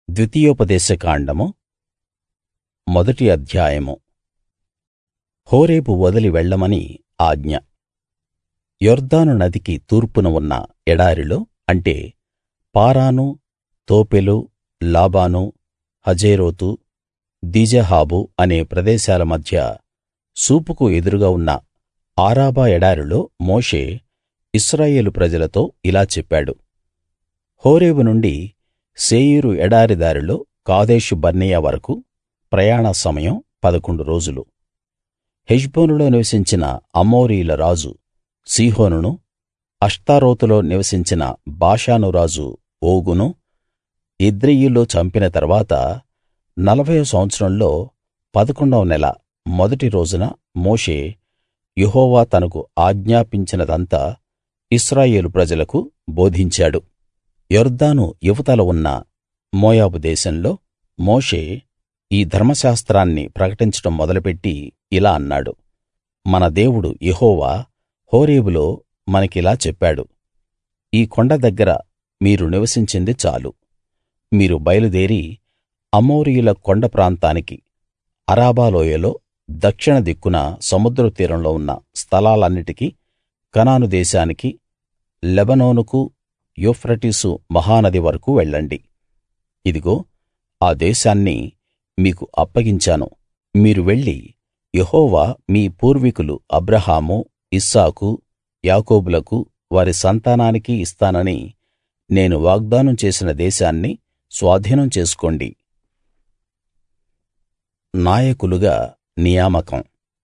ద్వితీయోపదేశకాండము మొదటి అధ్యాయము హోరేబు వదిలి వెళ్ళమని ఆజ్ఞ యొర్దాను నదికి తూర్పున ఉన్న ఎడారిలో అంటే పారాను తోపెలు లాబాను హజేరోతు దీజాహాబు అనే ప్రదేశాల మధ్య సూపుకు ఎదురుగా ఉన్న ఆరాబా ఎడారిలో మోషే ఇశ్రాయేలు ప్రజలతో ఇలా చెప్పాడు హోరేబు నుండి శేయీరు ఎడారి దారిలో కాదేషు బర్నేయ వరకూ ప్రయాణ సమయం పదకొండు రోజులు హెష్బోనులో నివసించిన అమోరీయుల రాజు సీహోనును అష్తారోతులో నివసించిన బాషాను రాజు ఓగును ఎద్రెయీలో చంపిన తరువాత నలభైవ సంవత్సరంలో పదకొండవ నెల మొదటి రోజున మోషే యెహోవా తనకు ఆజ్ఞాపించినదంతా ఇశ్రాయేలు ప్రజలకు బోధించాడు యొర్దాను ఇవతల ఉన్న మోయాబు దేశంలో మోషే ఈ ధర్మశాస్త్రాన్ని ప్రకటించడం మొదలుపెట్టి ఇలా అన్నాడు మన దేవుడు యెహోవా హోరేబులో మనకిలా చెప్పాడు ఈ కొండ దగ్గర మీరు నివసించింది చాలు మీరు బయలుదేరి అమోరీయుల కొండ ప్రాంతానికి అరాబా లోయలో దక్షిణ దిక్కున సముద్ర తీరంలో ఉన్న స్థలాలన్నిటికీ కనాను దేశానికి లెబానోనుకు యూఫ్రటీసు మహానది వరకూ వెళ్ళండి ఇదిగో ఆ దేశాన్ని మీకు అప్పగించాను మీరు వెళ్లి యెహోవా మీ పూర్వీకులు అబ్రాహాము ఇస్సాకు యాకోబులకు వారి సంతానానికి ఇస్తానని నేను వాగ్దానం చేసిన దేశాన్ని స్వాధీనం చేసుకోండి నాయకులుగా నియామకం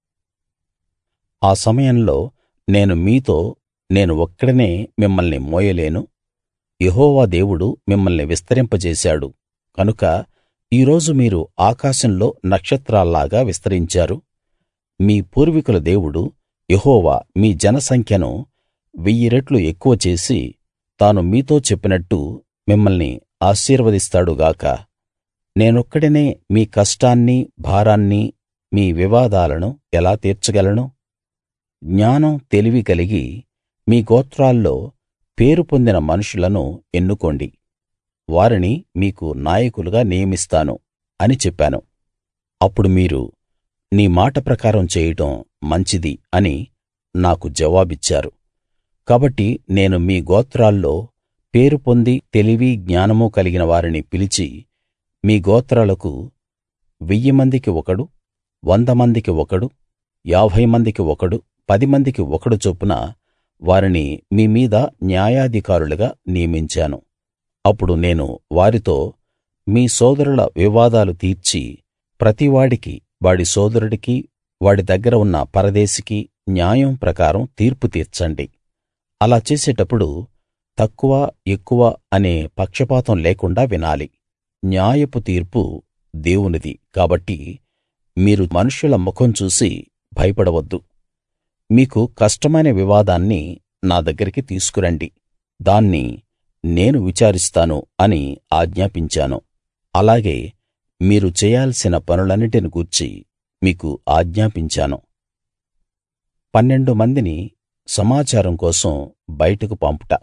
ఆ సమయంలో నేను మీతో నేను ఒక్కడినే మిమ్మల్ని మోయలేను యెహోవా దేవుడు మిమ్మల్ని విస్తరింపజేశాడు కనుక ఈ రోజు మీరు ఆకాశంలో నక్షత్రాల్లాగా విస్తరించారు మీ పూర్వీకుల దేవుడు యెహోవా మీ జనసంఖ్యను వెయ్యి రెట్లు ఎక్కువ చేసి తాను మీతో చెప్పినట్టు మిమ్మల్ని ఆశీర్వదిస్తాడు గాక నేనొక్కడినే మీ కష్టాన్నీ భారాన్నీ మీ వివాదాలను ఎలా తీర్చగలను జ్ఞానం తెలివి కలిగి మీ గోత్రాల్లో పేరు పొందిన మనుషులను ఎన్నుకోండి వారిని మీకు నాయకులుగా నియమిస్తాను అని చెప్పాను అప్పుడు మీరు నీ మాట ప్రకారం చేయడం మంచిది అని నాకు జవాబిచ్చారు కాబట్టి నేను మీ గోత్రాల్లో పేరు పొంది తెలివి జ్ఞానమూ కలిగిన వారిని పిలిచి మీ గోత్రాలకు వెయ్యి మందికి ఒకడు వంద మందికి ఒకడు యాభై మందికి ఒకడు పది మందికి ఒకడు చొప్పున వారిని మీ మీద న్యాయాధికారులుగా నియమించాను అప్పుడు నేను వారితో మీ సోదరుల వివాదాలు తీర్చి ప్రతివాడికి వాడి సోదరుడికి వాడి దగ్గర ఉన్న పరదేశికి న్యాయం ప్రకారం తీర్పు తీర్చండి అలా చేసేటప్పుడు తక్కువ ఎక్కువ అనే పక్షపాతం లేకుండా వినాలి న్యాయపు తీర్పు దేవునిది కాబట్టి మీరు మనుష్యుల ముఖం చూసి భయపడవద్దు మీకు కష్టమైన వివాదాన్ని నా దగ్గరికి తీసుకురండి దాన్ని నేను విచారిస్తాను అని ఆజ్ఞాపించాను అలాగే మీరు చేయాల్సిన పనులన్నిటిని గూర్చి మీకు ఆజ్ఞాపించాను పన్నెండు మందిని సమాచారం కోసం బయటకు పంపుట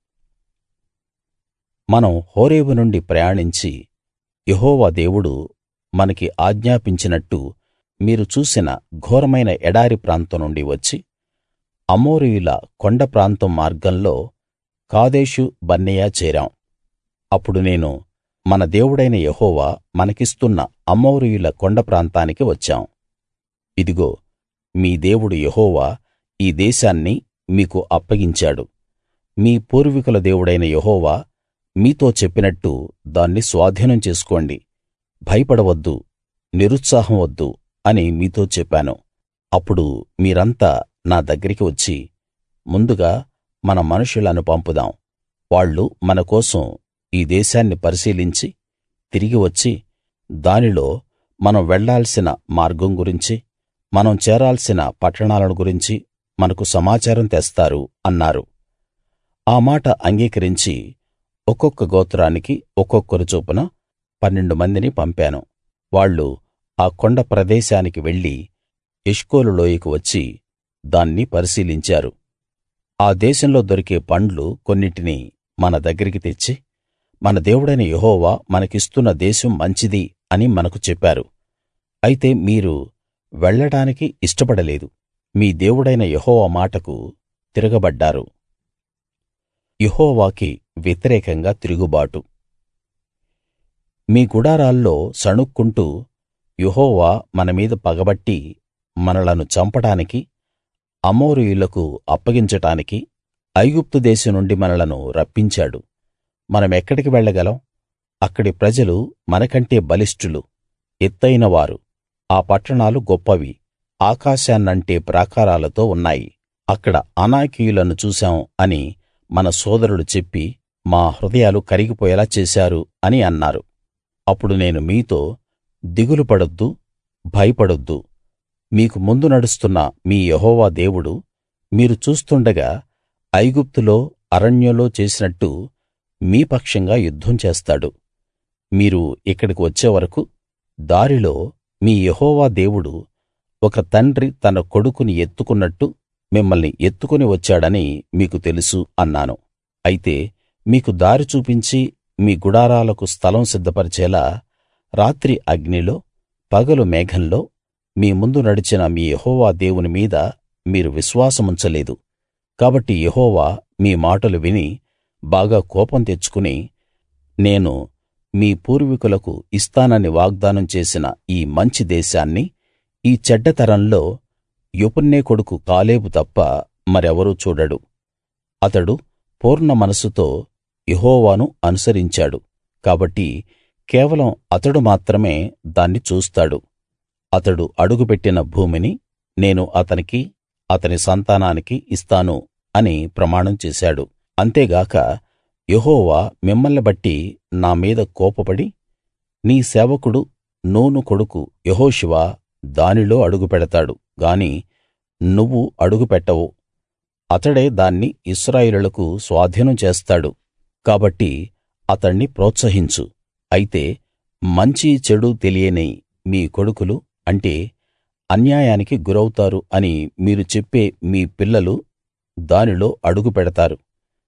మనం హోరేబు నుండి ప్రయాణించి యెహోవా దేవుడు మనకి ఆజ్ఞాపించినట్టు మీరు చూసిన ఘోరమైన ఎడారి ప్రాంతం నుండి వచ్చి అమోరీయుల కొండ ప్రాంతం మార్గంలో కాదేషు బర్నేయ చేరాం అప్పుడు నేను మన దేవుడైన యెహోవా మనకిస్తున్న అమోరీయుల కొండ ప్రాంతానికి వచ్చాం ఇదిగో మీ దేవుడు యెహోవా ఈ దేశాన్ని మీకు అప్పగించాడు మీ పూర్వీకుల దేవుడైన యెహోవా మీతో చెప్పినట్టు దాన్ని స్వాధీనం చేసుకోండి భయపడవద్దు నిరుత్సాహం వద్దు అని మీతో చెప్పాను అప్పుడు మీరంతా నా దగ్గరికి వచ్చి ముందుగా మన మనుషులను పంపుదాం వాళ్ళు మన కోసం ఈ దేశాన్ని పరిశీలించి తిరిగి వచ్చి దానిలో మనం వెళ్ళాల్సిన మార్గం గురించి మనం చేరాల్సిన పట్టణాలను గురించి మనకు సమాచారం తెస్తారు అన్నారు ఆ మాట అంగీకరించి ఒక్కొక్క గోత్రానికి ఒక్కొక్కరు చొప్పున పన్నెండు మందిని పంపాను వాళ్ళు ఆ కొండ ప్రదేశానికి వెళ్లి ఎష్కోలు లోయకు వచ్చి దాన్ని పరిశీలించారు ఆ దేశంలో దొరికే పండ్లు కొన్నిటిని మన దగ్గరికి తెచ్చి మన దేవుడైన యెహోవా మనకిస్తున్న దేశం మంచిది అని మనకు చెప్పారు అయితే మీరు వెళ్ళడానికి ఇష్టపడలేదు మీ దేవుడైన యెహోవా మాటకు తిరగబడ్డారు యెహోవాకి వ్యతిరేకంగా తిరుగుబాటు మీ గుడారాల్లో సణుక్కుంటూ యెహోవా మన మీద పగబట్టి మనలను చంపడానికి అమోరీయులకు అప్పగించటానికి ఐగుప్తు దేశం నుండి మనలను రప్పించాడు మనమెక్కడికి వెళ్ళగలం అక్కడి ప్రజలు మనకంటే బలిష్ఠులు ఎత్తయిన వారు ఆ పట్టణాలు గొప్పవి ఆకాశాన్నంటే ప్రాకారాలతో ఉన్నాయి అక్కడ అనాకీయులను చూశాం అని మన సోదరులు చెప్పి మా హృదయాలు కరిగిపోయేలా చేశారు అని అన్నారు అప్పుడు నేను మీతో దిగులు పడొద్దు భయపడొద్దు మీకు ముందు నడుస్తున్న మీ యెహోవా దేవుడు మీరు చూస్తుండగా ఐగుప్తులో అరణ్యంలో చేసినట్టు మీ పక్షంగా యుద్ధం చేస్తాడు మీరు ఇక్కడికి వచ్చే వరకూ దారిలో మీ యెహోవా దేవుడు ఒక తండ్రి తన కొడుకుని ఎత్తుకున్నట్టు మిమ్మల్ని ఎత్తుకుని వచ్చాడని మీకు తెలుసు అన్నాను అయితే మీకు దారి చూపించి మీ గుడారాలకు స్థలం సిద్ధపరిచేలా రాత్రి అగ్నిలో పగలు మేఘంలో మీ ముందు నడిచిన మీ యెహోవా దేవుని మీద మీరు విశ్వాసముంచలేదు కాబట్టి యెహోవా మీ మాటలు విని బాగా కోపం తెచ్చుకుని నేను మీ పూర్వీకులకు ఇస్తానని వాగ్దానం చేసిన ఈ మంచి దేశాన్ని ఈ చెడ్డ తరంలో యెఫున్నె కొడుకు కాలేబు తప్ప మరెవరూ చూడడు అతడు పూర్ణ మనస్సుతో యెహోవాను అనుసరించాడు కాబట్టి కేవలం అతడు మాత్రమే దాన్ని చూస్తాడు అతడు అడుగుపెట్టిన భూమిని నేను అతనికి అతని సంతానానికి ఇస్తాను అని ప్రమాణం చేశాడు అంతేగాక యెహోవా మిమ్మల్ని బట్టి నా మీద కోపపడి నీ సేవకుడు నూను కొడుకు యెహోషువ దానిలో అడుగుపెడతాడు గాని నువ్వు అడుగుపెట్టవు అతడే దాన్ని ఇశ్రాయేలీయులకు స్వాధీనం చేస్తాడు కాబట్టి అతణ్ణి ప్రోత్సహించు అయితే మంచి చెడు తెలియని మీ కొడుకులు అంటే అన్యాయానికి గురౌతారు అని మీరు చెప్పే మీ పిల్లలు దానిలో అడుగు పెడతారు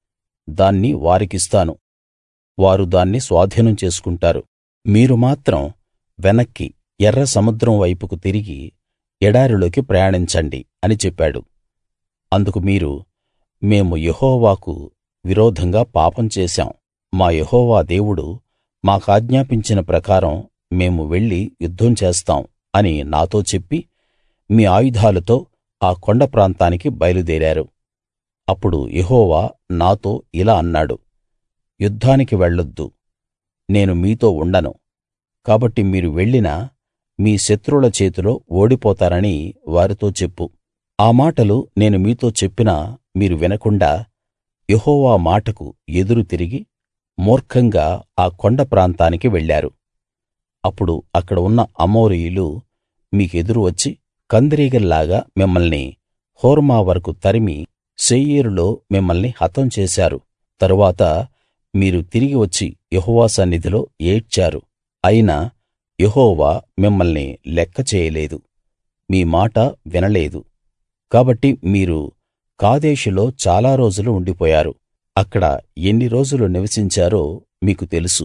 దాన్ని వారికిస్తాను వారు దాన్ని స్వాధీనం చేసుకుంటారు మీరు మాత్రం వెనక్కి ఎర్ర సముద్రం వైపుకు తిరిగి ఎడారిలోకి ప్రయాణించండి అని చెప్పాడు అందుకు మీరు మేము యెహోవాకు విరోధంగా పాపం చేశాం మా యెహోవా దేవుడు మాకాజ్ఞాపించిన ప్రకారం మేము వెళ్లి యుద్ధం చేస్తాం అని నాతో చెప్పి మీ ఆయుధాలతో ఆ కొండ ప్రాంతానికి బయలుదేరారు అప్పుడు యెహోవా నాతో ఇలా అన్నాడు యుద్ధానికి వెళ్ళొద్దు నేను మీతో ఉండను కాబట్టి మీరు వెళ్ళినా మీ శత్రువుల చేతిలో ఓడిపోతారని వారితో చెప్పు ఆ మాటలు నేను మీతో చెప్పినా మీరు వినకుండా యెహోవా మాటకు ఎదురు తిరిగి మూర్ఖంగా ఆ కొండ ప్రాంతానికి వెళ్ళారు అప్పుడు అక్కడ ఉన్న అమోరీయులు మీకెదురు వచ్చి కందిరీగల్లాగా మిమ్మల్ని హోర్మా వరకూ తరిమి శేయీరులో మిమ్మల్ని హతం చేశారు తరువాత మీరు తిరిగి వచ్చి యెహోవా సన్నిధిలో ఏడ్చారు అయినా యెహోవా మిమ్మల్ని లెక్క చేయలేదు మీ మాట వినలేదు కాబట్టి మీరు కాదేషులో చాలా రోజులు ఉండిపోయారు అక్కడ ఎన్ని రోజులు నివసించారో మీకు తెలుసు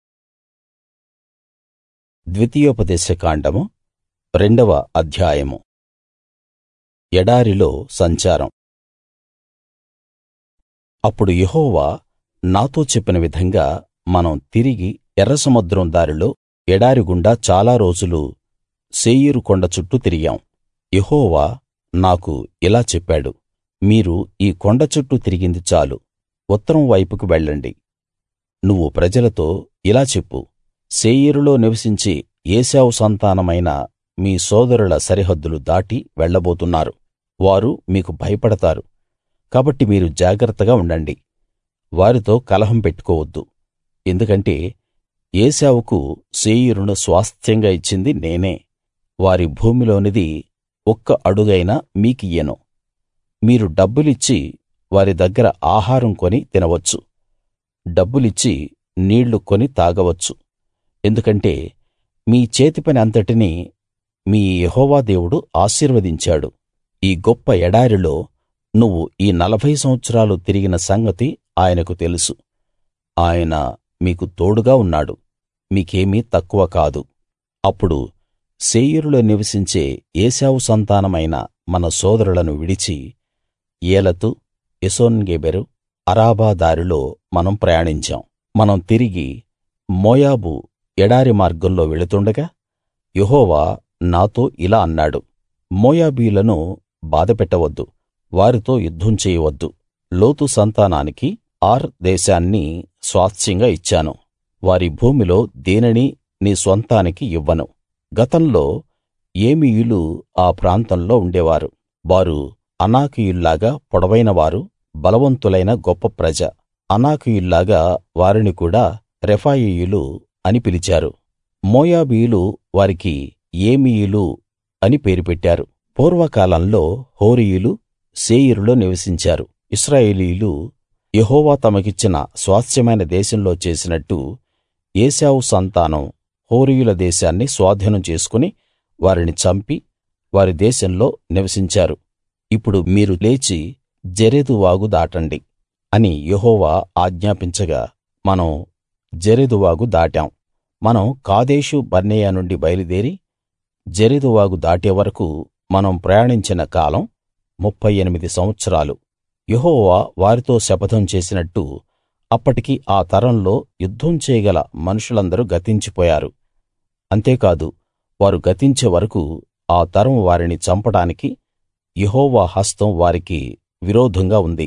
ద్వితీయోపదేశ కాండము రెండవ అధ్యాయము ఎడారిలో సంచారం అప్పుడు యెహోవా నాతో చెప్పిన విధంగా మనం తిరిగి ఎర్ర సముద్రం దారిలో ఎడారి గుండా చాలా రోజులు శేయీరు కొండ చుట్టూ తిరిగాం యెహోవా నాకు ఇలా చెప్పాడు మీరు ఈ కొండ చుట్టూ తిరిగింది చాలు ఉత్తరం వైపుకు వెళ్ళండి నువ్వు ప్రజలతో ఇలా చెప్పు శేయీరులో నివసించే ఏశావు సంతానమైన మీ సోదరుల సరిహద్దులు దాటి వెళ్ళబోతున్నారు వారు మీకు భయపడతారు కాబట్టి మీరు జాగ్రత్తగా ఉండండి వారితో కలహం పెట్టుకోవద్దు ఎందుకంటే ఏశావుకు శేయీరును స్వాస్థ్యంగా ఇచ్చింది నేనే వారి భూమిలోనిది ఒక్క అడుగైనా మీకియ్యను మీరు డబ్బులిచ్చి వారి దగ్గర ఆహారం కొని తినవచ్చు డబ్బులిచ్చి నీళ్లు కొని తాగవచ్చు ఎందుకంటే మీ చేతిపని అంతటినీ మీ యెహోవా దేవుడు ఆశీర్వదించాడు ఈ గొప్ప ఎడారిలో నువ్వు ఈ నలభై సంవత్సరాలు తిరిగిన సంగతి ఆయనకు తెలుసు ఆయన మీకు తోడుగా ఉన్నాడు మీకేమీ తక్కువ కాదు అప్పుడు శేయీరులో నివసించే ఏశావు సంతానమైన మన సోదరులను విడిచి ఏలతు ఎసోన్గెబెరు అరాబా దారిలో మనం ప్రయాణించాం మనం తిరిగి మోయాబు ఎడారి మార్గంలో వెళుతుండగా యెహోవా నాతో ఇలా అన్నాడు మోయాబీయులను బాధపెట్టవద్దు వారితో యుద్ధం చేయవద్దు లోతు సంతానానికి ఆర్ దేశాన్ని స్వాస్థ్యంగా ఇచ్చాను వారి భూమిలో దేనినీ నీ స్వంతానికి ఇవ్వను గతంలో ఏమీయులు ఆ ప్రాంతంలో ఉండేవారు వారు అనాకీయుల్లాగా పొడవైనవారు బలవంతులైన గొప్ప ప్రజ అనాకీయుల్లాగా వారిని కూడా రెఫాయీయులు అని పిలిచారు మోయాబీయులు వారికి ఏమీయులు అని పేరు పెట్టారు పూర్వకాలంలో హోరీయులు శేయీరులో నివసించారు ఇశ్రాయేలీయులు యెహోవా తమకిచ్చిన స్వాస్థ్యమైన దేశంలో చేసినట్టు ఏశావు సంతానం హోరీయుల దేశాన్ని స్వాధీనం చేసుకుని వారిని చంపి వారి దేశంలో నివసించారు ఇప్పుడు మీరు లేచి జెరెదు వాగు దాటండి అని యెహోవా ఆజ్ఞాపించగా మనం జెరెదు వాగు దాటాం మనం కాదేషు బర్నేయ నుండి బయలుదేరి జెరెదు వాగు దాటే వరకూ మనం ప్రయాణించిన కాలం ముప్ఫై ఎనిమిది సంవత్సరాలు యెహోవా వారితో శపథం చేసినట్టు అప్పటికి ఆ తరంలో యుద్ధం చేయగల మనుషులందరూ గతించిపోయారు అంతేకాదు వారు గతించే వరకూ ఆ తరం వారిని చంపడానికి యెహోవా హస్తం వారికి విరోధంగా ఉంది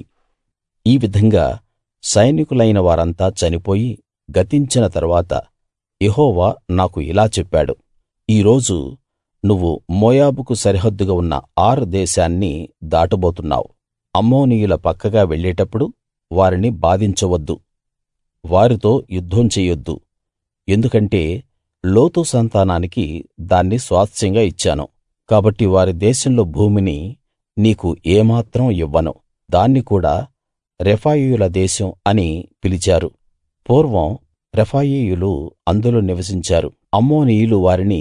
ఈ విధంగా సైనికులైన వారంతా చనిపోయి గతించిన తరువాత యెహోవా నాకు ఇలా చెప్పాడు ఈ రోజు నువ్వు మోయాబుకు సరిహద్దుగా ఉన్న ఆర్ దేశాన్ని దాటబోతున్నావు అమ్మోనీయుల పక్కగా వెళ్ళేటప్పుడు వారిని బాధించవద్దు వారితో యుద్ధం చెయ్యొద్దు ఎందుకంటే లోతు సంతానానికి దాన్ని స్వాస్థ్యంగా ఇచ్చాను కాబట్టి వారి దేశంలో భూమిని నీకు ఏమాత్రం ఇవ్వను దాన్ని కూడా రెఫాయీయుల దేశం అని పిలిచారు పూర్వం రెఫాయీయులు అందులో నివసించారు అమ్మోనీయులు వారిని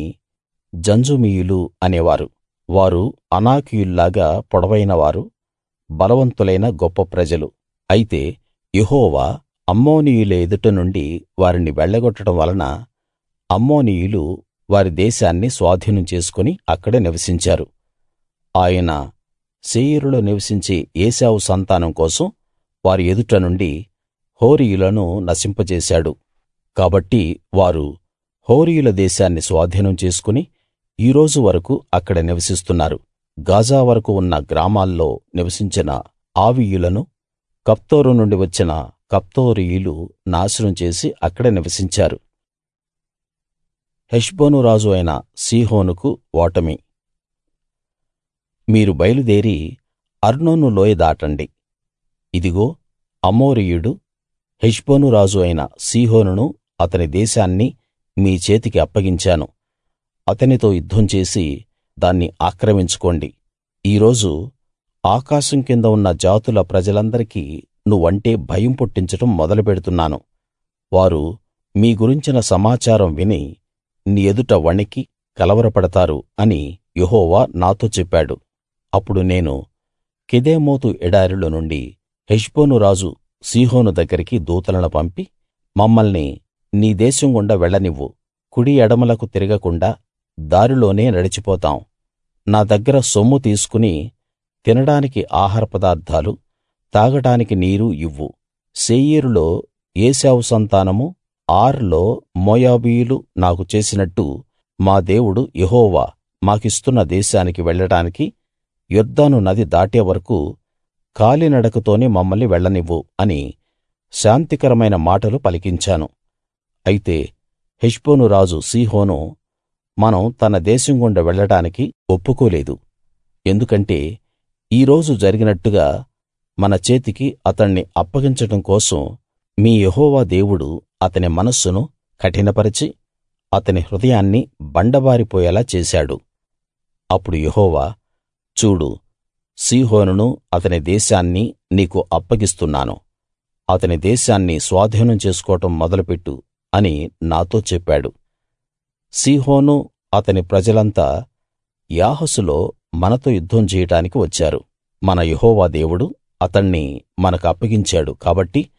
జంజుమీయులు అనేవారు వారు అనాకీయుల్లాగా పొడవైనవారు బలవంతులైన గొప్ప ప్రజలు అయితే యెహోవా అమ్మోనీయుల ఎదుట నుండి వారిని వెళ్ళగొట్టడం వలన అమ్మోనీయులు వారి దేశాన్ని స్వాధీనం చేసుకుని అక్కడే నివసించారు ఆయన శేయీరులో నివసించే ఏశావు సంతానం కోసం వారి ఎదుట నుండి హోరీయులను నశింపజేశాడు కాబట్టి వారు హోరీయుల దేశాన్ని స్వాధీనం చేసుకుని ఈ రోజు వరకూ అక్కడ నివసిస్తున్నారు గాజా వరకూ ఉన్న గ్రామాల్లో నివసించిన ఆవీయులను కఫ్తోరు నుండి వచ్చిన కఫ్తోరీయులు నాశనం చేసి అక్కడే నివసించారు హెష్బోను రాజు అయిన సీహోనుకు ఓటమి మీరు బయలుదేరి అర్నోను లోయ దాటండి ఇదిగో అమోరీయుడు హెష్బోను రాజు అయిన సీహోనును అతని దేశాన్ని మీ చేతికి అప్పగించాను అతనితో యుద్ధం చేసి దాన్ని ఆక్రమించుకోండి ఈ రోజు ఆకాశం కింద ఉన్న జాతుల ప్రజలందరికీ నువ్వంటే భయం పుట్టించడం మొదలుపెడుతున్నాను వారు మీ గురించిన సమాచారం విని నీ ఎదుట వణికి కలవరపడతారు అని యెహోవా నాతో చెప్పాడు అప్పుడు నేను కెదేమోతు ఎడారిలో నుండి హెష్బోను రాజు సీహోను దగ్గరికి దూతలను పంపి మమ్మల్ని నీ దేశం గుండా వెళ్ళనివ్వు కుడి ఎడమలకు తిరగకుండా దారిలోనే నడిచిపోతాం నా దగ్గర సొమ్ము తీసుకుని తినడానికి ఆహార పదార్థాలు తాగడానికి నీరు ఇవ్వు శేయీరులో ఏశావు సంతానము ఆర్ లో మోయాబీయులు నాకు చేసినట్టు మా దేవుడు యెహోవా మాకిస్తున్న దేశానికి వెళ్ళడానికి యొర్దాను నది దాటే వరకూ కాలినడకతోనే మమ్మల్ని వెళ్ళనివ్వు అని శాంతికరమైన మాటలు పలికించాను అయితే హెష్బోను రాజు సీహోను మనం తన దేశం గుండా వెళ్ళడానికి ఒప్పుకోలేదు ఎందుకంటే ఈ రోజు జరిగినట్టుగా మన చేతికి అతణ్ణి అప్పగించడం కోసం మీ యెహోవా దేవుడు అతని మనస్సును కఠినపరచి అతని హృదయాన్ని బండబారిపోయేలా చేశాడు అప్పుడు యెహోవా చూడు సీహోనును అతని దేశాన్ని నీకు అప్పగిస్తున్నాను అతని దేశాన్ని స్వాధీనం చేసుకోవడం మొదలుపెట్టు అని నాతో చెప్పాడు సీహోను అతని ప్రజలంతా యాహసులో మనతో యుద్ధం చేయడానికి వచ్చారు మన యెహోవా దేవుడు అతణ్ణి మనకు అప్పగించాడు కాబట్టి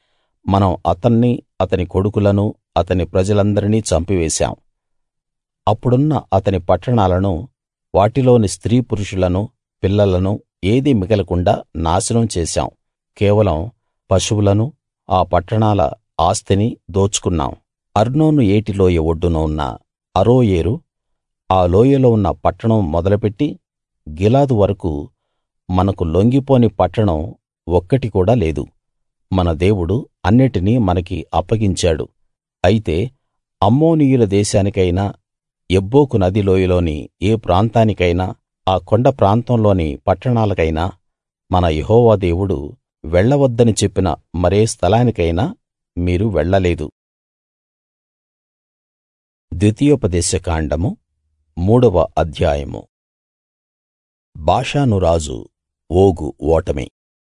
మనం అతన్నీ అతని కొడుకులనూ అతని ప్రజలందరినీ చంపివేశాం అప్పుడున్న అతని పట్టణాలను వాటిలోని స్త్రీ పురుషులను పిల్లలను ఏదీ మిగలకుండా నాశనం చేశాం కేవలం పశువులను ఆ పట్టణాల ఆస్తిని దోచుకున్నాం అర్నోను ఏటి లోయ ఒడ్డున ఉన్న అరోయేరు ఆ లోయలో ఉన్న పట్టణం మొదలుపెట్టి గిలాదు వరకూ మనకు లొంగిపోని పట్టణం ఒక్కటి కూడా లేదు మన దేవుడు అన్నిటినీ మనకి అప్పగించాడు అయితే అమ్మోనీయుల దేశానికైనా యబ్బోకు నది లోయలోని ఏ ప్రాంతానికైనా ఆ కొండ ప్రాంతంలోని పట్టణాలకైనా మన యెహోవా దేవుడు వెళ్ళవద్దని చెప్పిన మరే స్థలానికైనా మీరు వెళ్ళలేదు ద్వితీయోపదేశ కాండము మూడవ అధ్యాయము బాషాను రాజు ఓగు ఓటమి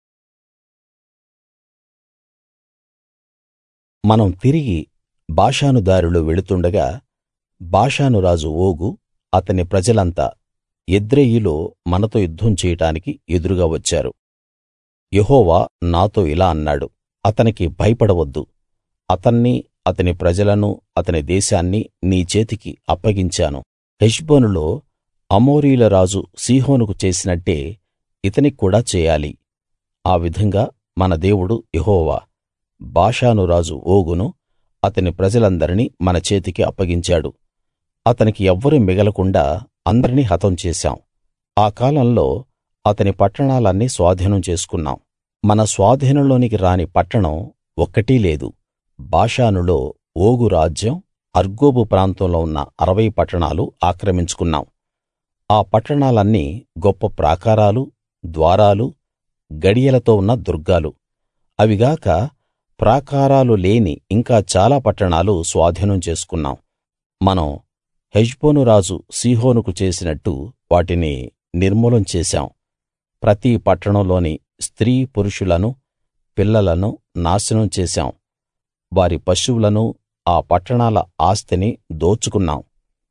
మనం తిరిగి బాషాను దారిలో వెళుతుండగా బాషాను రాజు ఓగు అతని ప్రజలంతా ఎద్రెయిలో మనతో యుద్ధం చేయడానికి ఎదురుగా వచ్చారు యెహోవా నాతో ఇలా అన్నాడు అతనికి భయపడవద్దు అతన్నీ అతని ప్రజలనూ అతని దేశాన్ని నీ చేతికి అప్పగించాను హెష్బోనులో అమోరీయుల రాజు సీహోనుకు చేసినట్టే ఇతనికి కూడా చేయాలి ఆ విధంగా మన దేవుడు యెహోవా బాషాను రాజు ఓగును అతని ప్రజలందరినీ మన చేతికి అప్పగించాడు అతనికి ఎవ్వరూ మిగలకుండా అందరినీ హతం చేశాం ఆ కాలంలో అతని పట్టణాలన్నీ స్వాధీనం చేసుకున్నాం మన స్వాధీనంలోనికి రాని పట్టణం ఒక్కటీ లేదు బాషానులో ఓగు రాజ్యం అర్గోబు ప్రాంతంలో ఉన్న అరవై పట్టణాలు ఆక్రమించుకున్నాం ఆ పట్టణాలన్నీ గొప్ప ప్రాకారాలు ద్వారాలు గడియలతో ఉన్న దుర్గాలు అవిగాక ప్రాకారాలు లేని ఇంకా చాలా పట్టణాలు స్వాధీనం చేసుకున్నాం మనం హెష్బోను రాజు సీహోనుకు చేసినట్టు వాటిని నిర్మూలం చేశాం ప్రతి పట్టణంలోని స్త్రీ పురుషులను పిల్లలను నాశనం చేశాం వారి పశువులను ఆ పట్టణాల ఆస్తిని దోచుకున్నాం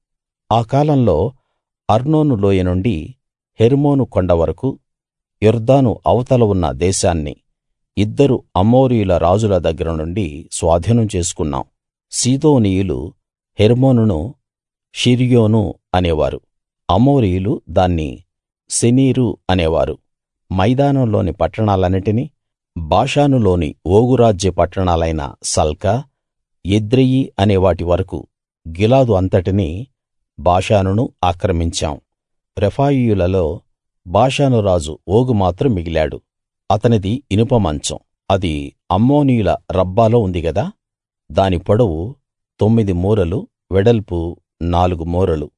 ఆ కాలంలో అర్నోను లోయ నుండి హెర్మోను కొండ వరకూ యొర్దాను అవతల ఉన్న దేశాన్ని ఇద్దరు అమోరీయుల రాజుల దగ్గర నుండి స్వాధీనం చేసుకున్నాం సీదోనీయులు హెర్మోనును షిర్యోను అనేవారు అమోరీయులు దాన్ని సెనీరు అనేవారు మైదానంలోని పట్టణాలన్నిటినీ బాషానులోని ఓగు రాజ్య పట్టణాలైన సల్కా ఎద్రెయి అనే వాటి వరకూ గిలాదు అంతటినీ బాషానును ఆక్రమించాం రెఫాయీయులలో బాషాను రాజు ఓగు మాత్రం మిగిలాడు అతనిది ఇనుప మంచం అది అమ్మోనీయుల రబ్బాలో ఉంది గదా దాని పొడవు తొమ్మిది మూరలు వెడల్పు నాలుగు మూరలు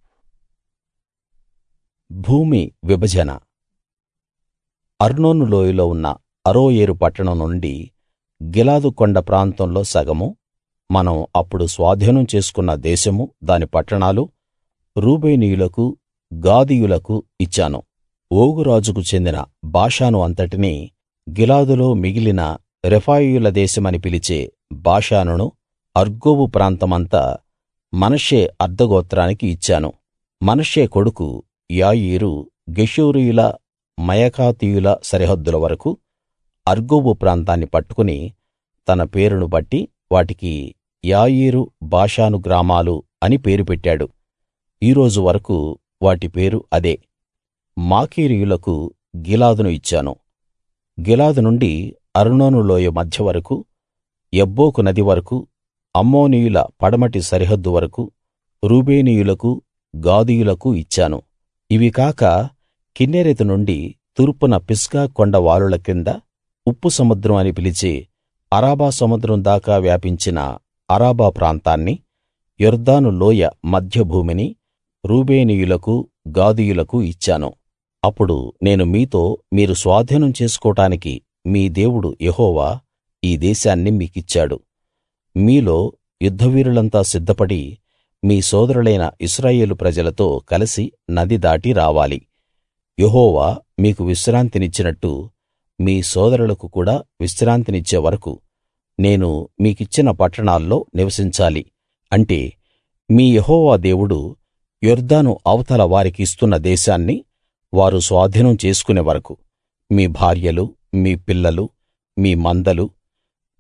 భూమి విభజన అర్నోను లోయలో ఉన్న అరోయేరు పట్టణం నుండి గిలాదు కొండ ప్రాంతంలో సగము మనం అప్పుడు స్వాధీనం చేసుకున్న దేశము దాని పట్టణాలు రూబేనీయులకు గాదీయులకు ఇచ్చాను ఓగు రాజుకు చెందిన బాషాను అంతటినీ గిలాదులో మిగిలిన రెఫాయీయుల దేశమని పిలిచే బాషానును అర్గోబు ప్రాంతమంతా మనష్షే అర్థగోత్రానికి ఇచ్చాను మనష్షే కొడుకు యాయీరు గెషూరీయుల మయకాతీయుల సరిహద్దుల వరకూ అర్గోబు ప్రాంతాన్ని పట్టుకుని తన పేరును బట్టి వాటికి యాయీరు బాషాను గ్రామాలు అని పేరు పెట్టాడు ఈ రోజు వరకూ వాటి పేరు అదే మాకీరీయులకు గిలాదును ఇచ్చాను గిలాదు నుండి అర్నోను లోయ మధ్య వరకూ యబ్బోకు నది వరకూ అమ్మోనీయుల పడమటి సరిహద్దు వరకూ రూబేనీయులకు గాదీయులకు ఇచ్చాను ఇవి కాక కిన్నెరెతు నుండి తూర్పున పిస్గా కొండ వాలుల కింద ఉప్పు సముద్రం అని పిలిచే అరాబా సముద్రం దాకా వ్యాపించిన అరాబా ప్రాంతాన్ని యొర్దాను లోయ మధ్య భూమిని రూబేనీయులకు గాదీయులకు ఇచ్చాను అప్పుడు నేను మీతో మీరు స్వాధీనం చేసుకోవడానికి మీ దేవుడు యెహోవా ఈ దేశాన్ని మీకిచ్చాడు మీలో యుద్ధవీరులంతా సిద్ధపడి మీ సోదరులైన ఇశ్రాయేలు ప్రజలతో కలిసి నది దాటి రావాలి యెహోవా మీకు విశ్రాంతినిచ్చినట్టు మీ సోదరులకు కూడా విశ్రాంతినిచ్చే వరకూ నేను మీకిచ్చిన పట్టణాల్లో నివసించాలి అంటే మీ యెహోవా దేవుడు యొర్దాను అవతల వారికి ఇస్తున్న దేశాన్ని వారు స్వాధీనం చేసుకునే వరకూ మీ భార్యలు మీ పిల్లలు మీ మందలు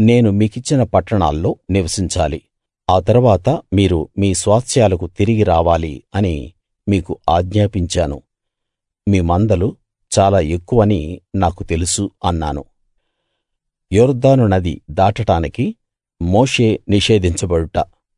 నేను మీకిచ్చిన పట్టణాల్లో నివసించాలి ఆ తరువాత మీరు మీ స్వాస్థ్యాలకు తిరిగి రావాలి అని మీకు ఆజ్ఞాపించాను మీ మందలు చాలా ఎక్కువని నాకు తెలుసు అన్నాను యొర్దాను నది దాటడానికి మోషే నిషేధించబడుట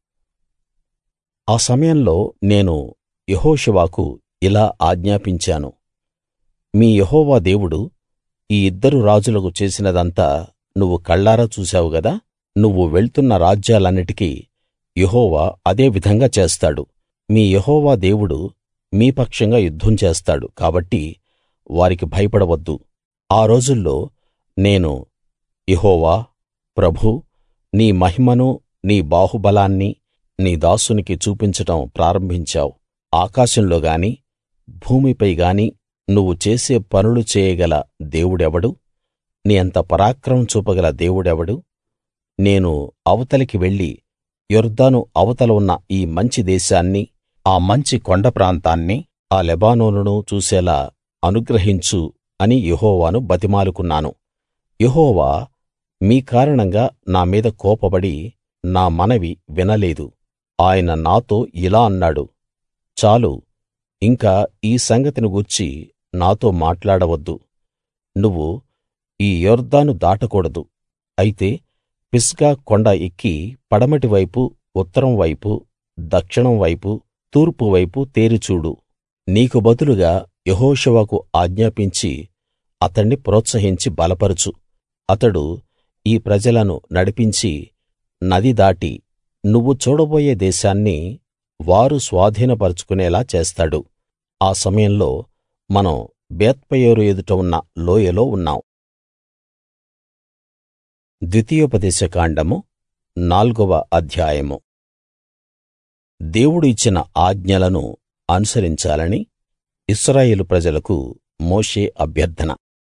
ఆ సమయంలో నేను యెహోషువకు ఇలా ఆజ్ఞాపించాను మీ యెహోవా దేవుడు ఈ ఇద్దరు రాజులకు చేసినదంతా నువ్వు కళ్ళారా చూశావు గదా నువ్వు వెళ్తున్న రాజ్యాలన్నిటికీ యెహోవా అదే విధంగా చేస్తాడు మీ యెహోవా దేవుడు మీ పక్షంగా యుద్ధం చేస్తాడు కాబట్టి వారికి భయపడవద్దు ఆ రోజుల్లో నేను యెహోవా ప్రభూ నీ మహిమను నీ బాహుబలాన్ని నీ దాసునికి చూపించడం ప్రారంభించావు ఆకాశంలో గాని భూమిపై గాని నువ్వు చేసే పనులు చేయగల దేవుడెవడు నీ అంత పరాక్రమం చూపగల దేవుడెవడు నేను అవతలికి వెళ్లి యొర్దాను అవతల ఉన్న ఈ మంచి దేశాన్ని ఆ మంచి కొండ ప్రాంతాన్ని ఆ లెబానోనును చూసేలా అనుగ్రహించు అని యెహోవాను బతిమాలుకున్నాను యెహోవా మీ కారణంగా నా మీద కోపపడి నా మనవి వినలేదు ఆయన నాతో ఇలా అన్నాడు చాలు ఇంకా ఈ సంగతిని గూర్చి నాతో మాట్లాడవద్దు నువ్వు ఈ యొర్దాను దాటకూడదు అయితే పిస్గా కొండ ఎక్కి పడమటి వైపు ఉత్తరం వైపు దక్షిణం వైపు తూర్పు వైపు తేరి చూడు నీకు బదులుగా యెహోషువకు ఆజ్ఞాపించి అతణ్ణి ప్రోత్సహించి బలపరుచు అతడు ఈ ప్రజలను నడిపించి నది దాటి నువ్వు చూడబోయే దేశాన్ని వారు స్వాధీనపరచుకునేలా చేస్తాడు ఆ సమయంలో మనం బేత్పయోరు ఎదుట ఉన్న లోయలో ఉన్నాం ద్వితీయోపదేశ కాండము నాల్గవ అధ్యాయము దేవుడు ఇచ్చిన ఆజ్ఞలను అనుసరించాలని ఇశ్రాయేలు ప్రజలకు మోషే అభ్యర్థన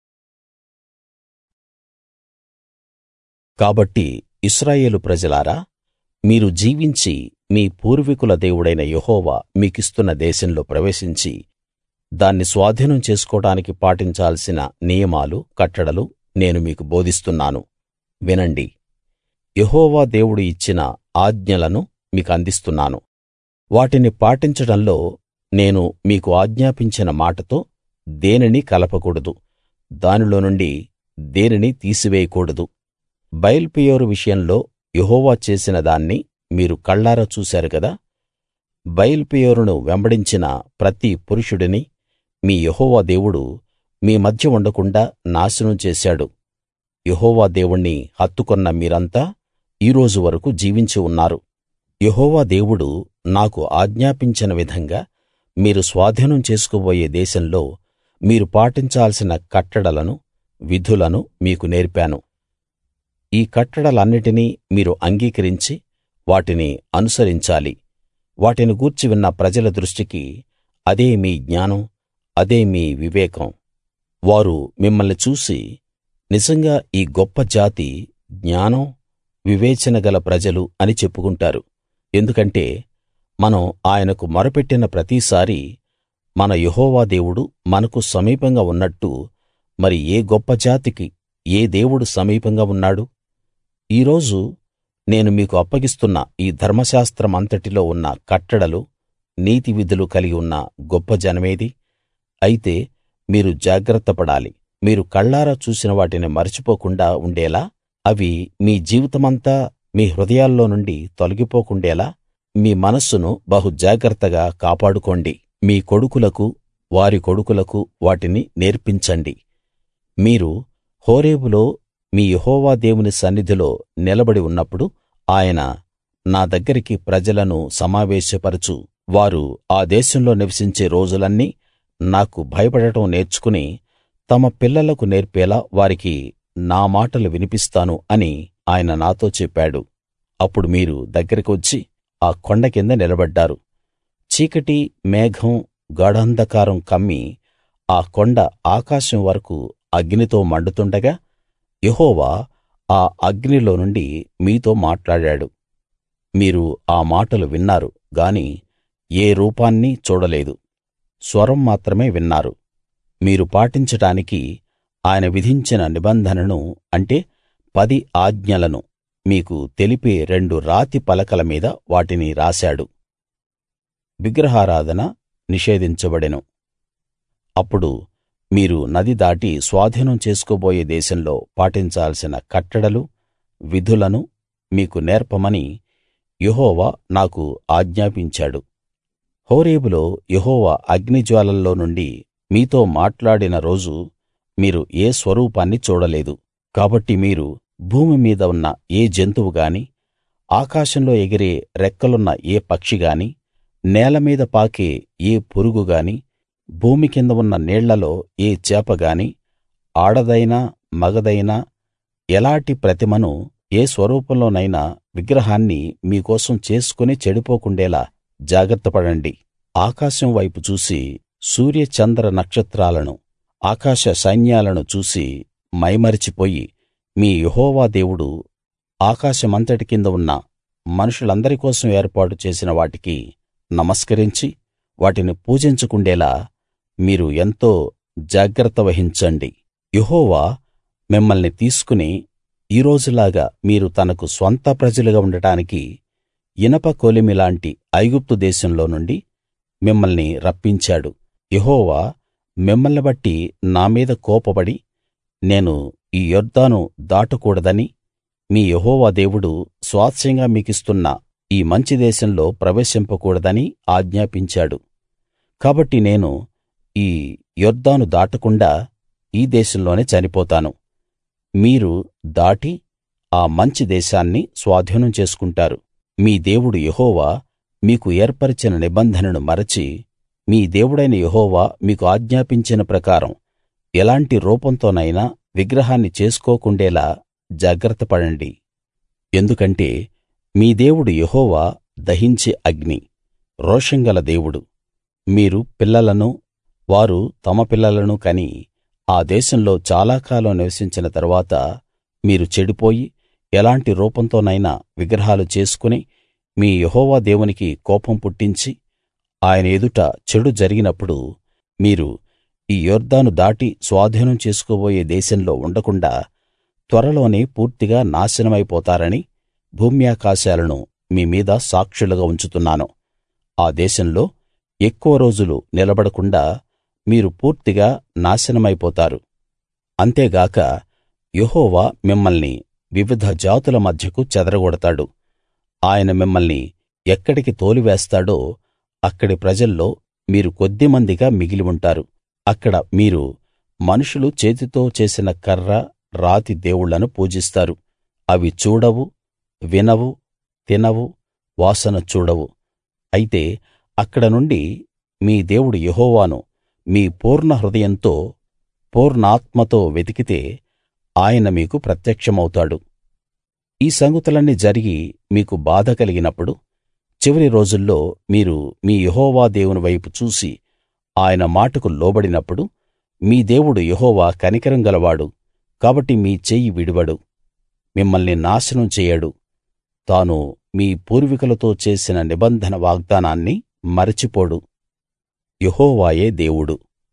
కాబట్టి ఇశ్రాయేలు ప్రజలారా మీరు జీవించి మీ పూర్వీకుల దేవుడైన యెహోవా మీకిస్తున్న దేశంలో ప్రవేశించి దాన్ని స్వాధీనం చేసుకోవడానికి పాటించాల్సిన నియమాలు కట్టడలు నేను మీకు బోధిస్తున్నాను వినండి యెహోవా దేవుడు ఇచ్చిన ఆజ్ఞలను మీకందిస్తున్నాను వాటిని పాటించడంలో నేను మీకు ఆజ్ఞాపించిన మాటతో దేనినీ కలపకూడదు దానిలో నుండి దేనినీ తీసివేయకూడదు బయల్పెయోరు విషయంలో యెహోవా చేసిన దాన్ని మీరు కళ్ళారా చూశారు కదా బయల్పెయోరును వెంబడించిన ప్రతి పురుషుడిని మీ యెహోవా దేవుడు మీ మధ్య ఉండకుండాా నాశనం చేశాడు యెహోవా దేవుణ్ణి హత్తుకొన్న మీరంతా ఈ రోజు వరకూ జీవించి ఉన్నారు యెహోవా దేవుడు నాకు ఆజ్ఞాపించిన విధంగా మీరు స్వాధీనం చేసుకోబోయే దేశంలో మీరు పాటించాల్సిన కట్టడలను విధులను మీకు నేర్పాను ఈ కట్టడలన్నిటినీ మీరు అంగీకరించి వాటిని అనుసరించాలి వాటిని గూర్చి విన్న ప్రజల దృష్టికి అదే మీ జ్ఞానం అదే మీ వివేకం వారు మిమ్మల్ని చూసి నిజంగా ఈ గొప్ప జాతి జ్ఞానం వివేచన గల ప్రజలు అని చెప్పుకుంటారు ఎందుకంటే మనం ఆయనకు మొరపెట్టిన ప్రతిసారీ మన యెహోవా దేవుడు మనకు సమీపంగా ఉన్నట్టు మరి ఏ గొప్ప జాతికి ఏ దేవుడు సమీపంగా ఉన్నాడు ఈ రోజు నేను మీకు అప్పగిస్తున్న ఈ ధర్మశాస్త్రమంతటిలో ఉన్న కట్టడలు నీతి విధులు కలిగి ఉన్న గొప్ప జనమేది అయితే మీరు జాగ్రత్త పడాలి మీరు కళ్ళారా చూసిన వాటిని మరచిపోకుండా ఉండేలా అవి మీ జీవితమంతా మీ హృదయాల్లో నుండి తొలగిపోకుండేలా మీ మనస్సును బహు జాగ్రత్తగా కాపాడుకోండి మీ కొడుకులకు వారి కొడుకులకు వాటిని నేర్పించండి మీరు హోరేబులో మీ యెహోవా దేవుని సన్నిధిలో నిలబడి ఉన్నప్పుడు ఆయన నా దగ్గరికి ప్రజలను సమావేశపరచు వారు ఆ దేశంలో నివసించే రోజులన్నీ నాకు భయపడటం నేర్చుకుని తమ పిల్లలకు నేర్పేలా వారికి నా మాటలు వినిపిస్తాను అని ఆయన నాతో చెప్పాడు అప్పుడు మీరు దగ్గరికి వచ్చి ఆ కొండ కింద నిలబడ్డారు చీకటి మేఘం గాఢాంధకారం కమ్మి ఆ కొండ ఆకాశం వరకు అగ్నితో మండుతుండగా యెహోవా ఆ అగ్నిలో నుండి మీతో మాట్లాడాడు మీరు ఆ మాటలు విన్నారు గాని ఏ రూపాన్నీ చూడలేదు స్వరం మాత్రమే విన్నారు మీరు పాటించడానికి ఆయన విధించిన నిబంధనను అంటే పది ఆజ్ఞలను మీకు తెలిపే రెండు రాతి పలకల మీద వాటిని రాశాడు విగ్రహారాధన నిషేధించబడెను అప్పుడు మీరు నది దాటి స్వాధీనం చేసుకోబోయే దేశంలో పాటించాల్సిన కట్టడలు విధులను మీకు నేర్పమని యెహోవా నాకు ఆజ్ఞాపించాడు హోరేబులో యెహోవా అగ్నిజ్వాలల్లో నుండి మీతో మాట్లాడిన రోజు మీరు ఏ స్వరూపాన్ని చూడలేదు కాబట్టి మీరు భూమి మీద ఉన్న ఏ జంతువు గాని ఆకాశంలో ఎగిరే రెక్కలున్న ఏ పక్షి గాని నేల మీద పాకే ఏ పురుగు గాని భూమి కింద ఉన్న నీళ్లలో ఏ చేప గాని ఆడదైనా మగదైనా ఎలాటి ప్రతిమను ఏ స్వరూపంలోనైనా విగ్రహాన్ని మీకోసం చేసుకుని చెడిపోకుండేలా జాగ్రత్త పడండి ఆకాశం వైపు చూసి సూర్య చంద్ర నక్షత్రాలను ఆకాశ సైన్యాలను చూసి మైమరిచిపోయి మీ యెహోవా దేవుడు ఆకాశమంతటి కింద ఉన్న మనుషులందరి కోసం ఏర్పాటు చేసిన వాటికి నమస్కరించి వాటిని పూజించకుండేలా మీరు ఎంతో జాగ్రత్త వహించండి యెహోవా మిమ్మల్ని తీసుకుని ఈ రోజులాగా మీరు తనకు స్వంత ప్రజలుగా ఉండటానికి ఇనప కొలిమిలాంటి ఐగుప్తు దేశంలో నుండి మిమ్మల్ని రప్పించాడు యెహోవా మిమ్మల్ని బట్టి నా మీద కోపపడి నేను ఈ యొర్దాను దాటకూడదని మీ యెహోవా దేవుడు స్వాస్థ్యంగా మీకిస్తున్న ఈ మంచి దేశంలో ప్రవేశింపకూడదని ఆజ్ఞాపించాడు కాబట్టి నేను ఈ యొర్దాను దాటకుండా ఈ దేశంలోనే చనిపోతాను మీరు దాటి ఆ మంచి దేశాన్ని స్వాధీనం చేసుకుంటారు మీ దేవుడు యెహోవా మీకు ఏర్పరిచిన నిబంధనను మరచి మీ దేవుడైన యెహోవా మీకు ఆజ్ఞాపించిన ప్రకారం ఎలాంటి రూపంతోనైనా విగ్రహాన్ని చేసుకోకుండేలా జాగ్రత్త పడండి ఎందుకంటే మీ దేవుడు యెహోవా దహించే అగ్ని రోషం గల దేవుడు మీరు పిల్లలను వారు తమ పిల్లలను కని ఆ దేశంలో చాలా కాలం నివసించిన తరువాత మీరు చెడిపోయి ఎలాంటి రూపంతోనైనా విగ్రహాలు చేసుకుని మీ యెహోవా దేవునికి కోపం పుట్టించి ఆయన ఎదుట చెడు జరిగినప్పుడు మీరు ఈ యొర్దాను దాటి స్వాధీనం చేసుకోబోయే దేశంలో ఉండకుండా త్వరలోనే పూర్తిగా నాశనమైపోతారని భూమ్యాకాశాలను మీ మీద సాక్షులుగా ఉంచుతున్నాను ఆ దేశంలో ఎక్కువ రోజులు నిలబడకుండా మీరు పూర్తిగా నాశనమైపోతారు అంతేగాక యెహోవా మిమ్మల్ని వివిధ జాతుల మధ్యకు చెదరగొడతాడు ఆయన మిమ్మల్ని ఎక్కడికి తోలివేస్తాడో అక్కడి ప్రజల్లో మీరు కొద్దిమందిగా మిగిలి ఉంటారు అక్కడ మీరు మనుషులు చేతితో చేసిన కర్ర రాతి దేవుళ్ళను పూజిస్తారు అవి చూడవు వినవు తినవు వాసన చూడవు అయితే అక్కడ నుండి మీ దేవుడు యెహోవాను మీ పూర్ణ హృదయంతో పూర్ణాత్మతో వెతికితే ఆయన మీకు ప్రత్యక్షమౌతాడు ఈ సంగతులన్నీ జరిగి మీకు బాధ కలిగినప్పుడు చివరి రోజుల్లో మీరు మీ యెహోవా దేవుని వైపు చూసి ఆయన మాటకు లోబడినప్పుడు మీ దేవుడు యెహోవా కనికరం గలవాడు కాబట్టి మీ చెయ్యి విడువడు మిమ్మల్ని నాశనం చేయడు తాను మీ పూర్వీకులతో చేసిన నిబంధన వాగ్దానాన్ని మరచిపోడు యెహోవాయే దేవుడు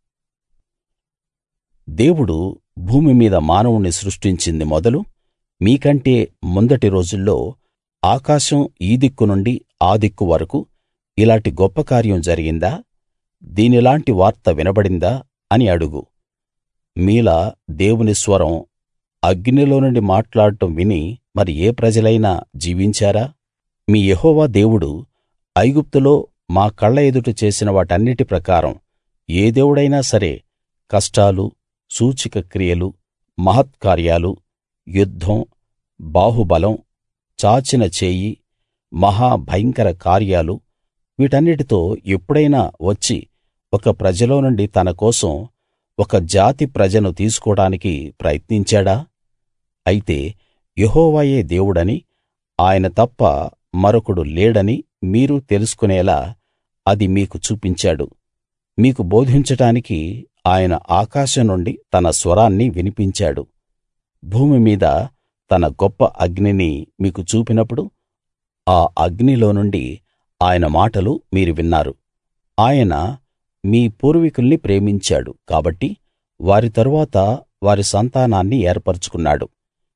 దేవుడు భూమి మీద మానవుణ్ణి సృష్టించింది మొదలు మీకంటే ముందటి రోజుల్లో ఆకాశం ఈ దిక్కు నుండి ఆ దిక్కు వరకూ ఇలాటి గొప్ప కార్యం జరిగిందా దీనిలాంటి వార్త వినబడిందా అని అడుగు మీలా దేవుని స్వరం అగ్నిలో నుండి మాట్లాడటం విని మరి ఏ ప్రజలైనా జీవించారా మీ యెహోవా దేవుడు ఐగుప్తులో మా కళ్ళ ఎదుట చేసిన వాటన్నిటి ప్రకారం ఏ దేవుడైనా సరే కష్టాలు సూచక క్రియలు మహత్కార్యాలు యుద్ధం బాహుబలం చాచిన చేయి మహా భయంకర కార్యాలు వీటన్నిటితో ఎప్పుడైనా వచ్చి ఒక ప్రజలో నుండి తన కోసం ఒక జాతి ప్రజను తీసుకోడానికి ప్రయత్నించాడా అయితే యెహోవాయే దేవుడని ఆయన తప్ప మరొకడు లేడని మీరు తెలుసుకునేలా అది మీకు చూపించాడు మీకు బోధించడానికి ఆయన ఆకాశం నుండి తన స్వరాన్ని వినిపించాడు భూమి మీద తన గొప్ప అగ్నిని మీకు చూపినప్పుడు ఆ అగ్నిలో నుండి ఆయన మాటలు మీరు విన్నారు ఆయన మీ పూర్వీకుల్ని ప్రేమించాడు కాబట్టి వారి తరువాత వారి సంతానాన్ని ఏర్పరచుకున్నాడు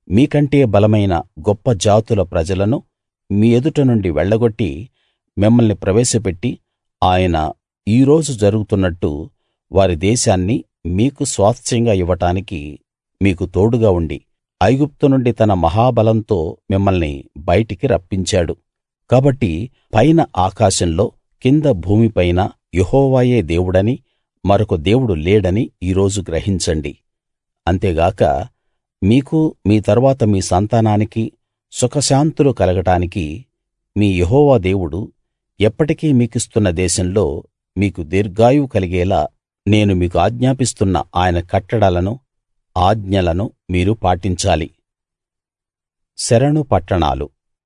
మీకంటే బలమైన గొప్ప జాతుల ప్రజలను మీ ఎదుట నుండి వెళ్ళగొట్టి మిమ్మల్ని ప్రవేశపెట్టి ఆయన ఈ రోజు జరుగుతున్నట్టు వారి దేశాన్ని మీకు స్వాస్థ్యంగా ఇవ్వడానికి మీకు తోడుగా ఉండి ఐగుప్తు నుండి తన మహాబలంతో మిమ్మల్ని బయటికి రప్పించాడు కాబట్టి పైన ఆకాశంలో కింద భూమిపైన యెహోవాయే దేవుడని మరొక దేవుడు లేడని ఈ రోజు గ్రహించండి అంతేగాక మీకు మీ తరువాత మీ సంతానానికి సుఖశాంతులు కలగడానికి మీ యెహోవా దేవుడు ఎప్పటికీ మీకిస్తున్న దేశంలో మీకు దీర్ఘాయువు కలిగేలా నేను మీకు ఆజ్ఞాపిస్తున్న ఆయన కట్టడలను ఆజ్ఞలను మీరు పాటించాలి శరణు పట్టణాలు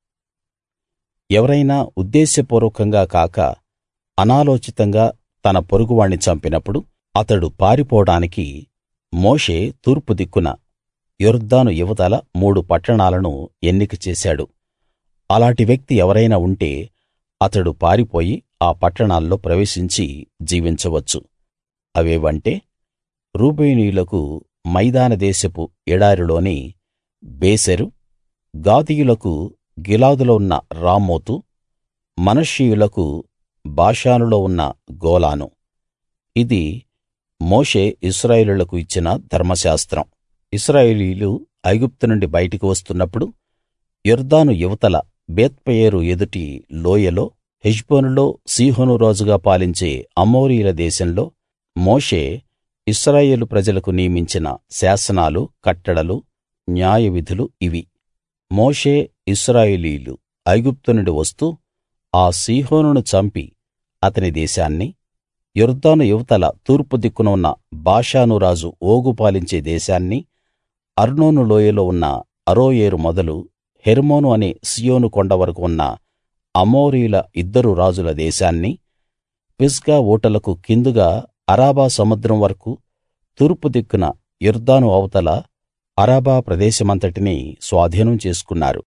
ఎవరైనా ఉద్దేశపూర్వకంగా కాక అనాలోచితంగా తన పొరుగువాణ్ణి చంపినప్పుడు అతడు పారిపోవడానికి మోషే తూర్పు దిక్కున యొర్దాను ఇవతల మూడు పట్టణాలను ఎన్నిక చేశాడు అలాటి వ్యక్తి ఎవరైనా ఉంటే అతడు పారిపోయి ఆ పట్టణాల్లో ప్రవేశించి జీవించవచ్చు అవేవంటే రూబేనీయులకు మైదాన దేశపు ఎడారిలోని బేసెరు గాదీయులకు గిలాదులో ఉన్న రామోతు మనష్షీయులకు బాషానులో ఉన్న గోలాను ఇది మోషే ఇశ్రాయేలీయులకు ఇచ్చిన ధర్మశాస్త్రం ఇశ్రాయేలీయులు ఐగుప్తు నుండి బయటికి వస్తున్నప్పుడు యొర్దాను ఇవతల బేత్పయేరు ఎదుటి లోయలో హెష్బోనులో సీహోను రాజుగా పాలించే అమోరీయుల దేశంలో మోషే ఇశ్రాయేలు ప్రజలకు నియమించిన శాసనాలు కట్టడలు న్యాయవిధులు ఇవి మోషే ఇశ్రాయేలీయులు ఐగుప్తు నుండి వస్తూ ఆ సీహోనును చంపి అతని దేశాన్ని యొర్దాను ఇవతల తూర్పు దిక్కున ఉన్న బాషాను రాజు ఓగు పాలించే దేశాన్ని అర్నోను లోయలో ఉన్న అరోయేరు మొదలు హెర్మోను అనే సీయోను కొండ వరకు ఉన్న అమోరీయుల ఇద్దరు రాజుల దేశాన్ని పిస్గా ఊటలకు కిందుగా అరాబా సముద్రం వరకు తూర్పు దిక్కున యొర్దాను అవతల అరాబా ప్రదేశమంతటినీ స్వాధీనం చేసుకున్నారు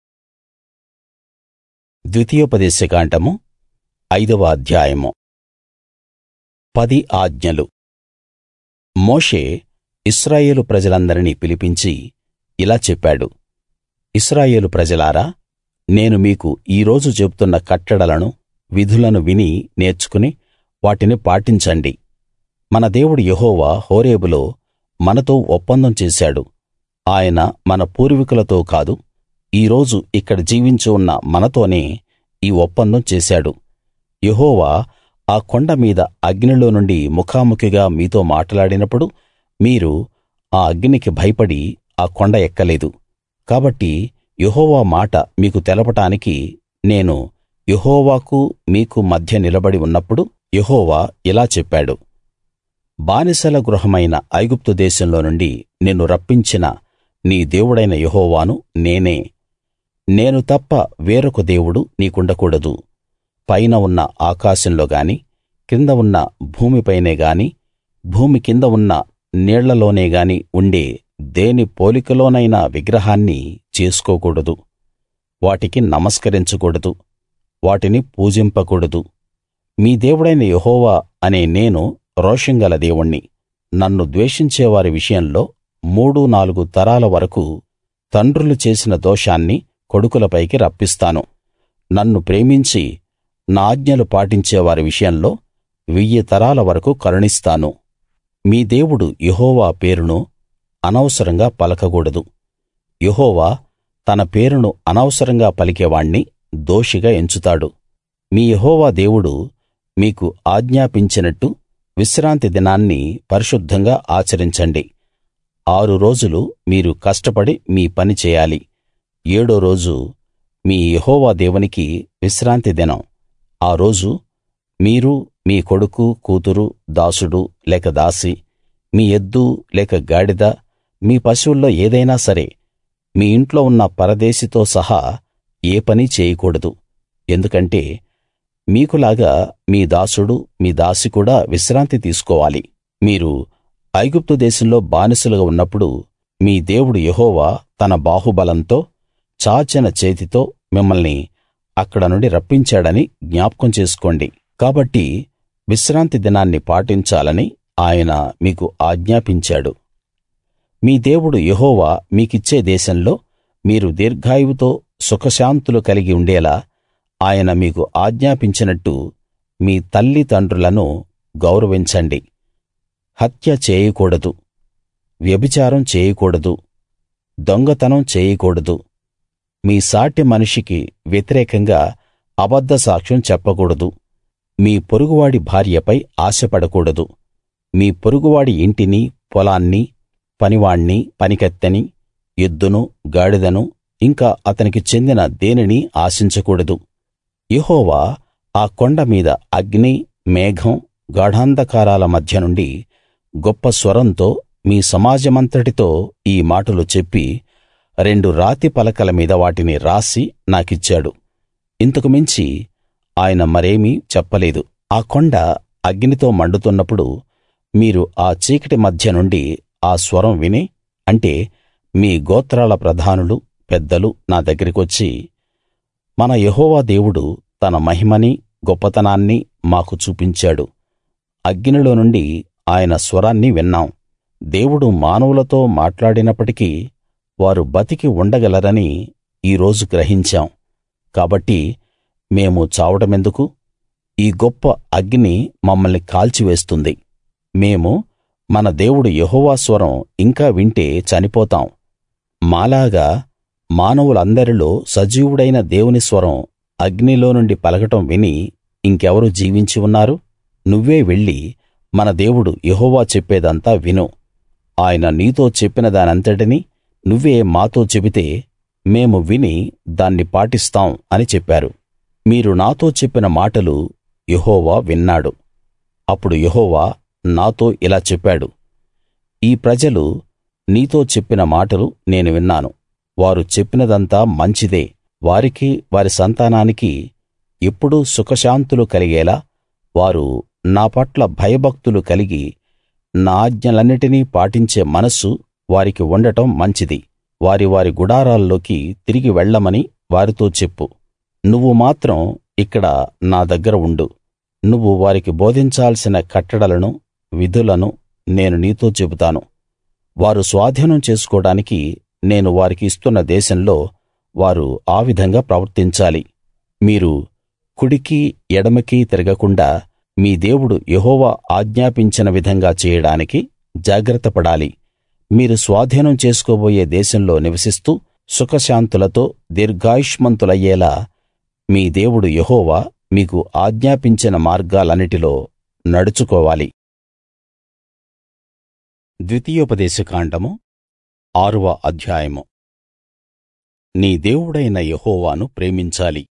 ద్వితీయోపదేశకాండము ఐదవ అధ్యాయము పది ఆజ్ఞలు మోషే ఇశ్రాయేలు ప్రజలందరినీ పిలిపించి ఇలా చెప్పాడు ఇశ్రాయేలు ప్రజలారా నేను మీకు ఈ రోజు చెబుతున్న కట్టడలను విధులను విని నేర్చుకుని వాటిని పాటించండి మన దేవుడు యెహోవా హోరేబులో మనతో ఒప్పందం చేశాడు ఆయన మన పూర్వీకులతో కాదు ఈ రోజు ఇక్కడ జీవించి ఉన్న మనతోనే ఈ ఒప్పందం చేశాడు యెహోవా ఆ కొండ మీద అగ్నిలో నుండి ముఖాముఖిగా మీతో మాట్లాడినప్పుడు మీరు ఆ అగ్నికి భయపడి ఆ కొండ ఎక్కలేదు కాబట్టి యెహోవా మాట మీకు తెలపడానికి నేను యెహోవాకు మీకు మధ్య నిలబడి ఉన్నప్పుడు యెహోవా ఇలా చెప్పాడు బానిసల గృహమైన ఐగుప్తు దేశంలో నుండి నిన్ను రప్పించిన నీ దేవుడైన యెహోవాను నేనే నేను తప్ప వేరొక దేవుడు నీకుండకూడదు పైన ఉన్న ఆకాశంలో గాని కింద ఉన్న భూమిపైనే గాని భూమి కింద ఉన్న నీళ్లలోనే గాని ఉండే దేని పోలికలోనైనా విగ్రహాన్ని చేసుకోకూడదు వాటికి నమస్కరించకూడదు వాటిని పూజింపకూడదు మీ దేవుడైన యెహోవా అనే నేను రోషం గల దేవుణ్ణి నన్ను ద్వేషించేవారి విషయంలో మూడు నాలుగు తరాల వరకు తండ్రులు చేసిన దోషాన్ని కొడుకులపైకి రప్పిస్తాను నన్ను ప్రేమించి నా ఆజ్ఞలు పాటించేవారి విషయంలో వెయ్యి తరాల వరకు కరుణిస్తాను మీ దేవుడు యెహోవా పేరును అనవసరంగా పలకకూడదు యెహోవా తన పేరును అనవసరంగా పలికేవాణ్ణి దోషిగా ఎంచుతాడు మీ యెహోవా దేవుడు మీకు ఆజ్ఞాపించినట్టు విశ్రాంతి దినాన్ని పరిశుద్ధంగా ఆచరించండి ఆరు రోజులు మీరు కష్టపడి మీ పని చేయాలి ఏడో రోజు మీ యెహోవా దేవునికి విశ్రాంతి దినం ఆ రోజు మీరు మీ కొడుకు కూతురు దాసుడు లేక దాసి మీ ఎద్దు లేక గాడిద మీ పశువుల్లో ఏదైనా సరే మీ ఇంట్లో ఉన్న పరదేశితో సహా ఏ పనీ చేయకూడదు ఎందుకంటే మీకులాగా మీ దాసుడు మీ దాసి కూడా విశ్రాంతి తీసుకోవాలి మీరు ఐగుప్తు దేశంలో బానిసలుగా ఉన్నప్పుడు మీ దేవుడు యెహోవా తన బాహుబలంతో చాచిన చేతితో మిమ్మల్ని అక్కడ నుండి రప్పించాడని జ్ఞాపకం చేసుకోండి కాబట్టి విశ్రాంతి దినాన్ని పాటించాలని ఆయన మీకు ఆజ్ఞాపించాడు మీ దేవుడు యెహోవా మీకిచ్చే దేశంలో మీరు దీర్ఘాయువుతో సుఖశాంతులు కలిగి ఉండేలా ఆయన మీకు ఆజ్ఞాపించినట్టు మీ తల్లిదండ్రులను గౌరవించండి హత్య చేయకూడదు వ్యభిచారం చేయకూడదు దొంగతనం చేయకూడదు మీ సాటి మనిషికి వ్యతిరేకంగా అబద్ధ సాక్ష్యం చెప్పకూడదు మీ పొరుగువాడి భార్యపై ఆశపడకూడదు మీ పొరుగువాడి ఇంటిని పొలాన్ని పనివాణ్ణి పనికత్తెని ఎద్దును గాడిదను ఇంకా అతనికి చెందిన దేనినీ ఆశించకూడదు యెహోవా ఆ కొండ మీద అగ్ని మేఘం గాఢాంధకారాల మధ్య నుండి గొప్ప స్వరంతో మీ సమాజమంతటితో ఈ మాటలు చెప్పి రెండు రాతి పలకల మీద వాటిని రాసి నాకిచ్చాడు ఇంతకు మించి ఆయన మరేమీ చెప్పలేదు ఆ కొండ అగ్నితో మండుతున్నప్పుడు మీరు ఆ చీకటి మధ్య నుండి ఆ స్వరం విని అంటే మీ గోత్రాల ప్రధానులు పెద్దలు నా దగ్గరికొచ్చి మన యెహోవా దేవుడు తన మహిమని గొప్పతనాన్ని మాకు చూపించాడు అగ్నిలో నుండి ఆయన స్వరాన్ని విన్నాం దేవుడు మానవులతో మాట్లాడినప్పటికీ వారు బతికి ఉండగలరని ఈ రోజు గ్రహించాం కాబట్టి మేము చావడమెందుకు ఈ గొప్ప అగ్ని మమ్మల్ని కాల్చివేస్తుంది మేము మన దేవుడు యెహోవా స్వరం ఇంకా వింటే చనిపోతాం మాలాగా మానవులందరిలో సజీవుడైన దేవుని స్వరం అగ్నిలో నుండి పలకడం విని ఇంకెవరు జీవించి ఉన్నారు నువ్వే వెళ్లి మన దేవుడు యెహోవా చెప్పేదంతా విను ఆయన నీతో చెప్పిన దానంతటినీ నువ్వే మాతో చెబితే మేము విని దాన్ని పాటిస్తాం అని చెప్పారు మీరు నాతో చెప్పిన మాటలు యెహోవా విన్నాడు అప్పుడు యెహోవా నాతో ఇలా చెప్పాడు ఈ ప్రజలు నీతో చెప్పిన మాటలు నేను విన్నాను వారు చెప్పినదంతా మంచిదే వారికి వారి సంతానానికి ఎప్పుడూ సుఖశాంతులు కలిగేలా వారు నా పట్ల భయభక్తులు కలిగి నా ఆజ్ఞలన్నిటినీ పాటించే మనస్సు వారికి ఉండటం మంచిది వారి వారి గుడారాల్లోకి తిరిగి వెళ్ళమని వారితో చెప్పు నువ్వు మాత్రం ఇక్కడ నా దగ్గర ఉండు నువ్వు వారికి బోధించాల్సిన కట్టడలను విధులను నేను నీతో చెబుతాను వారు స్వాధీనం చేసుకోడానికి నేను వారికి ఇస్తున్న దేశంలో వారు ఆ విధంగా ప్రవర్తించాలి మీరు కుడికి ఎడమకి తిరగకుండా మీ దేవుడు యెహోవా ఆజ్ఞాపించిన విధంగా చేయడానికి జాగ్రత్త పడాలి మీరు స్వాధీనం చేసుకోబోయే దేశంలో నివసిస్తూ సుఖశాంతులతో దీర్ఘాయుష్మంతులయ్యేలా మీ దేవుడు యెహోవా మీకు ఆజ్ఞాపించిన మార్గాలన్నిటిలో నడుచుకోవాలి ద్వితీయోపదేశకాండము ఆరవ అధ్యాయము నీ దేవుడైన యెహోవాను ప్రేమించాలి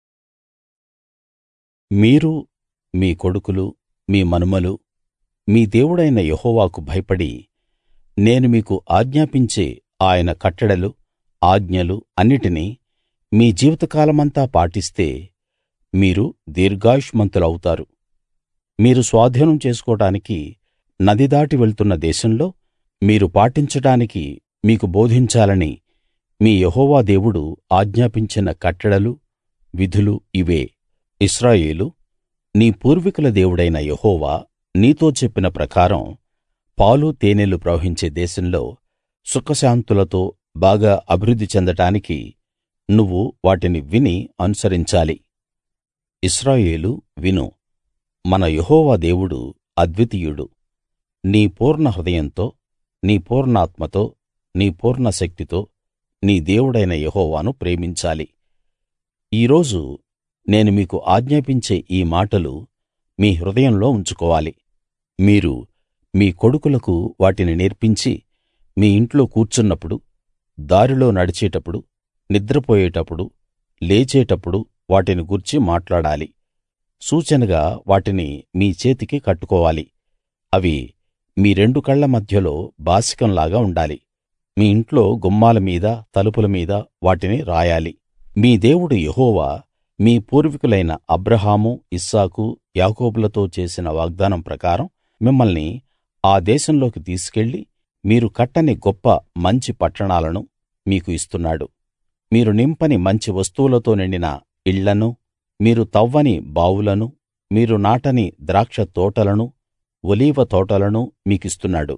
మీరు మీ కొడుకులు మీ మనుమలు మీ దేవుడైన యెహోవాకు భయపడి నేను మీకు ఆజ్ఞాపించే ఆయన కట్టడలు ఆజ్ఞలు అన్నిటినీ మీ జీవితకాలమంతా పాటిస్తే మీరు దీర్ఘాయుష్మంతులవుతారు మీరు స్వాధీనం చేసుకోడానికి నది దాటి వెళ్తున్న దేశంలో మీరు పాటించడానికి మీకు బోధించాలని మీ యెహోవా దేవుడు ఆజ్ఞాపించిన కట్టడలు విధులు ఇవే ఇశ్రాయేలూ నీ పూర్వీకుల దేవుడైన యెహోవా నీతో చెప్పిన ప్రకారం పాలు తేనెలు ప్రవహించే దేశంలో సుఖశాంతులతో బాగా అభివృద్ధి చెందడానికి నువ్వు వాటిని విని అనుసరించాలి ఇశ్రాయేలూ విను మన యెహోవా దేవుడు అద్వితీయుడు నీ పూర్ణ హృదయంతో నీ పూర్ణాత్మతో నీ పూర్ణ శక్తితో నీ దేవుడైన యెహోవాను ప్రేమించాలి ఈ రోజు నేను మీకు ఆజ్ఞాపించే ఈ మాటలు మీ హృదయంలో ఉంచుకోవాలి మీరు మీ కొడుకులకు వాటిని నేర్పించి మీ ఇంట్లో కూర్చున్నప్పుడు దారిలో నడిచేటప్పుడు నిద్రపోయేటప్పుడు లేచేటప్పుడు వాటిని గూర్చి మాట్లాడాలి సూచనగా వాటిని మీ చేతికి కట్టుకోవాలి అవి మీ రెండు కళ్ళ మధ్యలో బాసికంలాగా ఉండాలి మీ ఇంట్లో గుమ్మాల మీద తలుపుల మీద వాటిని రాయాలి మీ దేవుడు యెహోవా మీ పూర్వీకులైన అబ్రాహాము ఇస్సాకు యాకోబులతో చేసిన వాగ్దానం ప్రకారం మిమ్మల్ని ఆ దేశంలోకి తీసుకెళ్ళి మీరు కట్టని గొప్ప మంచి పట్టణాలను మీకు ఇస్తున్నాడు మీరు నింపని మంచి వస్తువులతో నిండిన ఇళ్లనూ మీరు తవ్వని బావులనూ మీరు నాటని ద్రాక్ష తోటలనూ ఒలీవ తోటలనూ మీకిస్తున్నాడు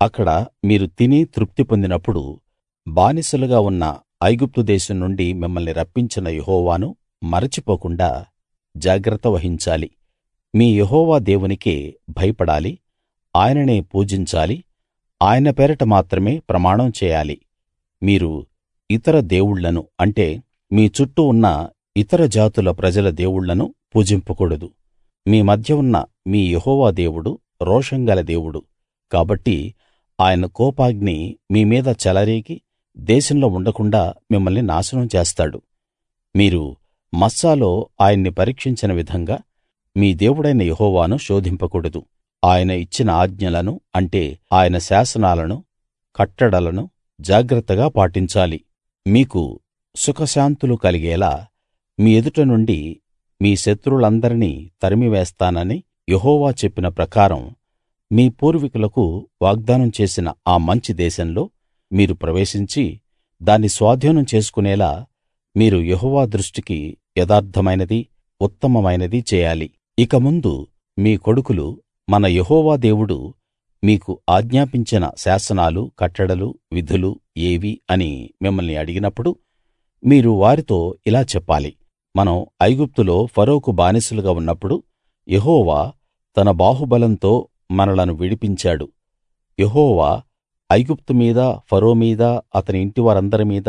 అక్కడ మీరు తిని తృప్తి పొందినప్పుడు బానిసలుగా ఉన్న ఐగుప్తు దేశం నుండి మిమ్మల్ని రప్పించిన యెహోవాను మరచిపోకుండా జాగ్రత్త వహించాలి మీ యెహోవా దేవునికే భయపడాలి ఆయననే పూజించాలి ఆయన పేరట మాత్రమే ప్రమాణం చేయాలి మీరు ఇతర దేవుళ్ళను అంటే మీ చుట్టూ ఉన్న ఇతర జాతుల ప్రజల దేవుళ్ళను పూజింపకూడదు మీ మధ్య ఉన్న మీ యెహోవా దేవుడు రోషం గల దేవుడు కాబట్టి ఆయన కోపాగ్ని మీ మీద చెలరేగి దేశంలో ఉండకుండాా మిమ్మల్ని నాశనం చేస్తాడు మీరు మస్సాలో ఆయన్ని పరీక్షించిన విధంగా మీ దేవుడైన యెహోవాను శోధింపకూడదు ఆయన ఇచ్చిన ఆజ్ఞలను అంటే ఆయన శాసనాలను కట్టడలను జాగ్రత్తగా పాటించాలి మీకు సుఖశాంతులు కలిగేలా మీ ఎదుట నుండి మీ శత్రువులందరినీ తరిమివేస్తానని యెహోవా చెప్పిన ప్రకారం మీ పూర్వీకులకు వాగ్దానం చేసిన ఆ మంచి దేశంలో మీరు ప్రవేశించి దాన్ని స్వాధీనం చేసుకునేలా మీరు యెహోవా దృష్టికి యథార్థమైనది ఉత్తమమైనది చేయాలి ఇక ముందు మీ కొడుకులు మన యెహోవా దేవుడు మీకు ఆజ్ఞాపించిన శాసనాలు కట్టడలు విధులు ఏవి అని మిమ్మల్ని అడిగినప్పుడు మీరు వారితో ఇలా చెప్పాలి మనం ఐగుప్తులో ఫరోకు బానిసలుగా ఉన్నప్పుడు యెహోవా తన బాహుబలంతో మనలను విడిపించాడు యెహోవా ఐగుప్తు మీద ఫరో మీద అతని ఇంటివారందరి మీద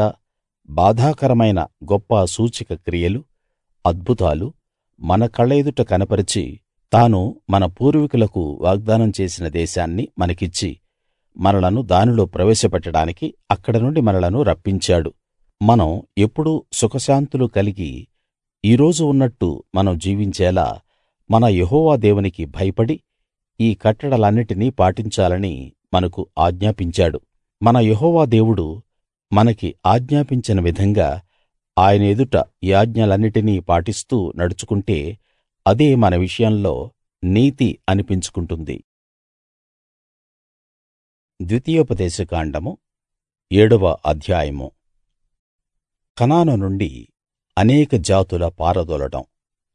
బాధాకరమైన గొప్ప సూచక క్రియలు అద్భుతాలు మన కళ్ళ ఎదుట కనపరిచి తాను మన పూర్వీకులకు వాగ్దానం చేసిన దేశాన్ని మనకిచ్చి మనలను దానిలో ప్రవేశపెట్టడానికి అక్కడ నుండి మనలను రప్పించాడు మనం ఎప్పుడూ సుఖశాంతులు కలిగి ఈ రోజు ఉన్నట్టు మనం జీవించేలా మన యెహోవా దేవునికి భయపడి ఈ కట్టడలన్నిటినీ పాటించాలని మనకు ఆజ్ఞాపించాడు మన యెహోవా దేవుడు మనకి ఆజ్ఞాపించిన విధంగా ఆయన ఎదుట ఈ ఆజ్ఞలన్నిటినీ పాటిస్తూ నడుచుకుంటే అదే మన విషయంలో నీతి అనిపించుకుంటుంది ద్వితీయోపదేశకాండము ఏడవ అధ్యాయము కనాను నుండి అనేక జాతుల పారదోలడం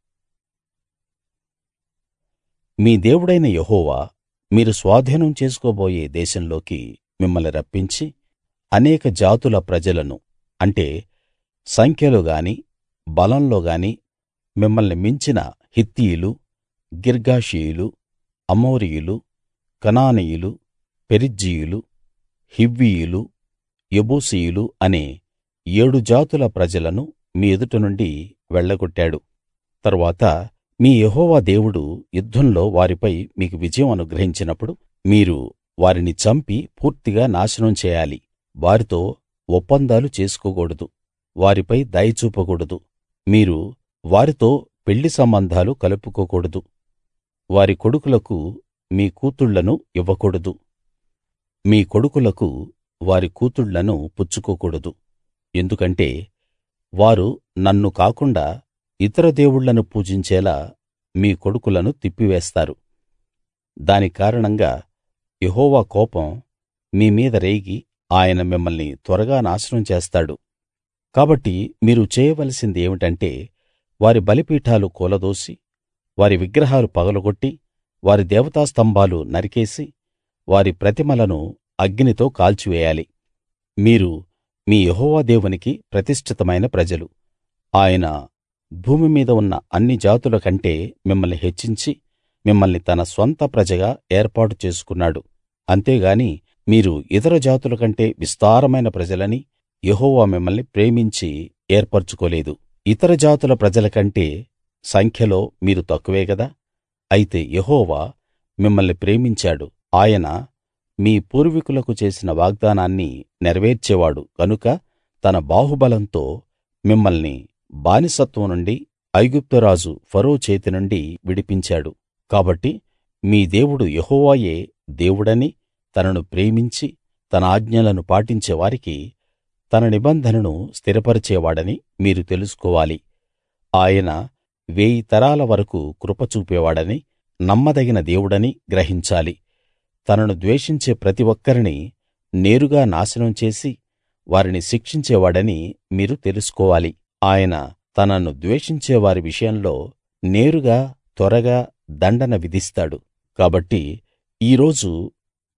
మీ దేవుడైన యెహోవా మీరు స్వాధీనం చేసుకోబోయే దేశంలోకి మిమ్మల్ని రప్పించి అనేక జాతుల ప్రజలను అంటే సంఖ్యలో గాని బలంలో గాని మిమ్మల్ని మించిన హిత్తీయులు గిర్గాషీయులు అమోరీయులు కనానీయులు పెరిజ్జీయులు హివ్వీయులు యెబూసీయులు అనే ఏడు జాతుల ప్రజలను మీ ఎదుట నుండి వెళ్ళగొట్టాడు తరువాత మీ యెహోవా దేవుడు యుద్ధంలో వారిపై మీకు విజయం అనుగ్రహించినప్పుడు మీరు వారిని చంపి పూర్తిగా నాశనం చేయాలి వారితో ఒప్పందాలు చేసుకోకూడదు వారిపై దయ చూపకూడదు మీరు వారితో పెళ్లి సంబంధాలు కలుపుకోకూడదు వారి కొడుకులకు మీ కూతుళ్ళను ఇవ్వకూడదు మీ కొడుకులకు వారి కూతుళ్ళను పుచ్చుకోకూడదు ఎందుకంటే వారు నన్ను కాకుండా ఇతర దేవుళ్ళను పూజించేలా మీ కొడుకులను తిప్పివేస్తారు దాని కారణంగా యెహోవా కోపం మీ మీద రేగి ఆయన మిమ్మల్ని త్వరగా నాశనం చేస్తాడు కాబట్టి మీరు చేయవలసింది ఏమిటంటే వారి బలిపీఠాలు కూలదోసి వారి విగ్రహాలు పగలగొట్టి వారి దేవతా స్తంభాలు నరికేసి వారి ప్రతిమలను అగ్నితో కాల్చివేయాలి మీరు మీ యెహోవా దేవునికి ప్రతిష్ఠితమైన ప్రజలు ఆయన భూమి మీద ఉన్న అన్ని జాతుల కంటే మిమ్మల్ని హెచ్చించి మిమ్మల్ని తన స్వంత ప్రజగా ఏర్పాటు చేసుకున్నాడు అంతేగాని మీరు ఇతర జాతుల కంటే విస్తారమైన ప్రజలని యెహోవా మిమ్మల్ని ప్రేమించి ఏర్పరచుకోలేదు ఇతర జాతుల ప్రజల కంటే సంఖ్యలో మీరు తక్కువే గదా అయితే యెహోవా మిమ్మల్ని ప్రేమించాడు ఆయన మీ పూర్వీకులకు చేసిన వాగ్దానాన్ని నెరవేర్చేవాడు గనుక తన బాహుబలంతో మిమ్మల్ని బానిసత్వం నుండి ఐగుప్తురాజు ఫరో చేతి నుండి విడిపించాడు కాబట్టి మీ దేవుడు యెహోవాయే దేవుడని తనను ప్రేమించి తన ఆజ్ఞలను పాటించే వారికి తన నిబంధనను స్థిరపరిచేవాడని మీరు తెలుసుకోవాలి ఆయన వేయి తరాల వరకూ కృప చూపేవాడని నమ్మదగిన దేవుడని గ్రహించాలి తనను ద్వేషించే ప్రతి ఒక్కరినీ నేరుగా నాశనం చేసి వారిని శిక్షించేవాడని మీరు తెలుసుకోవాలి ఆయన తనను ద్వేషించే వారి విషయంలో నేరుగా త్వరగా దండన విధిస్తాడు కాబట్టి ఈ రోజు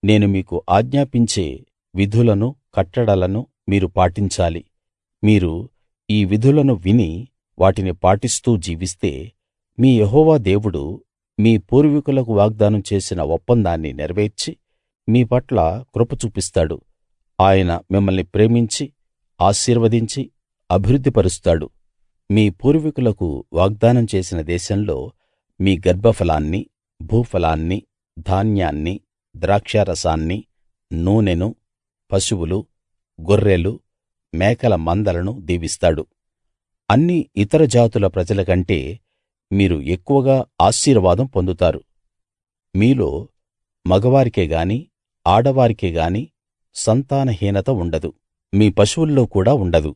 నేను మీకు ఆజ్ఞాపించే విధులను కట్టడలను మీరు పాటించాలి మీరు ఈ విధులను విని వాటిని పాటిస్తూ జీవిస్తే మీ యెహోవా దేవుడు మీ పూర్వీకులకు వాగ్దానం చేసిన ఒప్పందాన్ని నెరవేర్చి మీ పట్ల కృప చూపిస్తాడు ఆయన మిమ్మల్ని ప్రేమించి ఆశీర్వదించి అభివృద్ధిపరుస్తాడు మీ పూర్వీకులకు వాగ్దానం చేసిన దేశంలో మీ గర్భఫలాన్ని భూఫలాన్ని ధాన్యాన్ని ద్రాక్షారసాన్ని నూనెను పశువులు గొర్రెలు మేకల మందలను దీవిస్తాడు అన్ని ఇతర జాతుల ప్రజల కంటే మీరు ఎక్కువగా ఆశీర్వాదం పొందుతారు మీలో మగవారికే గాని ఆడవారికే గాని సంతానహీనత ఉండదు మీ పశువుల్లో కూడా ఉండదు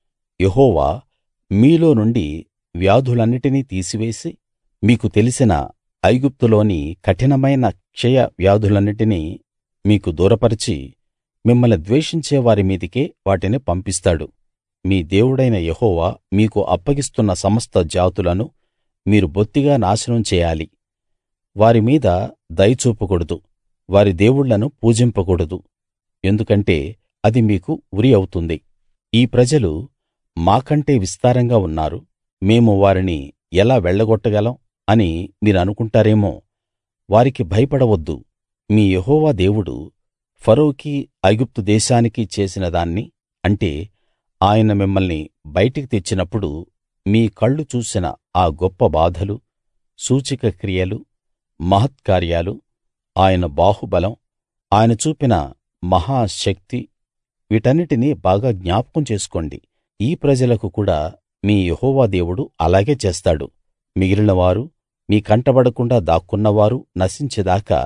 యెహోవా మీలో నుండి వ్యాధులన్నిటినీ తీసివేసి మీకు తెలిసిన ఐగుప్తులోని కఠినమైన క్షయ వ్యాధులన్నిటినీ మీకు దూరపరచి మిమ్మల్ని ద్వేషించే వారి మీదికే వాటిని పంపిస్తాడు మీ దేవుడైన యెహోవా మీకు అప్పగిస్తున్న సమస్త జాతులను మీరు బొత్తిగా నాశనం చేయాలి వారి మీద దయ చూపకూడదు వారి దేవుళ్ళను పూజింపకూడదు ఎందుకంటే అది మీకు ఉరి అవుతుంది ఈ ప్రజలు మాకంటే విస్తారంగా ఉన్నారు మేము వారిని ఎలా వెళ్ళగొట్టగలం అని మీరనుకుంటారేమో వారికి భయపడవద్దు మీ యెహోవా దేవుడు ఫరోకి ఐగుప్తు దేశానికి చేసిన దాన్ని అంటే ఆయన మిమ్మల్ని బయటికి తెచ్చినప్పుడు మీ కళ్ళు చూసిన ఆ గొప్ప బాధలు సూచక క్రియలు మహత్కార్యాలు ఆయన బాహుబలం ఆయన చూపిన మహా శక్తి వీటన్నిటినీ బాగా జ్ఞాపకం చేసుకోండి ఈ ప్రజలకు కూడా మీ యెహోవా దేవుడు అలాగే చేస్తాడు మిగిలినవారు మీ కంటబడకుండా దాక్కున్నవారు నశించేదాకా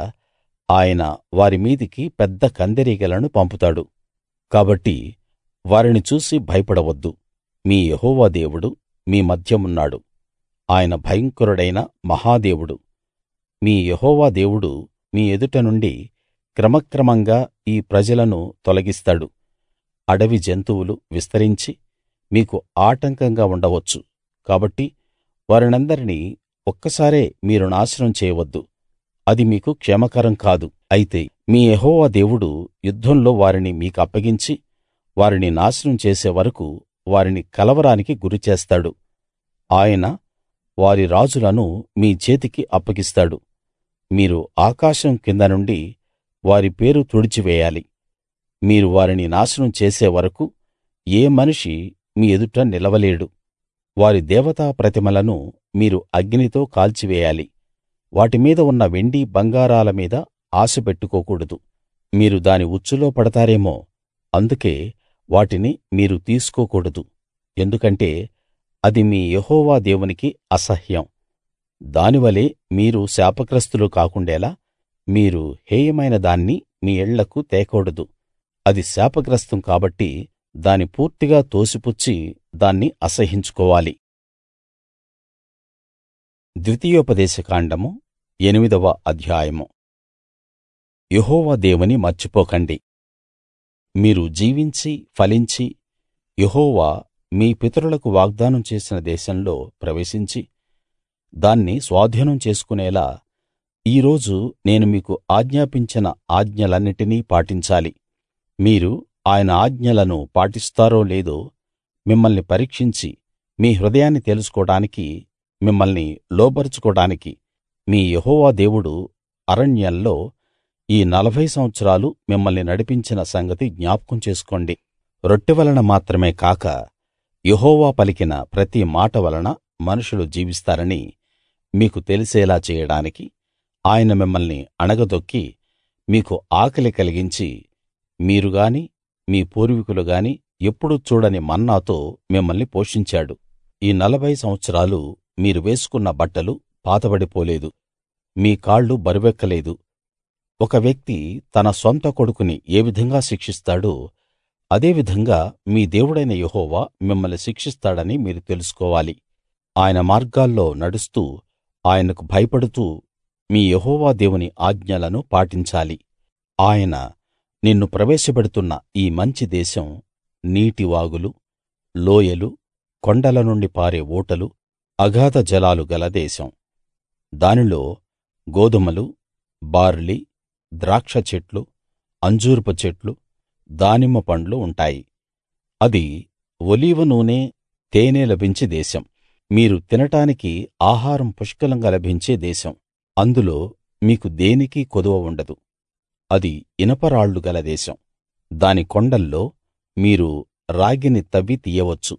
ఆయన వారి మీదికి పెద్ద కందిరీగలను పంపుతాడు కాబట్టి వారిని చూసి భయపడవద్దు మీ యెహోవా దేవుడు మీ మధ్యమున్నాడు ఆయన భయంకరుడైన మహాదేవుడు మీ యెహోవా దేవుడు మీ ఎదుట నుండి క్రమక్రమంగా ఈ ప్రజలను తొలగిస్తాడు అడవి జంతువులు విస్తరించి మీకు ఆటంకంగా ఉండవచ్చు కాబట్టి వారినందరినీ ఒక్కసారే మీరు నాశనం చేయవద్దు అది మీకు క్షేమకరం కాదు అయితే మీ యెహోవా దేవుడు యుద్ధంలో వారిని మీకప్పగించి వారిని నాశనం చేసే వరకూ వారిని కలవరానికి గురిచేస్తాడు ఆయన వారి రాజులను మీ చేతికి అప్పగిస్తాడు మీరు ఆకాశం కింద నుండి వారి పేరు తుడిచివేయాలి మీరు వారిని నాశనం చేసే వరకూ ఏ మనిషి మీ ఎదుట నిలవలేడు వారి దేవతా ప్రతిమలను మీరు అగ్నితో కాల్చివేయాలి వాటి మీద ఉన్న వెండి బంగారాల మీద ఆశ పెట్టుకోకూడదు మీరు దాని ఉచ్చులో పడతారేమో అందుకే వాటిని మీరు తీసుకోకూడదు ఎందుకంటే అది మీ యెహోవా దేవునికి అసహ్యం దానివలే మీరు శాపగ్రస్తులు కాకుండేలా మీరు హేయమైన దాన్ని మీ ఇళ్ళకు తేకూడదు అది శాపగ్రస్తం కాబట్టి దాని పూర్తిగా తోసిపుచ్చి దాన్ని అసహ్యించుకోవాలి ద్వితీయోపదేశ కాండము ఎనిమిదవ అధ్యాయము యెహోవా దేవుని మర్చిపోకండి మీరు జీవించి ఫలించి యెహోవా మీ పితరులకు వాగ్దానం చేసిన దేశంలో ప్రవేశించి దాన్ని స్వాధీనం చేసుకునేలా ఈ రోజు నేను మీకు ఆజ్ఞాపించిన ఆజ్ఞలన్నిటినీ పాటించాలి మీరు ఆయన ఆజ్ఞలను పాటిస్తారో లేదో మిమ్మల్ని పరీక్షించి మీ హృదయాన్ని తెలుసుకోడానికి మిమ్మల్ని లోబరుచుకోడానికి మీ యెహోవా దేవుడు అరణ్యంలో ఈ నలభై సంవత్సరాలు మిమ్మల్ని నడిపించిన సంగతి జ్ఞాపకం చేసుకోండి రొట్టె వలన మాత్రమే కాక యెహోవా పలికిన ప్రతి మాట వలన మనుషులు జీవిస్తారని మీకు తెలిసేలా చేయడానికి ఆయన మిమ్మల్ని అణగదొక్కి మీకు ఆకలి కలిగించి మీరు గాని మీ పూర్వీకులు గాని ఎప్పుడూ చూడని మన్నాతో మిమ్మల్ని పోషించాడు ఈ నలభై సంవత్సరాలు మీరు వేసుకున్న బట్టలు పాతబడిపోలేదు మీ కాళ్ళు బరువెక్కలేదు ఒక వ్యక్తి తన సొంత కొడుకుని ఏ విధంగా శిక్షిస్తాడో అదే విధంగా మీ దేవుడైన యెహోవా మిమ్మల్ని శిక్షిస్తాడని మీరు తెలుసుకోవాలి ఆయన మార్గాల్లో నడుస్తూ ఆయనకు భయపడుతూ మీ యెహోవా దేవుని ఆజ్ఞలను పాటించాలి ఆయన నిన్ను ప్రవేశపెడుతున్న ఈ మంచి దేశం నీటి వాగులు లోయలు కొండల నుండి పారే ఊటలు అగాధ జలాలు గల దేశం దానిలో గోదుమలు బార్లీ ద్రాక్ష చెట్లు అంజూరపు చెట్లు దానిమ్మ పండ్లు ఉంటాయి అది ఒలీవ నూనె తేనె లభించే దేశం మీరు తినడానికి ఆహారం పుష్కలంగా లభించే దేశం అందులో మీకు దేనికీ కొదువ ఉండదు అది ఇనపరాళ్లు గల దేశం దాని కొండల్లో మీరు రాగిని తవ్వి తీయవచ్చు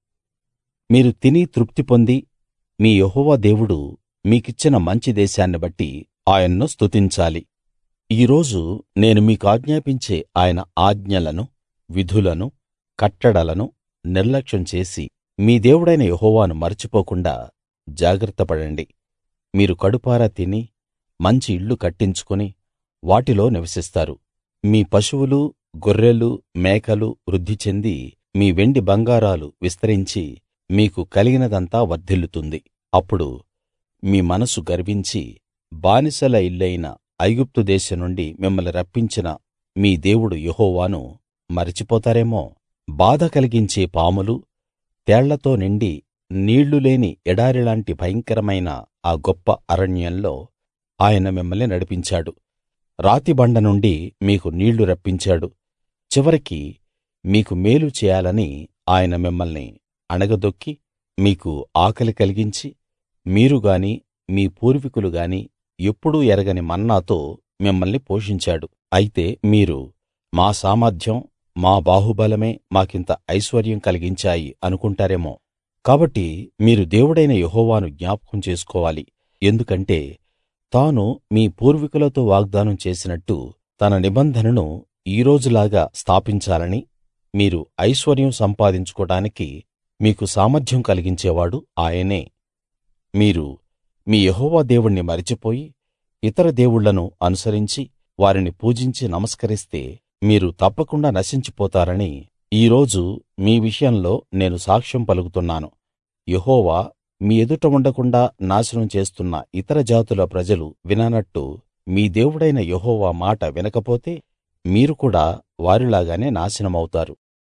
మీరు తిని తృప్తి పొంది మీ యెహోవా దేవుడు మీకిచ్చిన మంచి దేశాన్ని బట్టి ఆయన్ను స్తుతించాలి ఈ రోజు నేను మీకాజ్ఞాపించే ఆయన ఆజ్ఞలను విధులను కట్టడలను నిర్లక్ష్యం చేసి మీ దేవుడైన యెహోవాను మరచిపోకుండా జాగ్రత్తపడండి మీరు కడుపారా తిని మంచి ఇళ్ళు కట్టించుకుని వాటిలో నివసిస్తారు మీ పశువులు గొర్రెలు మేకలు వృద్ధి చెంది మీ వెండి బంగారాలు విస్తరించి మీకు కలిగినదంతా వర్ధిల్లుతుంది అప్పుడు మీ మనసు గర్వించి బానిసల ఇల్లైన ఐగుప్తు దేశం నుండి మిమ్మల్ని రప్పించిన మీ దేవుడు యెహోవాను మరచిపోతారేమో బాధ కలిగించే పాములు తేళ్లతో నిండి నీళ్లు లేని ఎడారిలాంటి భయంకరమైన ఆ గొప్ప అరణ్యంలో ఆయన మిమ్మల్ని నడిపించాడు రాతిబండ నుండి మీకు నీళ్లు రప్పించాడు చివరికి మీకు మేలు చేయాలని ఆయన మిమ్మల్ని అణగదొక్కి మీకు ఆకలి కలిగించి మీరు గాని మీ పూర్వీకులు గాని ఎప్పుడూ ఎరగని మన్నాతో మిమ్మల్ని పోషించాడు అయితే మీరు మా సామర్థ్యం మా బాహుబలమే మాకింత ఐశ్వర్యం కలిగించాయి అనుకుంటారేమో కాబట్టి మీరు దేవుడైన యెహోవాను జ్ఞాపకం చేసుకోవాలి ఎందుకంటే తాను మీ పూర్వీకులతో వాగ్దానం చేసినట్టు తన నిబంధనను ఈ రోజులాగా స్థాపించాలని మీరు ఐశ్వర్యం సంపాదించుకోడానికి మీకు సామర్థ్యం కలిగించేవాడు ఆయనే మీరు మీ యెహోవా దేవుణ్ణి మరిచిపోయి ఇతర దేవుళ్ళను అనుసరించి వారిని పూజించి నమస్కరిస్తే మీరు తప్పకుండా నశించిపోతారని ఈ రోజు మీ విషయంలో నేను సాక్ష్యం పలుకుతున్నాను యెహోవా మీ ఎదుట ఉండకుండా నాశనం చేస్తున్న ఇతర జాతుల ప్రజలు విననట్టు మీ దేవుడైన యెహోవా మాట వినకపోతే మీరు కూడా వారిలాగానే నాశనమవుతారు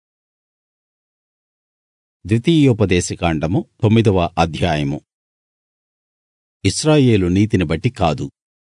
ద్వితీయోపదేశకాండము తొమ్మిదవ అధ్యాయము ఇశ్రాయేలు నీతిని బట్టి కాదు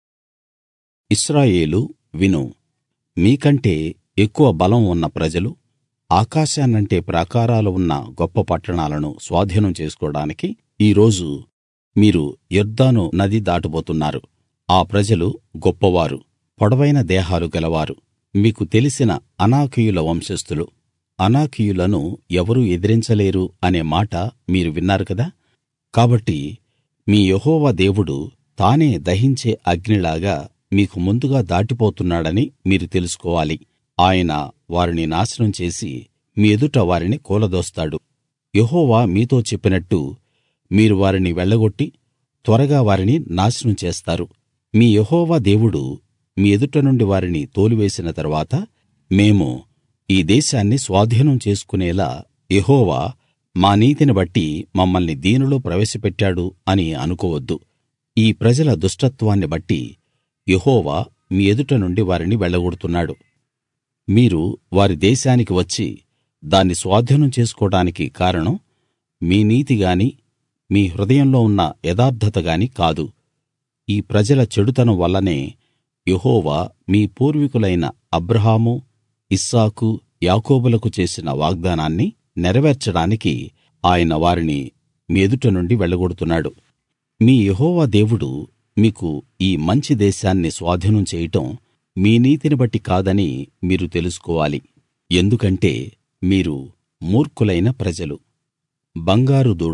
ఇశ్రాయేలు విను మీకంటే ఎక్కువ బలం ఉన్న ప్రజలు ఆకాశాన్నంటే ప్రాకారాలు ఉన్న గొప్ప పట్టణాలను స్వాధీనం చేసుకోవడానికి ఈ రోజు మీరు యొర్దాను నది దాటబోతున్నారు ఆ ప్రజలు గొప్పవారు పొడవైన దేహాలు గలవారు మీకు తెలిసిన అనాకీయుల వంశస్థులు అనాకీయులను ఎవరూ ఎదిరించలేరు అనే మాట మీరు విన్నారు కదా కాబట్టి మీ యెహోవా దేవుడు తానే దహించే అగ్నిలాగా మీకు ముందుగా దాటిపోతున్నాడని మీరు తెలుసుకోవాలి ఆయన వారిని నాశనం చేసి మీ ఎదుట వారిని కూలదోస్తాడు యెహోవా మీతో చెప్పినట్టు మీరు వారిని వెళ్ళగొట్టి త్వరగా వారిని నాశనం చేస్తారు మీ యెహోవా దేవుడు మీ ఎదుట నుండి వారిని తోలివేసిన తరువాత మేము ఈ దేశాన్ని స్వాధీనం చేసుకునేలా యెహోవా మా నీతిని బట్టి మమ్మల్ని దీనిలో ప్రవేశపెట్టాడు అని అనుకోవద్దు ఈ ప్రజల దుష్టత్వాన్ని బట్టి యెహోవా మీ ఎదుట నుండి వారిని వెళ్ళగొడుతున్నాడు మీరు వారి దేశానికి వచ్చి దాన్ని స్వాధీనం చేసుకోవడానికి కారణం మీ నీతి గాని మీ హృదయంలో ఉన్న యథార్థత గాని కాదు ఈ ప్రజల చెడుతనం వల్లనే యెహోవా మీ పూర్వీకులైన అబ్రాహాము ఇస్సాకు యాకోబులకు చేసిన వాగ్దానాన్ని నెరవేర్చడానికి ఆయన వారిని మీ ఎదుట నుండి వెళ్ళగొడుతున్నాడు మీ యెహోవా దేవుడు మీకు ఈ మంచి దేశాన్ని స్వాధీనం చేయటం మీ నీతిని బట్టి కాదని మీరు తెలుసుకోవాలి ఎందుకంటే మీరు మూర్ఖులైన ప్రజలు బంగారు దూడ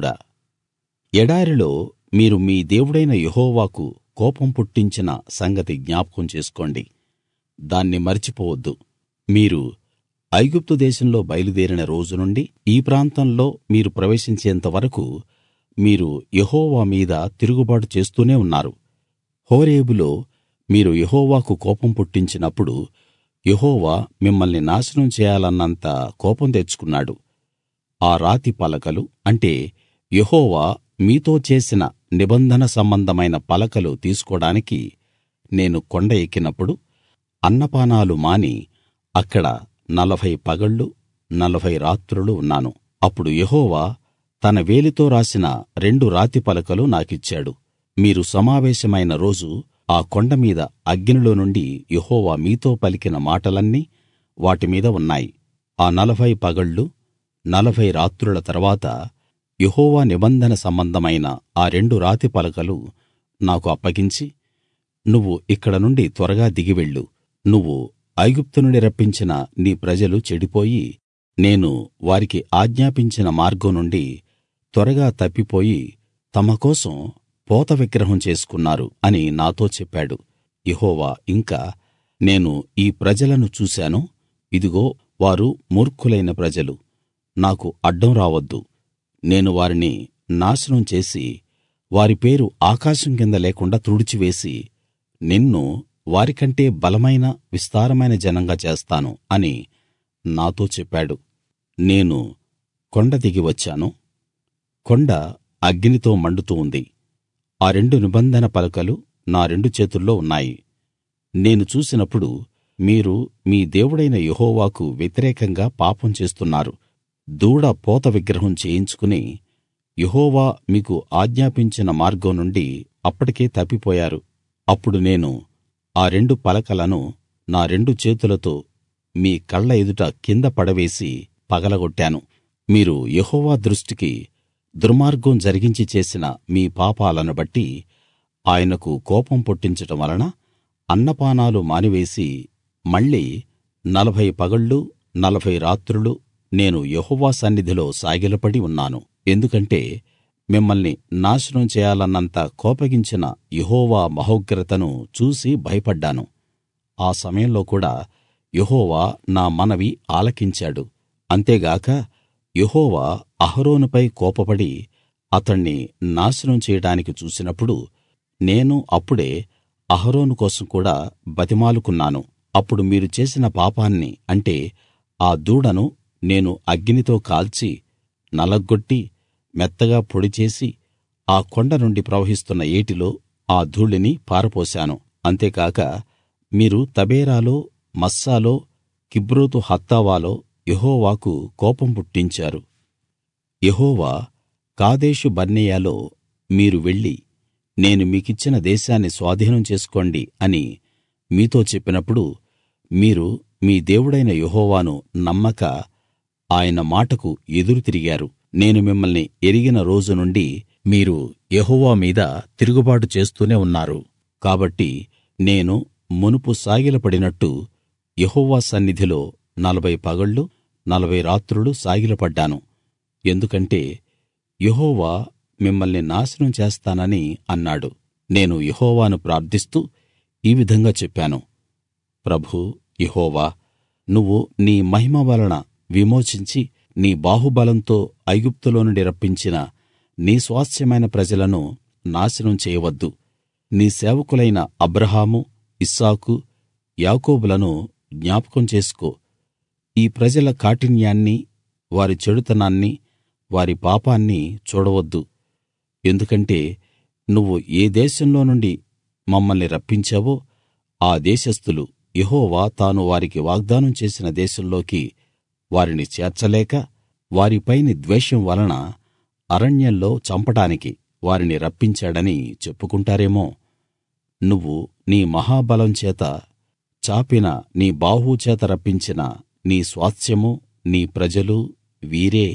ఎడారిలో మీరు మీ దేవుడైన యెహోవాకు కోపం పుట్టించిన సంగతి జ్ఞాపకం చేసుకోండి దాన్ని మరచిపోవద్దు మీరు ఐగుప్తు దేశంలో బయలుదేరిన రోజు నుండి ఈ ప్రాంతంలో మీరు ప్రవేశించేంత వరకు మీరు యెహోవా మీద తిరుగుబాటు చేస్తూనే ఉన్నారు హోరేబులో మీరు యెహోవాకు కోపం పుట్టించినప్పుడు యెహోవా మిమ్మల్ని నాశనం చేయాలన్నంత కోపం తెచ్చుకున్నాడు ఆ రాతి పలకలు అంటే యెహోవా మీతో చేసిన నిబంధన సంబంధమైన పలకలు తీసుకోడానికి నేను కొండ ఎక్కినప్పుడు అన్నపానాలు మాని అక్కడ నలభై పగళ్ళు నలభై రాత్రులు ఉన్నాను అప్పుడు యెహోవా తన వేలితో రాసిన రెండు రాతి పలకలు నాకిచ్చాడు మీరు సమావేశమైన రోజు ఆ కొండ మీద అగ్నిలో నుండి యెహోవా మీతో పలికిన మాటలన్నీ వాటి మీద ఉన్నాయి ఆ నలభై పగళ్లు నలభై రాత్రుల తరువాత యెహోవా నిబంధన సంబంధమైన ఆ రెండు రాతి పలకలు నాకు అప్పగించి నువ్వు ఇక్కడ నుండి త్వరగా దిగి వెళ్ళు నువ్వు ఐగుప్తు నుండి రప్పించిన నీ ప్రజలు చెడిపోయి నేను వారికి ఆజ్ఞాపించిన మార్గం నుండి త్వరగా తప్పిపోయి తమ కోసం పోత విగ్రహం చేసుకున్నారు అని నాతో చెప్పాడు యెహోవా ఇంకా నేను ఈ ప్రజలను చూశాను ఇదిగో వారు మూర్ఖులైన ప్రజలు నాకు అడ్డం రావద్దు నేను వారిని నాశనం చేసి వారి పేరు ఆకాశం కింద లేకుండా తుడిచివేసి నిన్ను వారికంటే బలమైన విస్తారమైన జనంగా చేస్తాను అని నాతో చెప్పాడు నేను కొండ దిగి వచ్చాను కొండ అగ్నితో మండుతూ ఉంది ఆ రెండు నిబంధన పలకలు నా రెండు చేతుల్లో ఉన్నాయి నేను చూసినప్పుడు మీరు మీ దేవుడైన యెహోవాకు వ్యతిరేకంగా పాపం చేస్తున్నారు దూడ పోత విగ్రహం చేయించుకుని యెహోవా మీకు ఆజ్ఞాపించిన మార్గం నుండి అప్పటికే తప్పిపోయారు అప్పుడు నేను ఆ రెండు పలకలను నా రెండు చేతులతో మీ కళ్ళ ఎదుట కింద పడవేసి పగలగొట్టాను మీరు యెహోవా దృష్టికి దుర్మార్గం జరిగించి చేసిన మీ పాపాలను బట్టి ఆయనకు కోపం పుట్టించటం వలన అన్నపానాలు మానివేసి మళ్ళీ నలభై పగళ్లు నలభై రాత్రులు నేను యెహోవా సన్నిధిలో సాగిలపడి ఉన్నాను ఎందుకంటే మిమ్మల్ని నాశనం చేయాలన్నంత కోపగించిన యెహోవా మహోగ్రతను చూసి భయపడ్డాను ఆ సమయంలో కూడా యెహోవా నా మనవి ఆలకించాడు అంతేగాక యెహోవా అహరోనుపై కోపపడి అతణ్ణి నాశనం చేయడానికి చూసినప్పుడు నేను అప్పుడే అహరోను కోసం కూడా బతిమాలుకున్నాను అప్పుడు మీరు చేసిన పాపాన్ని అంటే ఆ దూడను నేను అగ్నితో కాల్చి నలగ్గొట్టి మెత్తగా పొడి చేసి ఆ కొండ నుండి ప్రవహిస్తున్న ఏటిలో ఆ ధూళిని పారపోశాను అంతేకాక మీరు తబేరాలో మస్సాలో కిబ్రోతు హత్తావాలో యెహోవాకు కోపం పుట్టించారు యెహోవా కాదేషు బర్నేయలో మీరు వెళ్లి నేను మీకిచ్చిన దేశాన్ని స్వాధీనం చేసుకోండి అని మీతో చెప్పినప్పుడు మీరు మీ దేవుడైన యెహోవాను నమ్మక ఆయన మాటకు ఎదురు తిరిగారు నేను మిమ్మల్ని ఎరిగిన రోజు నుండి మీరు యెహోవా మీద తిరుగుబాటు చేస్తూనే ఉన్నారు కాబట్టి నేను మునుపు సాగిలపడినట్టు యెహోవా సన్నిధిలో నలభై పగళ్లు నలభై రాత్రులు సాగిలపడ్డాను ఎందుకంటే యెహోవా మిమ్మల్ని నాశనం చేస్తానని అన్నాడు నేను యెహోవాను ప్రార్థిస్తూ ఈ విధంగా చెప్పాను ప్రభూ యెహోవా నువ్వు నీ మహిమ వలన విమోచించి నీ బాహుబలంతో ఐగుప్తులో నుండి రప్పించిన నీ స్వాస్థ్యమైన ప్రజలను నాశనం చేయవద్దు నీ సేవకులైన అబ్రాహాము ఇస్సాకు యాకోబులను జ్ఞాపకం చేసుకో ఈ ప్రజల కాఠిన్యాన్ని వారి చెడుతనాన్ని వారి పాపాన్ని చూడవద్దు ఎందుకంటే నువ్వు ఏ దేశంలో నుండి మమ్మల్ని రప్పించావో ఆ దేశస్థులు యెహోవా తాను వారికి వాగ్దానం చేసిన దేశంలోకి వారిని చేర్చలేక వారిపైని ద్వేషం వలన అరణ్యంలో చంపడానికి వారిని రప్పించాడని చెప్పుకుంటారేమో నువ్వు నీ మహాబలం చేత చాపిన నీ బాహువు చేత రప్పించిన నీ స్వాస్థ్యము నీ ప్రజలు వీరే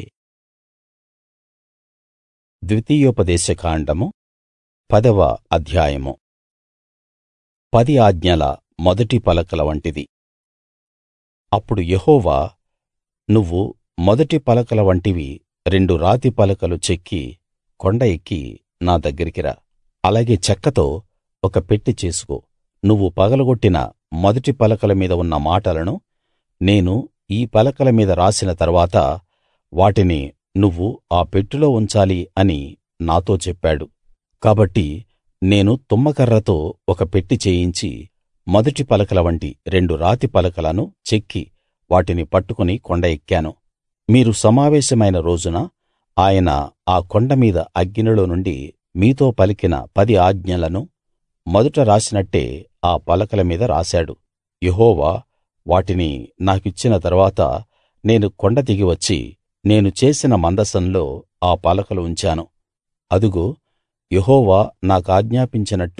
ద్వితీయోపదేశకాండము పదవ అధ్యాయము పది ఆజ్ఞల మొదటి పలకల వంటిది అప్పుడు యెహోవా నువ్వు మొదటి పలకల వంటివి రెండు రాతి పలకలు చెక్కి కొండ ఎక్కి నా దగ్గరికి రా అలాగే చెక్కతో ఒక పెట్టె చేసుకో నువ్వు పగలగొట్టిన మొదటి పలకల మీద ఉన్న మాటలను నేను ఈ పలకల మీద రాసిన తరువాత వాటిని నువ్వు ఆ పెట్టెలో ఉంచాలి అని నాతో చెప్పాడు కాబట్టి నేను తుమ్మకర్రతో ఒక పెట్టె చేయించి మొదటి పలకల వంటి రెండు రాతి పలకలను చెక్కి వాటిని పట్టుకుని కొండ ఎక్కాను మీరు సమావేశమైన రోజున ఆయన ఆ కొండ మీద అగ్నిలో నుండి మీతో పలికిన పది ఆజ్ఞలను మొదట రాసినట్టే ఆ పలకల మీద రాశాడు యెహోవా వాటిని నాకిచ్చిన తరువాత నేను కొండ దిగి వచ్చి నేను చేసిన మందసంలో ఆ పలకలు ఉంచాను అదుగో యెహోవా నాకాజ్ఞాపించినట్టు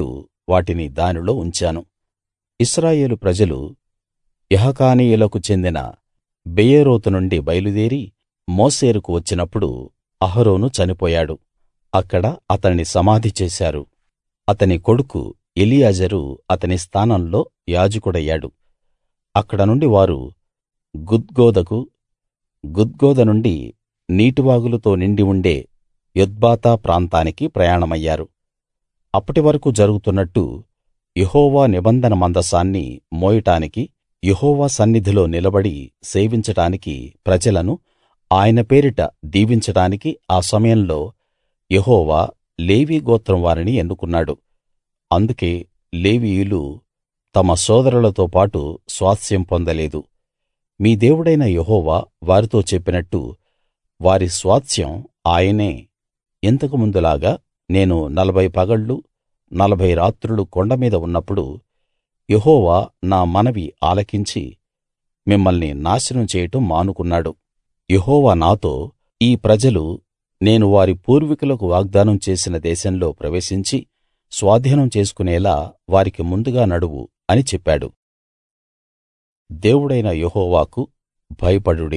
వాటిని దానిలో ఉంచాను ఇశ్రాయేలు ప్రజలు యహకానీయులకు చెందిన బెయేరోతు నుండి బయలుదేరి మోసేరుకు వచ్చినప్పుడు అహరోను చనిపోయాడు అక్కడ అతన్ని సమాధి చేశారు అతని కొడుకు ఎలియాజరు అతని స్థానంలో యాజకుడయ్యాడు అక్కడ నుండి వారు గుద్గోదకు గుద్గోద నుండి నీటివాగులతో నిండి ఉండే యొత్బాతా ప్రాంతానికి ప్రయాణమయ్యారు అప్పటి వరకూ జరుగుతున్నట్టు యెహోవా నిబంధన మందసాన్ని మోయడానికి యెహోవా సన్నిధిలో నిలబడి సేవించడానికి ప్రజలను ఆయన పేరిట దీవించడానికి ఆ సమయంలో యెహోవా లేవీ గోత్రం వారిని ఎన్నుకున్నాడు అందుకే లేవీయులు తమ సోదరులతో పాటు స్వాస్థ్యం పొందలేదు మీ దేవుడైన యెహోవా వారితో చెప్పినట్టు వారి స్వాస్థ్యం ఆయనే ఇంతకు ముందులాగా నేను నలభై పగళ్లు నలభై రాత్రులు కొండ మీద ఉన్నప్పుడు యెహోవా నా మనవి ఆలకించి మిమ్మల్ని నాశనం చేయడం మానుకున్నాడు యెహోవా నాతో ఈ ప్రజలు నేను వారి పూర్వీకులకు వాగ్దానం చేసిన దేశంలో ప్రవేశించి స్వాధీనం చేసుకునేలా వారికి ముందుగా నడువు అని చెప్పాడు దేవుడైన యెహోవాకు భయపడుడి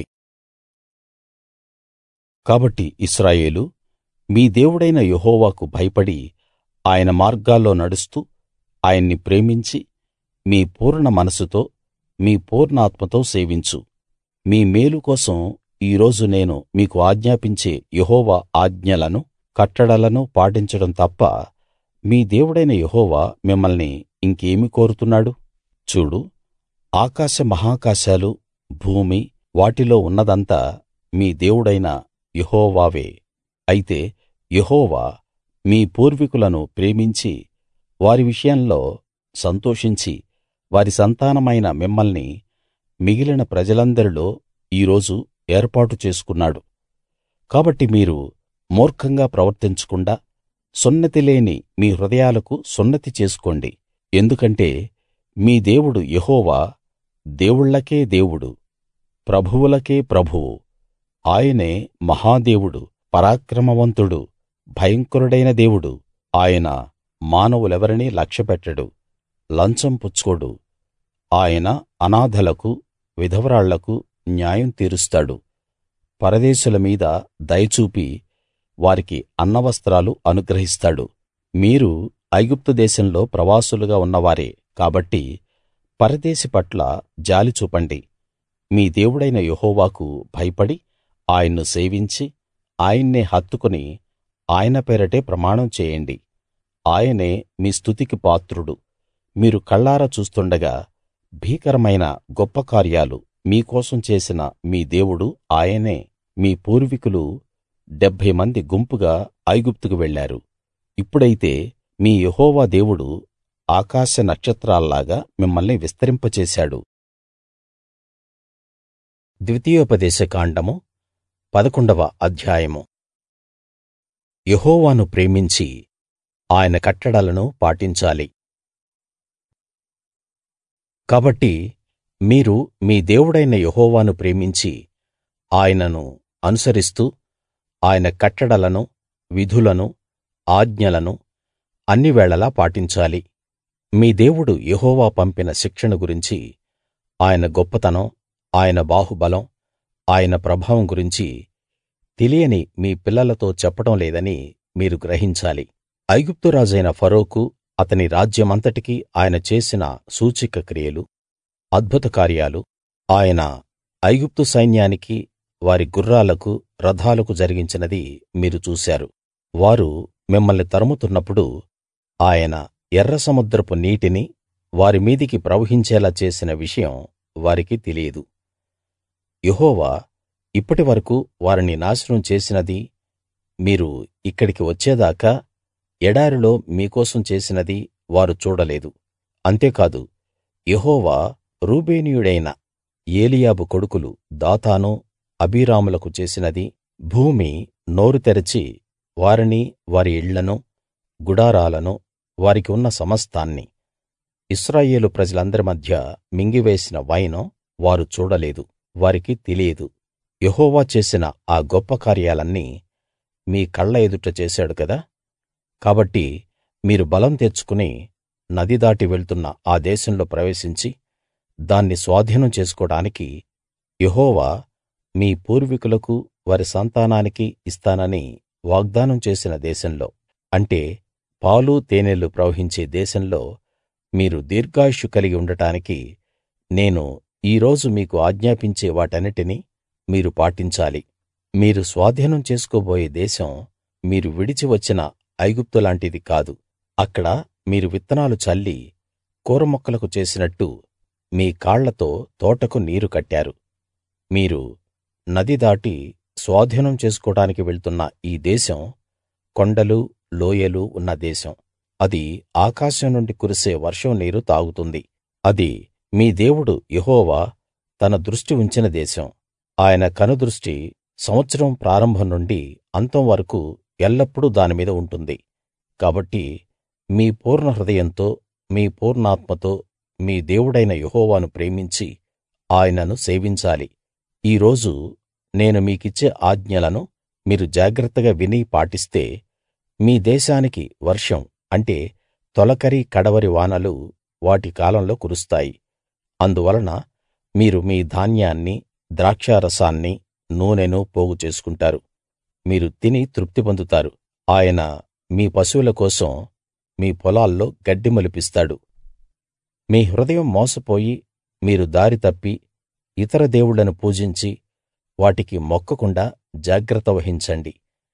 కాబట్టి ఇశ్రాయేలూ మీ దేవుడైన యెహోవాకు భయపడి ఆయన మార్గాల్లో నడుస్తూ ఆయన్ని ప్రేమించి మీ పూర్ణ మనస్సుతో మీ పూర్ణాత్మతో సేవించు మీ మేలు కోసం ఈ రోజు నేను మీకు ఆజ్ఞాపించే యెహోవా ఆజ్ఞలను కట్టడలను పాటించడం తప్ప మీ దేవుడైన యెహోవా మిమ్మల్ని ఇంకేమి కోరుతున్నాడు చూడు ఆకాశ మహాకాశాలు భూమి వాటిలో ఉన్నదంతా మీ దేవుడైన యెహోవావే అయితే యెహోవా మీ పూర్వీకులను ప్రేమించి వారి విషయంలో సంతోషించి వారి సంతానమైన మిమ్మల్ని మిగిలిన ప్రజలందరిలో ఈ రోజు ఏర్పాటు చేసుకున్నాడు కాబట్టి మీరు మూర్ఖంగా ప్రవర్తించకుండా సున్నతి లేని మీ హృదయాలకు సున్నతి చేసుకోండి ఎందుకంటే మీ దేవుడు యెహోవా దేవుళ్ళకే దేవుడు ప్రభువులకే ప్రభువు ఆయనే మహాదేవుడు పరాక్రమవంతుడు భయంకరుడైన దేవుడు ఆయన మానవులెవరినీ లక్ష్యపెట్టడు లంచం పుచ్చుకోడు ఆయన అనాథలకు విధవరాళ్లకు న్యాయం తీరుస్తాడు పరదేశుల మీద దయ చూపి వారికి అన్నవస్త్రాలు అనుగ్రహిస్తాడు మీరు ఐగుప్తు దేశంలో ప్రవాసులుగా ఉన్నవారే కాబట్టి పరదేశి పట్ల జాలి చూపండి మీ దేవుడైన యెహోవాకు భయపడి ఆయన్ను సేవించి ఆయన్నే హత్తుకుని ఆయన పేరటే ప్రమాణం చేయండి ఆయనే మీ స్తుతికి పాత్రుడు మీరు కళ్ళారా చూస్తుండగా భీకరమైన గొప్ప కార్యాలు మీకోసం చేసిన మీ దేవుడు ఆయనే మీ పూర్వీకులు డెబ్భై మంది గుంపుగా ఐగుప్తుకు వెళ్ళారు ఇప్పుడైతే మీ యెహోవా దేవుడు ఆకాశ నక్షత్రాల్లాగా మిమ్మల్ని విస్తరింపచేశాడు ద్వితీయోపదేశ కాండము పదకొండవ అధ్యాయము యెహోవాను ప్రేమించి ఆయన కట్టడలను పాటించాలి కాబట్టి మీరు మీ దేవుడైన యెహోవాను ప్రేమించి ఆయనను అనుసరిస్తూ ఆయన కట్టడలను విధులను ఆజ్ఞలను అన్ని వేళలా పాటించాలి మీ దేవుడు యెహోవా పంపిన శిక్షణ గురించి ఆయన గొప్పతనం ఆయన బాహుబలం ఆయన ప్రభావం గురించి తెలియని మీ పిల్లలతో చెప్పడం లేదని మీరు గ్రహించాలి ఐగుప్తు రాజైన ఫరోకు అతని రాజ్యమంతటికీ ఆయన చేసిన సూచక క్రియలు అద్భుత కార్యాలు ఆయన ఐగుప్తు సైన్యానికి వారి గుర్రాలకు రథాలకు జరిగించినది మీరు చూశారు వారు మిమ్మల్ని తరుముతున్నప్పుడు ఆయన ఎర్ర సముద్రపు నీటిని వారి మీదికి ప్రవహించేలా చేసిన విషయం వారికి తెలియదు యెహోవా ఇప్పటి వరకూ వారిని నాశనం చేసినదీ మీరు ఇక్కడికి వచ్చేదాకా ఎడారిలో మీకోసం చేసినదీ వారు చూడలేదు అంతేకాదు యెహోవా రూబేనీయుడైన ఏలీయాబు కొడుకులు దాతాను అబీరాములకు చేసినదీ భూమి నోరు తెరచి వారిని వారి ఇళ్ళను గుడారాలను వారికి ఉన్న సమస్తాన్నీ ఇశ్రాయేలు ప్రజలందరి మధ్య మింగివేసిన వైనం వారు చూడలేదు వారికి తెలియదు యెహోవా చేసిన ఆ గొప్ప కార్యాలన్నీ మీ కళ్ళ ఎదుట చేశాడు కదా కాబట్టి మీరు బలం తెచ్చుకుని నది దాటి వెళ్తున్న ఆ దేశంలో ప్రవేశించి దాన్ని స్వాధీనం చేసుకోడానికి యెహోవా మీ పూర్వీకులకు వారి సంతానానికి ఇస్తానని వాగ్దానం చేసిన దేశంలో అంటే పాలు తేనెలు ప్రవహించే దేశంలో మీరు దీర్ఘాయుష్షు కలిగి ఉండటానికి నేను ఈ రోజు మీకు ఆజ్ఞాపించే వాటన్నిటినీ మీరు పాటించాలి మీరు స్వాధీనం చేసుకోబోయే దేశం మీరు విడిచి వచ్చిన ఐగుప్తులాంటిది కాదు అక్కడ మీరు విత్తనాలు చల్లి కూర మొక్కలకు చేసినట్టు మీ కాళ్లతో తోటకు నీరు కట్టారు మీరు నది దాటి స్వాధీనం చేసుకోడానికి వెళ్తున్న ఈ దేశం కొండలు లోయలు ఉన్న దేశం అది ఆకాశం నుండి కురిసే వర్షం నీరు తాగుతుంది అది మీ దేవుడు యెహోవా తన దృష్టి ఉంచిన దేశం ఆయన కనుదృష్టి సంవత్సరం ప్రారంభం నుండి అంతం వరకూ ఎల్లప్పుడూ దాని మీద ఉంటుంది కాబట్టి మీ పూర్ణ హృదయంతో మీ పూర్ణాత్మతో మీ దేవుడైన యెహోవాను ప్రేమించి ఆయనను సేవించాలి ఈ రోజు నేను మీకిచ్చే ఆజ్ఞలను మీరు జాగ్రత్తగా విని పాటిస్తే మీ దేశానికి వర్షం అంటే తొలకరి కడవరి వానలు వాటి కాలంలో కురుస్తాయి అందువలన మీరు మీ ధాన్యాన్ని ద్రాక్షారసాన్ని నూనెను పోగు చేసుకుంటారు మీరు తిని తృప్తి పొందుతారు ఆయన మీ పశువుల కోసం మీ పొలాల్లో గడ్డి మొలిపిస్తాడు మీ హృదయం మోసపోయి మీరు దారి తప్పి ఇతర దేవుళ్ళను పూజించి వాటికి మొక్కకుండా జాగ్రత్త వహించండి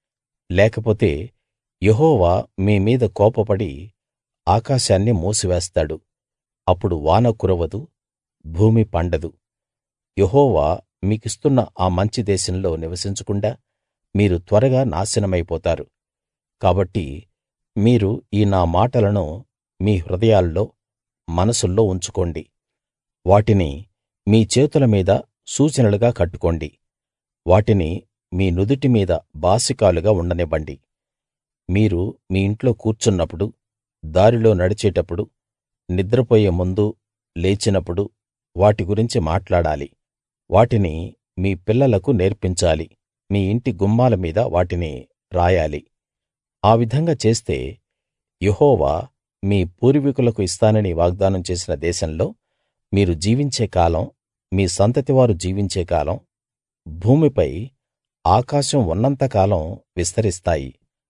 లేకపోతే యెహోవా మీ మీద కోపపడి ఆకాశాన్ని మూసివేస్తాడు అప్పుడు వాన కురవదు భూమి పండదు యెహోవా మీకిస్తున్న ఆ మంచి దేశంలో నివసించకుండా మీరు త్వరగా నాశనమైపోతారు కాబట్టి మీరు ఈ నా మాటలను మీ హృదయాల్లో మనసుల్లో ఉంచుకోండి వాటిని మీ చేతుల మీద సూచనలుగా కట్టుకోండి వాటిని మీ నుదిటి మీద బాసికాలుగా ఉండనివ్వండి మీరు మీ ఇంట్లో కూర్చున్నప్పుడు దారిలో నడిచేటప్పుడు నిద్రపోయే ముందు లేచినప్పుడు వాటి గురించి మాట్లాడాలి వాటిని మీ పిల్లలకు నేర్పించాలి మీ ఇంటి గుమ్మాల మీద వాటిని రాయాలి ఆ విధంగా చేస్తే యెహోవా మీ పూర్వీకులకు ఇస్తానని వాగ్దానం చేసిన దేశంలో మీరు జీవించే కాలం మీ సంతతివారు జీవించే కాలం భూమిపై ఆకాశం ఉన్నంత కాలం విస్తరిస్తాయి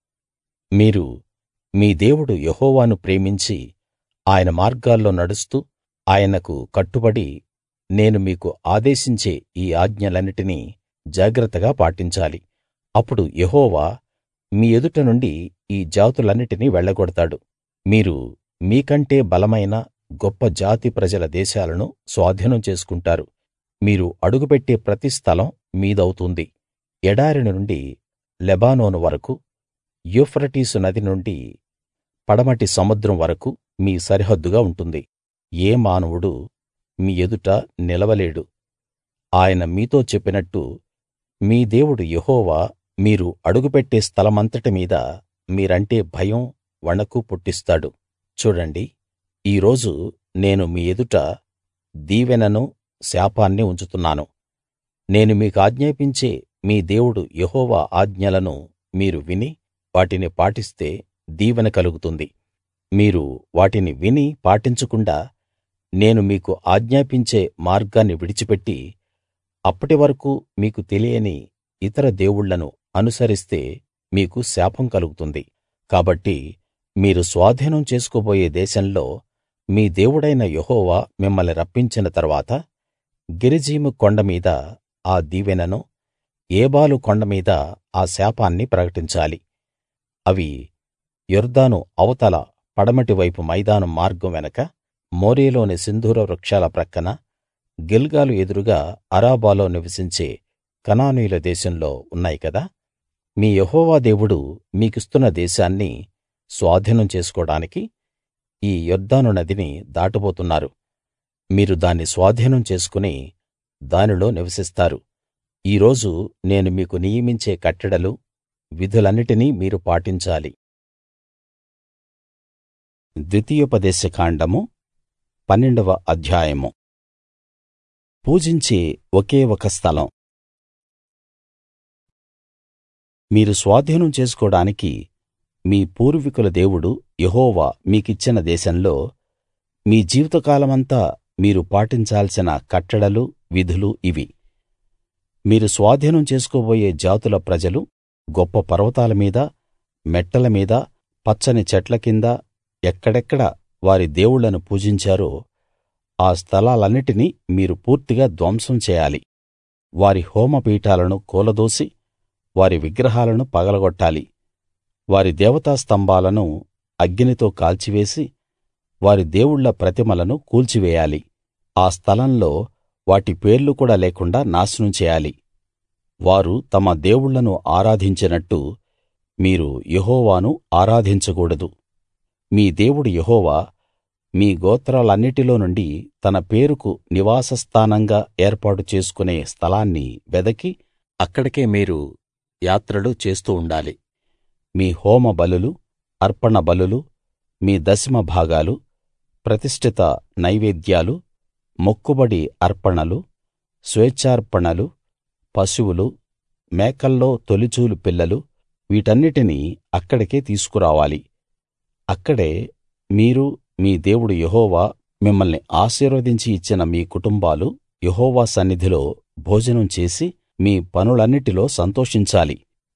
మీరు మీ దేవుడు యెహోవాను ప్రేమించి ఆయన మార్గాల్లో నడుస్తూ ఆయనకు కట్టుబడి నేను మీకు ఆదేశించే ఈ ఆజ్ఞలన్నిటినీ జాగ్రత్తగా పాటించాలి అప్పుడు యెహోవా మీ ఎదుట నుండి ఈ జాతులన్నిటినీ వెళ్ళగొడతాడు మీరు మీకంటే బలమైన గొప్ప జాతి ప్రజల దేశాలను స్వాధీనం చేసుకుంటారు మీరు అడుగుపెట్టే ప్రతి స్థలం మీదవుతుంది ఎడారి నుండి లెబానోను వరకూ యూఫ్రటీసు నది నుండి పడమటి సముద్రం వరకూ మీ సరిహద్దుగా ఉంటుంది ఏ మానవుడూ మీ ఎదుట నిలవలేడు ఆయన మీతో చెప్పినట్టు మీ దేవుడు యెహోవా మీరు అడుగుపెట్టే స్థలమంతటి మీద మీరంటే భయం వణకు పుట్టిస్తాడు చూడండి ఈ రోజు నేను మీ ఎదుట దీవెనను శాపాన్ని ఉంచుతున్నాను నేను మీకాజ్ఞాపించే మీ దేవుడు యెహోవా ఆజ్ఞలను మీరు విని వాటిని పాటిస్తే దీవెన కలుగుతుంది మీరు వాటిని విని పాటించకుండా నేను మీకు ఆజ్ఞాపించే మార్గాన్ని విడిచిపెట్టి అప్పటి వరకూ మీకు తెలియని ఇతర దేవుళ్ళను అనుసరిస్తే మీకు శాపం కలుగుతుంది కాబట్టి మీరు స్వాధీనం చేసుకోబోయే దేశంలో మీ దేవుడైన యెహోవా మిమ్మల్ని రప్పించిన తరువాత గెరిజీము కొండ మీద ఆ దీవెనను ఏబాలు కొండ మీద ఆ శాపాన్ని ప్రకటించాలి అవి యొర్దాను అవతల పడమటి వైపు మైదానం మార్గం వెనక మోరేలోని సింధూర వృక్షాల ప్రక్కన గిల్గాలు ఎదురుగా అరాబాలో నివసించే కనానీయుల దేశంలో ఉన్నాయి కదా మీ యెహోవా దేవుడు మీకిస్తున్న దేశాన్ని స్వాధీనం చేసుకోడానికి ఈ యొర్దాను నదిని దాటబోతున్నారు మీరు దాన్ని స్వాధీనం చేసుకుని దానిలో నివసిస్తారు ఈ రోజు నేను మీకు నియమించే కట్టడలు విధులన్నిటినీ మీరు పాటించాలి ద్వితీయోపదేశ కాండము పన్నెండవ అధ్యాయము పూజించే ఒకే ఒక స్థలం మీరు స్వాధీనం చేసుకోడానికి మీ పూర్వీకుల దేవుడు యెహోవా మీకిచ్చిన దేశంలో మీ జీవితకాలమంతా మీరు పాటించాల్సిన కట్టడలు విధులు ఇవి మీరు స్వాధీనం చేసుకోబోయే జాతుల ప్రజలు గొప్ప పర్వతాల మీద మెట్టల మీద పచ్చని చెట్ల కింద ఎక్కడెక్కడ వారి దేవుళ్ళను పూజించారో ఆ స్థలాలన్నిటినీ మీరు పూర్తిగా ధ్వంసం చేయాలి వారి హోమపీఠాలను కూలదోసి వారి విగ్రహాలను పగలగొట్టాలి వారి దేవతా స్తంభాలను అగ్నితో కాల్చివేసి వారి దేవుళ్ళ ప్రతిమలను కూల్చివేయాలి ఆ స్థలంలో వాటి పేర్లు కూడా లేకుండా నాశనం చేయాలి వారు తమ దేవుళ్ళను ఆరాధించినట్టు మీరు యెహోవాను ఆరాధించకూడదు మీ దేవుడు యెహోవా మీ గోత్రాలన్నిటిలో నుండి తన పేరుకు నివాస స్థానంగా ఏర్పాటు చేసుకునే స్థలాన్ని వెదకి అక్కడికే మీరు యాత్రలు చేస్తూ ఉండాలి మీ హోమ బలులు అర్పణ బలులు మీ దశమ భాగాలు ప్రతిష్ఠిత నైవేద్యాలు మొక్కుబడి అర్పణలు స్వేచ్ఛార్పణలు పశువులు మేకల్లో తొలిచూలు పిల్లలు వీటన్నిటినీ అక్కడికే తీసుకురావాలి అక్కడే మీరు మీ దేవుడు యెహోవా మిమ్మల్ని ఆశీర్వదించి ఇచ్చిన మీ కుటుంబాలు యెహోవా సన్నిధిలో భోజనం చేసి మీ పనులన్నిటిలో సంతోషించాలి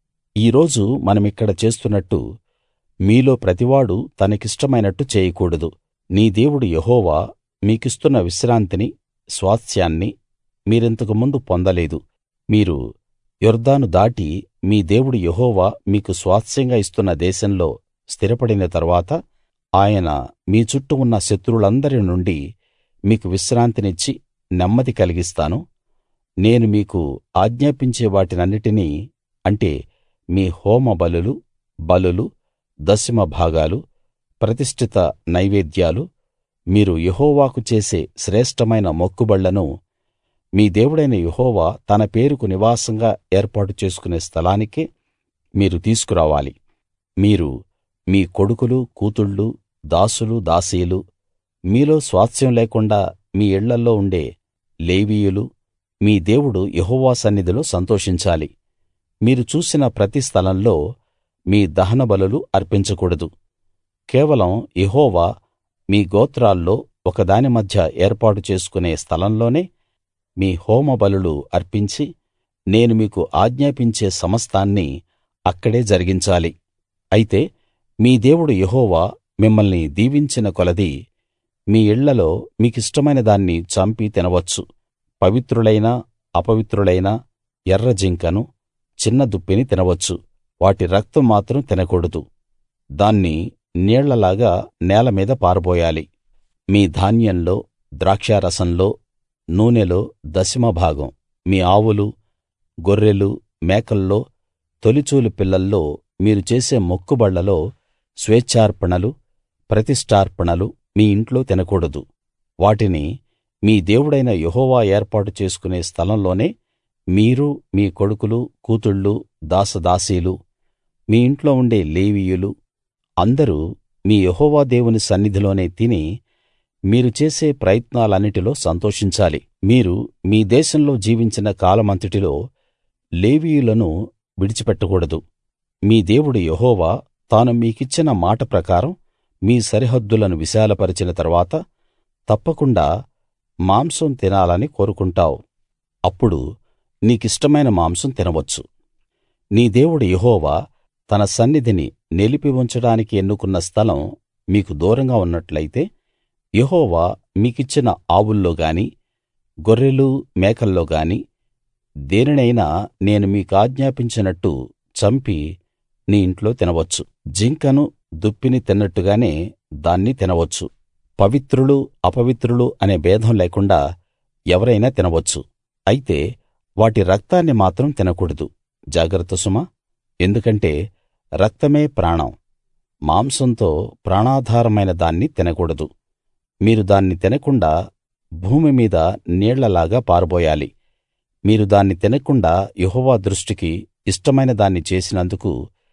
ఈ రోజు మనమిక్కడ చేస్తున్నట్టు మీలో ప్రతివాడూ తనకిష్టమైనట్టు చేయకూడదు నీ దేవుడు యెహోవా మీకిస్తున్న విశ్రాంతిని స్వాస్థ్యాన్ని మీరింతకు ముందు పొందలేదు మీరు యొర్దాను దాటి మీ దేవుడు యెహోవా మీకు స్వాస్థ్యంగా ఇస్తున్న దేశంలో స్థిరపడిన తరువాత ఆయన మీ చుట్టూ ఉన్న శత్రువులందరి నుండి మీకు విశ్రాంతినిచ్చి నెమ్మది కలిగిస్తాను నేను మీకు ఆజ్ఞాపించే వాటినన్నిటినీ అంటే మీ హోమ బలులు బలులు దశమ భాగాలు ప్రతిష్ఠిత నైవేద్యాలు మీరు యెహోవాకు చేసే శ్రేష్ఠమైన మొక్కుబళ్లను మీ దేవుడైన యెహోవా తన పేరుకు నివాసంగా ఏర్పాటు చేసుకునే స్థలానికే మీరు తీసుకురావాలి మీరు మీ కొడుకులు కూతుళ్ళు దాసులు దాసీలు మీలో స్వాస్థ్యం లేకుండా మీ ఇళ్ళల్లో ఉండే లేవీయులు మీ దేవుడు యెహోవా సన్నిధిలో సంతోషించాలి మీరు చూసిన ప్రతి స్థలంలో మీ దహనబలులు అర్పించకూడదు కేవలం యెహోవా మీ గోత్రాల్లో ఒకదాని మధ్య ఏర్పాటు చేసుకునే స్థలంలోనే మీ హోమ బలులు అర్పించి నేను మీకు ఆజ్ఞాపించే సమస్తాన్నీ అక్కడే జరిగించాలి అయితే మీ దేవుడు యెహోవా మిమ్మల్ని దీవించిన కొలది మీ ఇళ్ళలో మీకిష్టమైన దాన్ని చంపి తినవచ్చు పవిత్రులైనా అపవిత్రులైనా ఎర్ర జింకను చిన్న దుప్పిని తినవచ్చు వాటి రక్తం మాత్రం తినకూడదు దాన్ని నీళ్లలాగా నేల మీద పారబోయాలి మీ ధాన్యంలో ద్రాక్షారసంలో నూనెలో దశమ భాగం మీ ఆవులు గొర్రెలు మేకల్లో తొలిచూలు పిల్లల్లో మీరు చేసే మొక్కుబళ్లలో స్వేచ్ఛార్పణలు ప్రతిష్ఠార్పణలు మీ ఇంట్లో తినకూడదు వాటిని మీ దేవుడైన యెహోవా ఏర్పాటు చేసుకునే స్థలంలోనే మీరు మీ కొడుకులు కూతుళ్ళు దాసదాసీలు మీ ఇంట్లో ఉండే లేవీయులు అందరూ మీ యెహోవా దేవుని సన్నిధిలోనే తిని మీరు చేసే ప్రయత్నాలన్నిటిలో సంతోషించాలి మీరు మీ దేశంలో జీవించిన కాలమంతటిలో లేవీయులను విడిచిపెట్టకూడదు మీ దేవుడు యెహోవా తాను మీకిచ్చిన మాట ప్రకారం మీ సరిహద్దులను విశాలపరిచిన తరువాత తప్పకుండా మాంసం తినాలని కోరుకుంటావు అప్పుడు నీకిష్టమైన మాంసం తినవచ్చు నీ దేవుడు యెహోవా తన సన్నిధిని నిలిపి ఉంచడానికి ఎన్నుకున్న స్థలం మీకు దూరంగా ఉన్నట్లయితే యెహోవా మీకిచ్చిన ఆవుల్లో గాని గొర్రెలు మేకల్లో గాని దేనినైనా నేను మీకాజ్ఞాపించినట్టు చంపి నీ ఇంట్లో తినవచ్చు జింకను దుప్పిని తిన్నట్టుగానే దాన్ని తినవచ్చు పవిత్రులు అపవిత్రులు అనే భేదం లేకుండా ఎవరైనా తినవచ్చు అయితే వాటి రక్తాన్ని మాత్రం తినకూడదు జాగ్రత్త సుమా ఎందుకంటే రక్తమే ప్రాణం మాంసంతో ప్రాణాధారమైన దాన్ని తినకూడదు మీరు దాన్ని తినకుండా భూమి మీద నీళ్లలాగా పారబోయాలి మీరు దాన్ని తినకుండా యెహోవా దృష్టికి ఇష్టమైన దాన్ని చేసినందుకు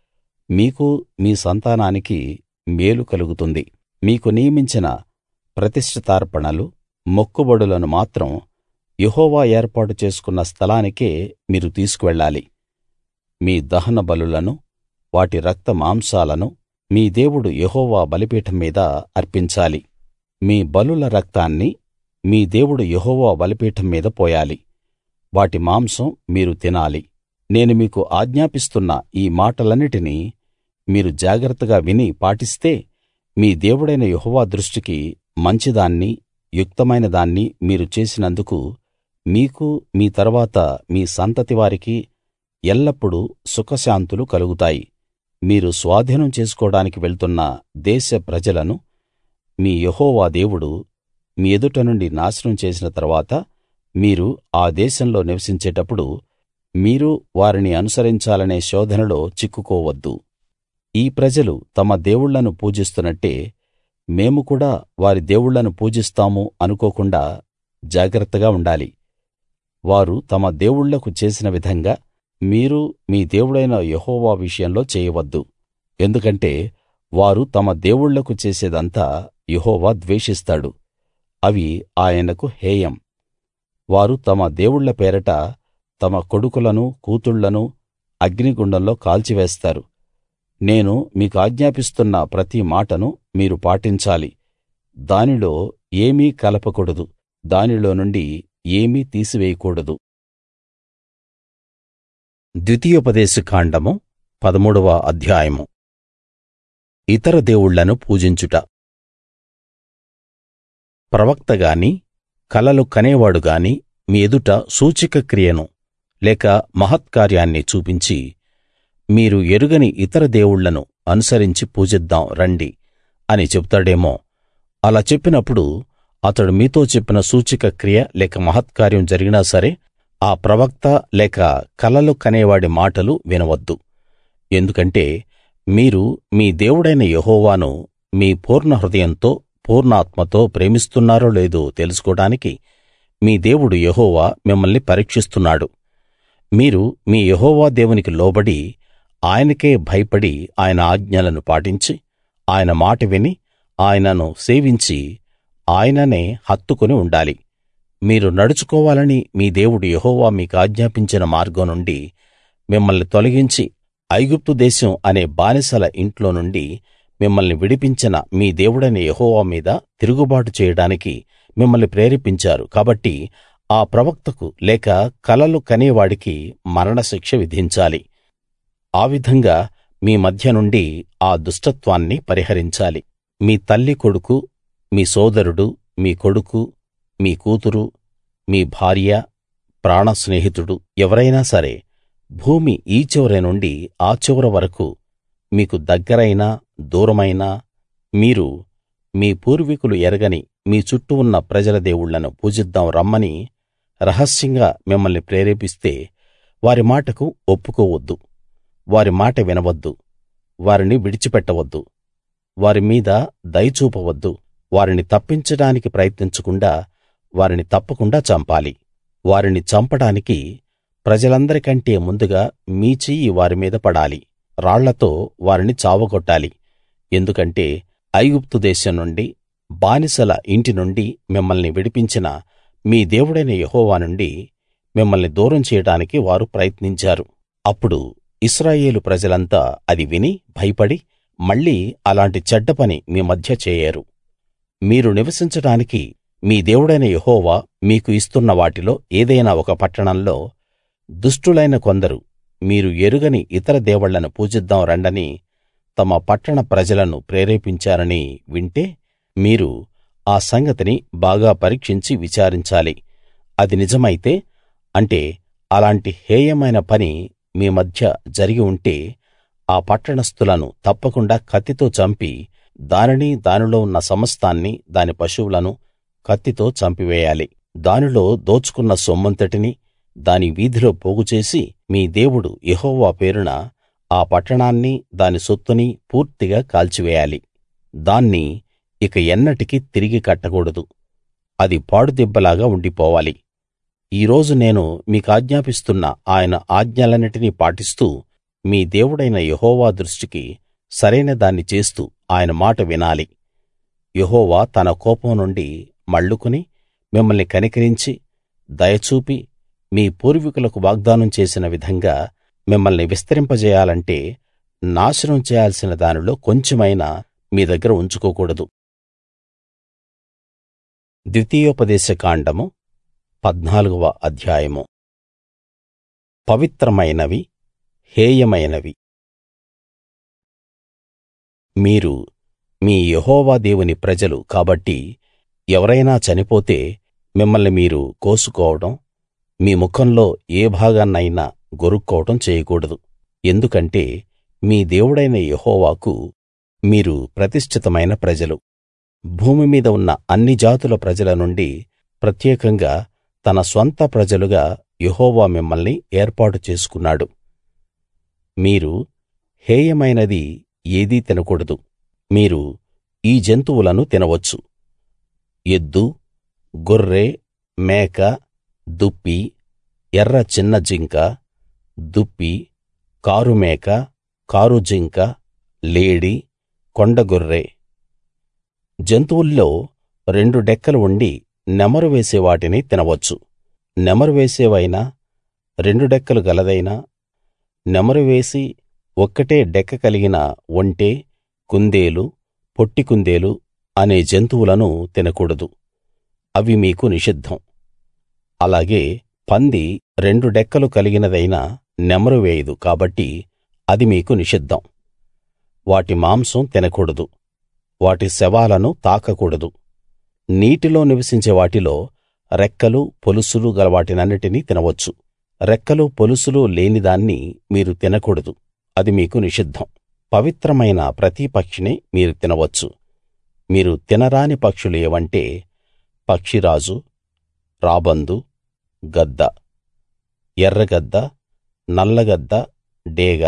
మీకు మీ సంతానానికి మేలు కలుగుతుంది మీకు నియమించిన ప్రతిష్ఠితార్పణలు మొక్కుబడులను మాత్రం యెహోవా ఏర్పాటు చేసుకున్న స్థలానికే మీరు తీసుకువెళ్ళాలి మీ దహన బలులను వాటి రక్త మాంసాలను మీ దేవుడు యెహోవా బలిపీఠం మీద అర్పించాలి మీ బలుల రక్తాన్ని మీ దేవుడు యెహోవా బలిపీఠం మీద పోయాలి వాటి మాంసం మీరు తినాలి నేను మీకు ఆజ్ఞాపిస్తున్న ఈ మాటలన్నిటినీ మీరు జాగ్రత్తగా విని పాటిస్తే మీ దేవుడైన యెహోవా దృష్టికి మంచిదాన్ని యుక్తమైన దాన్ని మీరు చేసినందుకు మీకు మీ తరువాత మీ సంతతి వారికి ఎల్లప్పుడూ సుఖశాంతులు కలుగుతాయి మీరు స్వాధీనం చేసుకోడానికి వెళ్తున్న దేశ ప్రజలను మీ యెహోవా దేవుడు మీ ఎదుట నుండి నాశనం చేసిన తరువాత మీరు ఆ దేశంలో నివసించేటప్పుడు మీరు వారిని అనుసరించాలనే శోధనలో చిక్కుకోవద్దు ఈ ప్రజలు తమ దేవుళ్ళను పూజిస్తున్నట్టే మేము కూడా వారి దేవుళ్ళను పూజిస్తాము అనుకోకుండా జాగ్రత్తగా ఉండాలి వారు తమ దేవుళ్ళకు చేసిన విధంగా మీరు మీ దేవుడైన యెహోవా విషయంలో చేయవద్దు ఎందుకంటే వారు తమ దేవుళ్ళకు చేసేదంతా యెహోవా ద్వేషిస్తాడు అవి ఆయనకు హేయం వారు తమ దేవుళ్ళ పేరట తమ కొడుకులను కూతుళ్ళను అగ్నిగుండంలో కాల్చివేస్తారు నేను మీకాజ్ఞాపిస్తున్న ప్రతి మాటను మీరు పాటించాలి దానిలో ఏమీ కలపకూడదు దానిలో నుండి ఏమీ తీసివేయకూడదు ద్వితీయోపదేశ కాండము పదమూడవ అధ్యాయము ఇతర దేవుళ్ళను పూజించుట ప్రవక్త గాని కలలు కనేవాడు గాని మీ ఎదుట సూచక క్రియను లేక మహత్కార్యాన్ని చూపించి మీరు ఎరుగని ఇతర దేవుళ్ళను అనుసరించి పూజిద్దాం రండి అని చెబుతాడేమో అలా చెప్పినప్పుడు అతడు మీతో చెప్పిన సూచక క్రియ లేక మహత్కార్యం జరిగినా సరే ఆ ప్రవక్త లేక కలలు కనేవాడి మాటలు వినవద్దు ఎందుకంటే మీరు మీ దేవుడైన యెహోవాను మీ పూర్ణ హృదయంతో పూర్ణాత్మతో ప్రేమిస్తున్నారో లేదో తెలుసుకోడానికి మీ దేవుడు యెహోవా మిమ్మల్ని పరీక్షిస్తున్నాడు మీరు మీ యెహోవా దేవునికి లోబడి ఆయనకే భయపడి ఆయన ఆజ్ఞలను పాటించి ఆయన మాట విని ఆయనను సేవించి ఆయననే హత్తుకుని ఉండాలి మీరు నడుచుకోవాలని మీ దేవుడు యెహోవా మీకాజ్ఞాపించిన మార్గం నుండి మిమ్మల్ని తొలగించి ఐగుప్తు దేశం అనే బానిసల ఇంట్లో నుండి మిమ్మల్ని విడిపించిన మీ దేవుడైన యెహోవా మీద తిరుగుబాటు చేయడానికి మిమ్మల్ని ప్రేరేపించారు కాబట్టి ఆ ప్రవక్తకు లేక కలలు కనేవాడికి మరణశిక్ష విధించాలి ఆ విధంగా మీ మధ్య నుండి ఆ దుష్టత్వాన్ని పరిహరించాలి మీ తల్లి కొడుకు మీ సోదరుడు మీ కొడుకు మీ కూతురు మీ భార్య ప్రాణ స్నేహితుడు ఎవరైనా సరే భూమి ఈ చివరి నుండి ఆ చివర వరకు మీకు దగ్గరైనా దూరమైనా మీరు మీ పూర్వీకులు ఎరగని మీ చుట్టూ ఉన్న ప్రజల దేవుళ్ళను పూజిద్దాం రమ్మని రహస్యంగా మిమ్మల్ని ప్రేరేపిస్తే వారి మాటకు ఒప్పుకోవద్దు వారి మాట వినవద్దు వారిని విడిచిపెట్టవద్దు వారి మీద దయ చూపవద్దు వారిని తప్పించడానికి ప్రయత్నించకుండా వారిని తప్పకుండా చంపాలి వారిని చంపడానికి ప్రజలందరికంటే ముందుగా మీ చెయ్యి వారి మీద పడాలి రాళ్లతో వారిని చావగొట్టాలి ఎందుకంటే ఐగుప్తు దేశం నుండి బానిసల ఇంటి నుండి మిమ్మల్ని విడిపించిన మీ దేవుడైన యెహోవా నుండి మిమ్మల్ని దూరం చేయడానికి వారు ప్రయత్నించారు అప్పుడు ఇశ్రాయేలు ప్రజలంతా అది విని భయపడి మళ్ళీ అలాంటి చెడ్డ పని మీ మధ్య చేయరు మీరు నివసించడానికి మీ దేవుడైన యెహోవా మీకు ఇస్తున్న వాటిలో ఏదైనా ఒక పట్టణంలో దుష్టులైన కొందరు మీరు ఎరుగని ఇతర దేవుళ్ళను పూజిద్దాం రండని తమ పట్టణ ప్రజలను ప్రేరేపించారని వింటే మీరు ఆ సంగతిని బాగా పరీక్షించి విచారించాలి అది నిజమైతే అంటే అలాంటి హేయమైన పని మీ మధ్య జరిగి ఉంటే ఆ పట్టణస్థులను తప్పకుండా కత్తితో చంపి దానిని దానిలో ఉన్న సమస్తాన్ని దాని పశువులను కత్తితో చంపివేయాలి దానిలో దోచుకున్న సొమ్మంతటిని దాని వీధిలో పోగుచేసి మీ దేవుడు యెహోవా పేరున ఆ పట్టణాన్ని దాని సొత్తుని పూర్తిగా కాల్చివేయాలి దాన్ని ఇక ఎన్నటికీ తిరిగి కట్టకూడదు అది పాడుదిబ్బలాగా ఉండిపోవాలి ఈ రోజు నేను మీకాజ్ఞాపిస్తున్న ఆయన ఆజ్ఞలన్నిటినీ పాటిస్తూ మీ దేవుడైన యెహోవా దృష్టికి సరైన దాన్ని చేస్తూ ఆయన మాట వినాలి యెహోవా తన కోపం నుండి మళ్లుకుని మిమ్మల్ని కనికరించి దయ చూపి మీ పూర్వీకులకు వాగ్దానం చేసిన విధంగా మిమ్మల్ని విస్తరింపజేయాలంటే నాశనం చేయాల్సిన దానిలో కొంచెమైనా మీ దగ్గర ఉంచుకోకూడదు ద్వితీయోపదేశ కాండము పద్నాలుగవ అధ్యాయము పవిత్రమైనవి హేయమైనవి మీరు మీ యెహోవా దేవుని ప్రజలు కాబట్టి ఎవరైనా చనిపోతే మిమ్మల్ని మీరు కోసుకోవడం మీ ముఖంలో ఏ భాగాన్నైనా గొరుక్కోవడం చేయకూడదు ఎందుకంటే మీ దేవుడైన యెహోవాకు మీరు ప్రతిష్ఠితమైన ప్రజలు భూమి మీద ఉన్న అన్ని జాతుల ప్రజల నుండి ప్రత్యేకంగా తన స్వంత ప్రజలుగా యెహోవా మిమ్మల్ని ఏర్పాటు చేసుకున్నాడు మీరు హేయమైనది ఏదీ తినకూడదు మీరు ఈ జంతువులను తినవచ్చు ఎద్దు గొర్రె మేక దుప్పి ఎర్ర చిన్న జింక దుప్పి కారుమేక కారు జింక లేడి కొండగొర్రె జంతువుల్లో రెండు డెక్కలు ఉండి నెమరు వేసే వాటిని తినవచ్చు నెమరు వేసేవైనా రెండు డెక్కలు గలదైనా నెమరు వేసి ఒక్కటే డెక్క కలిగిన ఒంటె కుందేలు పొట్టి కుందేలు అనే జంతువులను తినకూడదు అవి మీకు నిషిద్ధం అలాగే పంది రెండు డెక్కలు కలిగినదైనా నెమరు వేయదు కాబట్టి అది మీకు నిషిద్ధం వాటి మాంసం తినకూడదు వాటి శవాలను తాకకూడదు నీటిలో నివసించే వాటిలో రెక్కలు పొలుసులు గల వాటినన్నిటినీ తినవచ్చు రెక్కలు పొలుసులు లేనిదాన్ని మీరు తినకూడదు అది మీకు నిషిద్ధం పవిత్రమైన ప్రతి పక్షిని మీరు తినవచ్చు మీరు తినరాని పక్షులు ఏవంటే పక్షిరాజు రాబందు గద్ద ఎర్రగద్ద నల్లగద్ద డేగ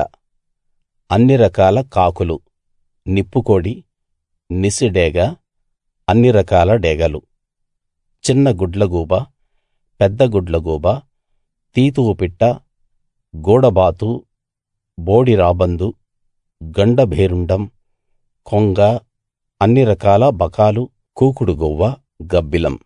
అన్ని రకాల కాకులు నిప్పుకోడి నిసిడేగ అన్ని రకాల డేగలు చిన్న గుడ్లగూబ పెద్ద గుడ్లగూబ తీతువు పిట్ట గూడబాతు బోడి రాబందు గండభేరుండం కొంగ అన్ని రకాల బకాలు కూకుడు గువ్వ గబ్బిలం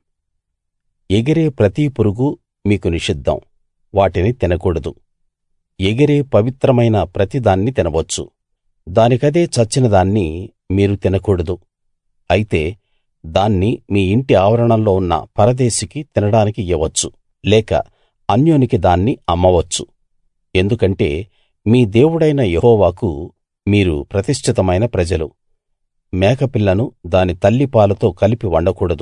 ఎగిరే ప్రతి పురుగు మీకు నిషిద్ధం వాటిని తినకూడదు ఎగిరే పవిత్రమైన ప్రతిదాన్ని తినవచ్చు దానికదే చచ్చిన దాన్ని మీరు తినకూడదు అయితే దాన్ని మీ ఇంటి ఆవరణంలో ఉన్న పరదేశికి తినడానికి ఇయ్యవచ్చు లేక అన్యునికి దాన్ని అమ్మవచ్చు ఎందుకంటే మీ దేవుడైన యెహోవాకు మీరు ప్రతిష్ఠితమైన ప్రజలు మేకపిల్లను దాని తల్లి పాలతో కలిపి వండకూడదు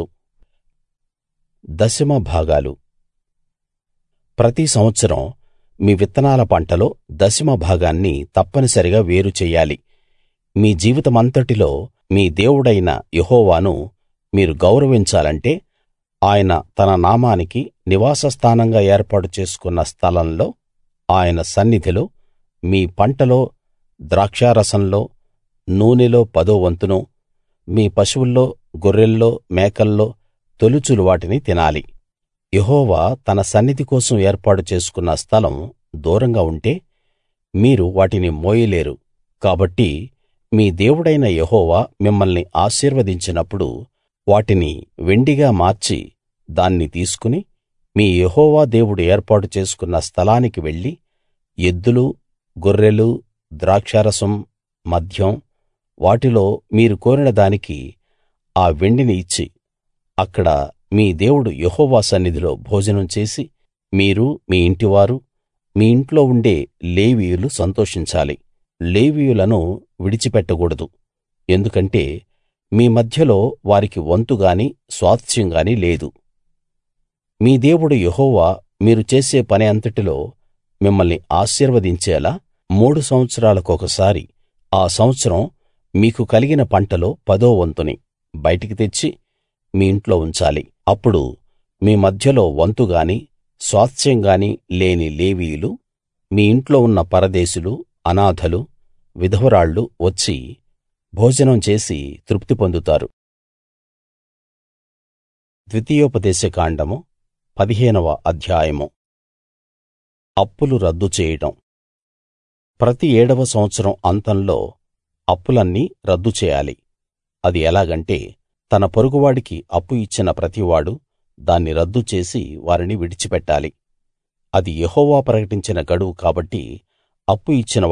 దశమ భాగాలు ప్రతి సంవత్సరం మీ విత్తనాల పంటలో దశమ భాగాన్ని తప్పనిసరిగా వేరు చెయ్యాలి మీ జీవితమంతటిలో మీ దేవుడైన యెహోవాను మీరు గౌరవించాలంటే ఆయన తన నామానికి నివాస స్థానంగా ఏర్పాటు చేసుకున్న స్థలంలో ఆయన సన్నిధిలో మీ పంటలో ద్రాక్షారసంలో నూనెలో పదో వంతును మీ పశువుల్లో గొర్రెల్లో మేకల్లో తొలుచులు వాటిని తినాలి యెహోవా తన సన్నిధి కోసం ఏర్పాటు చేసుకున్న స్థలం దూరంగా ఉంటే మీరు వాటిని మోయలేరు కాబట్టి మీ దేవుడైన యెహోవా మిమ్మల్ని ఆశీర్వదించినప్పుడు వాటిని వెండిగా మార్చి దాన్ని తీసుకుని మీ యెహోవా దేవుడు ఏర్పాటు చేసుకున్న స్థలానికి వెళ్లి ఎద్దులు గొర్రెలు ద్రాక్షారసం మద్యం వాటిలో మీరు కోరిన దానికి ఆ వెండిని ఇచ్చి అక్కడ మీ దేవుడు యెహోవా సన్నిధిలో భోజనం చేసి మీరు మీ ఇంటివారు మీ ఇంట్లో ఉండే లేవీయులు సంతోషించాలి లేవీయులను విడిచిపెట్టకూడదు ఎందుకంటే మీ మధ్యలో వారికి వంతు గాని స్వాస్థ్యం గాని లేదు మీ దేవుడు యెహోవా మీరు చేసే పని అంతటిలో మిమ్మల్ని ఆశీర్వదించేలా మూడు సంవత్సరాలకొకసారి ఆ సంవత్సరం మీకు కలిగిన పంటలో పదో వంతుని బయటికి తెచ్చి మీ ఇంట్లో ఉంచాలి అప్పుడు మీ మధ్యలో వంతు గాని స్వాస్థ్యం గాని లేని లేవీయులు మీ ఇంట్లో ఉన్న పరదేశులు అనాథలు విధవరాళ్ళు వచ్చి భోజనం చేసి తృప్తి పొందుతారు ద్వితీయోపదేశ కాండము పదిహేనవ అధ్యాయము అప్పులు రద్దు చేయడం ప్రతి ఏడవ సంవత్సరం అంతంలో అప్పులన్నీ రద్దు చేయాలి అది ఎలాగంటే తన పొరుగువాడికి అప్పు ఇచ్చిన ప్రతివాడూ దాన్ని రద్దు చేసి వారిని విడిచిపెట్టాలి అది యెహోవా ప్రకటించిన గడువు కాబట్టి అప్పు ఇచ్చినవాడు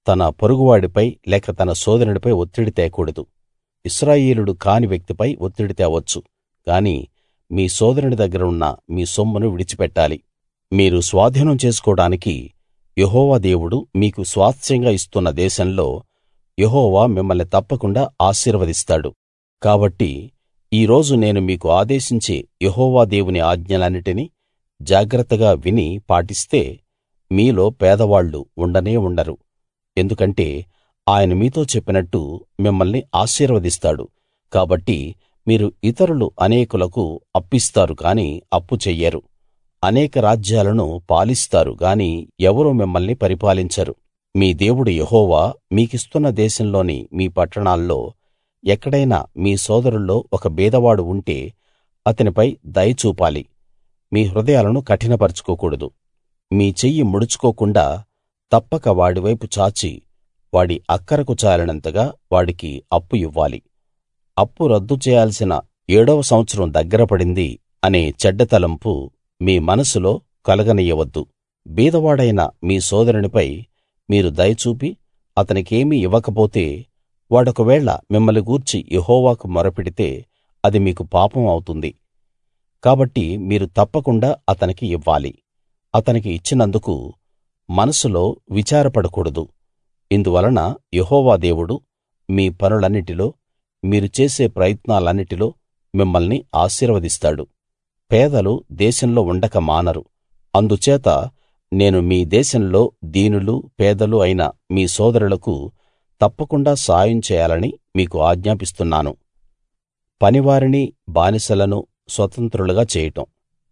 తన పొరుగువాడిపై లేక తన సోదరునిపై ఒత్తిడి తేకూడదు ఇశ్రాయేలీయుడు కాని వ్యక్తిపై ఒత్తిడి తేవచ్చు గాని మీ సోదరుని దగ్గర ఉన్న మీ సొమ్మును విడిచిపెట్టాలి మీరు స్వాధీనం చేసుకోడానికి యెహోవా దేవుడు మీకు స్వాస్థ్యంగా ఇస్తున్న దేశంలో యెహోవా మిమ్మల్ని తప్పకుండా ఆశీర్వదిస్తాడు కాబట్టి ఈ రోజు నేను మీకు ఆదేశించే యెహోవా దేవుని ఆజ్ఞలన్నిటినీ జాగ్రత్తగా విని పాటిస్తే మీలో పేదవాళ్ళు ఉండనే ఉండరు ఎందుకంటే ఆయన మీతో చెప్పినట్టు మిమ్మల్ని ఆశీర్వదిస్తాడు కాబట్టి మీరు ఇతరులు అనేకులకు అప్పిస్తారు కాని అప్పు చెయ్యరు అనేక రాజ్యాలను పాలిస్తారు గాని ఎవరూ మిమ్మల్ని పరిపాలించరు మీ దేవుడు యెహోవా మీకిస్తున్న దేశంలోని మీ పట్టణాల్లో ఎక్కడైనా మీ సోదరుల్లో ఒక బీదవాడు ఉంటే అతనిపై దయ చూపాలి మీ హృదయాలను కఠినపరచుకోకూడదు మీ చెయ్యి ముడుచుకోకుండా తప్పక వాడి వైపు చాచి వాడి అక్కరకు చాలినంతగా వాడికి అప్పు ఇవ్వాలి అప్పు రద్దు చేయాల్సిన ఏడవ సంవత్సరం దగ్గర పడింది అనే చెడ్డ తలంపు మీ మనసులో కలగనియ్యవద్దు బీదవాడైన మీ సోదరునిపై మీరు దయ చూపి అతనికేమీ ఇవ్వకపోతే వాడొకవేళ మిమ్మల్ని గూర్చి యెహోవాకు మొరపెడితే అది మీకు పాపం అవుతుంది కాబట్టి మీరు తప్పకుండా అతనికి ఇవ్వాలి అతనికి ఇచ్చినందుకు మనసులో విచారపడకూడదు ఇందువలన యెహోవా దేవుడు మీ పనులన్నిటిలో మీరు చేసే ప్రయత్నాలన్నిటిలో మిమ్మల్ని ఆశీర్వదిస్తాడు పేదలు దేశంలో ఉండక మానరు అందుచేత నేను మీ దేశంలో దీనులు పేదలు అయిన మీ సోదరులకు తప్పకుండా సాయం చేయాలని మీకు ఆజ్ఞాపిస్తున్నాను పనివారిని బానిసలను స్వతంత్రులుగా చేయడం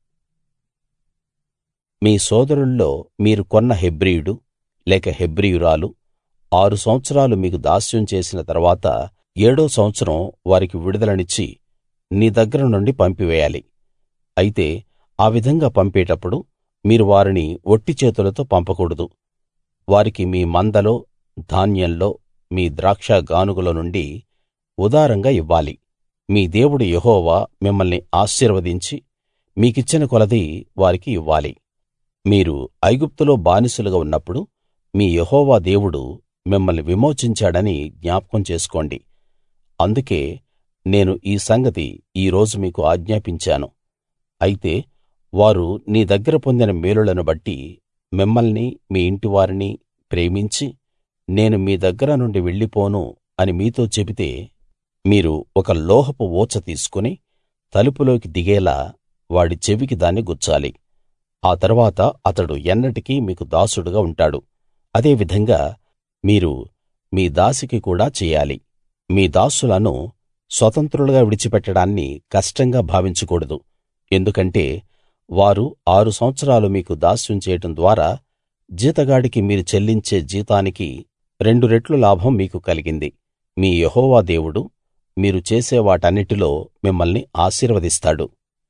మీ సోదరుల్లో మీరు కొన్న హెబ్రీయుడు లేక హెబ్రీయురాలు ఆరు సంవత్సరాలు మీకు దాస్యం చేసిన తరువాత ఏడో సంవత్సరం వారికి విడుదలనిచ్చి నీ దగ్గర నుండి పంపివేయాలి అయితే ఆ విధంగా పంపేటప్పుడు మీరు వారిని ఒట్టి చేతులతో పంపకూడదు వారికి మీ మందలో ధాన్యంలో మీ ద్రాక్ష గానుగలో నుండి ఉదారంగా ఇవ్వాలి మీ దేవుడు యెహోవా మిమ్మల్ని ఆశీర్వదించి మీకిచ్చిన కొలది వారికి ఇవ్వాలి మీరు ఐగుప్తులో బానిసలుగా ఉన్నప్పుడు మీ యెహోవా దేవుడు మిమ్మల్ని విమోచించాడని జ్ఞాపకం చేసుకోండి అందుకే నేను ఈ సంగతి ఈ రోజు మీకు ఆజ్ఞాపించాను అయితే వారు నీ దగ్గర పొందిన మేలులను బట్టి మిమ్మల్ని మీ ఇంటివారిని ప్రేమించి నేను మీ దగ్గర నుండి వెళ్ళిపోను అని మీతో చెబితే మీరు ఒక లోహపు ఊచ తీసుకుని తలుపులోకి దిగేలా వాడి చెవికి దాన్ని గుచ్చాలి ఆ తరువాత అతడు ఎన్నటికీ మీకు దాసుడుగా ఉంటాడు అదే విధంగా మీరు మీ దాసికి కూడా చెయ్యాలి మీ దాసులను స్వతంత్రులుగా విడిచిపెట్టడాన్ని కష్టంగా భావించకూడదు ఎందుకంటే వారు ఆరు సంవత్సరాలు మీకు దాస్యం చేయడం ద్వారా జీతగాడికి మీరు చెల్లించే జీతానికి రెండు రెట్లు లాభం మీకు కలిగింది మీ యెహోవా దేవుడు మీరు చేసే వాటన్నిటిలో మిమ్మల్ని ఆశీర్వదిస్తాడు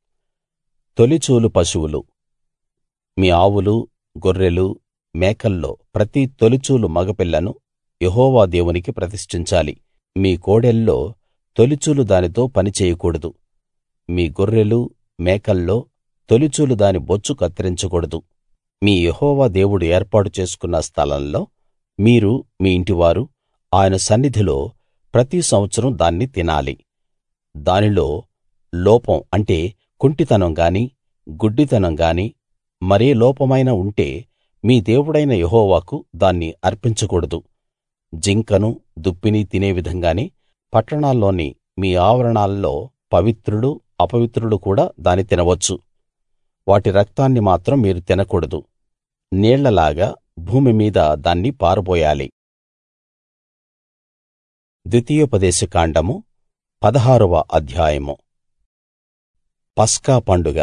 తొలిచూలు పశువులు మీ ఆవులు గొర్రెలు మేకల్లో ప్రతి తొలిచూలు మగపిల్లను యెహోవా దేవునికి ప్రతిష్ఠించాలి మీ కోడెల్లో తొలిచూలు దానితో పని చేయకూడదు మీ గొర్రెలు మేకల్లో తొలిచూలు దాని బొచ్చు కత్తిరించకూడదు మీ యెహోవా దేవుడు ఏర్పాటు చేసుకున్న స్థలంలో మీరు మీ ఇంటివారు ఆయన సన్నిధిలో ప్రతి సంవత్సరం దాన్ని తినాలి దానిలో లోపం అంటే కుంటితనం గాని గుడ్డితనం గాని మరే లోపమైనా ఉంటే మీ దేవుడైన యెహోవాకు దాన్ని అర్పించకూడదు జింకను దుప్పిని తినే విధంగానే పట్టణాల్లోని మీ ఆవరణాల్లో పవిత్రులు అపవిత్రులు కూడా దాన్ని తినవచ్చు వాటి రక్తాన్ని మాత్రం మీరు తినకూడదు నీళ్లలాగా భూమి మీద దాన్ని పారబోయాలి ద్వితీయోపదేశ కాండము పదహారవ అధ్యాయము పస్కా పండుగ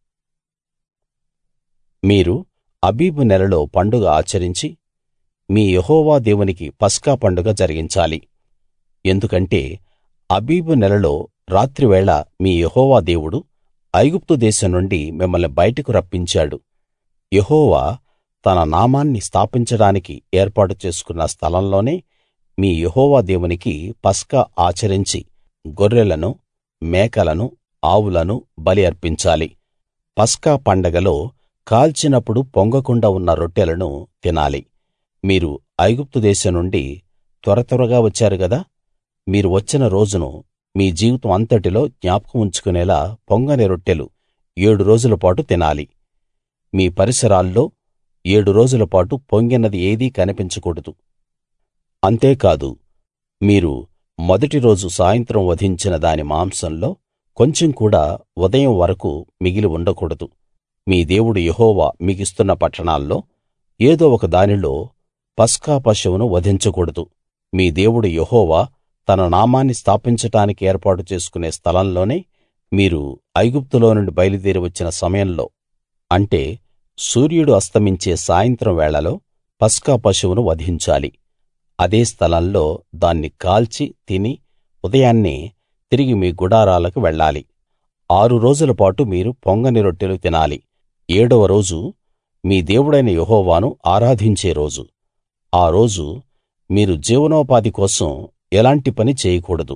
మీరు అబీబు నెలలో పండుగ ఆచరించి మీ యెహోవా దేవునికి పస్కా పండుగ జరిగించాలి ఎందుకంటే అబీబు నెలలో రాత్రివేళ మీ యెహోవా దేవుడు ఐగుప్తు దేశం నుండి మిమ్మల్ని బయటకు రప్పించాడు యెహోవా తన నామాన్ని స్థాపించడానికి ఏర్పాటు చేసుకున్న స్థలంలోనే మీ యెహోవా దేవునికి పస్కా ఆచరించి గొర్రెలను మేకలను ఆవులను బలి అర్పించాలి పస్కా పండగలో కాల్చినప్పుడు పొంగకుండా ఉన్న రొట్టెలను తినాలి మీరు ఐగుప్తు దేశం నుండి త్వర త్వరగా వచ్చారు గదా మీరు వచ్చిన రోజును మీ జీవితం అంతటిలో జ్ఞాపకం ఉంచుకునేలా పొంగని రొట్టెలు ఏడు రోజుల పాటు తినాలి మీ పరిసరాల్లో ఏడు రోజుల పాటు పొంగినది ఏదీ కనిపించకూడదు అంతేకాదు మీరు మొదటి రోజు సాయంత్రం వధించిన దాని మాంసంలో కొంచెం కూడా ఉదయం వరకూ మిగిలి ఉండకూడదు మీ దేవుడు యెహోవా మీకిస్తున్న పట్టణాల్లో ఏదో ఒక దానిలో పస్కా పశువును వధించకూడదు మీ దేవుడు యెహోవా తన నామాన్ని స్థాపించటానికి ఏర్పాటు చేసుకునే స్థలంలోనే మీరు ఐగుప్తులో నుండి బయలుదేరి వచ్చిన సమయంలో అంటే సూర్యుడు అస్తమించే సాయంత్రం వేళలో పస్కా పశువును వధించాలి అదే స్థలంలో దాన్ని కాల్చి తిని ఉదయాన్నే తిరిగి మీ గుడారాలకు వెళ్ళాలి ఆరు రోజుల పాటు మీరు పొంగని రొట్టెలు తినాలి ఏడవ రోజు మీ దేవుడైన యెహోవాను ఆరాధించే రోజు ఆ రోజు మీరు జీవనోపాధి కోసం ఎలాంటి పని చేయకూడదు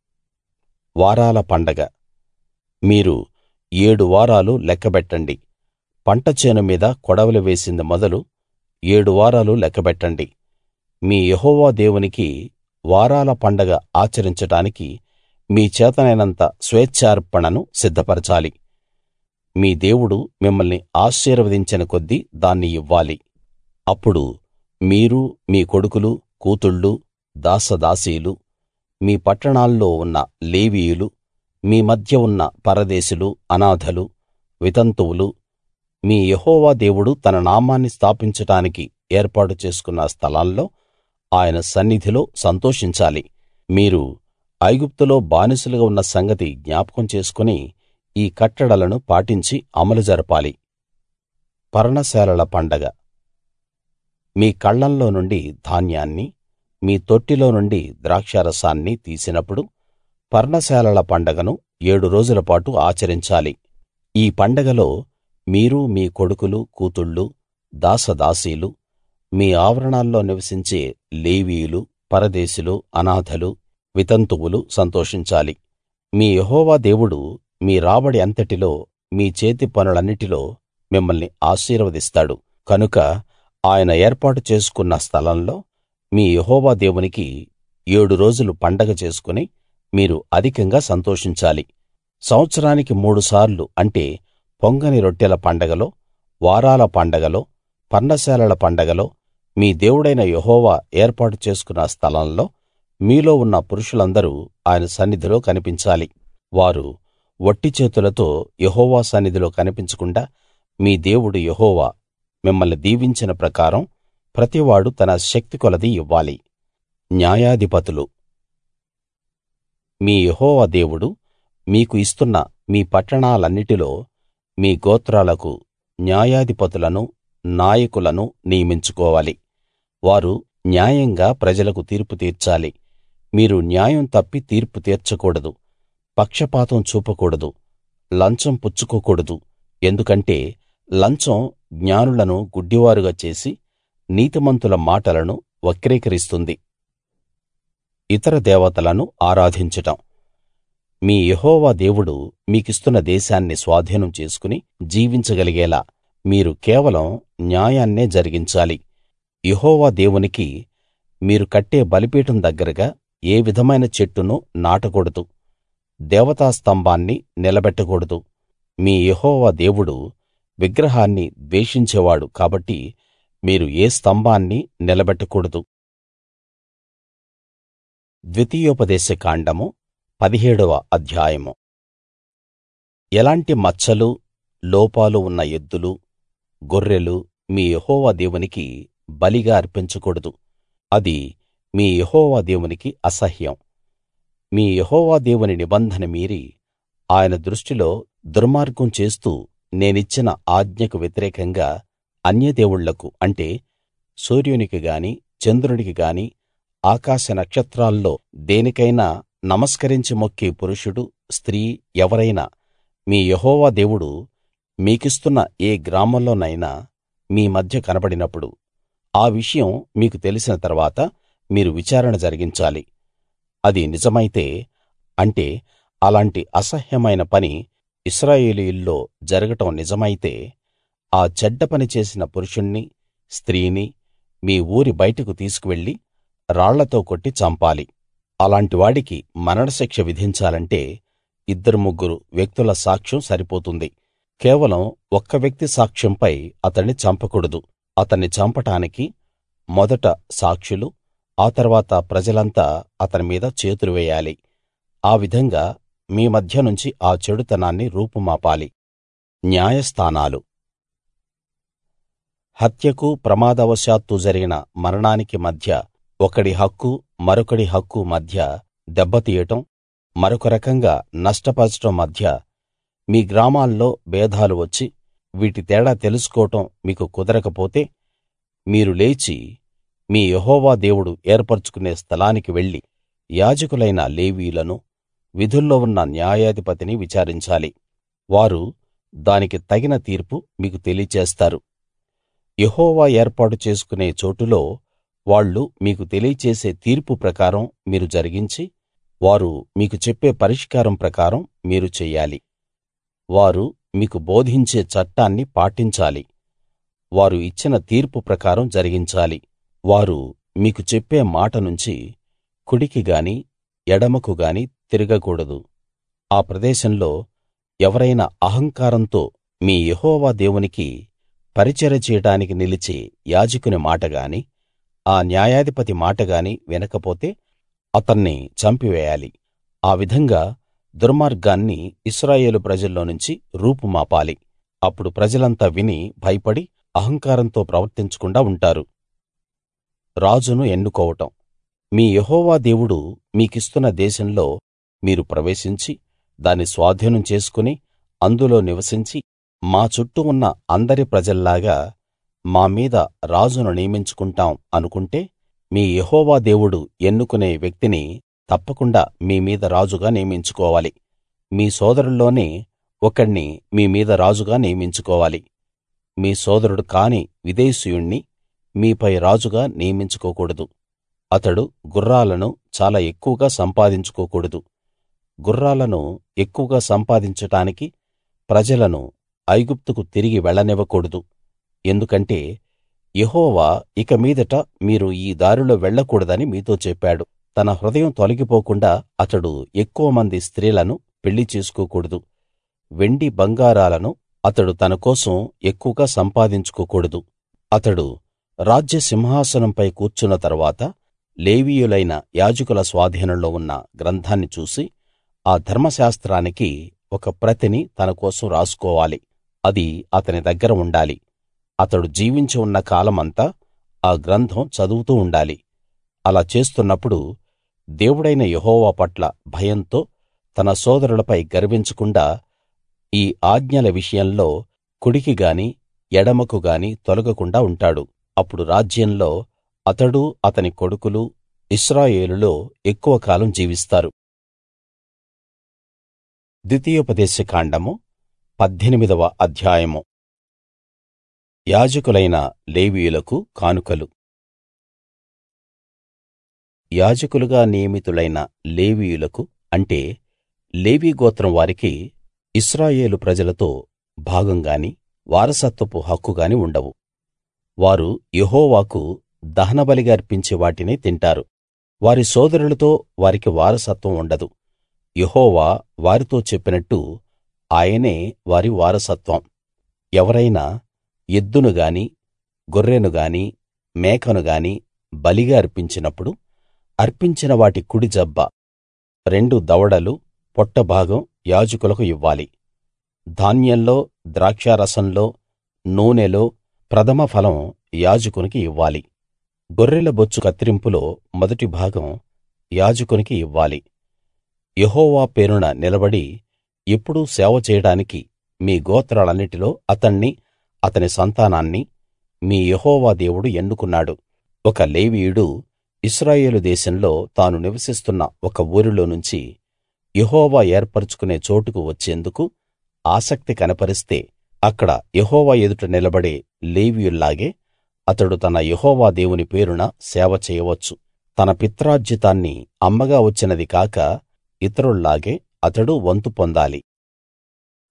వారాల పండగ మీరు ఏడు వారాలు లెక్కబెట్టండి పంట చేను మీద కొడవలి వేసింది మొదలు ఏడు వారాలు లెక్కబెట్టండి మీ యెహోవా దేవునికి వారాల పండగ ఆచరించడానికి మీ చేతనైనంత స్వేచ్ఛార్పణను సిద్ధపరచాలి మీ దేవుడు మిమ్మల్ని ఆశీర్వదించిన కొద్దీ దాన్ని ఇవ్వాలి అప్పుడు మీరు మీ కొడుకులు కూతుళ్ళు దాసదాసీలు మీ పట్టణాల్లో ఉన్న లేవీయులు మీ మధ్య ఉన్న పరదేశులు అనాథలు వితంతువులు మీ యెహోవా దేవుడు తన నామాన్ని స్థాపించటానికి ఏర్పాటు చేసుకున్న స్థలాల్లో ఆయన సన్నిధిలో సంతోషించాలి మీరు ఐగుప్తులో బానిసలుగా ఉన్న సంగతి జ్ఞాపకం చేసుకుని ఈ కట్టడలను పాటించి అమలు జరపాలి పర్ణశాలల పండగ మీ కళ్ళంలో నుండి ధాన్యాన్ని మీ తొట్టిలో నుండి ద్రాక్షారసాన్ని తీసినప్పుడు పర్ణశాలల పండగను ఏడు రోజుల పాటు ఆచరించాలి ఈ పండగలో మీరు మీ కొడుకులు కూతుళ్ళు దాసదాసీలు మీ ఆవరణాల్లో నివసించే లేవీయులు పరదేశులు అనాథలు వితంతువులు సంతోషించాలి మీ యెహోవా దేవుడు మీ రాబడి అంతటిలో మీ చేతి పనులన్నిటిలో మిమ్మల్ని ఆశీర్వదిస్తాడు కనుక ఆయన ఏర్పాటు చేసుకున్న స్థలంలో మీ యెహోవా దేవునికి ఏడు రోజులు పండగ చేసుకుని మీరు అధికంగా సంతోషించాలి సంవత్సరానికి మూడుసార్లు అంటే పొంగని రొట్టెల పండగలో వారాల పండగలో పర్ణశాలల పండగలో మీ దేవుడైన యెహోవా ఏర్పాటు చేసుకున్న స్థలంలో మీలో ఉన్న పురుషులందరూ ఆయన సన్నిధిలో కనిపించాలి వారు వట్టి చేతులతో యెహోవా సన్నిధిలో కనిపించకుండా మీ దేవుడు యెహోవా మిమ్మల్ని దీవించిన ప్రకారం ప్రతివాడు తన శక్తి కొలది ఇవ్వాలి న్యాయాధిపతులు మీ యెహోవా దేవుడు మీకు ఇస్తున్న మీ పట్టణాలన్నిటిలో మీ గోత్రాలకు న్యాయాధిపతులను నాయకులను నియమించుకోవాలి వారు న్యాయంగా ప్రజలకు తీర్పు తీర్చాలి మీరు న్యాయం తప్పి తీర్పు తీర్చకూడదు పక్షపాతం చూపకూడదు లంచం పుచ్చుకోకూడదు ఎందుకంటే లంచం జ్ఞానులను గుడ్డివారుగా చేసి నీతిమంతుల మాటలను వక్రీకరిస్తుంది ఇతర దేవతలను ఆరాధించటం మీ యెహోవా దేవుడు మీకిస్తున్న దేశాన్ని స్వాధీనం చేసుకుని జీవించగలిగేలా మీరు కేవలం న్యాయాన్నే జరిగించాలి యెహోవా దేవునికి మీరు కట్టే బలిపీఠం దగ్గరగా ఏ విధమైన చెట్టును నాటకూడదు దేవతా స్తంభాన్ని నిలబెట్టకూడదు మీ యెహోవా దేవుడు విగ్రహాన్ని ద్వేషించేవాడు కాబట్టి మీరు ఏ స్తంభాన్నీ నిలబెట్టకూడదు ద్వితీయోపదేశ కాండము పదిహేడవ అధ్యాయము ఎలాంటి మచ్చలు లోపాలు ఉన్న ఎద్దులు గొర్రెలు మీ యెహోవా దేవునికి బలిగా అర్పించకూడదు అది మీ యెహోవా దేవునికి అసహ్యం మీ యెహోవా దేవుని నిబంధన మీరి ఆయన దృష్టిలో దుర్మార్గం చేస్తూ నేనిచ్చిన ఆజ్ఞకు వ్యతిరేకంగా అన్యదేవుళ్లకు అంటే సూర్యునికి గాని చంద్రునికి గాని ఆకాశ నక్షత్రాల్లో దేనికైనా నమస్కరించి మొక్కే పురుషుడు స్త్రీ ఎవరైనా మీ యెహోవా దేవుడు మీకిస్తున్న ఏ గ్రామంలోనైనా మీ మధ్య కనబడినప్పుడు ఆ విషయం మీకు తెలిసిన తర్వాత మీరు విచారణ జరిగించాలి అది నిజమైతే అంటే అలాంటి అసహ్యమైన పని ఇశ్రాయేలీయుల్లో జరగడం నిజమైతే ఆ చెడ్డ పని చేసిన పురుషుణ్ణి స్త్రీని మీ ఊరి బయటకు తీసుకువెళ్ళి రాళ్లతో కొట్టి చంపాలి అలాంటి వాడికి మరణశిక్ష విధించాలంటే ఇద్దరు ముగ్గురు వ్యక్తుల సాక్ష్యం సరిపోతుంది కేవలం ఒక్క వ్యక్తి సాక్ష్యంపై అతణ్ణి చంపకూడదు అతన్ని చంపటానికి మొదట సాక్షులు ఆ తర్వాత ప్రజలంతా అతని మీద చేతులు వేయాలి ఆ విధంగా మీ మధ్య నుంచి ఆ చెడుతనాన్ని రూపుమాపాలి న్యాయస్థానాలు హత్యకు ప్రమాదవశాత్తు జరిగిన మరణానికి మధ్య ఒకడి హక్కు మరొకడి హక్కు మధ్య దెబ్బతీయటం మరొక రకంగా నష్టపరచడం మధ్య మీ గ్రామాల్లో భేదాలు వచ్చి వీటి తేడా తెలుసుకోవటం మీకు కుదరకపోతే మీరు లేచి మీ యెహోవా దేవుడు ఏర్పరచుకునే స్థలానికి వెళ్లి యాజకులైన లేవీయులను విధుల్లో ఉన్న న్యాయాధిపతిని విచారించాలి వారు దానికి తగిన తీర్పు మీకు తెలియచేస్తారు యెహోవా ఏర్పాటు చేసుకునే చోటులో వాళ్ళు మీకు తెలియచేసే తీర్పు ప్రకారం మీరు జరిగించి వారు మీకు చెప్పే పరిష్కారం ప్రకారం మీరు చెయ్యాలి వారు మీకు బోధించే చట్టాన్ని పాటించాలి వారు ఇచ్చిన తీర్పు ప్రకారం జరిగించాలి వారు మీకు చెప్పే మాట నుంచి కుడికి గాని ఎడమకు గాని తిరగకూడదు ఆ ప్రదేశంలో ఎవరైనా అహంకారంతో మీ యెహోవా దేవునికి పరిచర్య చేయడానికి నిలిచే యాజకుని మాట గాని ఆ న్యాయాధిపతి మాట గాని వినకపోతే అతన్ని చంపివేయాలి ఆ విధంగా దుర్మార్గాన్ని ఇశ్రాయేలు ప్రజల్లో నుంచి రూపుమాపాలి అప్పుడు ప్రజలంతా విని భయపడి అహంకారంతో ప్రవర్తించకుండా ఉంటారు రాజును ఎన్నుకోవటం మీ యెహోవా దేవుడు మీకిస్తున్న దేశంలో మీరు ప్రవేశించి దాన్ని స్వాధీనం చేసుకుని అందులో నివసించి మా చుట్టూ ఉన్న అందరి ప్రజల్లాగా మా మీద రాజును నియమించుకుంటాం అనుకుంటే మీ యెహోవా దేవుడు ఎన్నుకునే వ్యక్తిని తప్పకుండా మీ మీద రాజుగా నియమించుకోవాలి మీ సోదరుల్లోనే ఒకణ్ణి మీ మీద రాజుగా నియమించుకోవాలి మీ సోదరుడు కాని విదేశీయుణ్ణి మీపై రాజుగా నియమించుకోకూడదు అతడు గుర్రాలను చాలా ఎక్కువగా సంపాదించుకోకూడదు గుర్రాలను ఎక్కువగా సంపాదించటానికి ప్రజలను ఐగుప్తుకు తిరిగి వెళ్ళనివ్వకూడదు ఎందుకంటే యెహోవా ఇక మీదట మీరు ఈ దారిలో వెళ్ళకూడదని మీతో చెప్పాడు తన హృదయం తొలగిపోకుండా అతడు ఎక్కువ మంది స్త్రీలను పెళ్లి చేసుకోకూడదు వెండి బంగారాలను అతడు తన కోసం ఎక్కువగా సంపాదించుకోకూడదు అతడు రాజ్య సింహాసనంపై కూర్చున్న తరువాత లేవీయులైన యాజకుల స్వాధీనంలో ఉన్న గ్రంథాన్ని చూసి ఆ ధర్మశాస్త్రానికి ఒక ప్రతిని తన కోసం రాసుకోవాలి అది అతని దగ్గర ఉండాలి అతడు జీవించి ఉన్న కాలమంతా ఆ గ్రంథం చదువుతూ ఉండాలి అలా చేస్తున్నప్పుడు దేవుడైన యెహోవా పట్ల భయంతో తన సోదరులపై గర్వించకుండా ఈ ఆజ్ఞల విషయంలో కుడికి గాని ఎడమకు గాని తొలగకుండా ఉంటాడు అప్పుడు రాజ్యంలో అతడూ అతని కొడుకులూ ఇశ్రాయేలులో ఎక్కువ కాలం జీవిస్తారు ద్వితీయోపదేశ కాండము పద్దెనిమిదవ అధ్యాయము యాజకులైన లేవీయులకు కానుకలు యాజకులుగా నియమితులైన లేవీయులకు అంటే లేవీ గోత్రం వారికి ఇశ్రాయేలు ప్రజలతో భాగం గాని వారసత్వపు హక్కు గాని ఉండవు వారు యెహోవాకు దహనబలిగా అర్పించే వాటినే తింటారు వారి సోదరులతో వారికి వారసత్వం ఉండదు యెహోవా వారితో చెప్పినట్టు ఆయనే వారి వారసత్వం ఎవరైనా ఎద్దును గాని గొర్రెను గాని మేకను గాని బలిగా అర్పించినప్పుడు అర్పించిన వాటి కుడి జబ్బ రెండు దవడలు పొట్ట భాగం యాజకులకు ఇవ్వాలి ధాన్యంలో ద్రాక్షారసంలో నూనెలో ప్రథమ ఫలం యాజకునికి ఇవ్వాలి గొర్రెల బొచ్చు కత్తిరింపులో మొదటి భాగం యాజకునికి ఇవ్వాలి యెహోవా పేరున నిలబడి ఎప్పుడూ సేవ చేయడానికి మీ గోత్రాలన్నిటిలో అతణ్ణి అతని సంతానాన్ని మీ యెహోవా దేవుడు ఎన్నుకున్నాడు ఒక లేవీయుడు ఇశ్రాయేలు దేశంలో తాను నివసిస్తున్న ఒక ఊరిలో నుంచి యెహోవా ఏర్పరచుకునే చోటుకు వచ్చేందుకు ఆసక్తి కనపరిస్తే అక్కడ యెహోవా ఎదుట నిలబడే లేవీయుల్లాగే అతడు తన యెహోవా దేవుని పేరున సేవ చేయవచ్చు తన పిత్రార్జితాన్ని అమ్మగా వచ్చినది కాక ఇతరుల్లాగే అతడు వంతు పొందాలి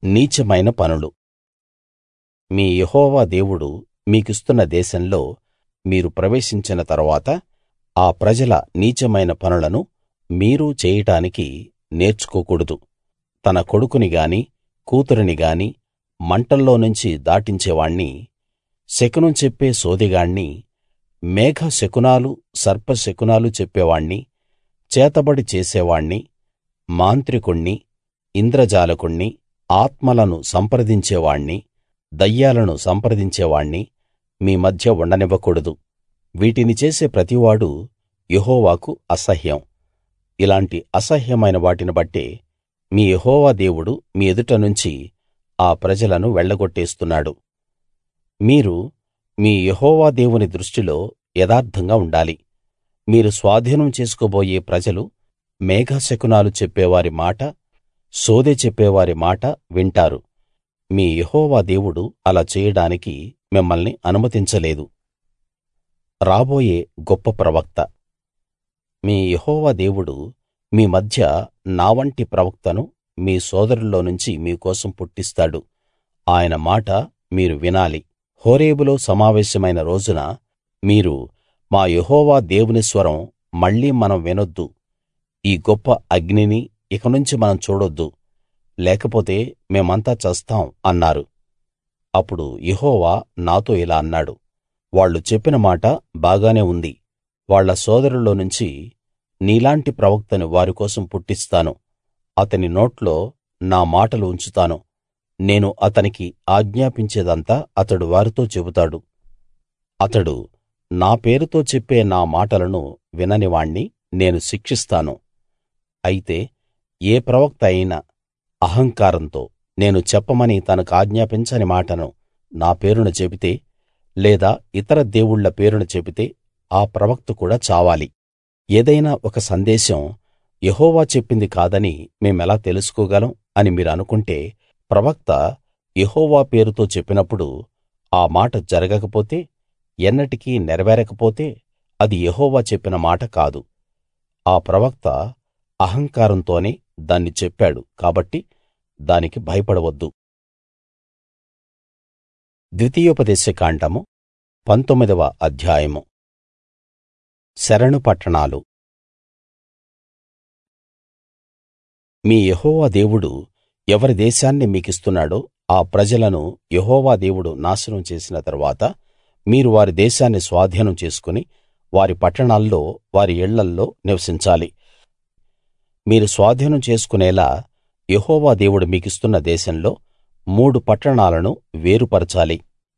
నీచమైన పనులు మీ యెహోవా దేవుడు మీకిస్తున్న దేశంలో మీరు ప్రవేశించిన తరువాత ఆ ప్రజల నీచమైన పనులను మీరు చేయడానికి నేర్చుకోకూడదు తన కొడుకుని గాని కూతురిని గాని మంటల్లోనుంచి దాటించేవాణ్ణి శకునం చెప్పే సోదెగాణ్ణి మేఘ శకునాలు సర్ప శకునాలు చెప్పేవాణ్ణి చేతబడి చేసేవాణ్ణి మాంత్రికుణ్ణి ఇంద్రజాలకుణ్ణి ఆత్మలను సంప్రదించేవాణ్ణి దయ్యాలను సంప్రదించేవాణ్ణి మీ మధ్య ఉండనివ్వకూడదు వీటిని చేసే ప్రతివాడూ యెహోవాకు అసహ్యం ఇలాంటి అసహ్యమైన వాటిని బట్టే మీ యెహోవా దేవుడు మీ ఎదుట నుంచి ఆ ప్రజలను వెళ్ళగొట్టేస్తున్నాడు మీరు మీ యెహోవా దేవుని దృష్టిలో యథార్థంగా ఉండాలి మీరు స్వాధీనం చేసుకోబోయే ప్రజలు మేఘశకునాలు చెప్పేవారి మాట సోదె చెప్పేవారి మాట వింటారు మీ యెహోవా దేవుడు అలా చేయడానికి మిమ్మల్ని అనుమతించలేదు రాబోయే గొప్ప ప్రవక్త మీ యెహోవా దేవుడు మీ మధ్య నా వంటి ప్రవక్తను మీ సోదరుల్లోనుంచి మీకోసం పుట్టిస్తాడు ఆయన మాట మీరు వినాలి హోరేబులో సమావేశమైన రోజున మీరు మా యెహోవా దేవుని స్వరం మళ్ళీ మనం వినొద్దు ఈ గొప్ప అగ్నిని ఇకనుంచి మనం చూడొద్దు లేకపోతే మేమంతా చస్తాం అన్నారు అప్పుడు యెహోవా నాతో ఇలా అన్నాడు వాళ్ళు చెప్పిన మాట బాగానే ఉంది వాళ్ళ సోదరుల్లోనుంచి నీలాంటి ప్రవక్తను వారి కోసం పుట్టిస్తాను అతని నోట్లో నా మాటలు ఉంచుతాను నేను అతనికి ఆజ్ఞాపించేదంతా అతడు వారితో చెబుతాడు అతడు నా పేరుతో చెప్పే నా మాటలను వినని వాణ్ణి నేను శిక్షిస్తాను అయితే ఏ ప్రవక్త అయినా అహంకారంతో నేను చెప్పమని తనకాజ్ఞాపించని మాటను నా పేరున చెబితే లేదా ఇతర దేవుళ్ళ పేరున చెబితే ఆ ప్రవక్త కూడా చావాలి ఏదైనా ఒక సందేశం యెహోవా చెప్పింది కాదని మేమెలా తెలుసుకోగలం అని మీరనుకుంటే ప్రవక్త యెహోవా పేరుతో చెప్పినప్పుడు ఆ మాట జరగకపోతే ఎన్నటికీ నెరవేరకపోతే అది యెహోవా చెప్పిన మాట కాదు ఆ ప్రవక్త అహంకారంతోనే దాన్ని చెప్పాడు కాబట్టి దానికి భయపడవద్దు ద్వితీయోపదేశ కాండము పంతొమ్మిదవ అధ్యాయము శరణు పట్టణాలు మీ యెహోవా దేవుడు ఎవరి దేశాన్ని మీకిస్తున్నాడో ఆ ప్రజలను యెహోవా దేవుడు నాశనం చేసిన తరువాత మీరు వారి దేశాన్ని స్వాధీనం చేసుకుని వారి పట్టణాల్లో వారి ఇళ్ళల్లో నివసించాలి మీరు స్వాధీనం చేసుకునేలా యెహోవా దేవుడు మీకిస్తున్న దేశంలో మూడు పట్టణాలను వేరుపరచాలి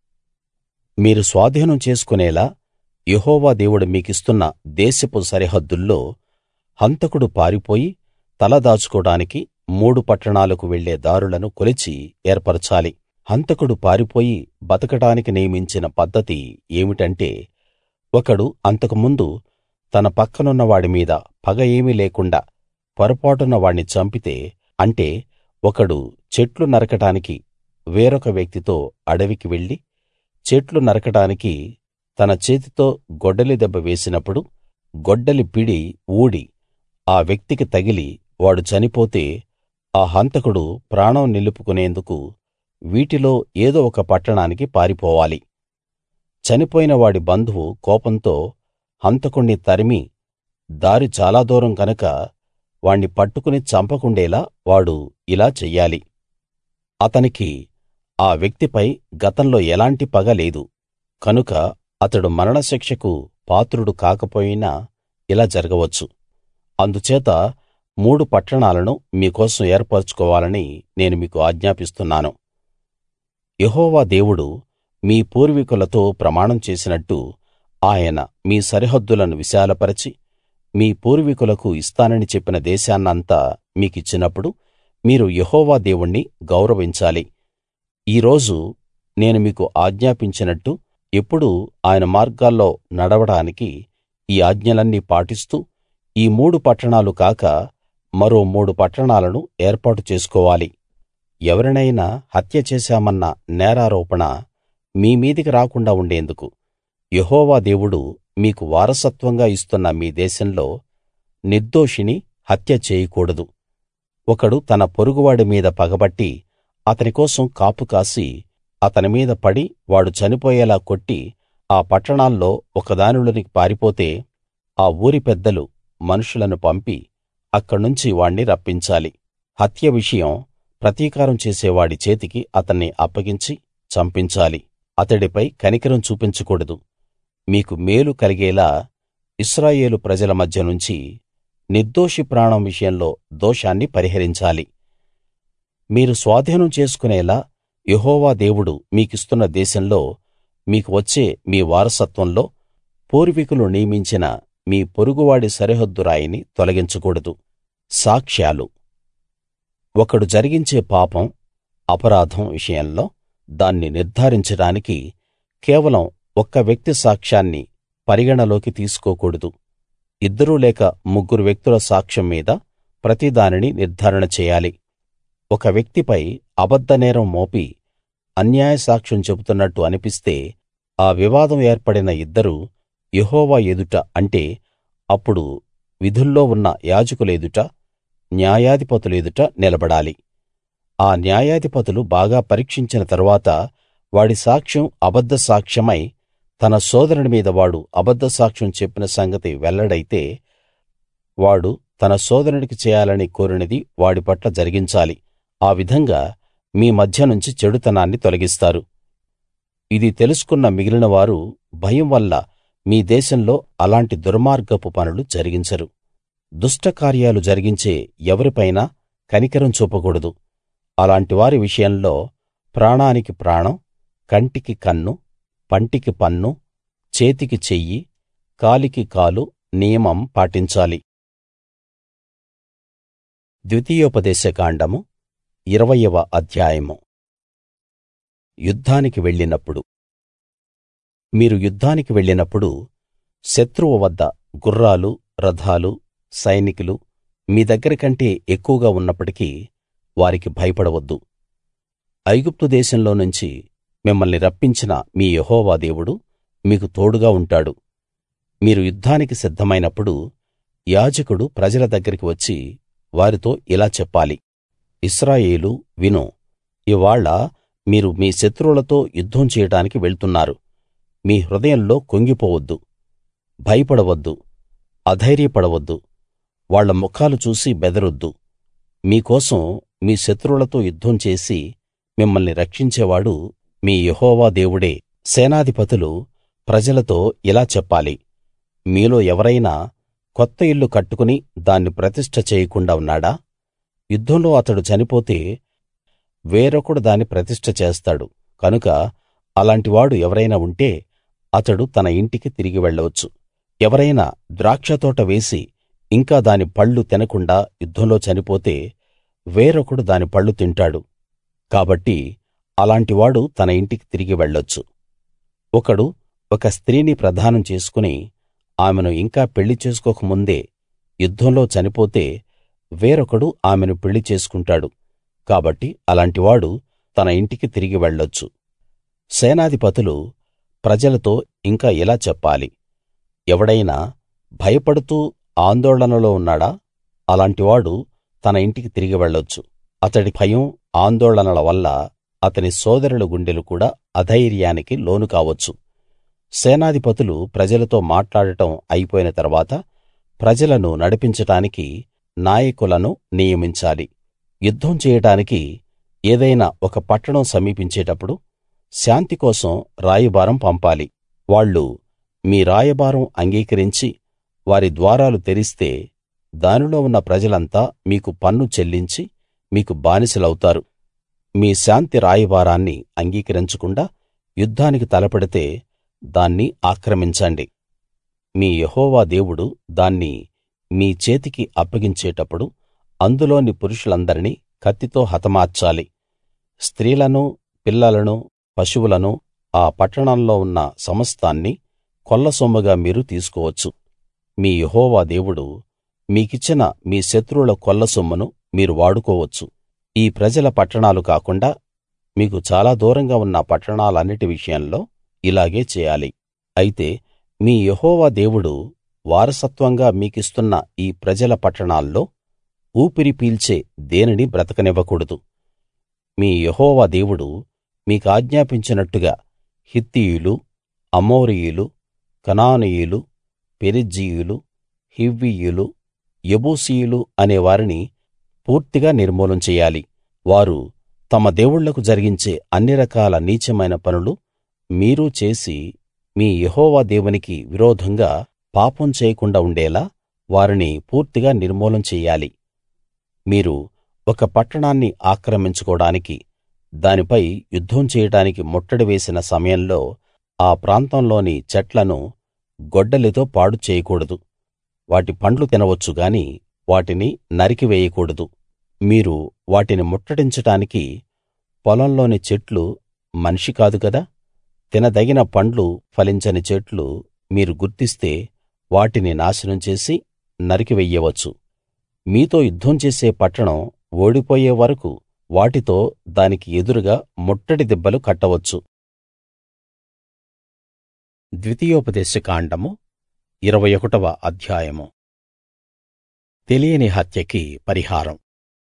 మీరు స్వాధీనం చేసుకునేలా యెహోవా దేవుడు మీకిస్తున్న దేశపు సరిహద్దుల్లో హంతకుడు పారిపోయి తల దాచుకోడానికి మూడు పట్టణాలకు వెళ్ళే దారులను కొలిచి ఏర్పరచాలి హంతకుడు పారిపోయి బతకడానికి నియమించిన పద్ధతి ఏమిటంటే ఒకడు అంతకుముందు తన పక్కనున్న వాడి మీద పగ ఏమీ లేకుండా పొరపాటున వాణ్ణి చంపితే అంటే ఒకడు చెట్లు నరకడానికి వేరొక వ్యక్తితో అడవికి వెళ్లి చెట్లు నరకడానికి తన చేతితో గొడ్డలి దెబ్బ వేసినప్పుడు గొడ్డలి పిడి ఊడి ఆ వ్యక్తికి తగిలి వాడు చనిపోతే ఆ హంతకుడు ప్రాణం నిలుపుకునేందుకు వీటిలో ఏదో ఒక పట్టణానికి పారిపోవాలి చనిపోయిన వాడి బంధువు కోపంతో హంతకుణ్ణి తరిమి దారి చాలా దూరం కనుక వాణ్ణి పట్టుకుని చంపకుండేలా వాడు ఇలా చెయ్యాలి అతనికి ఆ వ్యక్తిపై గతంలో ఎలాంటి పగ లేదు కనుక అతడు మరణశిక్షకు పాత్రుడు కాకపోయినా ఇలా జరగవచ్చు అందుచేత మూడు పట్టణాలను మీకోసం ఏర్పరచుకోవాలని నేను మీకు ఆజ్ఞాపిస్తున్నాను యెహోవా దేవుడు మీ పూర్వీకులతో ప్రమాణం చేసినట్టు ఆయన మీ సరిహద్దులను విశాలపరచి మీ పూర్వీకులకు ఇస్తానని చెప్పిన దేశాన్నంతా మీకిచ్చినప్పుడు మీరు యెహోవా దేవుణ్ణి గౌరవించాలి ఈ రోజు నేను మీకు ఆజ్ఞాపించినట్టు ఎప్పుడూ ఆయన మార్గాల్లో నడవడానికి ఈ ఆజ్ఞలన్నీ పాటిస్తూ ఈ మూడు పట్టణాలు కాక మరో మూడు పట్టణాలను ఏర్పాటు చేసుకోవాలి ఎవరినైనా హత్య చేశామన్న నేరారోపణ మీ మీదికి రాకుండా ఉండేందుకు యెహోవా దేవుడు మీకు వారసత్వంగా ఇస్తున్న మీ దేశంలో నిర్దోషిని హత్య చేయకూడదు ఒకడు తన పొరుగువాడి మీద పగబట్టి అతని కోసం కాపు కాసి అతని మీద పడి వాడు చనిపోయేలా కొట్టి ఆ పట్టణాల్లో ఒకదానిలోనికి పారిపోతే ఆ ఊరి పెద్దలు మనుషులను పంపి అక్కడ్నుంచి వాణ్ణి రప్పించాలి హత్య విషయం ప్రతీకారం చేసేవాడి చేతికి అతన్ని అప్పగించి చంపించాలి అతడిపై కనికరం చూపించకూడదు మీకు మేలు కలిగేలా ఇశ్రాయేలు ప్రజల మధ్య నుంచి నిర్దోషి ప్రాణం విషయంలో దోషాన్ని పరిహరించాలి మీరు స్వాధీనం చేసుకునేలా యెహోవా దేవుడు మీకిస్తున్న దేశంలో మీకు వచ్చే మీ వారసత్వంలో పూర్వీకులు నియమించిన మీ పొరుగువాడి సరిహద్దు రాయిని తొలగించకూడదు సాక్ష్యాలు ఒకడు జరిగించే పాపం అపరాధం విషయంలో దాన్ని నిర్ధారించడానికి కేవలం ఒక్క వ్యక్తి సాక్ష్యాన్ని పరిగణలోకి తీసుకోకూడదు ఇద్దరు లేక ముగ్గురు వ్యక్తుల సాక్ష్యం మీద ప్రతిదానిని నిర్ధారణ చేయాలి ఒక వ్యక్తిపై అబద్ధ నేరం మోపి అన్యాయ సాక్ష్యం చెబుతున్నట్టు అనిపిస్తే ఆ వివాదం ఏర్పడిన ఇద్దరూ యెహోవా ఎదుట అంటే అప్పుడు విధుల్లో ఉన్న యాజకుల ఎదుట న్యాయాధిపతుల ఎదుట నిలబడాలి ఆ న్యాయాధిపతులు బాగా పరీక్షించిన తరువాత వాడి సాక్ష్యం అబద్ధ సాక్ష్యమై తన సోదరుని మీద వాడు అబద్ధ సాక్ష్యం చెప్పిన సంగతి వెల్లడైతే వాడు తన సోదరునికి చేయాలని కోరినది వాడి పట్ల జరిగించాలి ఆ విధంగా మీ మధ్య నుంచి చెడుతనాన్ని తొలగిస్తారు ఇది తెలుసుకున్న మిగిలిన వారు భయం వల్ల మీ దేశంలో అలాంటి దుర్మార్గపు పనులు జరిగించరు దుష్ట కార్యాలు జరిగించే ఎవరిపైనా కనికరం చూపకూడదు అలాంటి వారి విషయంలో ప్రాణానికి ప్రాణం కంటికి కన్ను పంటికి పన్ను చేతికి చెయ్యి కాలికి కాలు నియమం పాటించాలి ద్వితీయోపదేశ కాండము ఇరవయవ అధ్యాయము యుద్ధానికి వెళ్ళినప్పుడు మీరు యుద్ధానికి వెళ్ళినప్పుడు శత్రువు వద్ద గుర్రాలు రథాలు సైనికులు మీ దగ్గర కంటే ఎక్కువగా ఉన్నప్పటికీ వారికి భయపడవద్దు ఐగుప్తు దేశంలో నుంచి మిమ్మల్ని రప్పించిన మీ యెహోవా దేవుడు మీకు తోడుగా ఉంటాడు మీరు యుద్ధానికి సిద్ధమైనప్పుడు యాజకుడు ప్రజల దగ్గరికి వచ్చి వారితో ఇలా చెప్పాలి ఇశ్రాయేలూ విను ఇవ్వాళ్ళ మీరు మీ శత్రువులతో యుద్ధం చేయడానికి వెళ్తున్నారు మీ హృదయంలో కుంగిపోవద్దు భయపడవద్దు అధైర్యపడవద్దు వాళ్ళ ముఖాలు చూసి బెదరొద్దు మీకోసం మీ శత్రువులతో యుద్ధం చేసి మిమ్మల్ని రక్షించేవాడు మీ యెహోవా దేవుడే సేనాధిపతులు ప్రజలతో ఇలా చెప్పాలి మీలో ఎవరైనా కొత్త ఇల్లు కట్టుకుని దాన్ని ప్రతిష్ఠ చేయకుండా ఉన్నాడా యుద్ధంలో అతడు చనిపోతే వేరొకడు దాన్ని ప్రతిష్ఠ చేస్తాడు కనుక అలాంటివాడు ఎవరైనా ఉంటే అతడు తన ఇంటికి తిరిగి వెళ్ళవచ్చు ఎవరైనా ద్రాక్షతోట వేసి ఇంకా దాని పళ్ళు తినకుండా యుద్ధంలో చనిపోతే వేరొకడు దాని పళ్ళు తింటాడు కాబట్టి అలాంటివాడు తన ఇంటికి తిరిగి వెళ్ళొచ్చు ఒకడు ఒక స్త్రీని ప్రదానం చేసుకుని ఆమెను ఇంకా పెళ్లి చేసుకోక ముందే యుద్ధంలో చనిపోతే వేరొకడు ఆమెను పెళ్లి చేసుకుంటాడు కాబట్టి అలాంటివాడు తన ఇంటికి తిరిగి వెళ్ళొచ్చు సేనాధిపతులు ప్రజలతో ఇంకా ఇలా చెప్పాలి ఎవడైనా భయపడుతూ ఆందోళనలో ఉన్నాడా అలాంటివాడు తన ఇంటికి తిరిగి వెళ్ళొచ్చు అతడి భయం ఆందోళనల వల్ల అతని సోదరుల గుండెలు కూడా అధైర్యానికి లోను కావచ్చు సేనాధిపతులు ప్రజలతో మాట్లాడటం అయిపోయిన తర్వాత ప్రజలను నడిపించడానికి నాయకులను నియమించాలి యుద్ధం చేయడానికి ఏదైనా ఒక పట్టణం సమీపించేటప్పుడు శాంతి కోసం రాయబారం పంపాలి వాళ్ళు మీ రాయబారం అంగీకరించి వారి ద్వారాలు తెరిస్తే దానిలో ఉన్న ప్రజలంతా మీకు పన్ను చెల్లించి మీకు బానిసలవుతారు మీ శాంతి రాయబారాన్ని అంగీకరించకుండా యుద్ధానికి తలపడితే దాన్ని ఆక్రమించండి మీ యెహోవా దేవుడు దాన్ని మీ చేతికి అప్పగించేటప్పుడు అందులోని పురుషులందరినీ కత్తితో హతమార్చాలి స్త్రీలను పిల్లలను పశువులను ఆ పట్టణంలో ఉన్న సమస్తాన్ని కొల్లసొమ్ముగా మీరు తీసుకోవచ్చు మీ యెహోవా దేవుడు మీకిచ్చిన మీ శత్రువుల కొల్లసొమ్మును మీరు వాడుకోవచ్చు ఈ ప్రజల పట్టణాలు కాకుండా మీకు చాలా దూరంగా ఉన్న పట్టణాలన్నిటి విషయంలో ఇలాగే చేయాలి అయితే మీ యెహోవా దేవుడు వారసత్వంగా మీకిస్తున్న ఈ ప్రజల పట్టణాల్లో ఊపిరి పీల్చే దేనినీ బ్రతకనివ్వకూడదు మీ యెహోవా దేవుడు మీకాజ్ఞాపించినట్టుగా హిత్తీయులు అమోరీయులు కనానీయులు పెరిజ్జీయులు హివ్వీయులు యెబూసీయులు అనే వారిని పూర్తిగా నిర్మూలం చెయ్యాలి వారు తమ దేవుళ్ళకు జరిగించే అన్ని రకాల నీచమైన పనులు మీరూ చేసి మీ యెహోవా దేవునికి విరోధంగా పాపం చేయకుండా ఉండేలా వారిని పూర్తిగా నిర్మూలం చెయ్యాలి మీరు ఒక పట్టణాన్ని ఆక్రమించుకోడానికి దానిపై యుద్ధం చేయడానికి ముట్టడి వేసిన సమయంలో ఆ ప్రాంతంలోని చెట్లను గొడ్డలితో పాడు చేయకూడదు వాటి పండ్లు తినవచ్చు గాని వాటిని నరికి వేయకూడదు మీరు వాటిని ముట్టడించడానికి పొలంలోని చెట్లు మనిషి కాదు గదా తినదగిన పండ్లు ఫలించని చెట్లు మీరు గుర్తిస్తే వాటిని నాశనం చేసి నరికివెయ్యవచ్చు మీతో యుద్ధం చేసే పట్టణం ఓడిపోయే వరకూ వాటితో దానికి ఎదురుగా ముట్టడి దిబ్బలు కట్టవచ్చు ద్వితీయోపదేశ కాండము ఇరవై ఒకటవ అధ్యాయము తెలియని హత్యకి పరిహారం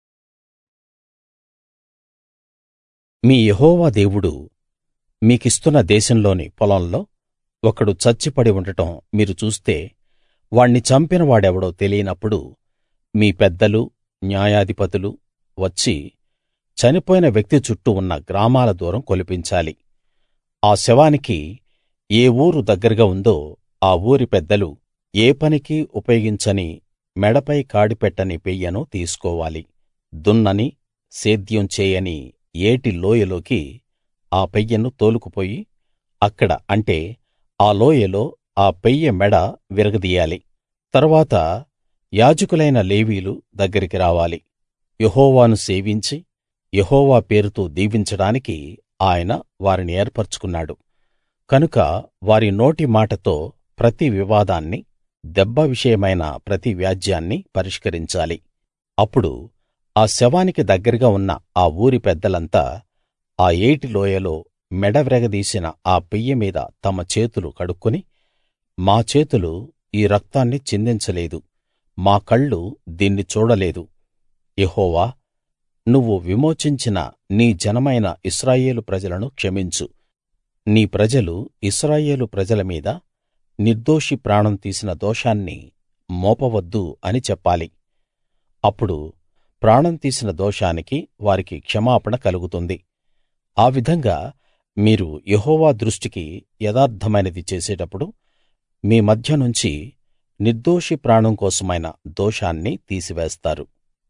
మీ యెహోవా దేవుడు మీకిస్తున్న దేశంలోని పొలంలో ఒకడు చచ్చిపడి ఉండటం మీరు చూస్తే వాణ్ణి చంపిన వాడెవడో తెలియనప్పుడు మీ పెద్దలు న్యాయాధిపతులు వచ్చి చనిపోయిన వ్యక్తి చుట్టూ ఉన్న గ్రామాల దూరం కొలిపించాలి ఆ శవానికి ఏ ఊరు దగ్గరగా ఉందో ఆ ఊరి పెద్దలు ఏ పనికీ ఉపయోగించని మెడపై కాడిపెట్టని పెయ్యను తీసుకోవాలి దున్నని సేద్యం చేయని ఏటి లోయలోకి ఆ పెయ్యను తోలుకుపోయి అక్కడ అంటే ఆ లోయలో ఆ పెయ్య మెడ విరగదీయాలి తరువాత యాజకులైన లేవీయులు దగ్గరికి రావాలి యెహోవాను సేవించి యెహోవా పేరుతో దీవించడానికి ఆయన వారిని ఏర్పరచుకున్నాడు కనుక వారి నోటి మాటతో ప్రతి వివాదాన్ని దెబ్బ విషయమైన ప్రతి వ్యాజ్యాన్ని పరిష్కరించాలి అప్పుడు ఆ శవానికి దగ్గరగా ఉన్న ఆ ఊరి పెద్దలంతా ఆ ఏటి లోయలో మెడ విరగదీసిన ఆ పెయ్య మీద తమ చేతులు కడుక్కుని మా చేతులు ఈ రక్తాన్ని చిందించలేదు మా కళ్ళు దీన్ని చూడలేదు యెహోవా నువ్వు విమోచించిన నీ జనమైన ఇశ్రాయేలు ప్రజలను క్షమించు నీ ప్రజలు ఇశ్రాయేలు ప్రజల మీద నిర్దోషి ప్రాణం తీసిన దోషాన్ని మోపవద్దు అని చెప్పాలి అప్పుడు ప్రాణం తీసిన దోషానికి వారికి క్షమాపణ కలుగుతుంది ఆ విధంగా మీరు యెహోవా దృష్టికి యథార్థమైనది చేసేటప్పుడు మీ మధ్య నుంచి నిర్దోషి ప్రాణం కోసమైన దోషాన్ని తీసివేస్తారు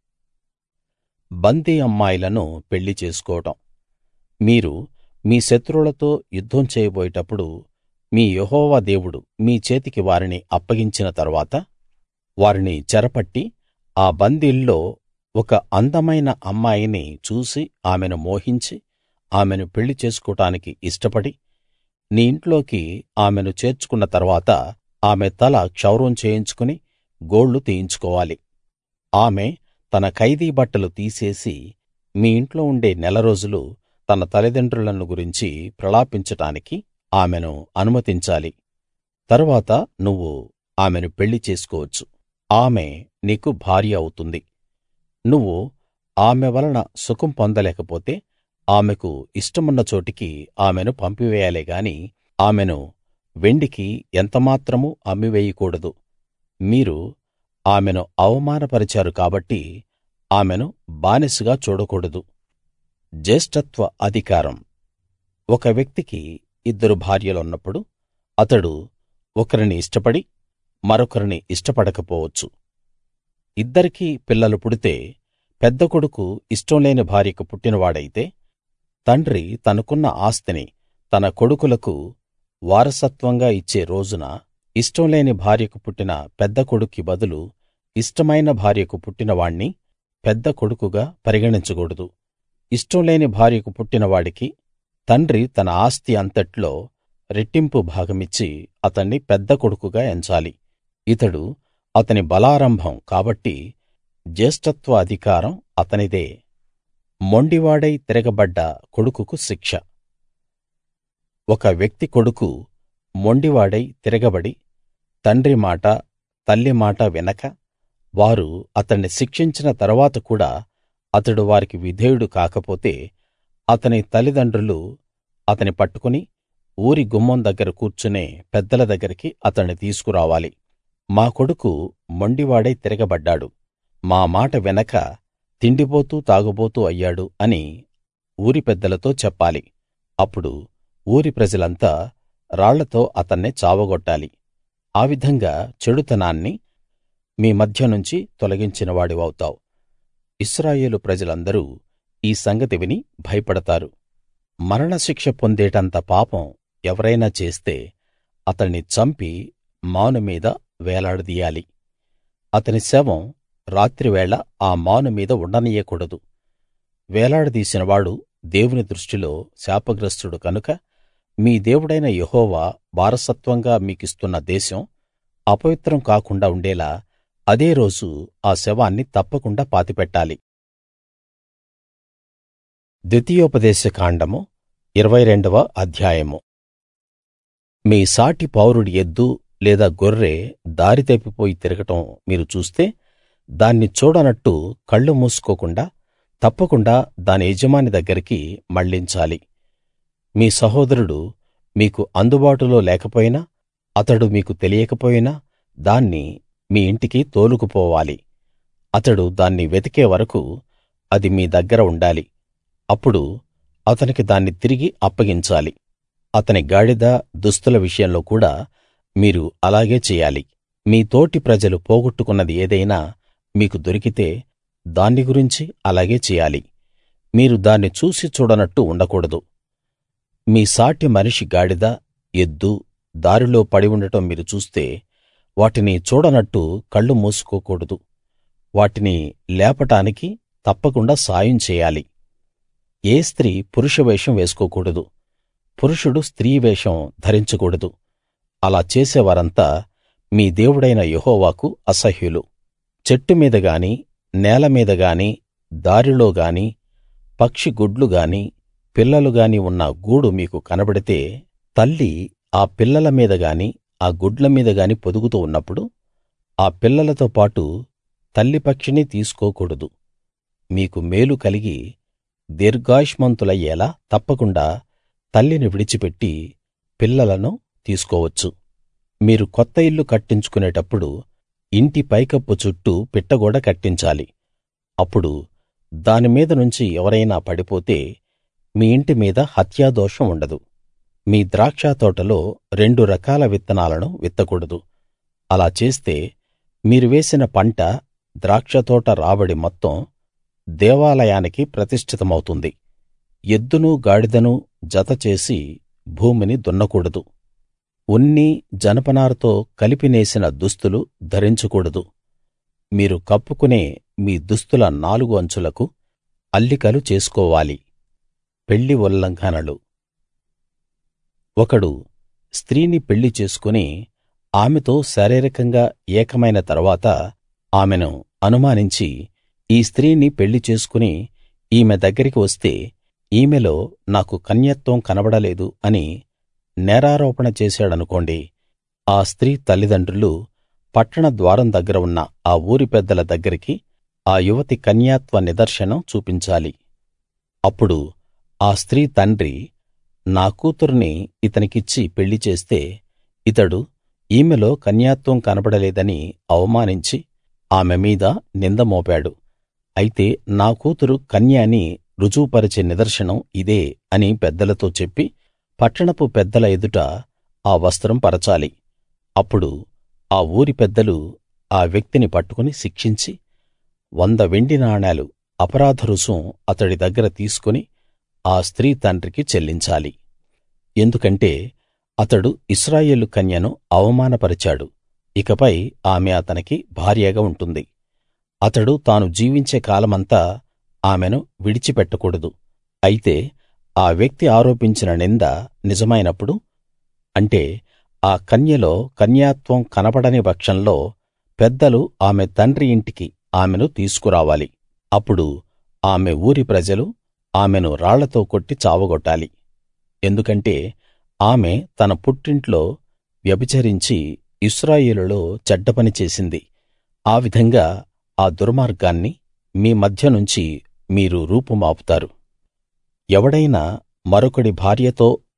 బందీ అమ్మాయిలను పెళ్లి చేసుకోవడం మీరు మీ శత్రువులతో యుద్ధం చేయబోయేటప్పుడు మీ యెహోవా దేవుడు మీ చేతికి వారిని అప్పగించిన తరువాత వారిని చెరపట్టి ఆ బందీల్లో ఒక అందమైన అమ్మాయిని చూసి ఆమెను మోహించి ఆమెను పెళ్లి చేసుకోటానికి ఇష్టపడి నీ ఇంట్లోకి ఆమెను చేర్చుకున్న తర్వాత ఆమె తల క్షౌరం చేయించుకుని గోళ్లు తీయించుకోవాలి ఆమె తన ఖైదీ బట్టలు తీసేసి మీ ఇంట్లో ఉండే నెల రోజులు తన తల్లిదండ్రులను గురించి ప్రలాపించటానికి ఆమెను అనుమతించాలి తరువాత నువ్వు ఆమెను పెళ్లి చేసుకోవచ్చు ఆమె నీకు భార్య అవుతుంది నువ్వు ఆమె వలన సుఖం పొందలేకపోతే ఆమెకు ఇష్టమున్న చోటికి ఆమెను పంపివేయాలే గాని ఆమెను వెండికి ఎంతమాత్రమూ అమ్మివేయకూడదు మీరు ఆమెను అవమానపరిచారు కాబట్టి ఆమెను బానిసగా చూడకూడదు జ్యేష్ఠత్వ అధికారం ఒక వ్యక్తికి ఇద్దరు భార్యలున్నప్పుడు అతడు ఒకరిని ఇష్టపడి మరొకరిని ఇష్టపడకపోవచ్చు ఇద్దరికీ పిల్లలు పుడితే పెద్ద కొడుకు ఇష్టం లేని భార్యకు పుట్టినవాడైతే తండ్రి తనకున్న ఆస్తిని తన కొడుకులకు వారసత్వంగా ఇచ్చే రోజున ఇష్టం లేని భార్యకు పుట్టిన పెద్ద కొడుక్కి బదులు ఇష్టమైన భార్యకు పుట్టినవాణ్ణి పెద్ద కొడుకుగా పరిగణించకూడదు ఇష్టం లేని భార్యకు పుట్టిన వాడికి తండ్రి తన ఆస్తి అంతట్లో రెట్టింపు భాగమిచ్చి అతణ్ణి పెద్ద కొడుకుగా ఎంచాలి ఇతడు అతని బలారంభం కాబట్టి జ్యేష్ఠత్వ అధికారం అతనిదే మొండివాడై తిరగబడ్డ కొడుకుకు శిక్ష ఒక వ్యక్తి కొడుకు మొండివాడై తిరగబడి తండ్రి మాట తల్లి మాట వినక వారు అతణ్ణి శిక్షించిన తరువాత కూడా అతడు వారికి విధేయుడు కాకపోతే అతని తల్లిదండ్రులు అతని పట్టుకుని ఊరి గుమ్మం దగ్గర కూర్చునే పెద్దల దగ్గరికి అతణ్ణి తీసుకురావాలి మా కొడుకు మొండివాడై తిరగబడ్డాడు మా మాట వినక తిండిపోతూ తాగుబోతూ అయ్యాడు అని ఊరి పెద్దలతో చెప్పాలి అప్పుడు ఊరి ప్రజలంతా రాళ్లతో అతన్ని చావగొట్టాలి ఆ విధంగా చెడుతనాన్ని మీ మధ్య నుంచి తొలగించిన వాడివౌతావు ఇశ్రాయేలు ప్రజలందరూ ఈ సంగతి విని భయపడతారు మరణశిక్ష పొందేటంత పాపం ఎవరైనా చేస్తే అతణ్ణి చంపి మాను మీద వేలాడదీయాలి అతని శవం రాత్రివేళ ఆ మాను మీద ఉండనీయకూడదు వేలాడదీసినవాడు దేవుని దృష్టిలో శాపగ్రస్తుడు కనుక మీ దేవుడైన యెహోవా వారసత్వంగా మీకిస్తున్న దేశం అపవిత్రం కాకుండా ఉండేలా అదే రోజు ఆ శవాన్ని తప్పకుండా పాతిపెట్టాలి ద్వితీయోపదేశ కాండము ఇరవై రెండవ అధ్యాయము మీ సాటి పౌరుడి ఎద్దు లేదా గొర్రె దారి తప్పిపోయి తిరగటం మీరు చూస్తే దాన్ని చూడనట్టు కళ్ళు మూసుకోకుండా తప్పకుండా దాని యజమాని దగ్గరికి మళ్ళించాలి మీ సహోదరుడు మీకు అందుబాటులో లేకపోయినా అతడు మీకు తెలియకపోయినా దాన్ని మీ ఇంటికి తోలుకుపోవాలి అతడు దాన్ని వెతికే వరకూ అది మీ దగ్గర ఉండాలి అప్పుడు అతనికి దాన్ని తిరిగి అప్పగించాలి అతని గాడిద దుస్తుల విషయంలో కూడా మీరు అలాగే చెయ్యాలి మీ తోటి ప్రజలు పోగొట్టుకున్నది ఏదైనా మీకు దొరికితే దాన్ని గురించి అలాగే చెయ్యాలి మీరు దాన్ని చూసి చూడనట్టు ఉండకూడదు మీ సాటి మనిషి గాడిద ఎద్దు దారిలో పడి ఉండటం మీరు చూస్తే వాటిని చూడనట్టు కళ్ళు మూసుకోకూడదు వాటిని లేపటానికి తప్పకుండా సాయం చేయాలి ఏ స్త్రీ పురుష వేషం వేసుకోకూడదు పురుషుడు స్త్రీ వేషం ధరించకూడదు అలా చేసేవారంతా మీ దేవుడైన యెహోవాకు అసహ్యులు చెట్టు మీద గాని నేల మీద గాని దారిలో గాని పక్షి గుడ్లు గాని పిల్లలు గాని ఉన్న గూడు మీకు కనబడితే తల్లి ఆ పిల్లల మీద గాని ఆ గుడ్ల మీద గాని పొదుగుతూ ఉన్నప్పుడు ఆ పిల్లలతో పాటు తల్లి పక్షిని తీసుకోకూడదు మీకు మేలు కలిగి దీర్ఘాయుష్మంతులయ్యేలా తప్పకుండా తల్లిని విడిచిపెట్టి పిల్లలను తీసుకోవచ్చు మీరు కొత్త ఇల్లు కట్టించుకునేటప్పుడు ఇంటి పైకప్పు చుట్టూ పిట్టగోడ కట్టించాలి అప్పుడు దాని మీద నుంచి ఎవరైనా పడిపోతే మీ ఇంటి మీద హత్యాదోషం ఉండదు మీ ద్రాక్షతోటలో రెండు రకాల విత్తనాలను విత్తకూడదు అలా చేస్తే మీరు వేసిన పంట ద్రాక్షతోట రాబడి మొత్తం దేవాలయానికి ప్రతిష్ఠితమవుతుంది ఎద్దును గాడిదను జత చేసి భూమిని దున్నకూడదు ఉన్ని జనపనారతో కలిపి నేసిన దుస్తులు ధరించకూడదు మీరు కప్పుకునే మీ దుస్తుల నాలుగు అంచులకు అల్లికలు చేసుకోవాలి పెళ్లి ఉల్లంఘనలు ఒకడు స్త్రీని పెళ్లి చేసుకుని ఆమెతో శారీరకంగా ఏకమైన తరువాత ఆమెను అనుమానించి ఈ స్త్రీని పెళ్లి చేసుకుని ఈమె దగ్గరికి వస్తే ఈమెలో నాకు కన్యత్వం కనబడలేదు అని నేరారోపణ చేశాడనుకోండి ఆ స్త్రీ తల్లిదండ్రులు పట్టణ ద్వారం దగ్గర ఉన్న ఆ ఊరి పెద్దల దగ్గరికి ఆ యువతి కన్యాత్వ నిదర్శనం చూపించాలి అప్పుడు ఆ స్త్రీ తండ్రి నా కూతుర్ని ఇతనికిచ్చి పెళ్లి చేస్తే ఇతడు ఈమెలో కన్యాత్వం కనబడలేదని అవమానించి ఆమె మీద నింద మోపాడు అయితే నా కూతురు కన్య అని రుజువుపరిచే నిదర్శనం ఇదే అని పెద్దలతో చెప్పి పట్టణపు పెద్దల ఎదుట ఆ వస్త్రం పరచాలి అప్పుడు ఆ ఊరి పెద్దలు ఆ వ్యక్తిని పట్టుకుని శిక్షించి వంద వెండి నాణేలు అపరాధ రుసుం అతడి దగ్గర తీసుకుని ఆ స్త్రీ తండ్రికి చెల్లించాలి ఎందుకంటే అతడు ఇశ్రాయేలు కన్యను అవమానపరిచాడు ఇకపై ఆమె అతనికి భార్యగా ఉంటుంది అతడు తాను జీవించే కాలమంతా ఆమెను విడిచిపెట్టకూడదు అయితే ఆ వ్యక్తి ఆరోపించిన నింద నిజమైనప్పుడు అంటే ఆ కన్యలో కన్యాత్వం కనబడని పక్షంలో పెద్దలు ఆమె తండ్రి ఇంటికి ఆమెను తీసుకురావాలి అప్పుడు ఆమె ఊరి ప్రజలు ఆమెను రాళ్లతో కొట్టి చావగొట్టాలి ఎందుకంటే ఆమె తన పుట్టింట్లో వ్యభిచరించి ఇశ్రాయేలులో చెడ్డ పని చేసింది ఆ విధంగా ఆ దుర్మార్గాన్ని మీ మధ్య నుంచి మీరు రూపుమాపుతారు ఎవడైనా మరొకడి భార్యతో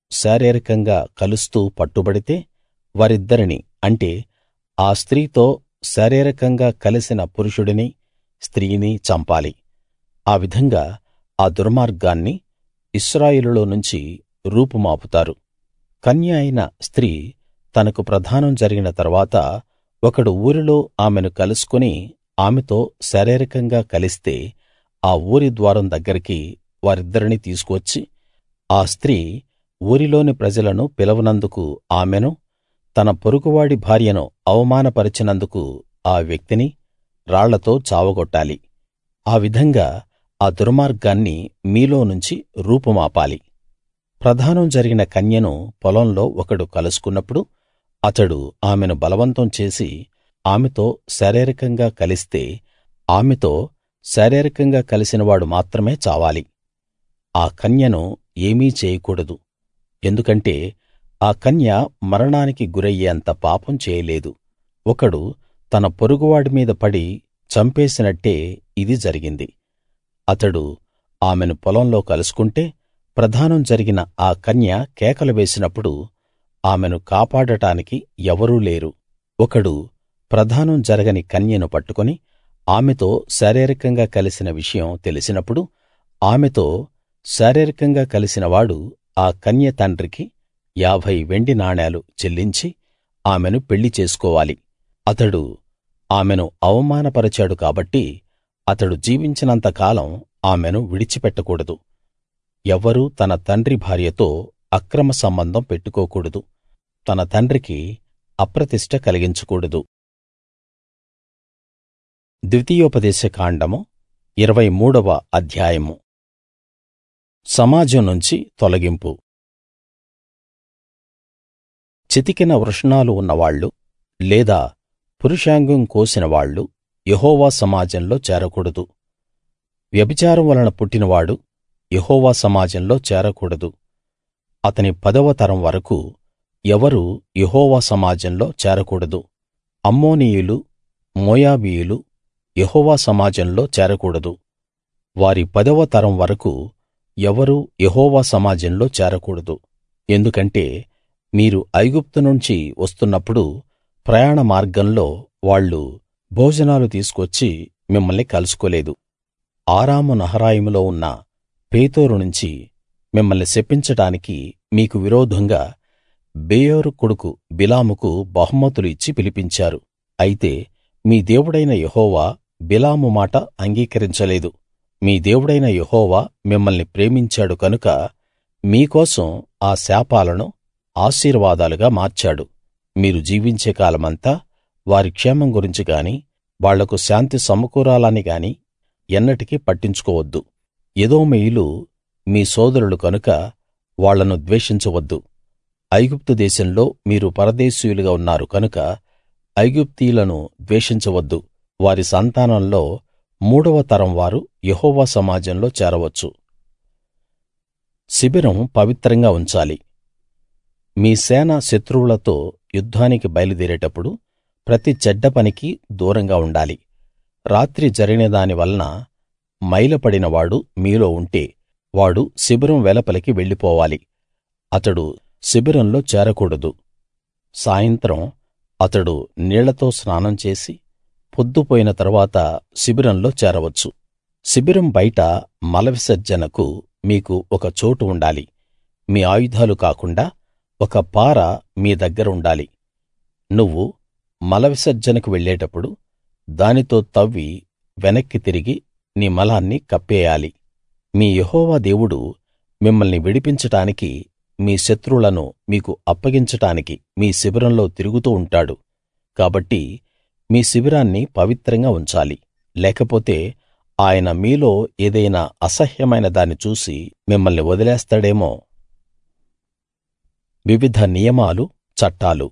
శారీరకంగా కలుస్తూ పట్టుబడితే వారిద్దరిని అంటే ఆ స్త్రీతో శారీరకంగా కలిసిన పురుషుడిని స్త్రీని చంపాలి ఆ విధంగా ఆ దుర్మార్గాన్ని ఇశ్రాయేలులో నుంచి రూపుమాపుతారు కన్య అయిన స్త్రీ తనకు ప్రదానం జరిగిన తరువాత ఒకడు ఊరిలో ఆమెను కలుసుకుని ఆమెతో శారీరకంగా కలిస్తే ఆ ఊరి ద్వారం దగ్గరికి వారిద్దరిని తీసుకువచ్చి ఆ స్త్రీ ఊరిలోని ప్రజలను పిలవనందుకు ఆమెను తన పొరుగువాడి భార్యను అవమానపరిచినందుకు ఆ వ్యక్తిని రాళ్లతో చావగొట్టాలి ఆ విధంగా ఆ దుర్మార్గాన్ని మీలో నుంచి రూపుమాపాలి ప్రదానం జరిగిన కన్యను పొలంలో ఒకడు కలుసుకున్నప్పుడు అతడు ఆమెను బలవంతం చేసి ఆమెతో శారీరకంగా కలిస్తే ఆమెతో శారీరకంగా కలిసినవాడు మాత్రమే చావాలి ఆ కన్యను ఏమీ చేయకూడదు ఎందుకంటే ఆ కన్య మరణానికి గురయ్యేంత పాపం చేయలేదు ఒకడు తన పొరుగువాడి మీద పడి చంపేసినట్టే ఇది జరిగింది అతడు ఆమెను పొలంలో కలుసుకుంటే ప్రదానం జరిగిన ఆ కన్య కేకలు వేసినప్పుడు ఆమెను కాపాడటానికి ఎవరూ లేరు ఒకడు ప్రదానం జరగని కన్యను పట్టుకుని ఆమెతో శారీరకంగా కలిసిన విషయం తెలిసినప్పుడు ఆమెతో శారీరకంగా కలిసిన వాడు ఆ కన్య తండ్రికి యాభై వెండి నాణేలు చెల్లించి ఆమెను పెళ్లి చేసుకోవాలి అతడు ఆమెను అవమానపరిచాడు కాబట్టి అతడు జీవించినంత కాలం ఆమెను విడిచిపెట్టకూడదు ఎవ్వరూ తన తండ్రి భార్యతో అక్రమ సంబంధం పెట్టుకోకూడదు తన తండ్రికి అప్రతిష్ట కలిగించకూడదు ద్వితీయోపదేశ కాండము ఇరవై మూడవ అధ్యాయము సమాజం నుంచి తొలగింపు చితికిన వృషణాలు ఉన్నవాళ్ళు లేదా పురుషాంగం కోసిన వాళ్ళు యెహోవా సమాజంలో చేరకూడదు వ్యభిచారం వలన పుట్టినవాడు యెహోవా సమాజంలో చేరకూడదు అతని పదవ తరం వరకూ ఎవరూ యెహోవా సమాజంలో చేరకూడదు అమ్మోనీయులు మోయాబీయులు యెహోవా సమాజంలో చేరకూడదు వారి పదవ తరం వరకూ ఎవరూ యెహోవా సమాజంలో చేరకూడదు ఎందుకంటే మీరు ఐగుప్తు నుంచి వస్తున్నప్పుడు ప్రయాణ మార్గంలో వాళ్ళు భోజనాలు తీసుకొచ్చి మిమ్మల్ని కలుసుకోలేదు ఆరాము నహరాయిములో ఉన్న పేతోరు నుంచి మిమ్మల్ని శపించడానికి మీకు విరోధంగా బేయోరు కొడుకు బిలాముకు బహుమతులు ఇచ్చి పిలిపించారు అయితే మీ దేవుడైన యెహోవా బిలాము మాట అంగీకరించలేదు మీ దేవుడైన యెహోవా మిమ్మల్ని ప్రేమించాడు కనుక మీకోసం ఆ శాపాలను ఆశీర్వాదాలుగా మార్చాడు మీరు జీవించే కాలమంతా వారి క్షేమం గురించి గాని వాళ్లకు శాంతి సమకూరాలని గాని ఎన్నటికీ పట్టించుకోవద్దు ఎదోమీయులు మీ సోదరులు కనుక వాళ్ళను ద్వేషించవద్దు ఐగుప్తు దేశంలో మీరు పరదేశీయులుగా ఉన్నారు కనుక ఐగుప్తీయులను ద్వేషించవద్దు వారి సంతానంలో మూడవ తరం వారు యెహోవా సమాజంలో చేరవచ్చు శిబిరం పవిత్రంగా ఉంచాలి మీ సేన శత్రువులతో యుద్ధానికి బయలుదేరేటప్పుడు ప్రతి చెడ్డ పనికి దూరంగా ఉండాలి రాత్రి జరిగిన దాని వలన మైలపడిన వాడు మీలో ఉంటే వాడు శిబిరం వెలుపలికి వెళ్ళిపోవాలి అతడు శిబిరంలో చేరకూడదు సాయంత్రం అతడు నీళ్లతో స్నానం చేసి పొద్దుపోయిన తరువాత శిబిరంలో చేరవచ్చు శిబిరం బయట మల విసర్జనకు మీకు ఒక చోటు ఉండాలి మీ ఆయుధాలు కాకుండా ఒక పార మీ దగ్గర ఉండాలి నువ్వు మల విసర్జనకు వెళ్ళేటప్పుడు దానితో తవ్వి వెనక్కి తిరిగి నీ మలాన్ని కప్పేయాలి మీ యెహోవా దేవుడు మిమ్మల్ని విడిపించడానికి మీ శత్రువులను మీకు అప్పగించడానికి మీ శిబిరంలో తిరుగుతూ ఉంటాడు కాబట్టి మీ శిబిరాన్ని పవిత్రంగా ఉంచాలి లేకపోతే ఆయన మీలో ఏదైనా అసహ్యమైన దాన్ని చూసి మిమ్మల్ని వదిలేస్తాడేమో వివిధ నియమాలు చట్టాలు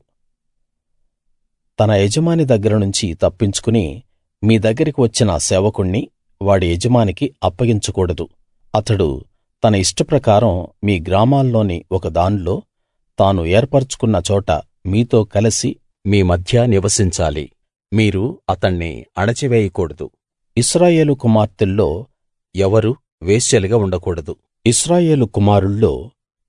తన యజమాని దగ్గర నుంచి తప్పించుకుని మీ దగ్గరికి వచ్చిన సేవకుణ్ణి వాడి యజమానికి అప్పగించకూడదు అతడు తన ఇష్టప్రకారం మీ గ్రామాల్లోని ఒక దాన్లో తాను ఏర్పరచుకున్న చోట మీతో కలిసి మీ మధ్య నివసించాలి మీరు అతణ్ణి అణచివేయకూడదు ఇశ్రాయేలు కుమార్తెల్లో ఎవరూ వేశ్యలుగా ఉండకూడదు ఇశ్రాయేలు కుమారుల్లో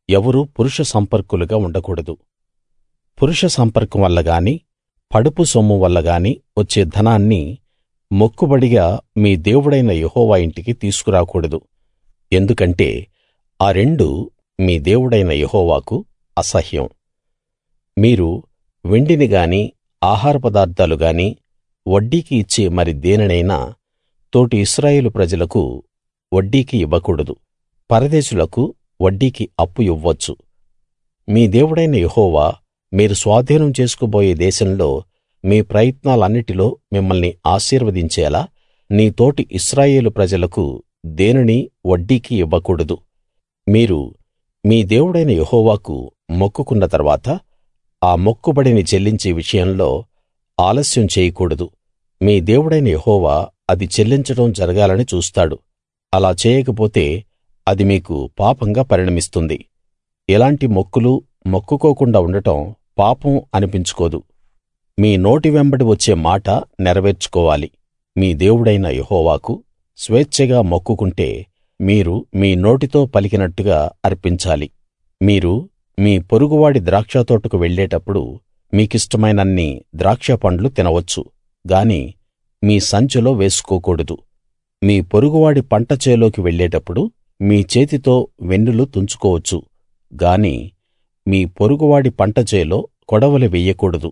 ఎవరూ పురుష సంపర్కులుగా ఉండకూడదు పురుష సంపర్కం వల్ల గాని పడుపు సొమ్ము వల్ల గాని వచ్చే ధనాన్ని మొక్కుబడిగా మీ దేవుడైన యెహోవా ఇంటికి తీసుకురాకూడదు ఎందుకంటే ఆ రెండు మీ దేవుడైన యెహోవాకు అసహ్యం మీరు వెండిని గాని ఆహార పదార్థాలు గాని వడ్డీకి ఇచ్చే మరి దేనినైనా తోటి ఇశ్రాయేలు ప్రజలకు వడ్డీకి ఇవ్వకూడదు పరదేశులకు వడ్డీకి అప్పు ఇవ్వొచ్చు మీ దేవుడైన యెహోవా మీరు స్వాధీనం చేసుకోబోయే దేశంలో మీ ప్రయత్నాలన్నిటిలో మిమ్మల్ని ఆశీర్వదించేలా నీ తోటి ఇశ్రాయేలు ప్రజలకు దేనినీ వడ్డీకి ఇవ్వకూడదు మీరు మీ దేవుడైన యెహోవాకు మొక్కుకున్న తర్వాత ఆ మొక్కుబడిని చెల్లించే విషయంలో ఆలస్యం చేయకూడదు మీ దేవుడైన యెహోవా అది చెల్లించడం జరగాలని చూస్తాడు అలా చేయకపోతే అది మీకు పాపంగా పరిణమిస్తుంది ఎలాంటి మొక్కులు మొక్కుకోకుండా ఉండటం పాపం అనిపించుకోదు మీ నోటి వెంబడి వచ్చే మాట నెరవేర్చుకోవాలి మీ దేవుడైన యెహోవాకు స్వేచ్ఛగా మొక్కుకుంటే మీరు మీ నోటితో పలికినట్టుగా అర్పించాలి మీరు మీ పొరుగువాడి ద్రాక్షతోటకు వెళ్ళేటప్పుడు మీకిష్టమైనన్ని ద్రాక్ష పండ్లు తినవచ్చు గాని మీ సంచిలో వేసుకోకూడదు మీ పొరుగువాడి పంట చేలోకి వెళ్ళేటప్పుడు మీ చేతితో వెన్నులు తుంచుకోవచ్చు గాని మీ పొరుగువాడి పంట చేలో కొడవలి వెయ్యకూడదు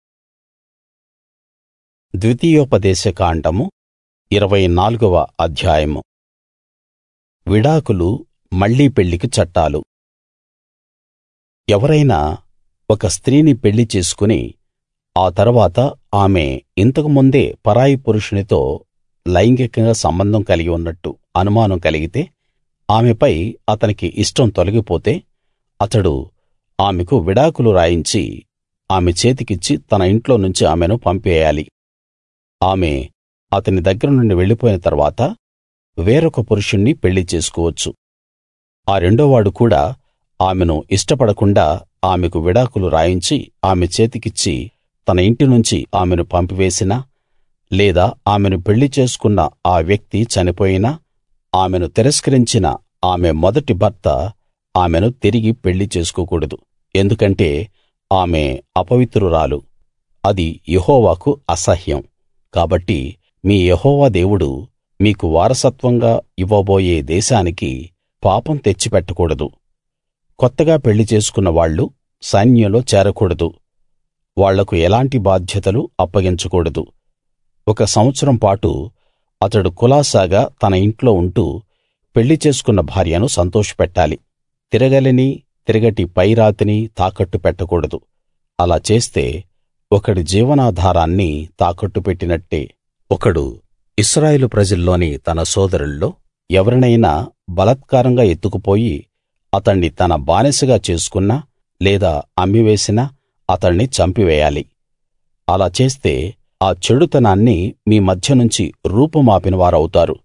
ద్వితీయోపదేశ కాండము ఇరవై నాలుగవ అధ్యాయము విడాకులు మళ్లీ పెళ్లికి చట్టాలు ఎవరైనా ఒక స్త్రీని పెళ్లి చేసుకుని ఆ తరువాత ఆమె ఇంతకు ముందే పరాయి పురుషునితో లైంగికంగా సంబంధం కలిగి ఉన్నట్టు అనుమానం కలిగితే ఆమెపై అతనికి ఇష్టం తొలగిపోతే అతడు ఆమెకు విడాకులు రాయించి ఆమె చేతికిచ్చి తన ఇంట్లో నుంచి ఆమెను పంపేయాలి ఆమె అతని దగ్గర నుండి వెళ్ళిపోయిన తర్వాత వేరొక పురుషుణ్ణి పెళ్లి చేసుకోవచ్చు ఆ రెండోవాడు కూడా ఆమెను ఇష్టపడకుండా ఆమెకు విడాకులు రాయించి ఆమె చేతికిచ్చి తన ఇంటి నుంచి ఆమెను పంపివేసినా లేదా ఆమెను పెళ్లి చేసుకున్న ఆ వ్యక్తి చనిపోయినా ఆమెను తిరస్కరించిన ఆమె మొదటి భర్త ఆమెను తిరిగి పెళ్లి చేసుకోకూడదు ఎందుకంటే ఆమె అపవిత్రురాలు అది యెహోవాకు అసహ్యం కాబట్టి మీ యెహోవా దేవుడు మీకు వారసత్వంగా ఇవ్వబోయే దేశానికి పాపం తెచ్చిపెట్టకూడదు కొత్తగా పెళ్లి చేసుకున్న వాళ్ళు సైన్యంలో చేరకూడదు వాళ్లకు ఎలాంటి బాధ్యతలు అప్పగించకూడదు ఒక సంవత్సరం పాటు అతడు కులాసాగా తన ఇంట్లో ఉంటూ పెళ్లి చేసుకున్న భార్యను సంతోషపెట్టాలి తిరగలిని తిరగటి పైరాతిని తాకట్టు పెట్టకూడదు అలా చేస్తే ఒకడి జీవనాధారాన్ని తాకట్టు పెట్టినట్టే ఒకడు ఇశ్రాయేలు ప్రజల్లోని తన సోదరుల్లో ఎవరినైనా బలాత్కారంగా ఎత్తుకుపోయి అతణ్ణి తన బానిసగా చేసుకున్నా లేదా అమ్మివేసినా అతణ్ణి చంపివేయాలి అలా చేస్తే ఆ చెడుతనాన్ని మీ మధ్య నుంచి రూపుమాపిన వారవుతారు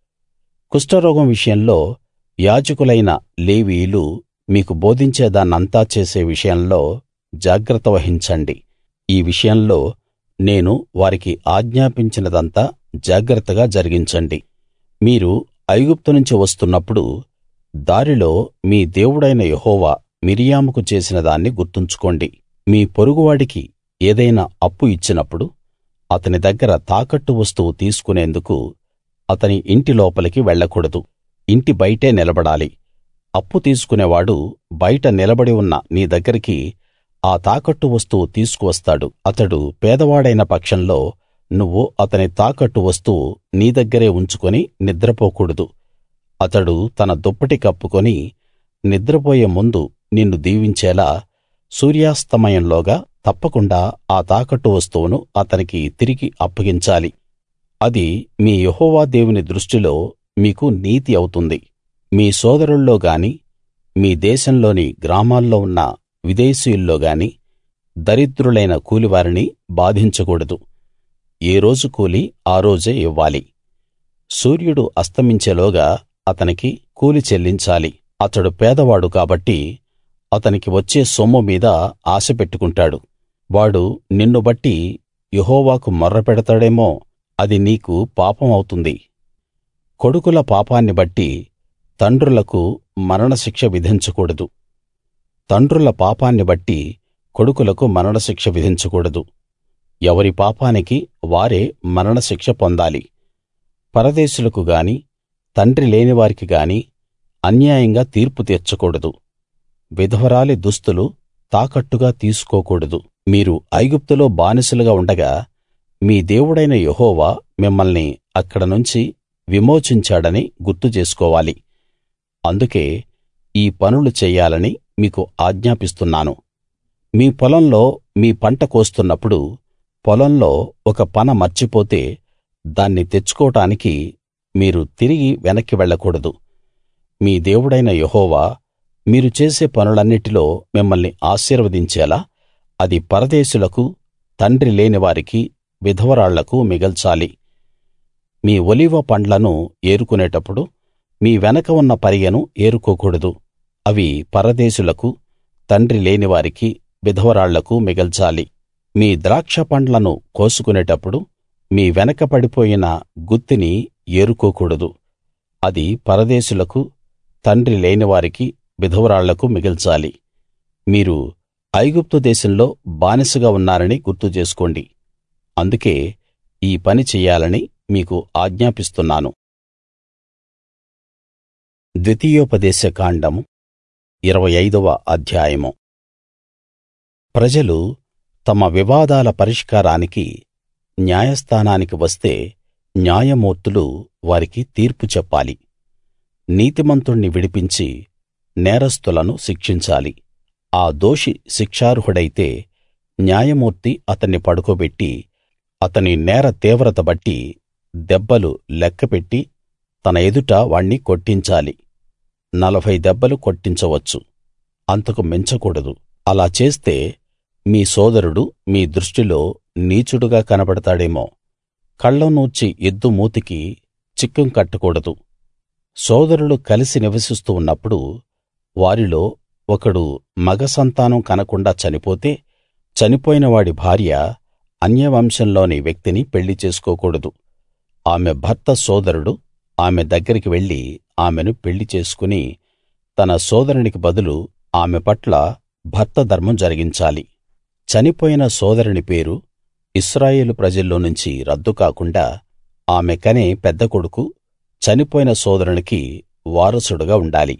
కుష్ఠరోగం విషయంలో యాజకులైన లేవీయులు మీకు బోధించేదాన్నంతా చేసే విషయంలో జాగ్రత్త వహించండి ఈ విషయంలో నేను వారికి ఆజ్ఞాపించినదంతా జాగ్రత్తగా జరిగించండి మీరు ఐగుప్తు నుంచి వస్తున్నప్పుడు దారిలో మీ దేవుడైన యెహోవా మిర్యాముకు చేసిన దాన్ని గుర్తుంచుకోండి మీ పొరుగువాడికి ఏదైనా అప్పు ఇచ్చినప్పుడు అతని దగ్గర తాకట్టు వస్తువు తీసుకునేందుకు అతని ఇంటి లోపలికి వెళ్ళకూడదు ఇంటి బయటే నిలబడాలి అప్పు తీసుకునేవాడు బయట నిలబడి ఉన్న నీ దగ్గరికి ఆ తాకట్టు వస్తువు తీసుకువస్తాడు అతడు పేదవాడైన పక్షంలో నువ్వు అతని తాకట్టు వస్తువు నీ దగ్గరే ఉంచుకుని నిద్రపోకూడదు అతడు తన దుప్పటి కప్పుకొని నిద్రపోయే ముందు నిన్ను దీవించేలా సూర్యాస్తమయంలోగా తప్పకుండా ఆ తాకట్టు వస్తువును అతనికి తిరిగి అప్పగించాలి అది మీ యెహోవా దేవుని దృష్టిలో మీకు నీతి అవుతుంది మీ సోదరుల్లో గాని మీ దేశంలోని గ్రామాల్లో ఉన్న విదేశీయుల్లో గాని దరిద్రులైన కూలివారిని బాధించకూడదు ఏ రోజు కూలి ఆ రోజే ఇవ్వాలి సూర్యుడు అస్తమించేలోగా అతనికి కూలి చెల్లించాలి అతడు పేదవాడు కాబట్టి అతనికి వచ్చే సొమ్ము మీద ఆశ పెట్టుకుంటాడు వాడు నిన్ను బట్టి యెహోవాకు మొర్రపెడతాడేమో అది నీకు పాపం అవుతుంది కొడుకుల పాపాన్ని బట్టి తండ్రులకు మరణశిక్ష విధించకూడదు తండ్రుల పాపాన్ని బట్టి కొడుకులకు మరణశిక్ష విధించకూడదు ఎవరి పాపానికి వారే మరణశిక్ష పొందాలి పరదేశులకు గాని తండ్రి లేనివారికి గాని అన్యాయంగా తీర్పు తీర్చకూడదు విధవరాలి దుస్తులు తాకట్టుగా తీసుకోకూడదు మీరు ఐగుప్తులో బానిసలుగా ఉండగా మీ దేవుడైన యెహోవా మిమ్మల్ని అక్కడ నుంచి విమోచించాడని గుర్తు చేసుకోవాలి అందుకే ఈ పనులు చెయ్యాలని మీకు ఆజ్ఞాపిస్తున్నాను మీ పొలంలో మీ పంట కోస్తున్నప్పుడు పొలంలో ఒక పన మర్చిపోతే దాన్ని తెచ్చుకోవడానికి మీరు తిరిగి వెనక్కి వెళ్ళకూడదు మీ దేవుడైన యెహోవా మీరు చేసే పనులన్నిటిలో మిమ్మల్ని ఆశీర్వదించేలా అది పరదేశులకు తండ్రి లేనివారికి విధవరాళ్లకు మిగల్చాలి మీ ఒలీవ పండ్లను ఏరుకునేటప్పుడు మీ వెనక ఉన్న పరిగెను ఏరుకోకూడదు అవి పరదేశులకు తండ్రి లేనివారికి విధవరాళ్లకు మిగల్చాలి మీ ద్రాక్ష పండ్లను కోసుకునేటప్పుడు మీ వెనక పడిపోయిన గుత్తిని ఏరుకోకూడదు అది పరదేశులకు తండ్రి లేనివారికి విధవరాళ్లకు మిగల్చాలి మీరు ఐగుప్తు దేశంలో బానిసగా ఉన్నారని గుర్తు చేసుకోండి అందుకే ఈ పని చెయ్యాలని మీకు ఆజ్ఞాపిస్తున్నాను ద్వితీయోపదేశ కాండం ఇరవై ఐదవ అధ్యాయము ప్రజలు తమ వివాదాల పరిష్కారానికి న్యాయస్థానానికి వస్తే న్యాయమూర్తులు వారికి తీర్పు చెప్పాలి నీతిమంతుణ్ణి విడిపించి నేరస్తులను శిక్షించాలి ఆ దోషి శిక్షార్హుడైతే న్యాయమూర్తి అతన్ని పడుకోబెట్టి అతని నేర తీవ్రత బట్టి దెబ్బలు లెక్కపెట్టి తన ఎదుట వాణ్ణి కొట్టించాలి నలభై దెబ్బలు కొట్టించవచ్చు అంతకు మించకూడదు అలా చేస్తే మీ సోదరుడు మీ దృష్టిలో నీచుడుగా కనబడతాడేమో కళ్ళం నూర్చి ఎద్దు మూతికి చిక్కం కట్టకూడదు సోదరులు కలిసి నివసిస్తూ ఉన్నప్పుడు వారిలో ఒకడు మగ సంతానం కనకుండా చనిపోతే చనిపోయిన వాడి భార్య అన్యవంశంలోని వ్యక్తిని పెళ్లి చేసుకోకూడదు ఆమె భర్త సోదరుడు ఆమె దగ్గరికి వెళ్లి ఆమెను పెళ్లి చేసుకుని తన సోదరునికి బదులు ఆమె పట్ల భర్త ధర్మం జరిగించాలి చనిపోయిన సోదరుని పేరు ఇశ్రాయేలు ప్రజల్లో నుంచి రద్దు కాకుండా ఆమె కనే పెద్ద కొడుకు చనిపోయిన సోదరునికి వారసుడుగా ఉండాలి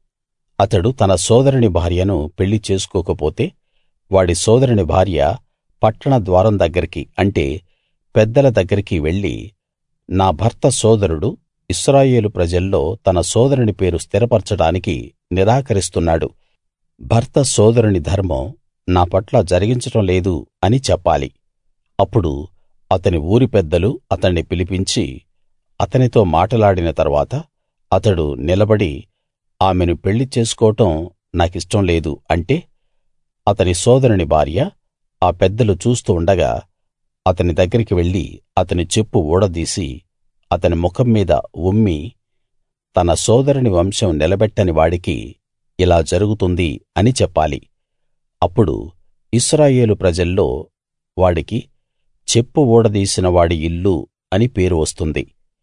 అతడు తన సోదరుని భార్యను పెళ్లి చేసుకోకపోతే వాడి సోదరుని భార్య పట్టణ ద్వారం దగ్గరికి అంటే పెద్దల దగ్గరికి వెళ్లి నా భర్త సోదరుడు ఇశ్రాయేలు ప్రజల్లో తన సోదరుని పేరు స్థిరపరచడానికి నిరాకరిస్తున్నాడు భర్త సోదరుని ధర్మం నా పట్ల జరిగించడం లేదు అని చెప్పాలి అప్పుడు అతని ఊరి పెద్దలు అతణ్ణి పిలిపించి అతనితో మాటలాడిన తరువాత అతడు నిలబడి ఆమెను పెళ్లి చేసుకోవటం నాకిష్టం లేదు అంటే అతని సోదరుని భార్య ఆ పెద్దలు చూస్తూ ఉండగా అతని దగ్గరికి వెళ్లి అతని చెప్పు ఊడదీసి అతని ముఖం మీద ఉమ్మి తన సోదరుని వంశం నిలబెట్టని వాడికి ఇలా జరుగుతుంది అని చెప్పాలి అప్పుడు ఇశ్రాయేలు ప్రజల్లో వాడికి చెప్పు ఊడదీసిన వాడి ఇల్లు అని పేరు వస్తుంది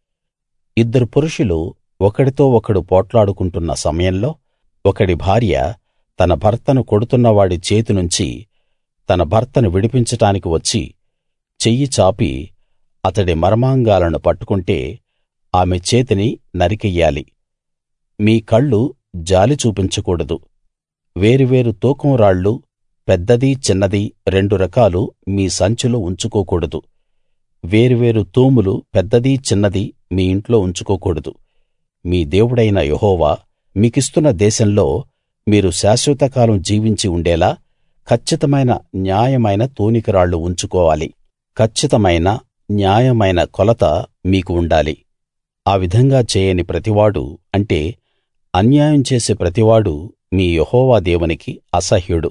ఇద్దరు పురుషులు ఒకడితో ఒకడు పోట్లాడుకుంటున్న సమయంలో ఒకడి భార్య తన భర్తను కొడుతున్న వాడి చేతి నుంచి తన భర్తను విడిపించడానికి వచ్చి చెయ్యి చాపి అతడి మర్మాంగాలను పట్టుకుంటే ఆమె చేతిని నరికెయ్యాలి మీ కళ్ళు జాలి చూపించకూడదు వేరువేరు తూకం రాళ్లు పెద్దది చిన్నది రెండు రకాలు మీ సంచిలో ఉంచుకోకూడదు వేరువేరు తూములు పెద్దది చిన్నది మీ ఇంట్లో ఉంచుకోకూడదు మీ దేవుడైన యెహోవా మీకిస్తున్న దేశంలో మీరు శాశ్వతకాలం జీవించి ఉండేలా కచ్చితమైన న్యాయమైన తూనికరాళ్లు ఉంచుకోవాలి కచ్చితమైన న్యాయమైన కొలత మీకు ఉండాలి ఆ విధంగా చేయని ప్రతివాడూ అంటే అన్యాయం చేసే ప్రతివాడూ మీ యెహోవా దేవునికి అసహ్యుడు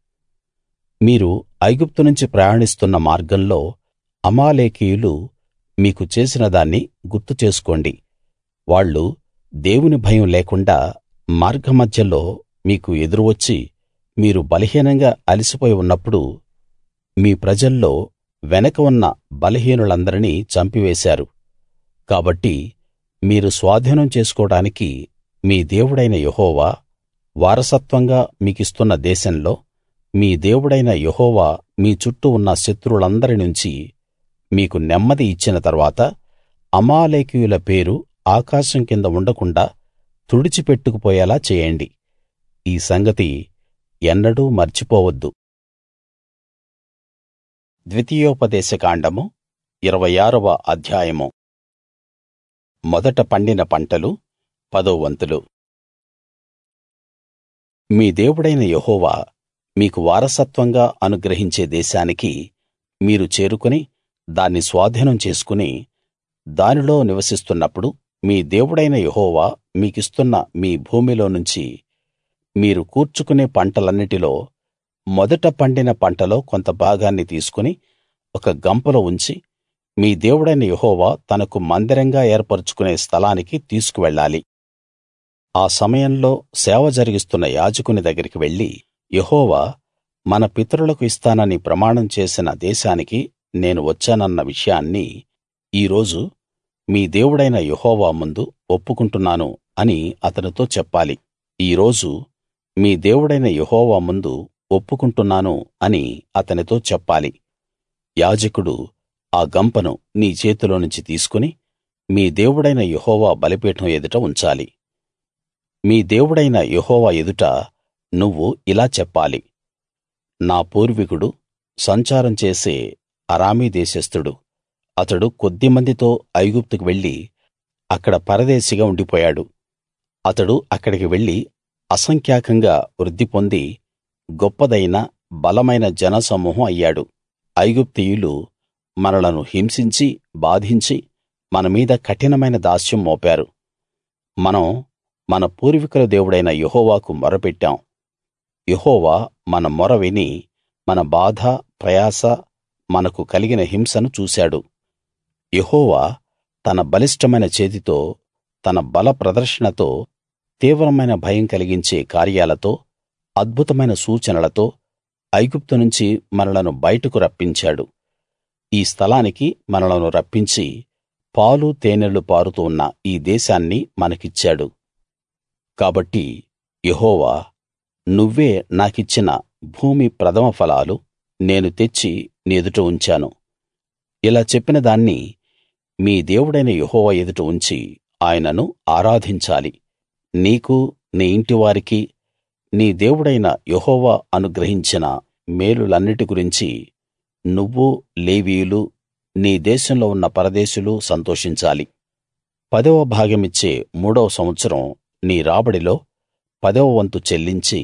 మీరు ఐగుప్తు నుంచి ప్రయాణిస్తున్న మార్గంలో అమాలేకీయులు మీకు చేసిన దాన్ని గుర్తు చేసుకోండి వాళ్ళు దేవుని భయం లేకుండా మార్గమధ్యలో మీకు ఎదురు వచ్చి మీరు బలహీనంగా అలసిపోయి ఉన్నప్పుడు మీ ప్రజల్లో వెనక ఉన్న బలహీనులందరినీ చంపివేశారు కాబట్టి మీరు స్వాధీనం చేసుకోవడానికి మీ దేవుడైన యెహోవా వారసత్వంగా మీకిస్తున్న దేశంలో మీ దేవుడైన యెహోవా మీ చుట్టూ ఉన్న శత్రువులందరి నుంచి మీకు నెమ్మది ఇచ్చిన తరువాత అమాలేకీయుల పేరు ఆకాశం కింద ఉండకుండాా తుడిచిపెట్టుకుపోయేలా చేయండి ఈ సంగతి ఎన్నడూ మర్చిపోవద్దు ద్వితీయోపదేశ కాండము ఇరవై ఆరవ అధ్యాయము మొదట పండిన పంటలు పదో వంతులు మీ దేవుడైన యెహోవా మీకు వారసత్వంగా అనుగ్రహించే దేశానికి మీరు చేరుకుని దాన్ని స్వాధీనం చేసుకుని దానిలో నివసిస్తున్నప్పుడు మీ దేవుడైన యెహోవా మీకిస్తున్న మీ భూమిలో నుంచి మీరు కూర్చుకునే పంటలన్నిటిలో మొదట పండిన పంటలో కొంత భాగాన్ని తీసుకుని ఒక గంపలో ఉంచి మీ దేవుడైన యెహోవా తనకు మందిరంగా ఏర్పరచుకునే స్థలానికి తీసుకువెళ్ళాలి ఆ సమయంలో సేవ జరిగిస్తున్న యాజకుని దగ్గరికి వెళ్లి యెహోవా మన పితరులకు ఇస్తానని ప్రమాణం చేసిన దేశానికి నేను వచ్చానన్న విషయాన్ని ఈ రోజు మీ దేవుడైన యెహోవా ముందు ఒప్పుకుంటున్నాను అని అతనితో చెప్పాలి ఈ రోజు మీ దేవుడైన యెహోవా ముందు ఒప్పుకుంటున్నాను అని అతనితో చెప్పాలి యాజకుడు ఆ గంపను నీ చేతిలోనుంచి తీసుకుని మీ దేవుడైన యెహోవా బలిపీఠం ఎదుట ఉంచాలి మీ దేవుడైన యెహోవా ఎదుట నువ్వు ఇలా చెప్పాలి నా పూర్వీకుడు సంచారం చేసే అరామీ దేశస్థుడు అతడు కొద్దిమందితో ఐగుప్తుకు వెళ్లి అక్కడ పరదేశిగా ఉండిపోయాడు అతడు అక్కడికి వెళ్లి అసంఖ్యాకంగా వృద్ధి పొంది గొప్పదైన బలమైన జనసమూహం అయ్యాడు ఐగుప్తీయులు మనలను హింసించి బాధించి మన మీద కఠినమైన దాస్యం మోపారు మనం మన పూర్వీకుల దేవుడైన యెహోవాకు మొరపెట్టాం యెహోవా మన మొర విని మన బాధ ప్రయాస మనకు కలిగిన హింసను చూశాడు యెహోవా తన బలిష్టమైన చేతితో తన బల ప్రదర్శనతో తీవ్రమైన భయం కలిగించే కార్యాలతో అద్భుతమైన సూచనలతో ఐగుప్తు నుంచి మనలను బయటకు రప్పించాడు ఈ స్థలానికి మనలను రప్పించి పాలు తేనెలు పారుతూ ఉన్న ఈ దేశాన్ని మనకిచ్చాడు కాబట్టి యెహోవా నువ్వే నాకిచ్చిన భూమి ప్రథమ ఫలాలు నేను తెచ్చి నీ ఎదుట ఉంచాను ఇలా చెప్పిన దాన్ని మీ దేవుడైన యెహోవా ఎదుట ఉంచి ఆయనను ఆరాధించాలి నీకూ నీ ఇంటివారికి నీ దేవుడైన యెహోవా అనుగ్రహించిన మేలులన్నిటి గురించి నువ్వూ లేవీయులు నీ దేశంలో ఉన్న పరదేశులు సంతోషించాలి పదవ భాగమిచ్చే మూడవ సంవత్సరం నీ రాబడిలో పదవ వంతు చెల్లించి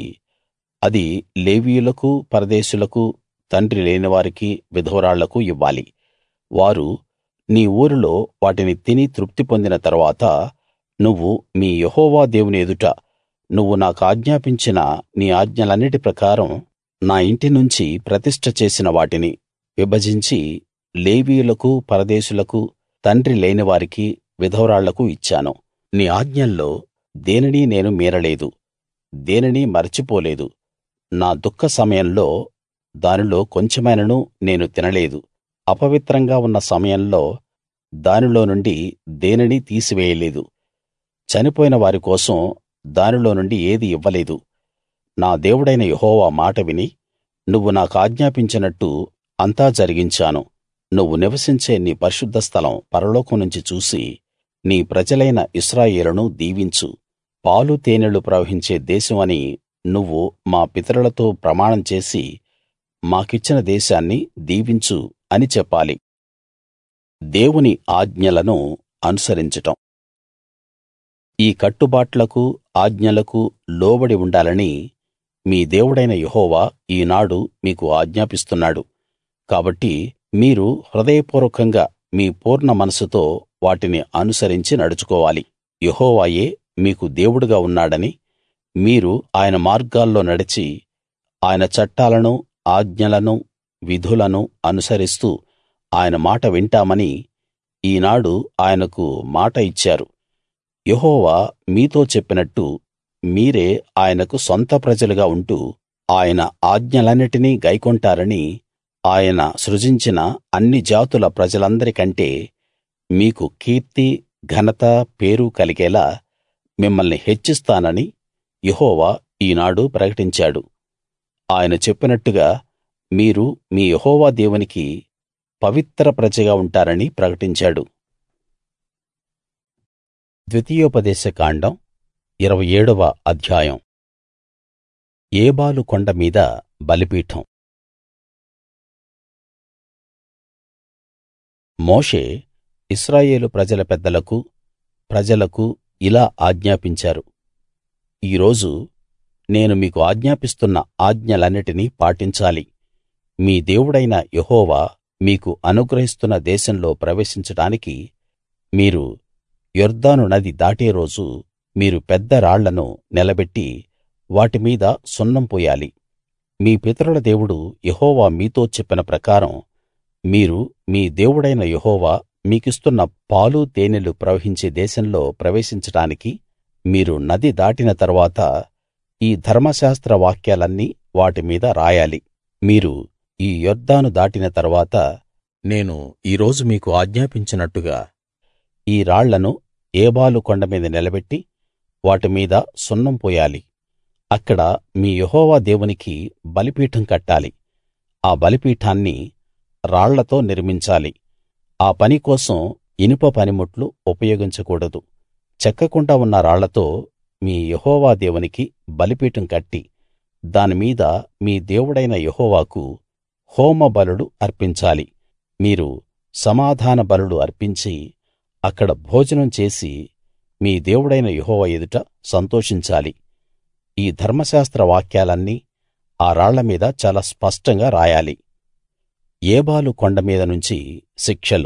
అది లేవీయులకు పరదేశులకు తండ్రి లేనివారికి విధవరాళ్లకు ఇవ్వాలి వారు నీ ఊరిలో వాటిని తిని తృప్తి పొందిన తరువాత నువ్వు మీ యెహోవా దేవుని ఎదుట నువ్వు నాకాజ్ఞాపించిన నీ ఆజ్ఞలన్నిటి ప్రకారం నా ఇంటి నుంచి ప్రతిష్ఠ చేసిన వాటిని విభజించి లేవీయులకు పరదేశులకు తండ్రి లేనివారికి విధవరాళ్లకు ఇచ్చాను నీ ఆజ్ఞల్లో దేనినీ నేను మీరలేదు దేనినీ మరచిపోలేదు నా దుఃఖ సమయంలో దానిలో కొంచెమైనను నేను తినలేదు అపవిత్రంగా ఉన్న సమయంలో దానిలో నుండి దేనినీ తీసివేయలేదు చనిపోయిన వారి కోసం దానిలో నుండి ఏదీ ఇవ్వలేదు నా దేవుడైన యెహోవా మాట విని నువ్వు నాకాజ్ఞాపించినట్టు అంతా జరిగించాను నువ్వు నివసించే నీ పరిశుద్ధ స్థలం పరలోకం నుంచి చూసి నీ ప్రజలైన ఇశ్రాయేలును దీవించు పాలు తేనెలు ప్రవహించే దేశం అని నువ్వు మా పితరులతో ప్రమాణం చేసి మాకిచ్చిన దేశాన్ని దీవించు అని చెప్పాలి దేవుని ఆజ్ఞలను అనుసరించటం ఈ కట్టుబాట్లకు ఆజ్ఞలకు లోబడి ఉండాలని మీ దేవుడైన యెహోవా ఈనాడు మీకు ఆజ్ఞాపిస్తున్నాడు కాబట్టి మీరు హృదయపూర్వకంగా మీ పూర్ణ మనస్సుతో వాటిని అనుసరించి నడుచుకోవాలి యెహోవాయే మీకు దేవుడుగా ఉన్నాడని మీరు ఆయన మార్గాల్లో నడిచి ఆయన చట్టాలను ఆజ్ఞలను విధులను అనుసరిస్తూ ఆయన మాట వింటామని ఈనాడు ఆయనకు మాట ఇచ్చారు యెహోవా మీతో చెప్పినట్టు మీరే ఆయనకు సొంత ప్రజలుగా ఉంటూ ఆయన ఆజ్ఞలన్నిటినీ గైకొంటారని ఆయన సృజించిన అన్ని జాతుల ప్రజలందరి కంటే మీకు కీర్తి ఘనత పేరు కలిగేలా మిమ్మల్ని హెచ్చిస్తానని యెహోవా ఈనాడు ప్రకటించాడు ఆయన చెప్పినట్టుగా మీరు మీ యెహోవా దేవునికి పవిత్ర ప్రజగా ఉంటారని ప్రకటించాడు ద్వితీయోపదేశ కాండం ఇరవై ఏడవ అధ్యాయం ఏబాలు కొండ మీద బలిపీఠం మోషే ఇశ్రాయేలు ప్రజల పెద్దలకు ప్రజలకు ఇలా ఆజ్ఞాపించారు ఈ రోజు నేను మీకు ఆజ్ఞాపిస్తున్న ఆజ్ఞలన్నిటినీ పాటించాలి మీ దేవుడైన యెహోవా మీకు అనుగ్రహిస్తున్న దేశంలో ప్రవేశించడానికి మీరు యొర్దాను నది దాటే రోజు మీరు పెద్ద రాళ్లను నిలబెట్టి వాటి మీద సున్నం పూయాలి మీ పితరుల దేవుడు యెహోవా మీతో చెప్పిన ప్రకారం మీరు మీ దేవుడైన యెహోవా మీకిస్తున్న పాలు తేనెలు ప్రవహించే దేశంలో ప్రవేశించడానికి మీరు నది దాటిన తరువాత ఈ ధర్మశాస్త్ర వాక్యాలన్నీ వాటి మీద రాయాలి మీరు ఈ యొర్దాను దాటిన తరువాత నేను ఈ రోజు మీకు ఆజ్ఞాపించినట్టుగా ఈ రాళ్లను ఏబాలు కొండ మీద నిలబెట్టి వాటి మీద సున్నం పూయాలి అక్కడ మీ యెహోవా దేవునికి బలిపీఠం కట్టాలి ఆ బలిపీఠాన్ని రాళ్లతో నిర్మించాలి ఆ పని కోసం ఇనుప పనిముట్లు ఉపయోగించకూడదు చెక్కకుండా ఉన్న రాళ్లతో మీ యెహోవా దేవునికి బలిపీఠం కట్టి దాని మీద మీ దేవుడైన యెహోవాకు హోమ బలులు అర్పించాలి మీరు సమాధాన బలులు అర్పించి అక్కడ భోజనం చేసి మీ దేవుడైన యెహోవా ఎదుట సంతోషించాలి ఈ ధర్మశాస్త్ర వాక్యాలన్నీ ఆ రాళ్ల మీద చాలా స్పష్టంగా రాయాలి ఏబాలు కొండ మీద నుంచి శిక్షలు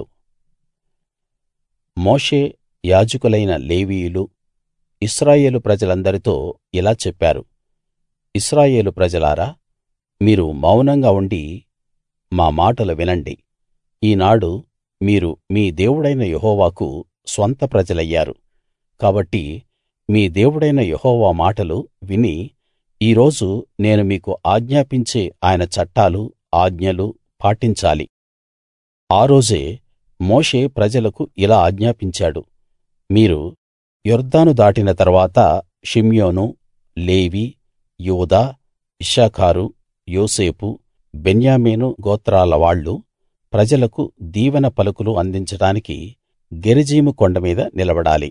మోషే యాజకులైన లేవీయులు ఇశ్రాయేలు ప్రజలందరితో ఇలా చెప్పారు ఇశ్రాయేలు ప్రజలారా మీరు మౌనంగా ఉండి మా మాటలు వినండి ఈనాడు మీరు మీ దేవుడైన యెహోవాకు స్వంత ప్రజలయ్యారు కాబట్టి మీ దేవుడైన యెహోవా మాటలు విని ఈ రోజు నేను మీకు ఆజ్ఞాపించే ఆయన చట్టాలు ఆజ్ఞలు పాటించాలి ఆ రోజే మోషే ప్రజలకు ఇలా ఆజ్ఞాపించాడు మీరు యొర్దాను దాటిన తరువాత షిమ్యోను లేవి యూదా ఇశ్శాఖారు యోసేపు బెన్యామీను గోత్రాల వాళ్ళు ప్రజలకు దీవెన పలుకులు అందించడానికి గెరిజీము కొండ మీద నిలబడాలి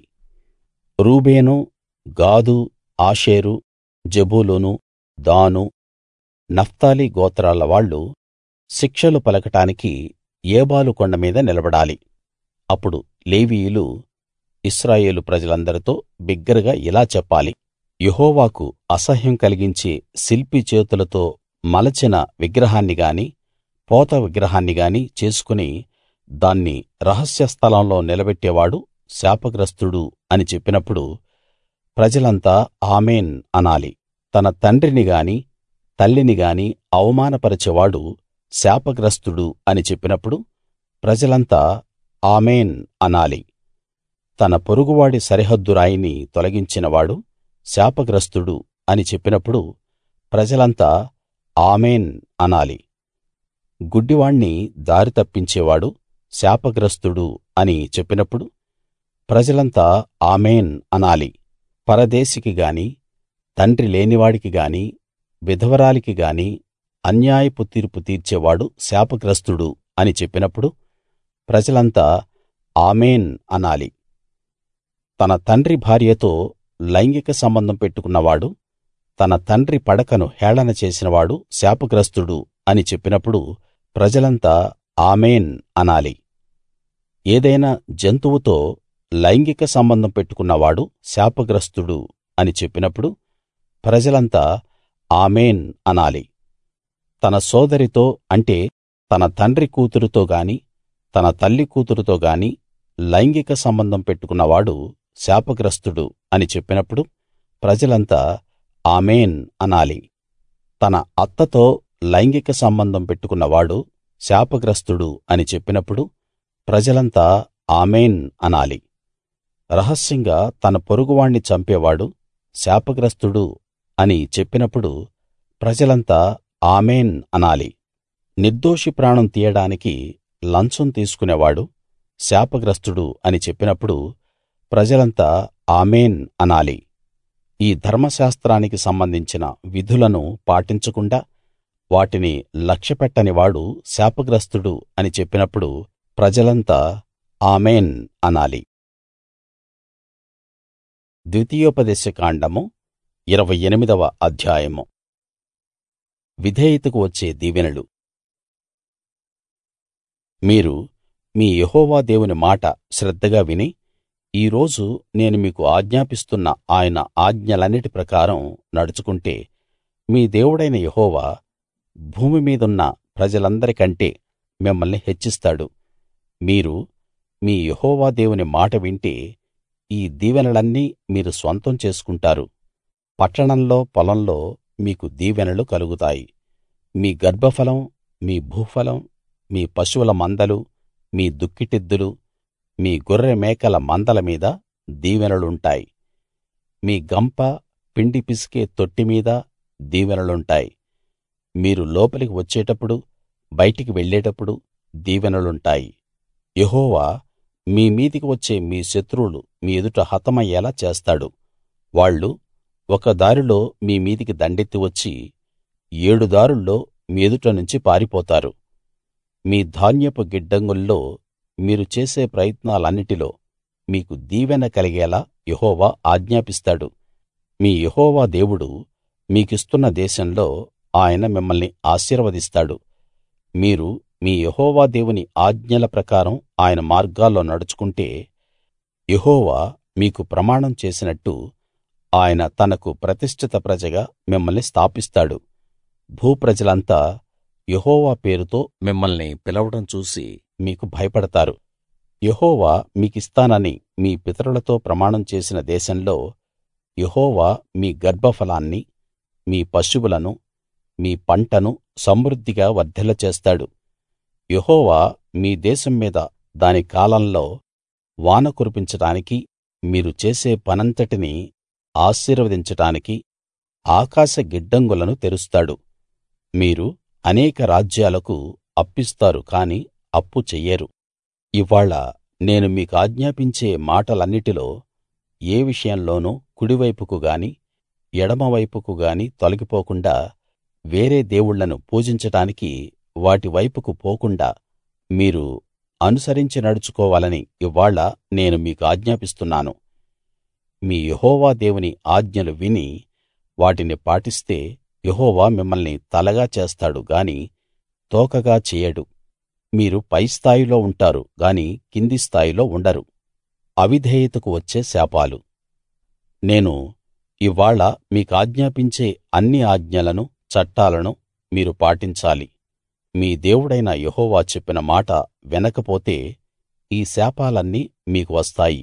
రూబేను గాదు ఆషేరు జెబూలూను దాను నఫ్తాలి గోత్రాల వాళ్ళు శిక్షలు పలకడానికి ఏబాలు కొండ మీద నిలబడాలి అప్పుడు లేవీయులు ఇశ్రాయేలు ప్రజలందరితో బిగ్గరగా ఇలా చెప్పాలి యెహోవాకు అసహ్యం కలిగించే శిల్పి చేతులతో మలచిన విగ్రహాన్ని గాని పోత విగ్రహాన్ని గాని చేసుకుని దాన్ని రహస్య స్థలంలో నిలబెట్టేవాడు శాపగ్రస్తుడు అని చెప్పినప్పుడు ప్రజలంతా ఆమేన్ అనాలి తన తండ్రిని గాని తల్లిని గాని అవమానపరిచేవాడు శాపగ్రస్తుడు అని చెప్పినప్పుడు ప్రజలంతా ఆమేన్ అనాలి తన పొరుగువాడి సరిహద్దు రాయిని తొలగించినవాడు శాపగ్రస్తుడు అని చెప్పినప్పుడు ప్రజలంతా ఆమేన్ అనాలి గుడ్డివాణ్ణి దారి తప్పించేవాడు శాపగ్రస్తుడు అని చెప్పినప్పుడు ప్రజలంతా ఆమేన్ అనాలి పరదేశికి గాని తండ్రి లేనివాడికి గాని విధవరాలికి గాని అన్యాయపు తీర్పు తీర్చేవాడు శాపగ్రస్తుడు అని చెప్పినప్పుడు ప్రజలంతా ఆమేన్ అనాలి తన తండ్రి భార్యతో లైంగిక సంబంధం పెట్టుకున్నవాడు తన తండ్రి పడకను హేళన చేసినవాడు శాపగ్రస్తుడు అని చెప్పినప్పుడు ప్రజలంతా ఆమేన్ అనాలి ఏదైనా జంతువుతో లైంగిక సంబంధం పెట్టుకున్నవాడు శాపగ్రస్తుడు అని చెప్పినప్పుడు ప్రజలంతా ఆమేన్ అనాలి తన సోదరితో అంటే తన తండ్రి కూతురుతో గాని తన తల్లి కూతురుతో గాని లైంగిక సంబంధం పెట్టుకున్నవాడు శాపగ్రస్తుడు అని చెప్పినప్పుడు ప్రజలంతా ఆమేన్ అనాలి తన అత్తతో లైంగిక సంబంధం పెట్టుకున్నవాడు శాపగ్రస్తుడు అని చెప్పినప్పుడు ప్రజలంతా ఆమేన్ అనాలి రహస్యంగా తన పొరుగువాణ్ణి చంపేవాడు శాపగ్రస్తుడు అని చెప్పినప్పుడు ప్రజలంతా ఆమేన్ అనాలి నిర్దోషి ప్రాణం తీయడానికి లంచం తీసుకునేవాడు శాపగ్రస్తుడు అని చెప్పినప్పుడు ప్రజలంతా ఆమేన్ అనాలి ఈ ధర్మశాస్త్రానికి సంబంధించిన విధులను పాటించకుండా వాటిని లక్ష్యపెట్టని వాడు శాపగ్రస్తుడు అని చెప్పినప్పుడు ప్రజలంతా ఆమేన్ అనాలి ద్వితీయోపదేశ కాండము ఇరవై ఎనిమిదవ అధ్యాయము విధేయతకు వచ్చే దీవెనలు మీరు మీ యెహోవా దేవుని మాట శ్రద్ధగా విని ఈ రోజు నేను మీకు ఆజ్ఞాపిస్తున్న ఆయన ఆజ్ఞలన్నిటి ప్రకారం నడుచుకుంటే మీ దేవుడైన యెహోవా భూమి మీదున్న ప్రజలందరికంటే మిమ్మల్ని హెచ్చిస్తాడు మీరు మీ యెహోవా దేవుని మాట వింటే ఈ దీవెనలన్నీ మీరు స్వంతం చేసుకుంటారు పట్టణంలో పొలంలో మీకు దీవెనలు కలుగుతాయి మీ గర్భఫలం మీ భూఫలం మీ పశువుల మందలు మీ దుక్కిటెద్దులు మీ గొర్రె మేకల మందల మీద దీవెనలుంటాయి మీ గంప పిండి పిసికే తొట్టి మీద దీవెనలుంటాయి మీరు లోపలికి వచ్చేటప్పుడు బయటికి వెళ్ళేటప్పుడు దీవెనలుంటాయి యెహోవా మీ మీదికి వచ్చే మీ శత్రువులు మీ ఎదుట హతమయ్యేలా చేస్తాడు వాళ్ళు ఒక దారిలో మీ మీదికి దండెత్తి వచ్చి ఏడు దారుల్లో మీ ఎదుట నుంచి పారిపోతారు మీ ధాన్యపు గిడ్డంగుల్లో మీరు చేసే ప్రయత్నాలన్నిటిలో మీకు దీవెన కలిగేలా యెహోవా ఆజ్ఞాపిస్తాడు మీ యెహోవా దేవుడు మీకిస్తున్న దేశంలో ఆయన మిమ్మల్ని ఆశీర్వదిస్తాడు మీరు మీ యెహోవా దేవుని ఆజ్ఞల ప్రకారం ఆయన మార్గాల్లో నడుచుకుంటే యెహోవా మీకు ప్రమాణం చేసినట్టు ఆయన తనకు ప్రతిష్ఠిత ప్రజగా మిమ్మల్ని స్థాపిస్తాడు భూప్రజలంతా యెహోవా పేరుతో మిమ్మల్ని పిలవడం చూసి మీకు భయపడతారు యెహోవా మీకిస్తానని మీ పితరులతో ప్రమాణం చేసిన దేశంలో యెహోవా మీ గర్భఫలాన్ని మీ పశువులను మీ పంటను సమృద్ధిగా వర్ధిల్ల చేస్తాడు యెహోవా మీ దేశం మీద దాని కాలంలో వాన కురిపించడానికి మీరు చేసే పనంతటినీ ఆశీర్వదించడానికి ఆకాశ గిడ్డంగులను తెరుస్తాడు మీరు అనేక రాజ్యాలకు అప్పిస్తారు కాని అప్పు చెయ్యరు ఇవ్వాళ నేను మీకాజ్ఞాపించే మాటలన్నిటిలో ఏ విషయంలోనూ కుడివైపుకు గాని ఎడమవైపుకు గాని తొలగిపోకుండా వేరే దేవుళ్ళను పూజించడానికి వాటి వైపుకు పోకుండా మీరు అనుసరించి నడుచుకోవాలని ఇవ్వాళ నేను మీకు ఆజ్ఞాపిస్తున్నాను మీ యెహోవా దేవుని ఆజ్ఞలు విని వాటిని పాటిస్తే యెహోవా మిమ్మల్ని తలగా చేస్తాడు గాని తోకగా చేయడు మీరు పై స్థాయిలో ఉంటారు గాని కింది స్థాయిలో ఉండరు అవిధేయతకు వచ్చే శాపాలు నేను ఇవ్వాళ మీకాజ్ఞాపించే అన్ని ఆజ్ఞలను చట్టాలను మీరు పాటించాలి మీ దేవుడైన యెహోవా చెప్పిన మాట వినకపోతే ఈ శాపాలన్నీ మీకు వస్తాయి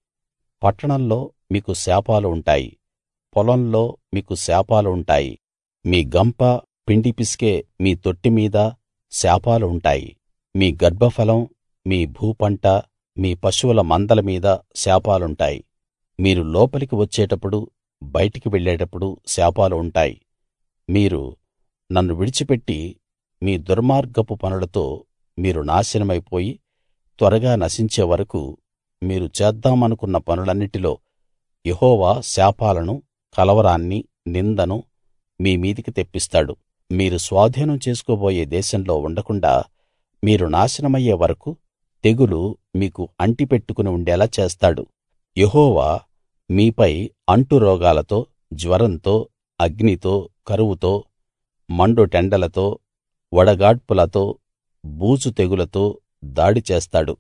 పట్టణంలో మీకు శాపాలు ఉంటాయి పొలంలో మీకు శాపాలు ఉంటాయి మీ గంప పిండి పిసికే మీ తొట్టి మీద శాపాలు ఉంటాయి మీ గర్భఫలం మీ భూపంట మీ పశువుల మందల మీద శాపాలుంటాయి మీరు లోపలికి వచ్చేటప్పుడు బయటికి వెళ్ళేటప్పుడు శాపాలు ఉంటాయి మీరు నన్ను విడిచిపెట్టి మీ దుర్మార్గపు పనులతో మీరు నాశనమైపోయి త్వరగా నశించే వరకూ మీరు చేద్దామనుకున్న పనులన్నిటిలో యెహోవా శాపాలను కలవరాన్ని నిందను మీ మీదికి తెప్పిస్తాడు మీరు స్వాధీనం చేసుకోబోయే దేశంలో ఉండకుండా మీరు నాశనమయ్యే వరకూ తెగులు మీకు అంటిపెట్టుకుని ఉండేలా చేస్తాడు యెహోవా మీపై అంటురోగాలతో జ్వరంతో అగ్నితో కరువుతో మండుటెండలతో వడగాడ్పులతో బూజు తెగులతో దాడి చేస్తాడు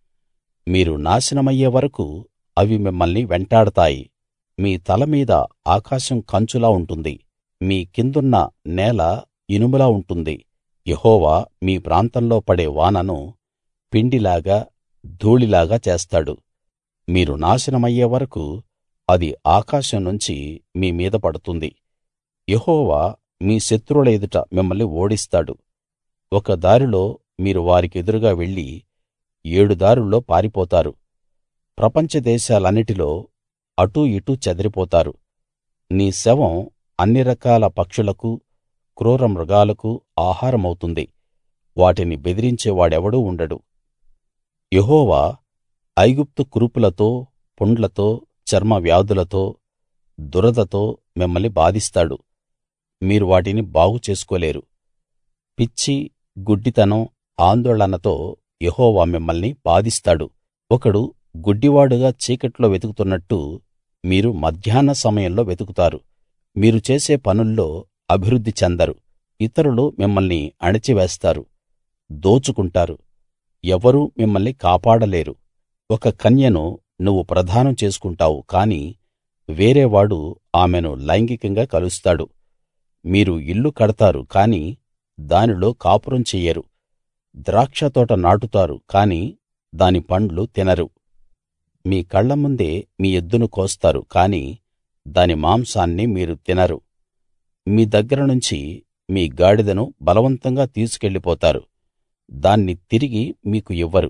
మీరు నాశనమయ్యే వరకూ అవి మిమ్మల్ని వెంటాడతాయి మీ తల మీద ఆకాశం కంచులా ఉంటుంది మీ కిందున్న నేల ఇనుములా ఉంటుంది యెహోవా మీ ప్రాంతంలో పడే వానను పిండిలాగా ధూళిలాగా చేస్తాడు మీరు నాశనమయ్యే వరకూ అది ఆకాశం నుంచి మీ మీద పడుతుంది యెహోవా మీ శత్రువుల ఎదుట మిమ్మల్ని ఓడిస్తాడు ఒక దారిలో మీరు వారికెదురుగా వెళ్లి ఏడు దారుల్లో పారిపోతారు ప్రపంచ దేశాలన్నిటిలో అటూ ఇటూ చెదిరిపోతారు నీ శవం అన్ని రకాల పక్షులకు క్రూర మృగాలకు ఆహారమవుతుంది వాటిని బెదిరించేవాడెవడూ ఉండడు యెహోవా ఐగుప్తు కురుపులతో పుండ్లతో చర్మ వ్యాధులతో దురదతో మిమ్మల్ని బాధిస్తాడు మీరు వాటిని బాగు చేసుకోలేరు పిచ్చి గుడ్డితనం ఆందోళనతో యెహోవా మిమ్మల్ని బాధిస్తాడు ఒకడు గుడ్డివాడుగా చీకట్లో వెతుకుతున్నట్టు మీరు మధ్యాహ్న సమయంలో వెతుకుతారు మీరు చేసే పనుల్లో అభివృద్ధి చెందరు ఇతరులు మిమ్మల్ని అణిచివేస్తారు దోచుకుంటారు ఎవరూ మిమ్మల్ని కాపాడలేరు ఒక కన్యను నువ్వు ప్రదానం చేసుకుంటావు కాని వేరేవాడు ఆమెను లైంగికంగా కలుస్తాడు మీరు ఇల్లు కడతారు కాని దానిలో కాపురం చెయ్యరు ద్రాక్షతోట నాటుతారు కాని దాని పండ్లు తినరు మీ కళ్ళ ముందే మీ ఎద్దును కోస్తారు కాని దాని మాంసాన్ని మీరు తినరు మీ దగ్గర నుంచి మీ గాడిదను బలవంతంగా తీసుకెళ్ళిపోతారు దాన్ని తిరిగి మీకు ఇవ్వరు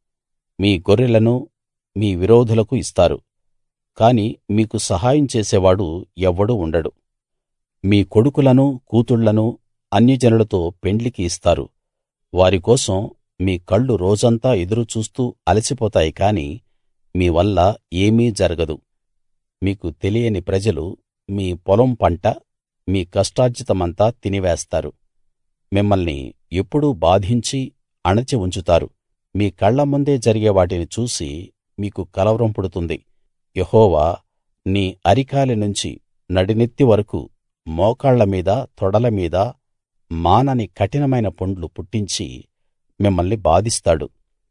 మీ గొర్రెలను మీ విరోధులకు ఇస్తారు కాని మీకు సహాయం చేసేవాడు ఎవ్వడూ ఉండడు మీ కొడుకులను కూతుళ్ళను అన్యజనులతో పెండ్లికి ఇస్తారు వారి కోసం మీ కళ్ళు రోజంతా ఎదురు చూస్తూ అలసిపోతాయి కాని మీ వల్ల ఏమీ జరగదు మీకు తెలియని ప్రజలు మీ పొలం పంట మీ కష్టార్జితమంతా తినివేస్తారు మిమ్మల్ని ఎప్పుడూ బాధించి అణచి ఉంచుతారు మీ కళ్ళ ముందే జరిగే వాటిని చూసి మీకు కలవరం పుడుతుంది యెహోవా నీ అరికాలి నుంచి నడినెత్తి వరకూ మోకాళ్ళ మీద తొడల మీద మానని కఠినమైన పుండ్లు పుట్టించి మిమ్మల్ని బాధిస్తాడు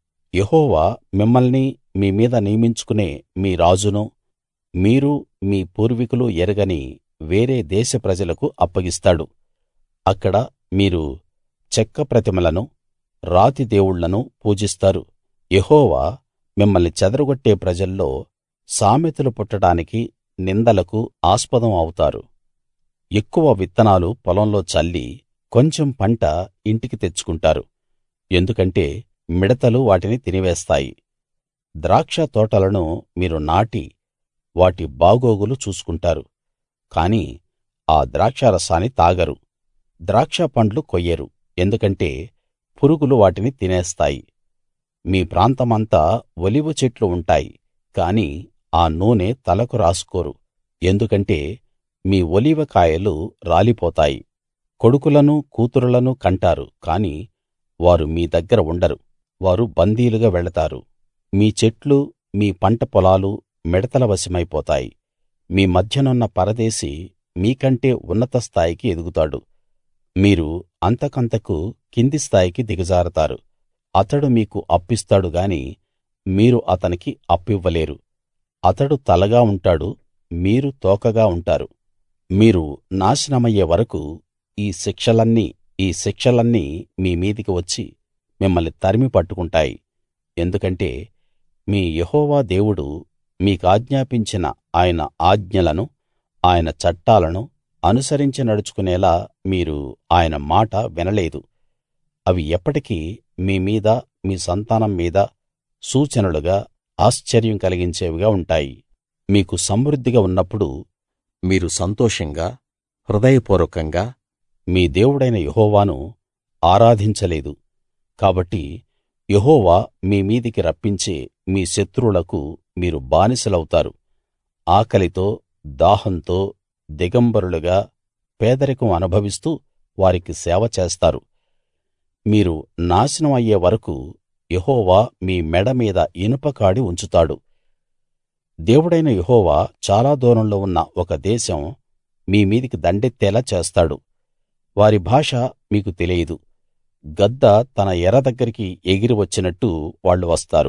యెహోవా మిమ్మల్ని మీ మీద నియమించుకునే మీ రాజును మీరు మీ పూర్వీకులు ఎరగని వేరే దేశ ప్రజలకు అప్పగిస్తాడు అక్కడ మీరు చెక్క ప్రతిమలను రాతి దేవుళ్ళను పూజిస్తారు యెహోవా మిమ్మల్ని చెదరగొట్టే ప్రజల్లో సామెతలు పుట్టడానికి నిందలకు ఆస్పదం అవుతారు ఎక్కువ విత్తనాలు పొలంలో చల్లి కొంచెం పంట ఇంటికి తెచ్చుకుంటారు ఎందుకంటే మిడతలు వాటిని తినివేస్తాయి ద్రాక్ష తోటలను మీరు నాటి వాటి బాగోగులు చూసుకుంటారు కాని ఆ ద్రాక్షారసాన్ని తాగరు ద్రాక్ష పండ్లు కొయ్యరు ఎందుకంటే పురుగులు వాటిని తినేస్తాయి మీ ప్రాంతమంతా ఒలివ చెట్లు ఉంటాయి కాని ఆ నూనె తలకు రాసుకోరు ఎందుకంటే మీ ఒలీవ కాయలు రాలిపోతాయి కొడుకులను కూతురులను కంటారు కాని వారు మీ దగ్గర ఉండరు వారు బందీలుగా వెళతారు మీ చెట్లు మీ పంట పొలాలు మిడతల వశమైపోతాయి మీ మధ్యనున్న పరదేశి మీకంటే ఉన్నత స్థాయికి ఎదుగుతాడు మీరు అంతకంతకు కింది స్థాయికి దిగజారుతారు అతడు మీకు అప్పిస్తాడు గాని మీరు అతనికి అప్పివ్వలేరు అతడు తలగా ఉంటాడు మీరు తోకగా ఉంటారు మీరు నాశనమయ్యే వరకూ ఈ శిక్షలన్నీ ఈ శిక్షలన్నీ మీ మీదికి వచ్చి మిమ్మల్ని తరిమి పట్టుకుంటాయి ఎందుకంటే మీ యెహోవా దేవుడు మీకాజ్ఞాపించిన ఆయన ఆజ్ఞలను ఆయన చట్టాలను అనుసరించి నడుచుకునేలా మీరు ఆయన మాట వినలేదు అవి ఎప్పటికీ మీ మీద మీ సంతానం మీద సూచనలుగా ఆశ్చర్యం కలిగించేవిగా ఉంటాయి మీకు సమృద్ధిగా ఉన్నప్పుడు మీరు సంతోషంగా హృదయపూర్వకంగా మీ దేవుడైన యెహోవాను ఆరాధించలేదు కాబట్టి యెహోవా మీ మీదికి రప్పించే మీ శత్రువులకు మీరు బానిసలవుతారు ఆకలితో దాహంతో దిగంబరులుగా పేదరికం అనుభవిస్తూ వారికి సేవ చేస్తారు మీరు నాశనం అయ్యే వరకూ యెహోవా మీ మెడ మీద ఇనుపకాడి ఉంచుతాడు దేవుడైన యెహోవా చాలా దూరంలో ఉన్న ఒక దేశం మీ మీదికి దండెత్తేలా చేస్తాడు వారి భాష మీకు తెలియదు గద్ద తన ఎర దగ్గరికి ఎగిరి వచ్చినట్టు వాళ్ళు వస్తారు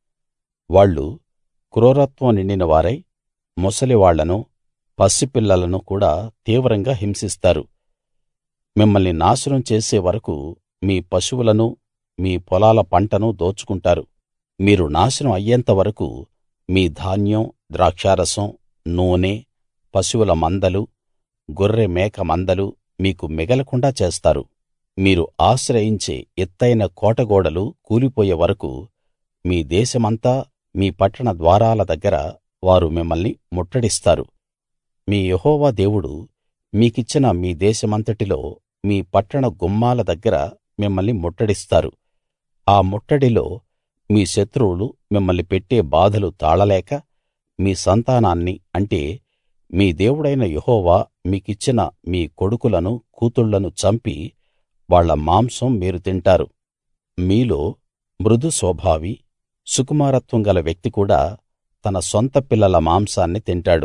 వాళ్ళు క్రూరత్వం నిండిన వారై ముసలివాళ్లను పసిపిల్లలను కూడా తీవ్రంగా హింసిస్తారు మిమ్మల్ని నాశనం చేసే వరకూ మీ పశువులను మీ పొలాల పంటను దోచుకుంటారు మీరు నాశనం అయ్యేంత వరకూ మీ ధాన్యం ద్రాక్షారసం నూనె పశువుల మందలు గొర్రె మేక మందలు మీకు మిగలకుండా చేస్తారు మీరు ఆశ్రయించే ఎత్తయిన కోటగోడలు కూలిపోయే వరకూ మీ దేశమంతా మీ పట్టణ ద్వారాల దగ్గర వారు మిమ్మల్ని ముట్టడిస్తారు మీ యెహోవా దేవుడు మీకిచ్చిన మీ దేశమంతటిలో మీ పట్టణ గుమ్మాల దగ్గర మిమ్మల్ని ముట్టడిస్తారు ఆ ముట్టడిలో మీ శత్రువులు మిమ్మల్ని పెట్టే బాధలు తాళలేక మీ సంతానాన్ని అంటే మీ దేవుడైన యెహోవా మీకిచ్చిన మీ కొడుకులను కూతుళ్ళను చంపి వాళ్ళ మాంసం మీరు తింటారు మీలో మృదు స్వభావి సుకుమారత్వం గల వ్యక్తి కూడా తన సొంత పిల్లల మాంసాన్ని తింటాడు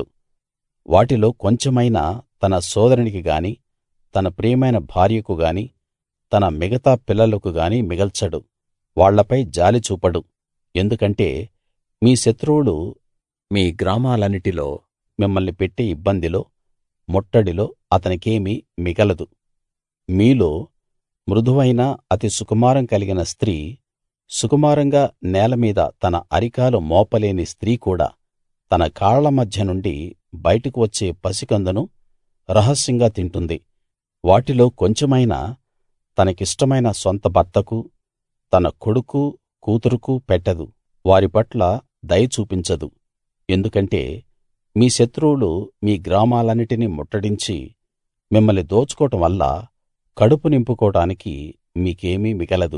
వాటిలో కొంచెమైనా తన సోదరునికి గాని తన ప్రియమైన భార్యకు గాని తన మిగతా పిల్లలకు గాని మిగల్చడు వాళ్ళపై జాలి చూపడు ఎందుకంటే మీ శత్రువులు మీ గ్రామాలన్నిటిలో మిమ్మల్ని పెట్టే ఇబ్బందిలో ముట్టడిలో అతనికేమీ మిగలదు మీలో మృదువైన అతి సుకుమారం కలిగిన స్త్రీ సుకుమారంగా నేల మీద తన అరికాలు మోపలేని స్త్రీ కూడా తన కాళ్ల మధ్య నుండి బయటకు వచ్చే పసికందును రహస్యంగా తింటుంది వాటిలో కొంచెమైనా తనకిష్టమైన సొంత భర్తకు తన కొడుకు కూతురుకు పెట్టదు వారి పట్ల దయ చూపించదు ఎందుకంటే మీ శత్రువులు మీ గ్రామాలన్నిటినీ ముట్టడించి మిమ్మల్ని దోచుకోవడం వల్ల కడుపు నింపుకోవడానికి మీకేమీ మిగలదు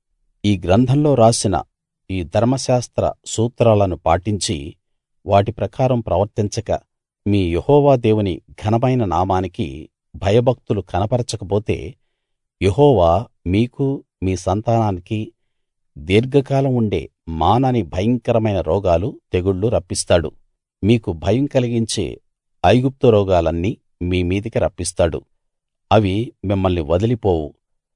ఈ గ్రంథంలో రాసిన ఈ ధర్మశాస్త్ర సూత్రాలను పాటించి వాటి ప్రకారం ప్రవర్తించక మీ యెహోవా దేవుని ఘనమైన నామానికి భయభక్తులు కనపరచకపోతే యెహోవా మీకు మీ సంతానానికి దీర్ఘకాలం ఉండే మానని భయంకరమైన రోగాలు తెగుళ్ళు రప్పిస్తాడు మీకు భయం కలిగించే ఐగుప్తు రోగాలన్నీ మీ మీదికి రప్పిస్తాడు అవి మిమ్మల్ని వదిలిపోవు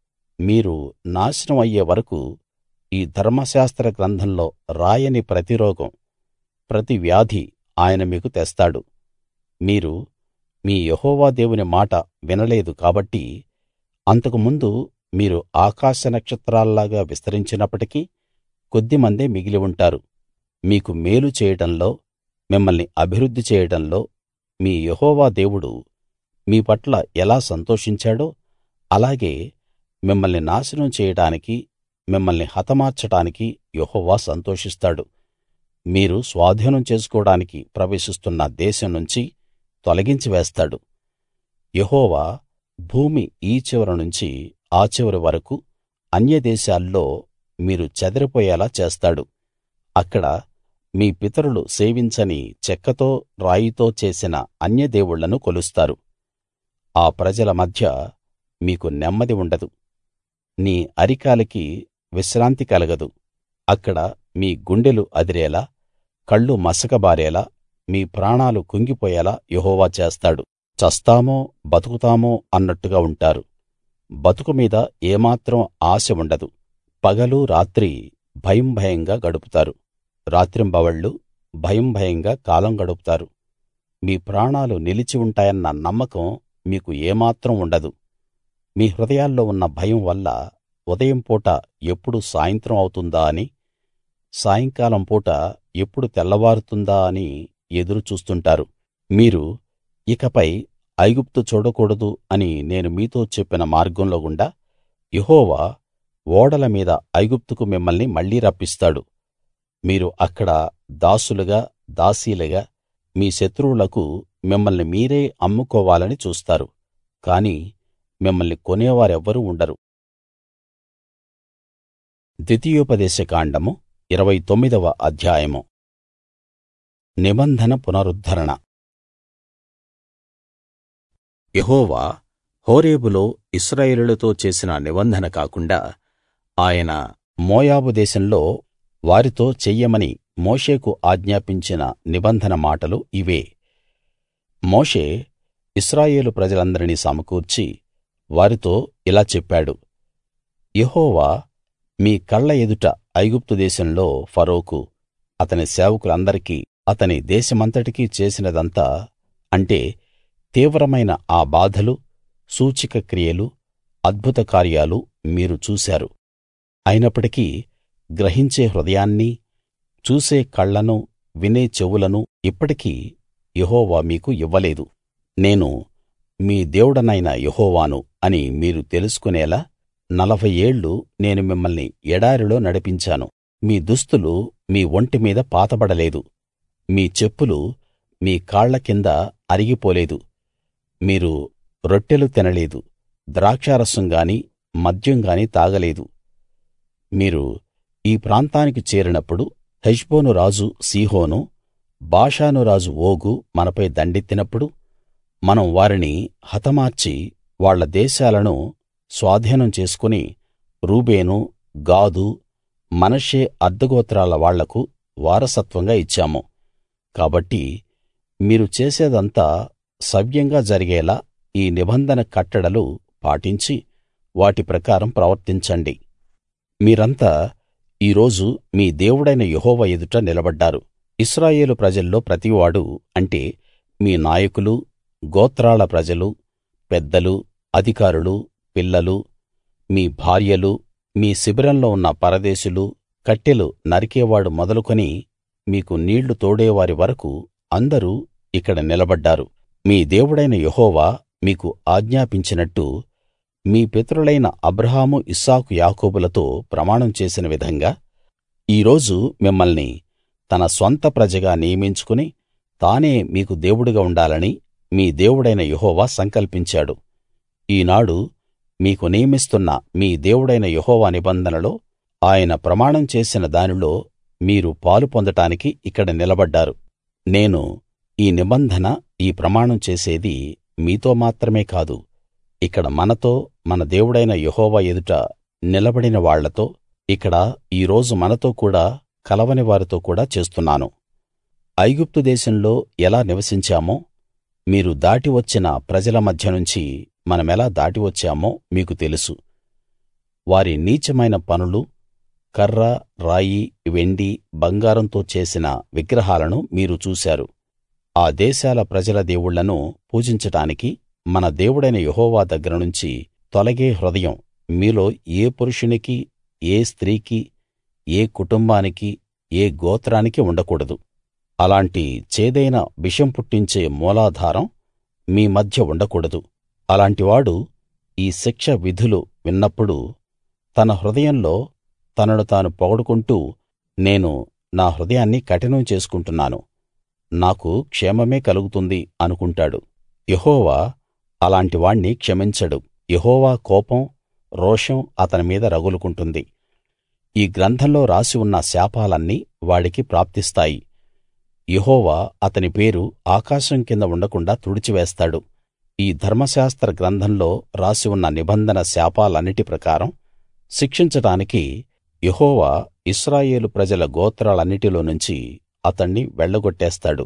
మీరు నాశనం అయ్యే వరకూ ఈ ధర్మశాస్త్ర గ్రంథంలో రాయని ప్రతి రోగం ప్రతి వ్యాధి ఆయన మీకు తెస్తాడు మీరు మీ యెహోవా దేవుని మాట వినలేదు కాబట్టి అంతకు ముందు మీరు ఆకాశ నక్షత్రాల్లాగా విస్తరించినప్పటికీ కొద్దిమందే మిగిలి ఉంటారు మీకు మేలు చేయడంలో మిమ్మల్ని అభివృద్ధి చేయడంలో మీ యెహోవా దేవుడు మీ పట్ల ఎలా సంతోషించాడో అలాగే మిమ్మల్ని నాశనం చేయడానికి మిమ్మల్ని హతమార్చడానికి యెహోవా సంతోషిస్తాడు మీరు స్వాధీనం చేసుకోవడానికి ప్రవేశిస్తున్న దేశం నుంచి తొలగించి వేస్తాడు యెహోవా భూమి ఈ చివర నుంచి ఆ చివరి వరకూ అన్యదేశాల్లో మీరు చెదిరిపోయేలా చేస్తాడు అక్కడ మీ పితరులు సేవించని చెక్కతో రాయితో చేసిన అన్యదేవుళ్ళను కొలుస్తారు ఆ ప్రజల మధ్య మీకు నెమ్మది ఉండదు నీ అరికాలికి విశ్రాంతి కలగదు అక్కడ మీ గుండెలు అదిరేలా కళ్ళు మసకబారేలా మీ ప్రాణాలు కుంగిపోయేలా యెహోవా చేస్తాడు చస్తామో బతుకుతామో అన్నట్టుగా ఉంటారు బతుకు మీద ఏమాత్రం ఆశ ఉండదు పగలు రాత్రి భయం భయంగా గడుపుతారు రాత్రింబవళ్ళు భయం భయంగా కాలం గడుపుతారు మీ ప్రాణాలు నిలిచి ఉంటాయన్న నమ్మకం మీకు ఏమాత్రం ఉండదు మీ హృదయాల్లో ఉన్న భయం వల్ల ఉదయం పూట ఎప్పుడు సాయంత్రం అవుతుందా అని సాయంకాలం పూట ఎప్పుడు తెల్లవారుతుందా అని ఎదురు చూస్తుంటారు మీరు ఇకపై ఐగుప్తు చూడకూడదు అని నేను మీతో చెప్పిన మార్గంలో గుండా యెహోవా ఓడల మీద ఐగుప్తుకు మిమ్మల్ని మళ్ళీ రప్పిస్తాడు మీరు అక్కడ దాసులుగా దాసీలుగా మీ శత్రువులకు మిమ్మల్ని మీరే అమ్ముకోవాలని చూస్తారు కానీ మిమ్మల్ని కొనేవారెవ్వరూ ఉండరు ద్వితీయోపదేశ కాండము ఇరవై తొమ్మిదవ అధ్యాయము నిబంధన పునరుద్ధరణ యెహోవా హోరేబులో ఇశ్రాయేలులతో చేసిన నిబంధన కాకుండా ఆయన మోయాబు దేశంలో వారితో చెయ్యమని మోషేకు ఆజ్ఞాపించిన నిబంధన మాటలు ఇవే మోషే ఇశ్రాయేలు ప్రజలందరినీ సమకూర్చి వారితో ఇలా చెప్పాడు యెహోవా మీ కళ్ళ ఎదుట ఐగుప్తు దేశంలో ఫరోకు అతని సేవకులందరికీ అతని దేశమంతటికీ చేసినదంతా అంటే తీవ్రమైన ఆ బాధలు సూచక క్రియలు అద్భుత కార్యాలు మీరు చూశారు అయినప్పటికీ గ్రహించే హృదయాన్నీ చూసే కళ్ళను వినే చెవులను ఇప్పటికీ యెహోవా మీకు ఇవ్వలేదు నేను మీ దేవుడనైన యెహోవాను అని మీరు తెలుసుకునేలా నలభై ఏళ్ళు నేను మిమ్మల్ని ఎడారిలో నడిపించాను మీ దుస్తులు మీ ఒంటి మీద పాతబడలేదు మీ చెప్పులు మీ కాళ్ల కింద అరిగిపోలేదు మీరు రొట్టెలు తినలేదు ద్రాక్షారసం గాని మద్యం గాని తాగలేదు మీరు ఈ ప్రాంతానికి చేరినప్పుడు హెష్బోను రాజు సీహోను బాషాను రాజు ఓగు మనపై దండెత్తినప్పుడు మనం వారిని హతమార్చి వాళ్ళ దేశాలను స్వాధీనం చేసుకుని రూబేను గాదు మనష్షే అర్థగోత్రాల వాళ్లకు వారసత్వంగా ఇచ్చాము కాబట్టి మీరు చేసేదంతా సవ్యంగా జరిగేలా ఈ నిబంధన కట్టడలు పాటించి వాటి ప్రకారం ప్రవర్తించండి మీరంతా ఈ రోజు మీ దేవుడైన యెహోవా ఎదుట నిలబడ్డారు ఇశ్రాయేలు ప్రజల్లో ప్రతివాడూ అంటే మీ నాయకులు గోత్రాల ప్రజలు పెద్దలు అధికారులు పిల్లలు మీ భార్యలు మీ శిబిరంలో ఉన్న పరదేశులు కట్టెలు నరికేవాడు మొదలుకొని మీకు నీళ్లు తోడేవారి వరకూ అందరూ ఇక్కడ నిలబడ్డారు మీ దేవుడైన యెహోవా మీకు ఆజ్ఞాపించినట్టు మీ పితరులైన అబ్రాహాము ఇస్సాకు యాకోబులతో ప్రమాణం చేసిన విధంగా ఈ రోజు మిమ్మల్ని తన స్వంత ప్రజగా నియమించుకుని తానే మీకు దేవుడుగా ఉండాలని మీ దేవుడైన యెహోవా సంకల్పించాడు ఈనాడు మీకు నియమిస్తున్న మీ దేవుడైన యెహోవా నిబంధనలో ఆయన ప్రమాణం చేసిన దానిలో మీరు పాలు పొందటానికి ఇక్కడ నిలబడ్డారు నేను ఈ నిబంధన ఈ ప్రమాణం చేసేది మీతో మాత్రమే కాదు ఇక్కడ మనతో మన దేవుడైన యెహోవా ఎదుట నిలబడిన వాళ్ళతో ఇక్కడ ఈ రోజు మనతో కూడా కలవని వారితో కూడా చేస్తున్నాను ఐగుప్తు దేశంలో ఎలా నివసించామో మీరు దాటి వచ్చిన ప్రజల మధ్య నుంచి మనమెలా దాటి వచ్చామో మీకు తెలుసు వారి నీచమైన పనులు కర్ర రాయి వెండి బంగారంతో చేసిన విగ్రహాలను మీరు చూశారు ఆ దేశాల ప్రజల దేవుళ్ళను పూజించడానికి మన దేవుడైన యెహోవా దగ్గర నుంచి తొలగే హృదయం మీలో ఏ పురుషునికీ ఏ స్త్రీకి ఏ కుటుంబానికి ఏ గోత్రానికి ఉండకూడదు అలాంటి చేదైన విషం పుట్టించే మూలాధారం మీ మధ్య ఉండకూడదు అలాంటివాడు ఈ శిక్ష విధులు విన్నప్పుడు తన హృదయంలో తనను తాను పొగడుకుంటూ నేను నా హృదయాన్ని కఠినం చేసుకుంటున్నాను నాకు క్షేమమే కలుగుతుంది అనుకుంటాడు యెహోవా అలాంటి వాణ్ణి క్షమించడు యెహోవా కోపం రోషం అతని మీద రగులుకుంటుంది ఈ గ్రంథంలో రాసి ఉన్న శాపాలన్నీ వాడికి ప్రాప్తిస్తాయి యెహోవా అతని పేరు ఆకాశం కింద ఉండకుండాా తుడిచివేస్తాడు ఈ ధర్మశాస్త్ర గ్రంథంలో రాసి ఉన్న నిబంధన శాపాలన్నిటి ప్రకారం శిక్షించడానికి యెహోవా ఇశ్రాయేలు ప్రజల గోత్రాలన్నిటిలో నుంచి అతణ్ణి వెళ్ళగొట్టేస్తాడు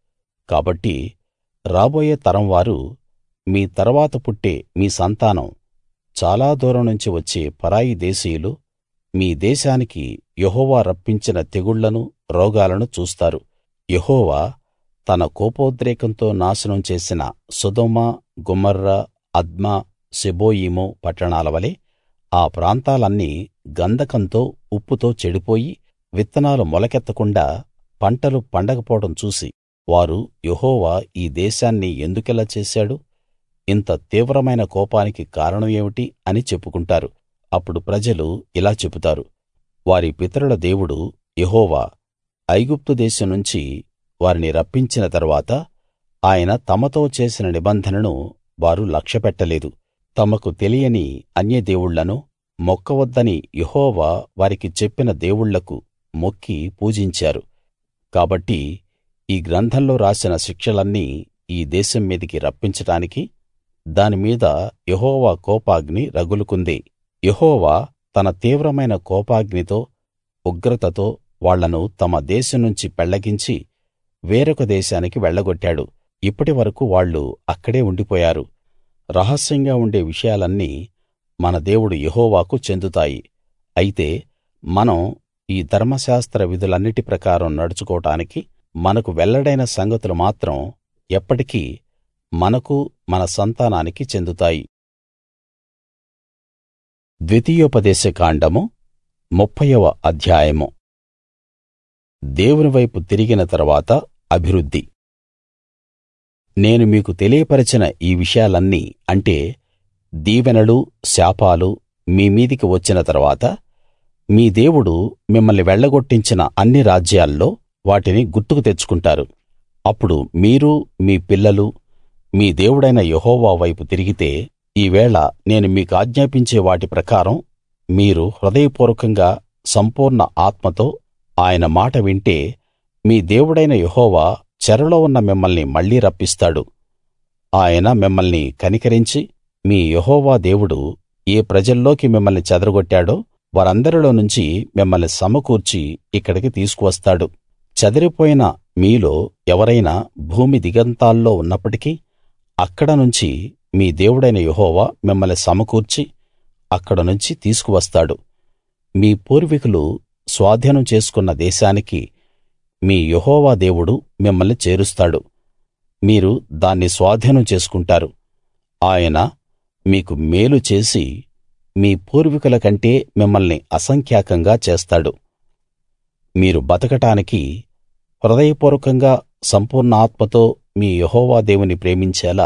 కాబట్టి రాబోయే తరం వారు మీ తరువాత పుట్టే మీ సంతానం చాలా దూరం నుంచి వచ్చే పరాయి దేశీయులు మీ దేశానికి యెహోవా రప్పించిన తెగుళ్లను రోగాలను చూస్తారు యెహోవా తన కోపోద్రేకంతో నాశనం చేసిన సొదొమ గొమొర్రా అద్మా సెబోయీము పట్టణాల వలె ఆ ప్రాంతాలన్నీ గంధకంతో ఉప్పుతో చెడిపోయి విత్తనాలు మొలకెత్తకుండా పంటలు పండకపోవడం చూసి వారు యెహోవా ఈ దేశాన్ని ఎందుకిలా చేశాడు ఇంత తీవ్రమైన కోపానికి కారణం ఏమిటి అని చెప్పుకుంటారు అప్పుడు ప్రజలు ఇలా చెబుతారు వారి పితరుల దేవుడు యెహోవా ఐగుప్తు దేశం నుంచి వారిని రప్పించిన తరువాత ఆయన తమతో చేసిన నిబంధనను వారు లక్ష్యపెట్టలేదు తమకు తెలియని అన్యదేవుళ్ళను మొక్కవద్దని యెహోవా వారికి చెప్పిన దేవుళ్ళకు మొక్కి పూజించారు కాబట్టి ఈ గ్రంథంలో రాసిన శిక్షలన్నీ ఈ దేశం మీదికి రప్పించడానికి దాని మీద యెహోవా కోపాగ్ని రగులుకుంది యెహోవా తన తీవ్రమైన కోపాగ్నితో ఉగ్రతతో వాళ్ళను తమ దేశం నుంచి పెళ్లగించి వేరొక దేశానికి వెళ్ళగొట్టాడు ఇప్పటి వరకూ వాళ్ళు అక్కడే ఉండిపోయారు రహస్యంగా ఉండే విషయాలన్నీ మన దేవుడు యెహోవాకు చెందుతాయి అయితే మనం ఈ ధర్మశాస్త్ర విధులన్నిటి ప్రకారం నడుచుకోవడానికి మనకు వెల్లడైన సంగతులు మాత్రం ఎప్పటికీ మనకు మన సంతానానికి చెందుతాయి ద్వితీయోపదేశ కాండము ముప్ఫైవ అధ్యాయము దేవుని వైపు తిరిగిన తరువాత అభివృద్ధి నేను మీకు తెలియపరచిన ఈ విషయాలన్నీ అంటే దీవెనలు శాపాలు మీ మీదికి వచ్చిన తరువాత మీ దేవుడు మిమ్మల్ని వెళ్ళగొట్టించిన అన్ని రాజ్యాల్లో వాటిని గుర్తుకు తెచ్చుకుంటారు అప్పుడు మీరు మీ పిల్లలు మీ దేవుడైన యెహోవా వైపు తిరిగితే ఈవేళ నేను మీకాజ్ఞాపించే వాటి ప్రకారం మీరు హృదయపూర్వకంగా సంపూర్ణ ఆత్మతో ఆయన మాట వింటే మీ దేవుడైన యెహోవా చెరలో ఉన్న మిమ్మల్ని మళ్ళీ రప్పిస్తాడు ఆయన మిమ్మల్ని కనికరించి మీ యెహోవా దేవుడు ఏ ప్రజల్లోకి మిమ్మల్ని చెదరగొట్టాడో వారందరిలో నుంచి మిమ్మల్ని సమకూర్చి ఇక్కడికి తీసుకువస్తాడు చెదిరిపోయిన మీలో ఎవరైనా భూమి దిగంతాల్లో ఉన్నప్పటికీ అక్కడ నుంచి మీ దేవుడైన యెహోవా మిమ్మల్ని సమకూర్చి అక్కడ నుంచి తీసుకువస్తాడు మీ పూర్వీకులు స్వాధీనం చేసుకున్న దేశానికి మీ యెహోవా దేవుడు మిమ్మల్ని చేరుస్తాడు మీరు దాన్ని స్వాధీనం చేసుకుంటారు ఆయన మీకు మేలు చేసి మీ పూర్వీకుల కంటే మిమ్మల్ని అసంఖ్యాకంగా చేస్తాడు మీరు బతకడానికి హృదయపూర్వకంగా సంపూర్ణ ఆత్మతో మీ యెహోవా దేవుని ప్రేమించేలా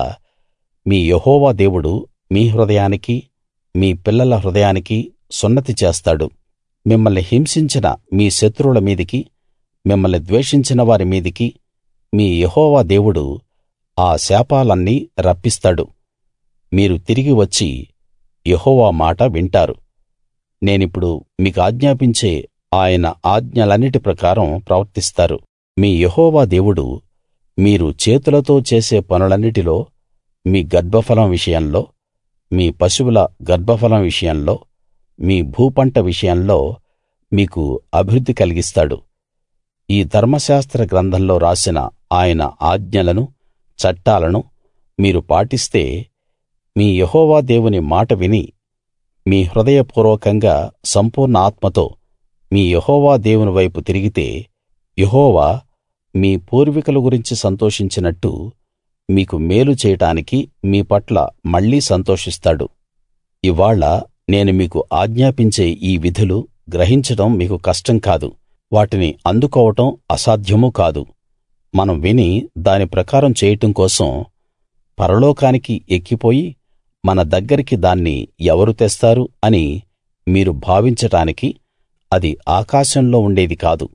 మీ యెహోవా దేవుడు మీ హృదయానికి మీ పిల్లల హృదయానికి సున్నతి చేస్తాడు మిమ్మల్ని హింసించిన మీ శత్రువుల మీదికి మిమ్మల్ని ద్వేషించిన వారి మీదికి మీ యెహోవా దేవుడు ఆ శాపాలన్నీ రప్పిస్తాడు మీరు తిరిగి వచ్చి యెహోవా మాట వింటారు నేనిప్పుడు మీకాజ్ఞాపించే ఆయన ఆజ్ఞలన్నిటి ప్రకారం ప్రవర్తిస్తారు మీ యెహోవా దేవుడు మీరు చేతులతో చేసే పనులన్నిటిలో మీ గర్భఫలం విషయంలో మీ పశువుల గర్భఫలం విషయంలో మీ భూపంట విషయంలో మీకు అభివృద్ధి కలిగిస్తాడు ఈ ధర్మశాస్త్ర గ్రంథంలో రాసిన ఆయన ఆజ్ఞలను చట్టాలను మీరు పాటిస్తే మీ యెహోవా దేవుని మాట విని మీ హృదయపూర్వకంగా సంపూర్ణ ఆత్మతో మీ యెహోవా దేవుని వైపు తిరిగితే యెహోవా మీ పూర్వీకుల గురించి సంతోషించినట్టు మీకు మేలు చేయడానికి మీ పట్ల మళ్ళీ సంతోషిస్తాడు ఇవ్వాళ నేను మీకు ఆజ్ఞాపించే ఈ విధులు గ్రహించడం మీకు కష్టం కాదు వాటిని అందుకోవడం అసాధ్యమూ కాదు మనం విని దాని ప్రకారం చేయడం కోసం పరలోకానికి ఎక్కిపోయి మన దగ్గరికి దాన్ని ఎవరు తెస్తారు అని మీరు భావించడానికి అది ఆకాశంలో ఉండేది కాదు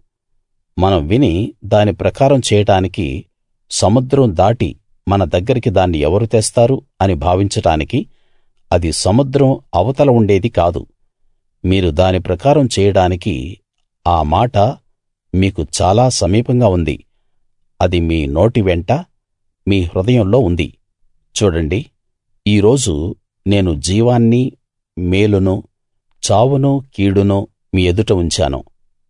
మనం విని దాని ప్రకారం చేయడానికి సముద్రం దాటి మన దగ్గరికి దాన్ని ఎవరు తెస్తారు అని భావించడానికి అది సముద్రం అవతల ఉండేది కాదు మీరు దాని ప్రకారం చేయడానికి ఆ మాట మీకు చాలా సమీపంగా ఉంది అది మీ నోటి వెంట మీ హృదయంలో ఉంది చూడండి ఈ రోజు నేను జీవాన్ని మేలును చావును కీడును మీ ఎదుట ఉంచాను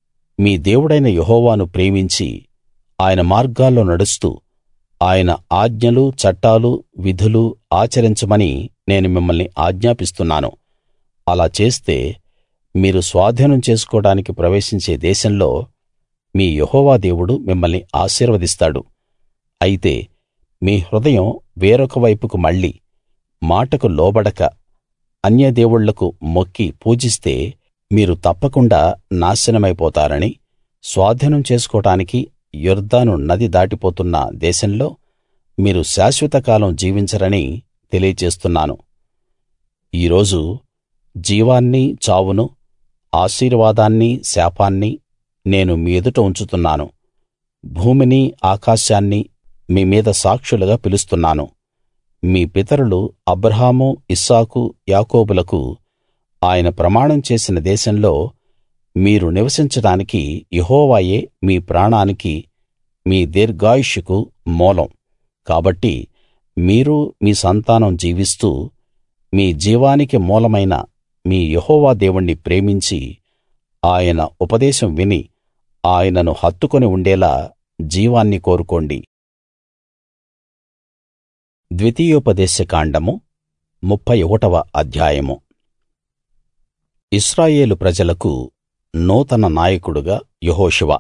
మీ దేవుడైన యెహోవాను ప్రేమించి ఆయన మార్గాల్లో నడుస్తూ ఆయన ఆజ్ఞలు చట్టాలు విధులు ఆచరించమని నేను మిమ్మల్ని ఆజ్ఞాపిస్తున్నాను అలా చేస్తే మీరు స్వాధీనం చేసుకోవడానికి ప్రవేశించే దేశంలో మీ యెహోవా దేవుడు మిమ్మల్ని ఆశీర్వదిస్తాడు అయితే మీ హృదయం వేరొక వైపుకు మళ్ళి మాటకు లోబడక అన్య దేవుళ్ళకు మొక్కి పూజిస్తే మీరు తప్పకుండా నాశనమైపోతారని స్వాధీనం చేసుకోవడానికి యొర్దాను నది దాటిపోతున్న దేశంలో మీరు శాశ్వత కాలం జీవించరని తెలియచేస్తున్నాను ఈ రోజు జీవాన్ని చావును ఆశీర్వాదాన్ని శాపాన్ని నేను మీ ఎదుట ఉంచుతున్నాను భూమిని ఆకాశాన్ని మీ మీద సాక్షులుగా పిలుస్తున్నాను మీ పితరులు అబ్రాహాము ఇస్సాకు యాకోబులకు ఆయన ప్రమాణం చేసిన దేశంలో మీరు నివసించడానికి యెహోవాయే మీ ప్రాణానికి మీ దీర్ఘాయుష్షుకు మూలం కాబట్టి మీరు మీ సంతానం జీవిస్తూ మీ జీవానికి మూలమైన మీ యెహోవా దేవుణ్ణి ప్రేమించి ఆయన ఉపదేశం విని ఆయనను హత్తుకుని ఉండేలా జీవాన్ని కోరుకోండి ద్వితీయోపదేశ కాండము ముప్పై ఒకటవ అధ్యాయము ఇశ్రాయేలు ప్రజలకు నూతన నాయకుడుగా యెహోషువ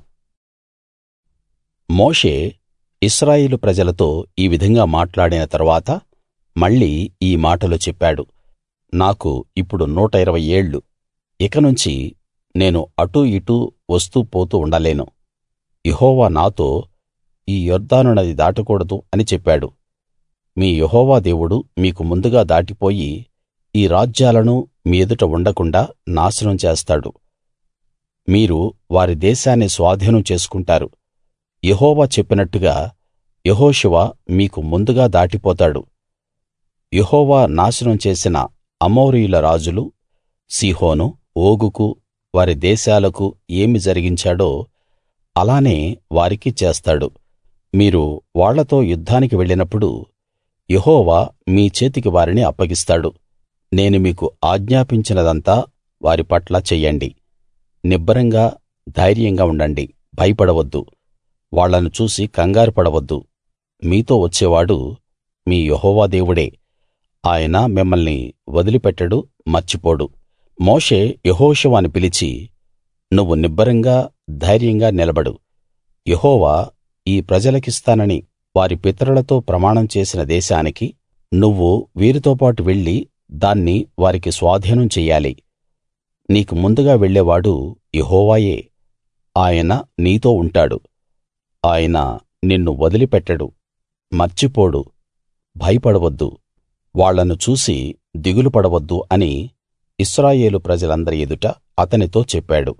మోషే ఇశ్రాయేలు ప్రజలతో ఈ విధంగా మాట్లాడిన తరువాత మళ్ళీ ఈ మాటలు చెప్పాడు నాకు ఇప్పుడు నూట ఇరవై ఏళ్ళు ఇకనుంచి నేను అటూ ఇటూ వస్తూ పోతూ ఉండలేను యెహోవా నాతో ఈ యొర్దాను నది దాటకూడదు అని చెప్పాడు మీ యెహోవా దేవుడు మీకు ముందుగా దాటిపోయి ఈ రాజ్యాలను మీ ఎదుట ఉండకుండాా నాశనం చేస్తాడు మీరు వారి దేశాన్ని స్వాధీనం చేసుకుంటారు యెహోవా చెప్పినట్టుగా యెహోషువ మీకు ముందుగా దాటిపోతాడు యెహోవా నాశనం చేసిన అమోరీయుల రాజులు సీహోను ఓగుకు వారి దేశాలకు ఏమి జరిగించాడో అలానే వారికి చేస్తాడు మీరు వాళ్ళతో యుద్ధానికి వెళ్ళినప్పుడు యెహోవా మీ చేతికి వారిని అప్పగిస్తాడు నేను మీకు ఆజ్ఞాపించినదంతా వారి పట్ల చెయ్యండి నిబ్బరంగా ధైర్యంగా ఉండండి భయపడవద్దు వాళ్ళను చూసి కంగారు పడవద్దు మీతో వచ్చేవాడు మీ యెహోవా దేవుడే ఆయన మిమ్మల్ని వదిలిపెట్టడు మర్చిపోడు మోషే యెహోషువను పిలిచి నువ్వు నిబ్బరంగా ధైర్యంగా నిలబడు యెహోవా ఈ ప్రజలకిస్తానని వారి పితరులతో ప్రమాణం చేసిన దేశానికి నువ్వు వీరితోపాటు వెళ్లి దాన్ని వారికి స్వాధీనం చెయ్యాలి నీకు ముందుగా వెళ్ళేవాడు యెహోవాయే ఆయన నీతో ఉంటాడు ఆయన నిన్ను వదిలిపెట్టడు మర్చిపోడు భయపడవద్దు వాళ్ళను చూసి దిగులు పడవద్దు అని ఇశ్రాయేలు ప్రజలందరి ఎదుట అతనితో చెప్పాడు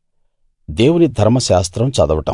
దేవుని ధర్మశాస్త్రం చదవడం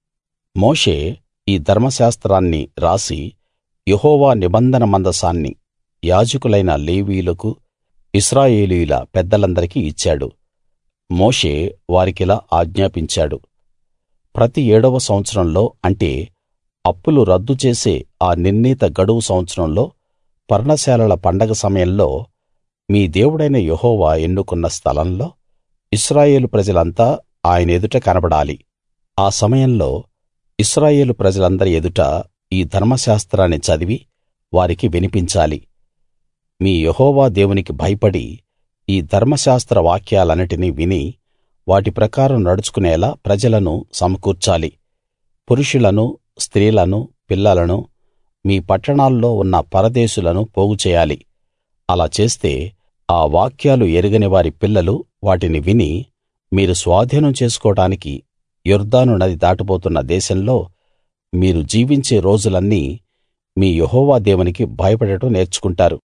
మోషే ఈ ధర్మశాస్త్రాన్ని రాసి యెహోవా నిబంధన మందసాన్ని యాజకులైన లేవీయులకు ఇశ్రాయేలీయుల పెద్దలందరికీ ఇచ్చాడు మోషే వారికిలా ఆజ్ఞాపించాడు ప్రతి ఏడవ సంవత్సరంలో అంటే అప్పులు రద్దు చేసే ఆ నిర్ణీత గడువు సంవత్సరంలో పర్ణశాలల పండగ సమయంలో మీ దేవుడైన యెహోవా ఎన్నుకున్న స్థలంలో ఇశ్రాయేలు ప్రజలంతా ఆయన ఎదుట కనబడాలి ఆ సమయంలో ఇశ్రాయేలు ప్రజలందరి ఎదుట ఈ ధర్మశాస్త్రాన్ని చదివి వారికి వినిపించాలి మీ యెహోవా దేవునికి భయపడి ఈ ధర్మశాస్త్ర వాక్యాలన్నిటినీ విని వాటి ప్రకారం నడుచుకునేలా ప్రజలను సమకూర్చాలి పురుషులను స్త్రీలను పిల్లలను మీ పట్టణాల్లో ఉన్న పరదేశులను పోగు చేయాలి అలా చేస్తే ఆ వాక్యాలు ఎరగని వారి పిల్లలు వాటిని విని మీరు స్వాధీనం చేసుకోవడానికి యొర్దాను నది దాటబోతున్న దేశంలో మీరు జీవించే రోజులన్నీ మీ యెహోవా దేవునికి భయపడటం నేర్చుకుంటారు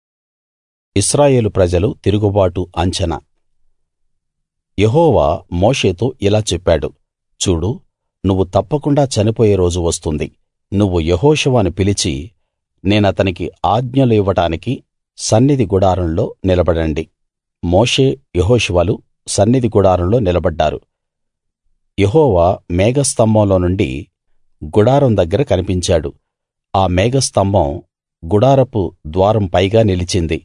ఇశ్రాయేలు ప్రజలు తిరుగుబాటు అంచనా యెహోవా మోషేతో ఇలా చెప్పాడు చూడు నువ్వు తప్పకుండా చనిపోయే రోజు వస్తుంది నువ్వు యెహోషువను పిలిచి నేనతనికి ఆజ్ఞలు ఇవ్వడానికి సన్నిధి గుడారంలో నిలబడండి మోషే యెహోషువలు సన్నిధి గుడారంలో నిలబడ్డారు యెహోవా మేఘస్తంభంలో నుండి గుడారం దగ్గర కనిపించాడు ఆ మేఘస్తంభం గుడారపు ద్వారం పైగా నిలిచింది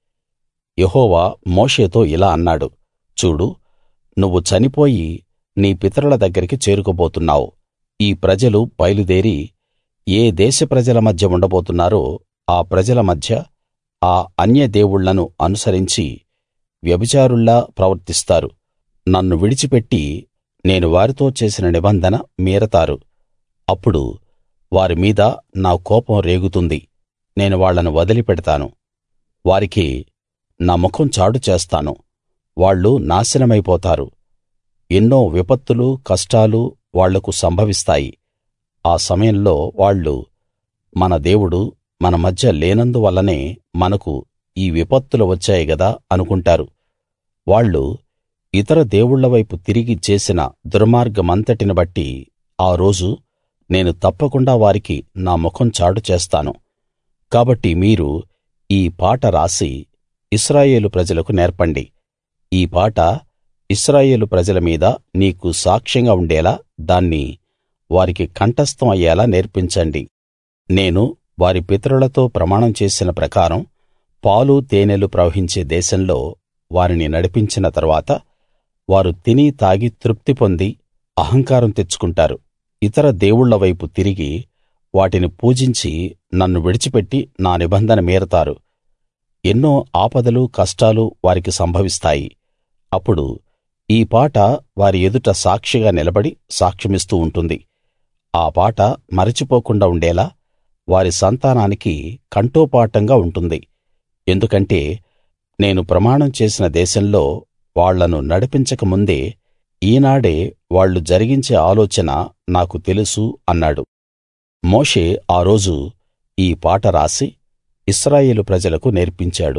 యెహోవా మోషేతో ఇలా అన్నాడు చూడు నువ్వు చనిపోయి నీ పితరుల దగ్గరికి చేరుకోబోతున్నావు ఈ ప్రజలు బయలుదేరి ఏ దేశ ప్రజల మధ్య ఉండబోతున్నారో ఆ ప్రజల మధ్య ఆ అన్య దేవుళ్ళను అనుసరించి వ్యభిచారుల్లా ప్రవర్తిస్తారు నన్ను విడిచిపెట్టి నేను వారితో చేసిన నిబంధన మీరతారు అప్పుడు వారి మీద నా కోపం రేగుతుంది నేను వాళ్ళను వదిలిపెడతాను వారికి నా ముఖం చాటు చేస్తాను వాళ్ళు నాశనమైపోతారు ఎన్నో విపత్తులు కష్టాలు వాళ్లకు సంభవిస్తాయి ఆ సమయంలో వాళ్ళు మన దేవుడు మన మధ్య లేనందువల్లనే మనకు ఈ విపత్తులు వచ్చాయి గదా అనుకుంటారు వాళ్ళు ఇతర దేవుళ్ళ వైపు తిరిగి చేసిన దుర్మార్గమంతటిని బట్టి ఆ రోజు నేను తప్పకుండా వారికి నా ముఖం చాటు చేస్తాను కాబట్టి మీరు ఈ పాట రాసి ఇశ్రాయేలు ప్రజలకు నేర్పండి ఈ పాట ఇశ్రాయేలు ప్రజల మీద నీకు సాక్ష్యంగా ఉండేలా దాన్ని వారికి కంఠస్థం అయ్యేలా నేర్పించండి నేను వారి పితరులతో ప్రమాణం చేసిన ప్రకారం పాలు తేనెలు ప్రవహించే దేశంలో వారిని నడిపించిన తరువాత వారు తిని తాగి తృప్తి పొంది అహంకారం తెచ్చుకుంటారు ఇతర దేవుళ్ళ వైపు తిరిగి వాటిని పూజించి నన్ను విడిచిపెట్టి నా నిబంధన మీరతారు ఎన్నో ఆపదలు కష్టాలు వారికి సంభవిస్తాయి అప్పుడు ఈ పాట వారి ఎదుట సాక్షిగా నిలబడి సాక్ష్యమిస్తూ ఉంటుంది ఆ పాట మరచిపోకుండా ఉండేలా వారి సంతానానికి కంఠోపాఠంగా ఉంటుంది ఎందుకంటే నేను ప్రమాణం చేసిన దేశంలో వాళ్ళను నడిపించక ముందే ఈనాడే వాళ్ళు జరిగించే ఆలోచన నాకు తెలుసు అన్నాడు మోషే ఆ రోజు ఈ పాట రాసి ఇశ్రాయేలు ప్రజలకు నేర్పించాడు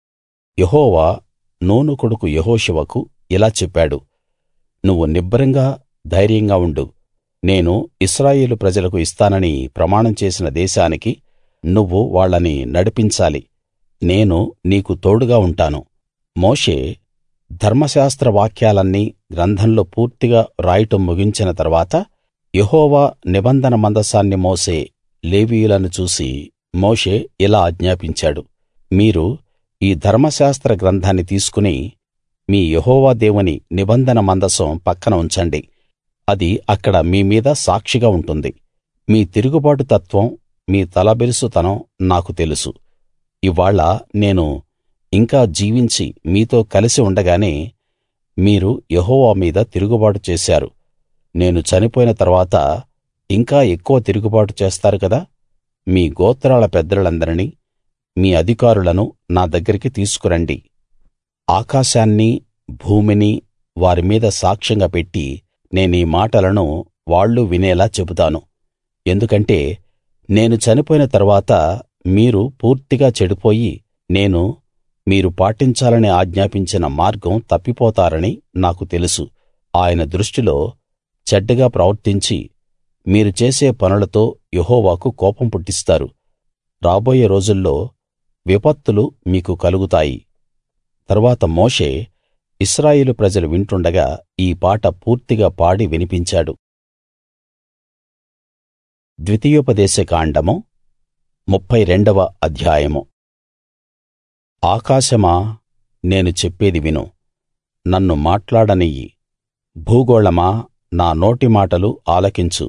యెహోవా నూను కొడుకు యెహోషువకు ఇలా చెప్పాడు నువ్వు నిబ్బరంగా ధైర్యంగా ఉండు నేను ఇశ్రాయేలు ప్రజలకు ఇస్తానని ప్రమాణం చేసిన దేశానికి నువ్వు వాళ్ళని నడిపించాలి నేను నీకు తోడుగా ఉంటాను మోషే ధర్మశాస్త్ర వాక్యాలన్నీ గ్రంథంలో పూర్తిగా రాయటం ముగించిన తరువాత యెహోవా నిబంధన మందసాన్ని మోసే లేవీయులను చూసి మోషే ఇలా ఆజ్ఞాపించాడు మీరు ఈ ధర్మశాస్త్ర గ్రంథాన్ని తీసుకుని మీ యెహోవా దేవుని నిబంధన మందసం పక్కన ఉంచండి అది అక్కడ మీ మీద సాక్షిగా ఉంటుంది మీ తిరుగుబాటు తత్వం మీ తలబిరుసుతనం నాకు తెలుసు ఇవ్వాళ నేను ఇంకా జీవించి మీతో కలిసి ఉండగానే మీరు యెహోవా మీద తిరుగుబాటు చేశారు నేను చనిపోయిన తరువాత ఇంకా ఎక్కువ తిరుగుబాటు చేస్తారు కదా మీ గోత్రాల పెద్దలందరినీ మీ అధికారులను నా దగ్గరికి తీసుకురండి ఆకాశాన్నీ భూమిని వారి మీద సాక్ష్యంగా పెట్టి నేనీ మాటలను వాళ్ళు వినేలా చెబుతాను ఎందుకంటే నేను చనిపోయిన తరువాత మీరు పూర్తిగా చెడిపోయి నేను మీరు పాటించాలని ఆజ్ఞాపించిన మార్గం తప్పిపోతారని నాకు తెలుసు ఆయన దృష్టిలో చెడ్డగా ప్రవర్తించి మీరు చేసే పనులతో యెహోవాకు కోపం పుట్టిస్తారు రాబోయే రోజుల్లో విపత్తులు మీకు కలుగుతాయి తరువాత మోషే ఇశ్రాయేలు ప్రజలు వింటుండగా ఈ పాట పూర్తిగా పాడి వినిపించాడు ద్వితీయోపదేశ కాండము ముప్ఫై రెండవ అధ్యాయము ఆకాశమా నేను చెప్పేది విను నన్ను మాట్లాడనియ్యి భూగోళమా నా నోటి మాటలు ఆలకించు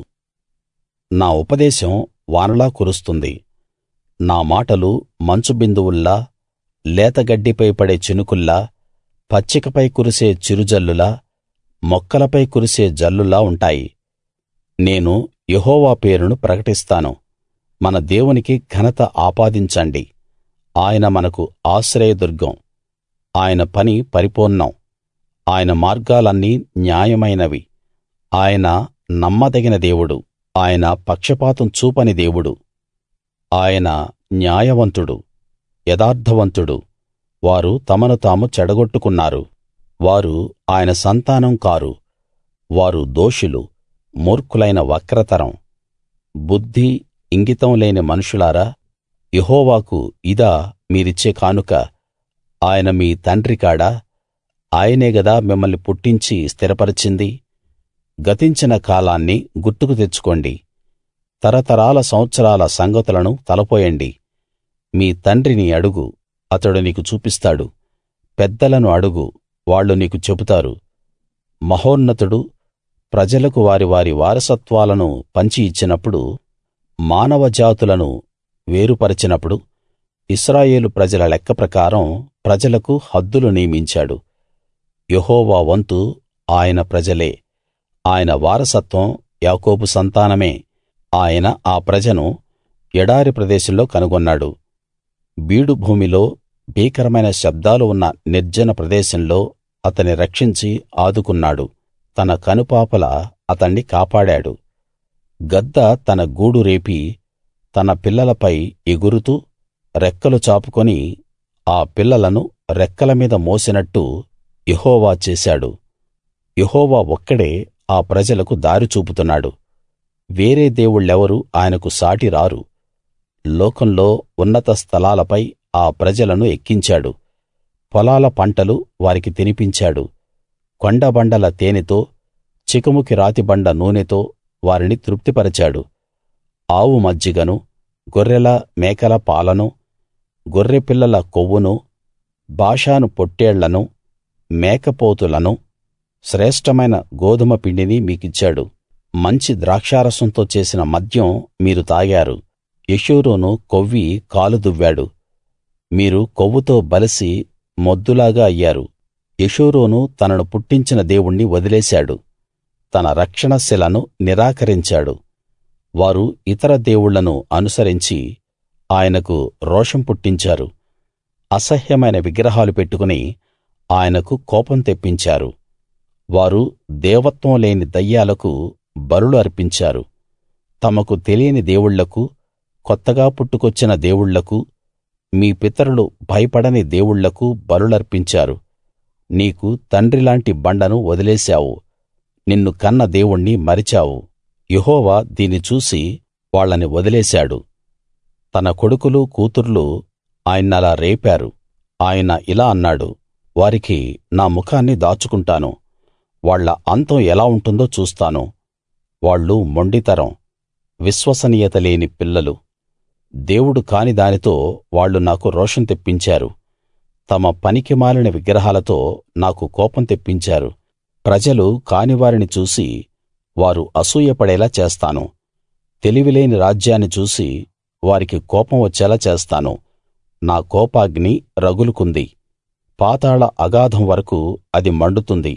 నా ఉపదేశం వానలా కురుస్తుంది నా మాటలు మంచు బిందువుల్లా లేతగడ్డిపై పడే చినుకుల్లా పచ్చికపై కురిసే చిరుజల్లులా మొక్కలపై కురిసే జల్లులా ఉంటాయి నేను యెహోవా పేరును ప్రకటిస్తాను మన దేవునికి ఘనత ఆపాదించండి ఆయన మనకు ఆశ్రయదుర్గం ఆయన పని పరిపూర్ణం ఆయన మార్గాలన్నీ న్యాయమైనవి ఆయన నమ్మదగిన దేవుడు ఆయన పక్షపాతం చూపని దేవుడు ఆయన న్యాయవంతుడు యథార్థవంతుడు వారు తమను తాము చెడగొట్టుకున్నారు వారు ఆయన సంతానం కారు వారు దోషులు మూర్ఖులైన వక్రతరం బుద్ధి ఇంగితం లేని మనుషులారా యెహోవాకు ఇదా మీరిచ్చే కానుక ఆయన మీ తండ్రి కాడా ఆయనే గదా మిమ్మల్ని పుట్టించి స్థిరపరచింది గతించిన కాలాన్ని గుర్తుకు తెచ్చుకోండి తరతరాల సంవత్సరాల సంగతులను తలపోయండి మీ తండ్రిని అడుగు అతడు నీకు చూపిస్తాడు పెద్దలను అడుగు వాళ్ళు నీకు చెబుతారు మహోన్నతుడు ప్రజలకు వారి వారి వారసత్వాలను పంచి ఇచ్చినప్పుడు మానవ జాతులను వేరుపరచినప్పుడు ఇశ్రాయేలు ప్రజల లెక్క ప్రకారం ప్రజలకు హద్దులు నియమించాడు యెహోవా వంతు ఆయన ప్రజలే ఆయన వారసత్వం యాకోబు సంతానమే ఆయన ఆ ప్రజను ఎడారి ప్రదేశంలో కనుగొన్నాడు బీడు భూమిలో భీకరమైన శబ్దాలు ఉన్న నిర్జన ప్రదేశంలో అతని రక్షించి ఆదుకున్నాడు తన కనుపాపల అతణ్ణి కాపాడాడు గద్ద తన గూడు రేపి తన పిల్లలపై ఎగురుతూ రెక్కలు చాపుకొని ఆ పిల్లలను రెక్కల మీద మోసినట్టు యెహోవా చేశాడు యెహోవా ఒక్కడే ఆ ప్రజలకు దారి చూపుతున్నాడు వేరే దేవుళ్ళెవరూ ఆయనకు సాటి రారు లోకంలో ఉన్నత స్థలాలపై ఆ ప్రజలను ఎక్కించాడు పొలాల పంటలు వారికి తినిపించాడు కొండబండల తేనెతో చికుముకి రాతిబండ నూనెతో వారిని తృప్తిపరచాడు ఆవు మజ్జిగను గొర్రెల మేకల పాలను గొర్రెపిల్లల కొవ్వును బాషాను పొట్టేళ్లను మేకపోతులను శ్రేష్ఠమైన గోదుమ పిండిని మీకిచ్చాడు మంచి ద్రాక్షారసంతో చేసిన మద్యం మీరు తాగారు యెషూరూను కొవ్వి కాలు దువ్వాడు మీరు కొవ్వుతో బలిసి మొద్దులాగా అయ్యారు యెషూరూను తనను పుట్టించిన దేవుణ్ణి వదిలేశాడు తన రక్షణ శిలను నిరాకరించాడు వారు ఇతర దేవుళ్ళను అనుసరించి ఆయనకు రోషం పుట్టించారు అసహ్యమైన విగ్రహాలు పెట్టుకుని ఆయనకు కోపం తెప్పించారు వారు దేవత్వం లేని దయ్యాలకు బలులు అర్పించారు తమకు తెలియని దేవుళ్ళకు కొత్తగా పుట్టుకొచ్చిన దేవుళ్ళకు మీ పితరులు భయపడని దేవుళ్ళకు బలులర్పించారు నీకు తండ్రిలాంటి బండను వదిలేశావు నిన్ను కన్న దేవుణ్ణి మరిచావు యెహోవా దీన్ని చూసి వాళ్ళని వదిలేశాడు తన కొడుకులు కూతుర్లు ఆయన్నలా రేపారు ఆయన ఇలా అన్నాడు వారికి నా ముఖాన్ని దాచుకుంటాను వాళ్ళ అంతం ఎలా ఉంటుందో చూస్తాను వాళ్ళు మొండితరం విశ్వసనీయత లేని పిల్లలు దేవుడు కాని దానితో వాళ్ళు నాకు రోషం తెప్పించారు తమ పనికిమాలిన విగ్రహాలతో నాకు కోపం తెప్పించారు ప్రజలు కానివారిని చూసి వారు అసూయపడేలా చేస్తాను తెలివిలేని రాజ్యాన్ని చూసి వారికి కోపం వచ్చేలా చేస్తాను నా కోపాగ్ని రగులుకుంది పాతాళ అగాధం వరకు అది మండుతుంది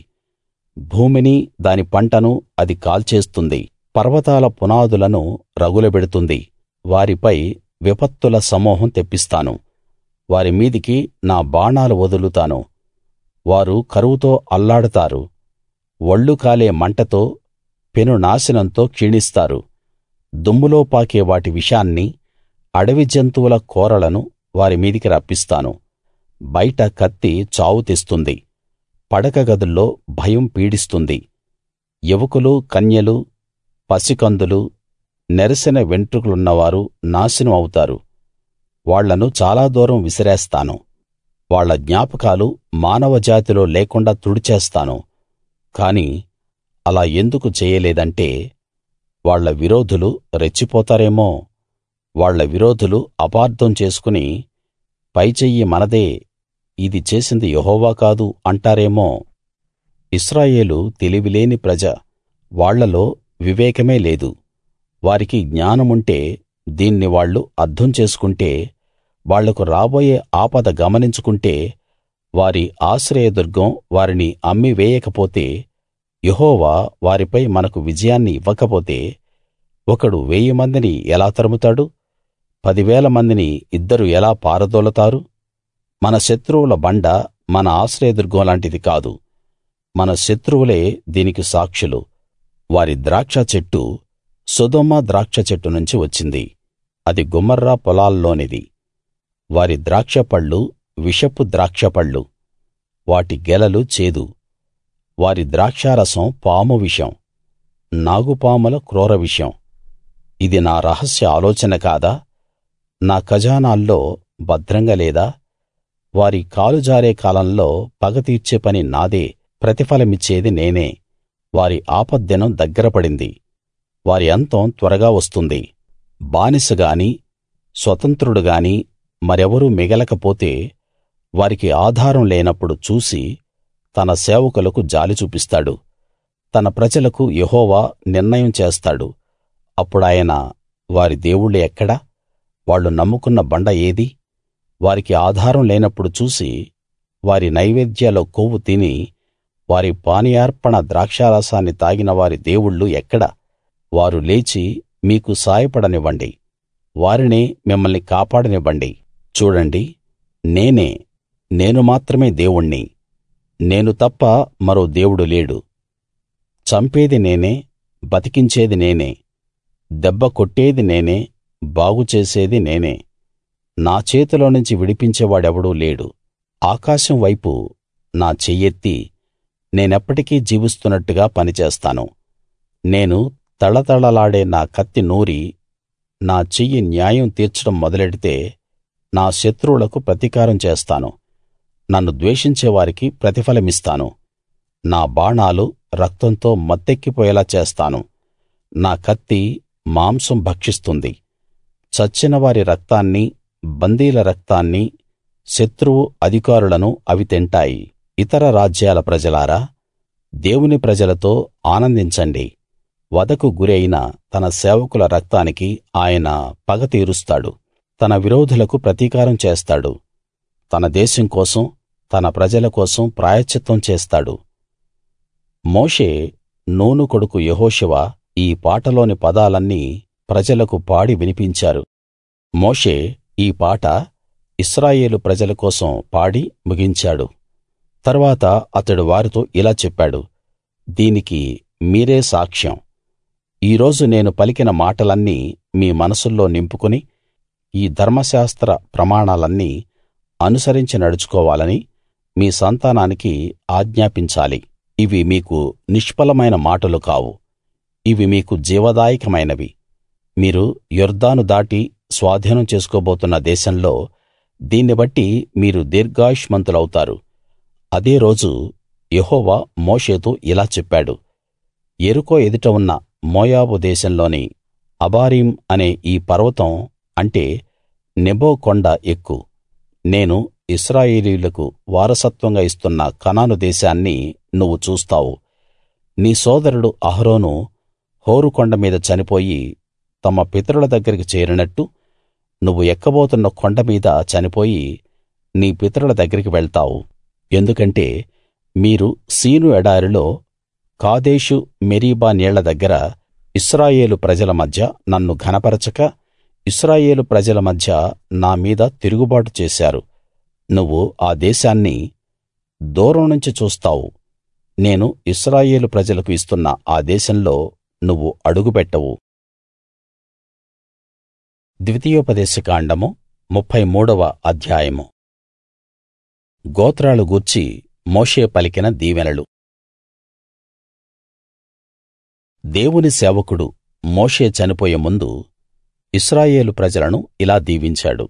భూమిని దాని పంటను అది కాల్చేస్తుంది పర్వతాల పునాదులను రగులబెడుతుంది వారిపై విపత్తుల సమూహం తెప్పిస్తాను వారి మీదికి నా బాణాలు వదులుతాను వారు కరువుతో అల్లాడుతారు ఒళ్ళు కాలే మంటతో పెను నాశనంతో క్షీణిస్తారు దుమ్ములో పాకే వాటి విషాన్ని అడవి జంతువుల కోరలను వారి మీదికి రప్పిస్తాను బయట కత్తి చావు తెస్తుంది పడక గదుల్లో భయం పీడిస్తుంది యువకులు కన్యలు పసికందులు నెరసిన వెంట్రుకలున్నవారు నాశనం అవుతారు వాళ్ళను చాలా దూరం విసిరేస్తాను వాళ్ళ జ్ఞాపకాలు మానవ జాతిలో లేకుండా తుడిచేస్తాను కాని అలా ఎందుకు చేయలేదంటే వాళ్ళ విరోధులు రెచ్చిపోతారేమో వాళ్ళ విరోధులు అపార్థం చేసుకుని పైచెయ్యి మనదే ఇది చేసింది యెహోవా కాదు అంటారేమో ఇశ్రాయేలు తెలివిలేని ప్రజ వాళ్ళలో వివేకమే లేదు వారికి జ్ఞానముంటే దీన్ని వాళ్ళు అర్థం చేసుకుంటే వాళ్లకు రాబోయే ఆపద గమనించుకుంటే వారి ఆశ్రయదుర్గం వారిని అమ్మి వేయకపోతే యెహోవా వారిపై మనకు విజయాన్ని ఇవ్వకపోతే ఒకడు వేయి మందిని ఎలా తరుముతాడు పదివేల మందిని ఇద్దరు ఎలా పారదోలతారు మన శత్రువుల బండ మన ఆశ్రయదుర్గం లాంటిది కాదు మన శత్రువులే దీనికి సాక్షులు వారి ద్రాక్ష చెట్టు సొదొమ ద్రాక్ష చెట్టు నుంచి వచ్చింది అది గుమర్రా పొలాల్లోనిది వారి ద్రాక్షపళ్ళు విషపు ద్రాక్షపళ్ళు వాటి గెలలు చేదు వారి ద్రాక్షారసం పాము విషం నాగుపాముల క్రూర విషం ఇది నా రహస్య ఆలోచన కాదా నా ఖజానాల్లో భద్రంగా లేదా వారి కాలు జారే కాలంలో పగ తీర్చే పని నాదే ప్రతిఫలమిచ్చేది నేనే వారి ఆపద్దినం దగ్గర పడింది వారి అంతం త్వరగా వస్తుంది బానిస గాని స్వతంత్రుడు గాని మరెవరూ మిగలకపోతే వారికి ఆధారం లేనప్పుడు చూసి తన సేవకులకు జాలి చూపిస్తాడు తన ప్రజలకు యెహోవా నిర్ణయం చేస్తాడు అప్పుడాయన వారి దేవుళ్ళు ఎక్కడ వాళ్ళు నమ్ముకున్న బండ ఏది వారికి ఆధారం లేనప్పుడు చూసి వారి నైవేద్యాల కొవ్వు తిని వారి పానీయార్పణ ద్రాక్షారసాన్ని తాగిన వారి దేవుళ్ళు ఎక్కడ వారు లేచి మీకు సాయపడనివ్వండి వారినే మిమ్మల్ని కాపాడనివ్వండి చూడండి నేనే నేను మాత్రమే దేవుణ్ణి నేను తప్ప మరో దేవుడు లేడు చంపేది నేనే బతికించేది నేనే దెబ్బ కొట్టేది నేనే బాగు చేసేది నేనే నా చేతిలో నుంచి విడిపించేవాడెవడూ లేడు ఆకాశం వైపు నా చెయ్యెత్తి నేనెప్పటికీ జీవిస్తున్నట్టుగా పనిచేస్తాను నేను తళతళలాడే నా కత్తి నూరి నా చెయ్యి న్యాయం తీర్చడం మొదలెడితే నా శత్రువులకు ప్రతీకారం చేస్తాను నన్ను ద్వేషించే వారికి ప్రతిఫలమిస్తాను నా బాణాలు రక్తంతో మత్తెక్కిపోయేలా చేస్తాను నా కత్తి మాంసం భక్షిస్తుంది చచ్చిన వారి రక్తాన్ని బందీల రక్తాన్ని శత్రువు అధికారులను అవి తింటాయి ఇతర రాజ్యాల ప్రజలారా దేవుని ప్రజలతో ఆనందించండి వధకు గురైన తన సేవకుల రక్తానికి ఆయన పగ తీరుస్తాడు తన విరోధులకు ప్రతీకారం చేస్తాడు తన దేశం కోసం తన ప్రజల కోసం ప్రాయశ్చిత్తం చేస్తాడు మోషే నూను కొడుకు యెహోషువ ఈ పాటలోని పదాలన్నీ ప్రజలకు పాడి వినిపించారు మోషే ఈ పాట ఇశ్రాయేలు ప్రజల కోసం పాడి ముగించాడు తరువాత అతడు వారితో ఇలా చెప్పాడు దీనికి మీరే సాక్ష్యం ఈ రోజు నేను పలికిన మాటలన్నీ మీ మనసుల్లో నింపుకుని ఈ ధర్మశాస్త్ర ప్రమాణాలన్నీ అనుసరించి నడుచుకోవాలని మీ సంతానానికి ఆజ్ఞాపించాలి ఇవి మీకు నిష్ఫలమైన మాటలు కావు ఇవి మీకు జీవదాయకమైనవి మీరు యొర్దాను దాటి స్వాధీనం చేసుకోబోతున్న దేశంలో దీన్ని బట్టి మీరు దీర్ఘాయుష్మంతులౌతారు అదే రోజు యెహోవా మోషేతో ఇలా చెప్పాడు యెరికో ఎదుట ఉన్న మోయాబు దేశంలోని అబారీం అనే ఈ పర్వతం అంటే నెబో కొండ ఎక్కు నేను ఇశ్రాయేలీయులకు వారసత్వంగా ఇస్తున్న కనాను దేశాన్ని నువ్వు చూస్తావు నీ సోదరుడు అహరోను హోరు కొండ మీద చనిపోయి తమ పితరుల దగ్గరికి చేరినట్టు నువ్వు ఎక్కబోతున్న కొండ మీద చనిపోయి నీ పితరుల దగ్గరికి వెళ్తావు ఎందుకంటే మీరు సీను ఎడారిలో కాదేషు మెరీబా నీళ్ల దగ్గర ఇశ్రాయేలు ప్రజల మధ్య నన్ను ఘనపరచక ఇశ్రాయేలు ప్రజల మధ్య నా మీద తిరుగుబాటు చేశారు నువ్వు ఆ దేశాన్ని దూరం నుంచి చూస్తావు నేను ఇశ్రాయేలు ప్రజలకు ఇస్తున్న ఆ దేశంలో నువ్వు అడుగుపెట్టవు ద్వితీయోపదేశకాండము ముప్పై మూడవ అధ్యాయము గోత్రాలు గూర్చి మోషే పలికిన దీవెనలు దేవుని సేవకుడు మోషే చనిపోయే ముందు ఇశ్రాయేలు ప్రజలను ఇలా దీవించాడు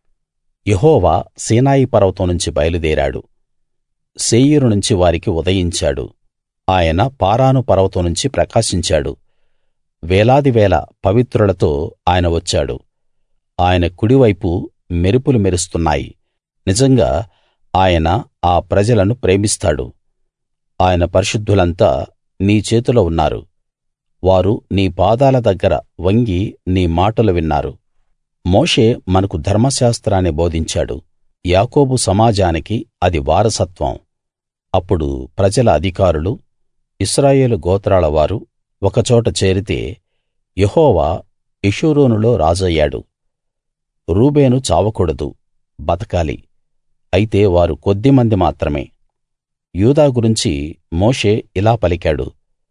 యెహోవా సీనాయి పర్వతం నుంచి బయలుదేరాడు శేయీరు నుంచి వారికి ఉదయించాడు ఆయన పారాను పర్వతం నుంచి ప్రకాశించాడు వేలాది వేల పవిత్రులతో ఆయన వచ్చాడు ఆయన కుడివైపు మెరుపులు మెరుస్తున్నాయి నిజంగా ఆయన ఆ ప్రజలను ప్రేమిస్తాడు ఆయన పరిశుద్ధులంతా నీ చేతిలో ఉన్నారు వారు నీ పాదాల దగ్గర వంగి నీ మాటలు విన్నారు మోషే మనకు ధర్మశాస్త్రాన్ని బోధించాడు యాకోబు సమాజానికి అది వారసత్వం అప్పుడు ప్రజల అధికారులు ఇశ్రాయేలు గోత్రాల వారు ఒకచోట చేరితే యెహోవా యెషూరూనులో రాజయ్యాడు రూబేను చావకూడదు బతకాలి అయితే వారు కొద్దిమంది మాత్రమే యూదా గురించి మోషే ఇలా పలికాడు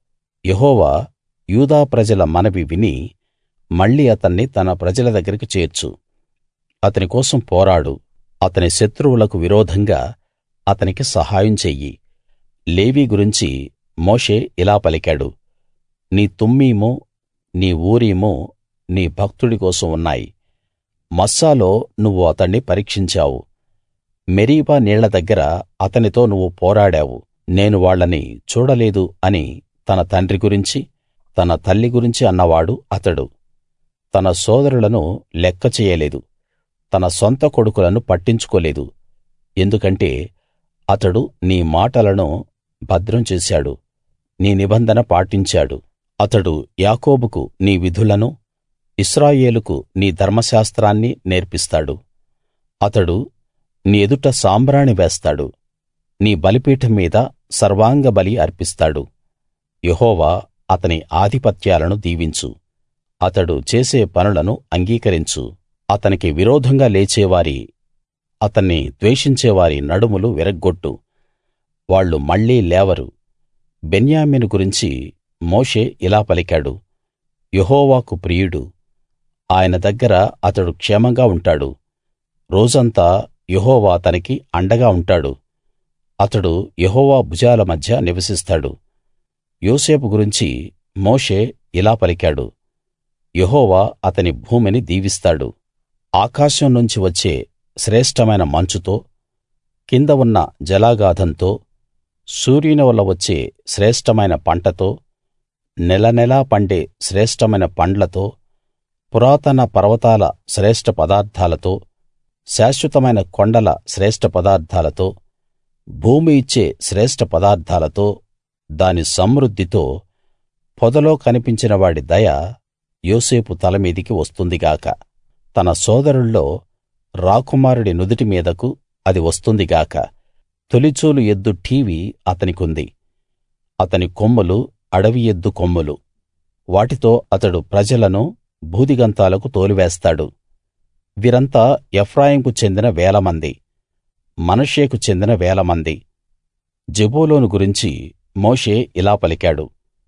యెహోవా యూదా ప్రజల మనవి విని మళ్ళీ అతన్ని తన ప్రజల దగ్గరికి చేర్చు అతని కోసం పోరాడు అతని శత్రువులకు విరోధంగా అతనికి సహాయం చెయ్యి లేవీ గురించి మోషే ఇలా పలికాడు నీ తుమ్మీము నీ ఊరీము నీ భక్తుడి కోసం ఉన్నాయి మస్సాలో నువ్వు అతణ్ణి పరీక్షించావు మెరీబా నీళ్ల దగ్గర అతనితో నువ్వు పోరాడావు నేను వాళ్ళని చూడలేదు అని తన తండ్రి గురించి తన తల్లి గురించి అన్నవాడు అతడు తన సోదరులను లెక్క చెయ్యలేదు తన సొంత కొడుకులను పట్టించుకోలేదు ఎందుకంటే అతడు నీ మాటలను భద్రం చేశాడు నీ నిబంధన పాటించాడు అతడు యాకోబుకు నీ విధులను ఇశ్రాయేలుకు నీ ధర్మశాస్త్రాన్ని నేర్పిస్తాడు అతడు నీ ఎదుట సాంబ్రాణి వేస్తాడు నీ బలిపీఠం మీద సర్వాంగ బలి అర్పిస్తాడు యెహోవా అతని ఆధిపత్యాలను దీవించు అతడు చేసే పనులను అంగీకరించు అతనికి విరోధంగా లేచేవారి అతన్ని ద్వేషించేవారి నడుములు విరగ్గొట్టు వాళ్ళు మళ్ళీ లేవరు బెన్యామీను గురించి మోషే ఇలా పలికాడు యెహోవాకు ప్రియుడు ఆయన దగ్గర అతడు క్షేమంగా ఉంటాడు రోజంతా యెహోవా అతనికి అండగా ఉంటాడు అతడు యెహోవా భుజాల మధ్య నివసిస్తాడు యోసేపు గురించి మోషే ఇలా పలికాడు యెహోవా అతని భూమిని దీవిస్తాడు ఆకాశం నుంచి వచ్చే శ్రేష్ఠమైన మంచుతో కింద ఉన్న జలాగాధంతో సూర్యుని వల్ల వచ్చే శ్రేష్ఠమైన పంటతో నెలనెలా పండే శ్రేష్ఠమైన పండ్లతో పురాతన పర్వతాల శ్రేష్ఠ పదార్థాలతో శాశ్వతమైన కొండల శ్రేష్ఠ పదార్థాలతో భూమి ఇచ్చే శ్రేష్ఠ పదార్థాలతో దాని సమృద్ధితో పొదలో కనిపించిన వాడి దయ యోసేపు తల మీదికి వస్తుంది గాక తన సోదరుల్లో రాకుమారుడి నుదిటి మీదకు అది వస్తుంది గాక తొలిచూలు ఎద్దు ఠీవి అతనికుంది అతని కొమ్ములు అడవి ఎద్దు కొమ్ములు వాటితో అతడు ప్రజలను భూదిగంతాలకు తోలివేస్తాడు వీరంతా ఎఫ్రాయింకు చెందిన వేలమంది మనష్షేకు చెందిన వేలమంది జెబూలూను గురించి మోషే ఇలా పలికాడు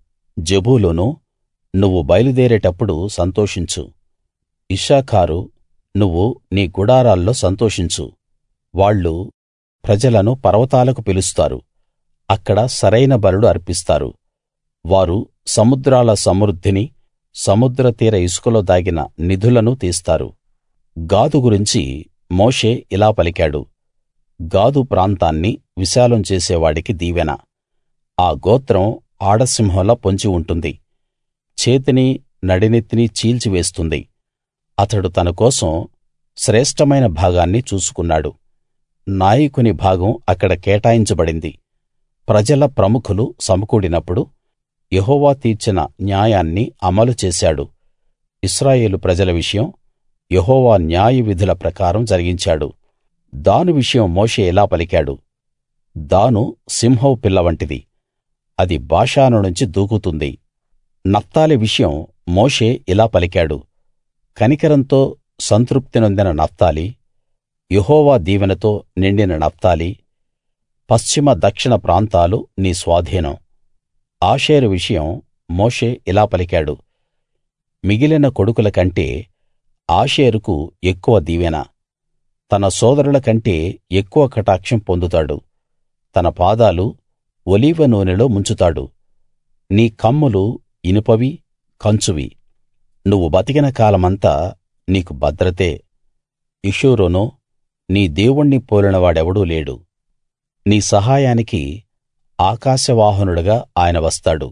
జెబూలూనూ నువ్వు బయలుదేరేటప్పుడు సంతోషించు ఇశ్శాఖారు నువ్వు నీ గుడారాల్లో సంతోషించు వాళ్ళు ప్రజలను పర్వతాలకు పిలుస్తారు అక్కడ సరైన బలులు అర్పిస్తారు వారు సముద్రాల సమృద్ధిని సముద్ర తీర ఇసుకలో దాగిన నిధులను తీస్తారు గాదు గురించి మోషే ఇలా పలికాడు గాదు ప్రాంతాన్ని విశాలం చేసేవాడికి దీవెన ఆ గోత్రం ఆడసింహంలా పొంచి ఉంటుంది చేతిని నడినెత్తిని చీల్చివేస్తుంది అతడు తన కోసం శ్రేష్ఠమైన భాగాన్ని చూసుకున్నాడు నాయకుని భాగం అక్కడ కేటాయించబడింది ప్రజల ప్రముఖులు సమకూడినప్పుడు యెహోవా తీర్చిన న్యాయాన్ని అమలు చేశాడు ఇశ్రాయేలు ప్రజల విషయం యెహోవా న్యాయవిధుల ప్రకారం జరిగించాడు దాను విషయం మోషే ఇలా పలికాడు దాను సింహపు పిల్ల వంటిది అది బాషాను నుంచి దూకుతుంది నఫ్తాలి విషయం మోషే ఇలా పలికాడు కనికరంతో సంతృప్తి నొందిన నఫ్తాలి యెహోవా దీవెనతో నిండిన నఫ్తాలి పశ్చిమ దక్షిణ ప్రాంతాలు నీ స్వాధీనం ఆషేరు విషయం మోషే ఇలా పలికాడు మిగిలిన కొడుకుల కంటే ఆషేరుకు ఎక్కువ దీవెన తన సోదరుల కంటే ఎక్కువ కటాక్షం పొందుతాడు తన పాదాలు ఒలీవ నూనెలో ముంచుతాడు నీ కమ్ములు ఇనుపవి కంచువి నువ్వు బతికిన కాలమంతా నీకు భద్రతే ఇషూరునూ నీ దేవుణ్ణి పోలినవాడెవడూ లేడు నీ సహాయానికి ఆకాశవాహనుడుగా ఆయన వస్తాడు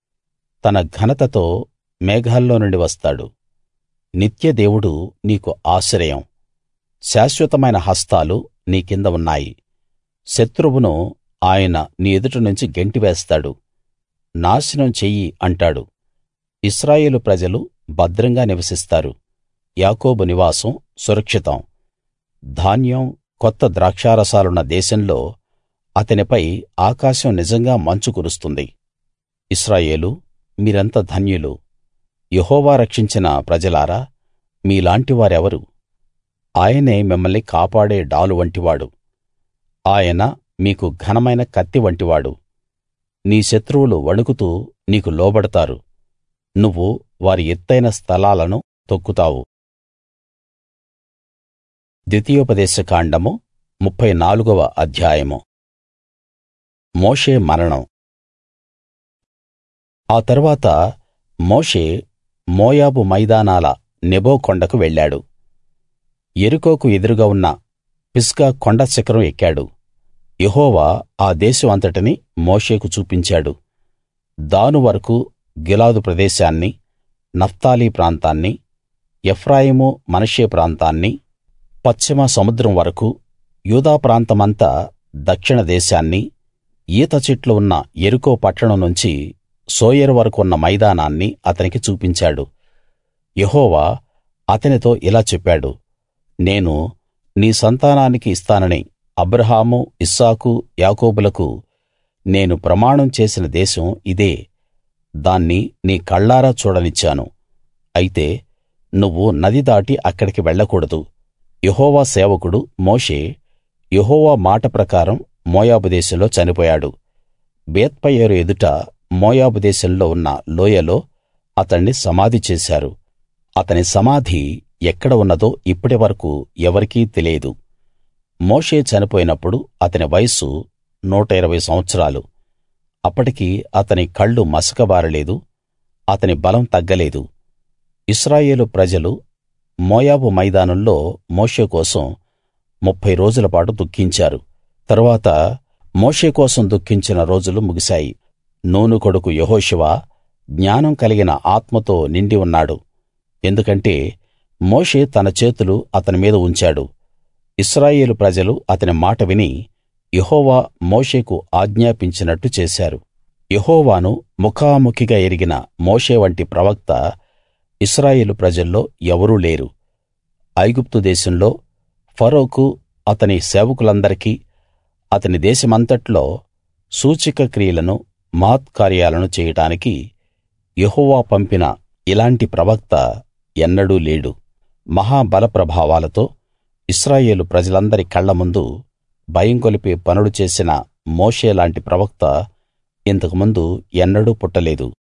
తన ఘనతతో మేఘాల్లో నుండి వస్తాడు నిత్య దేవుడు నీకు ఆశ్రయం శాశ్వతమైన హస్తాలు నీ కింద ఉన్నాయి శత్రువును ఆయన నీ ఎదుట నుంచి గెంటివేస్తాడు నాశనం చెయ్యి అంటాడు ఇశ్రాయేలు ప్రజలు భద్రంగా నివసిస్తారు యాకోబు నివాసం సురక్షితం ధాన్యం కొత్త ద్రాక్షారసాలున్న దేశంలో అతనిపై ఆకాశం నిజంగా మంచు కురుస్తుంది ఇశ్రాయేలూ మీరెంత ధన్యులు యెహోవా రక్షించిన ప్రజలారా మీలాంటి వారెవరు ఆయనే మిమ్మల్ని కాపాడే డాలు వంటివాడు ఆయన మీకు ఘనమైన కత్తి వంటివాడు నీ శత్రువులు వణుకుతూ నీకు లోబడతారు నువ్వు వారి ఎత్తయిన స్థలాలను తొక్కుతావు ద్వితీయోపదేశ కాండము ముప్ఫై నాలుగవ అధ్యాయము మోషే మరణం ఆ తరువాత మోషే మోయాబు మైదానాల నెబో కొండకు వెళ్ళాడు యెరికోకు ఎదురుగా ఉన్న పిస్గా కొండ శిఖరం ఎక్కాడు యెహోవా ఆ దేశం అంతటిని మోషేకు చూపించాడు దాను వరకూ గిలాదు ప్రదేశాన్ని నఫ్తాలి ప్రాంతాన్ని ఎఫ్రాయిము మనష్షే ప్రాంతాన్ని పశ్చిమ సముద్రం వరకూ యూదా ప్రాంతమంతా దక్షిణ దేశాన్ని ఈత చెట్లు ఉన్న యెరికో పట్టణం నుంచి సోయరు వరకు ఉన్న మైదానాన్ని అతనికి చూపించాడు యెహోవా అతనితో ఇలా చెప్పాడు నేను నీ సంతానానికి ఇస్తానని అబ్రాహాము ఇస్సాకు యాకోబులకు నేను ప్రమాణం చేసిన దేశం ఇదే దాన్ని నీ కళ్ళారా చూడనిచ్చాను అయితే నువ్వు నది దాటి అక్కడికి వెళ్ళకూడదు యెహోవా సేవకుడు మోషే యెహోవా మాట ప్రకారం మోయాబు దేశంలో చనిపోయాడు బేత్పయోరు ఎదుట మోయాబు దేశంలో ఉన్న లోయలో అతణ్ణి సమాధి చేశారు అతని సమాధి ఎక్కడ ఉన్నదో ఇప్పటి వరకూ ఎవరికీ తెలియదు మోషే చనిపోయినప్పుడు అతని వయస్సు నూట ఇరవై సంవత్సరాలు అప్పటికి అతని కళ్ళు మసకబారలేదు అతని బలం తగ్గలేదు ఇశ్రాయేలు ప్రజలు మోయాబు మైదానంలో మోషే కోసం ముప్ఫై రోజుల పాటు దుఃఖించారు తరువాత మోషే కోసం దుఃఖించిన రోజులు ముగిశాయి నూను కొడుకు యెహోషువ జ్ఞానం కలిగిన ఆత్మతో నిండి ఉన్నాడు ఎందుకంటే మోషే తన చేతులు అతని మీద ఉంచాడు ఇశ్రాయేలు ప్రజలు అతని మాట విని యెహోవా మోషేకు ఆజ్ఞాపించినట్టు చేశారు యెహోవాను ముఖాముఖిగా ఎరిగిన మోషే వంటి ప్రవక్త ఇశ్రాయేలు ప్రజల్లో ఎవరూ లేరు ఐగుప్తు దేశంలో ఫరోకు అతని సేవకులందరికీ అతని దేశమంతట్లో సూచక క్రియలను మహత్కార్యాలను చేయడానికి యెహోవా పంపిన ఇలాంటి ప్రవక్త ఎన్నడూ లేడు మహా బలప్రభావాలతో ఇశ్రాయేలు ప్రజలందరి కళ్ళ ముందు భయం గొలిపే పనులు చేసిన మోషే లాంటి ప్రవక్త ఇంతకుముందు ఎన్నడూ పుట్టలేదు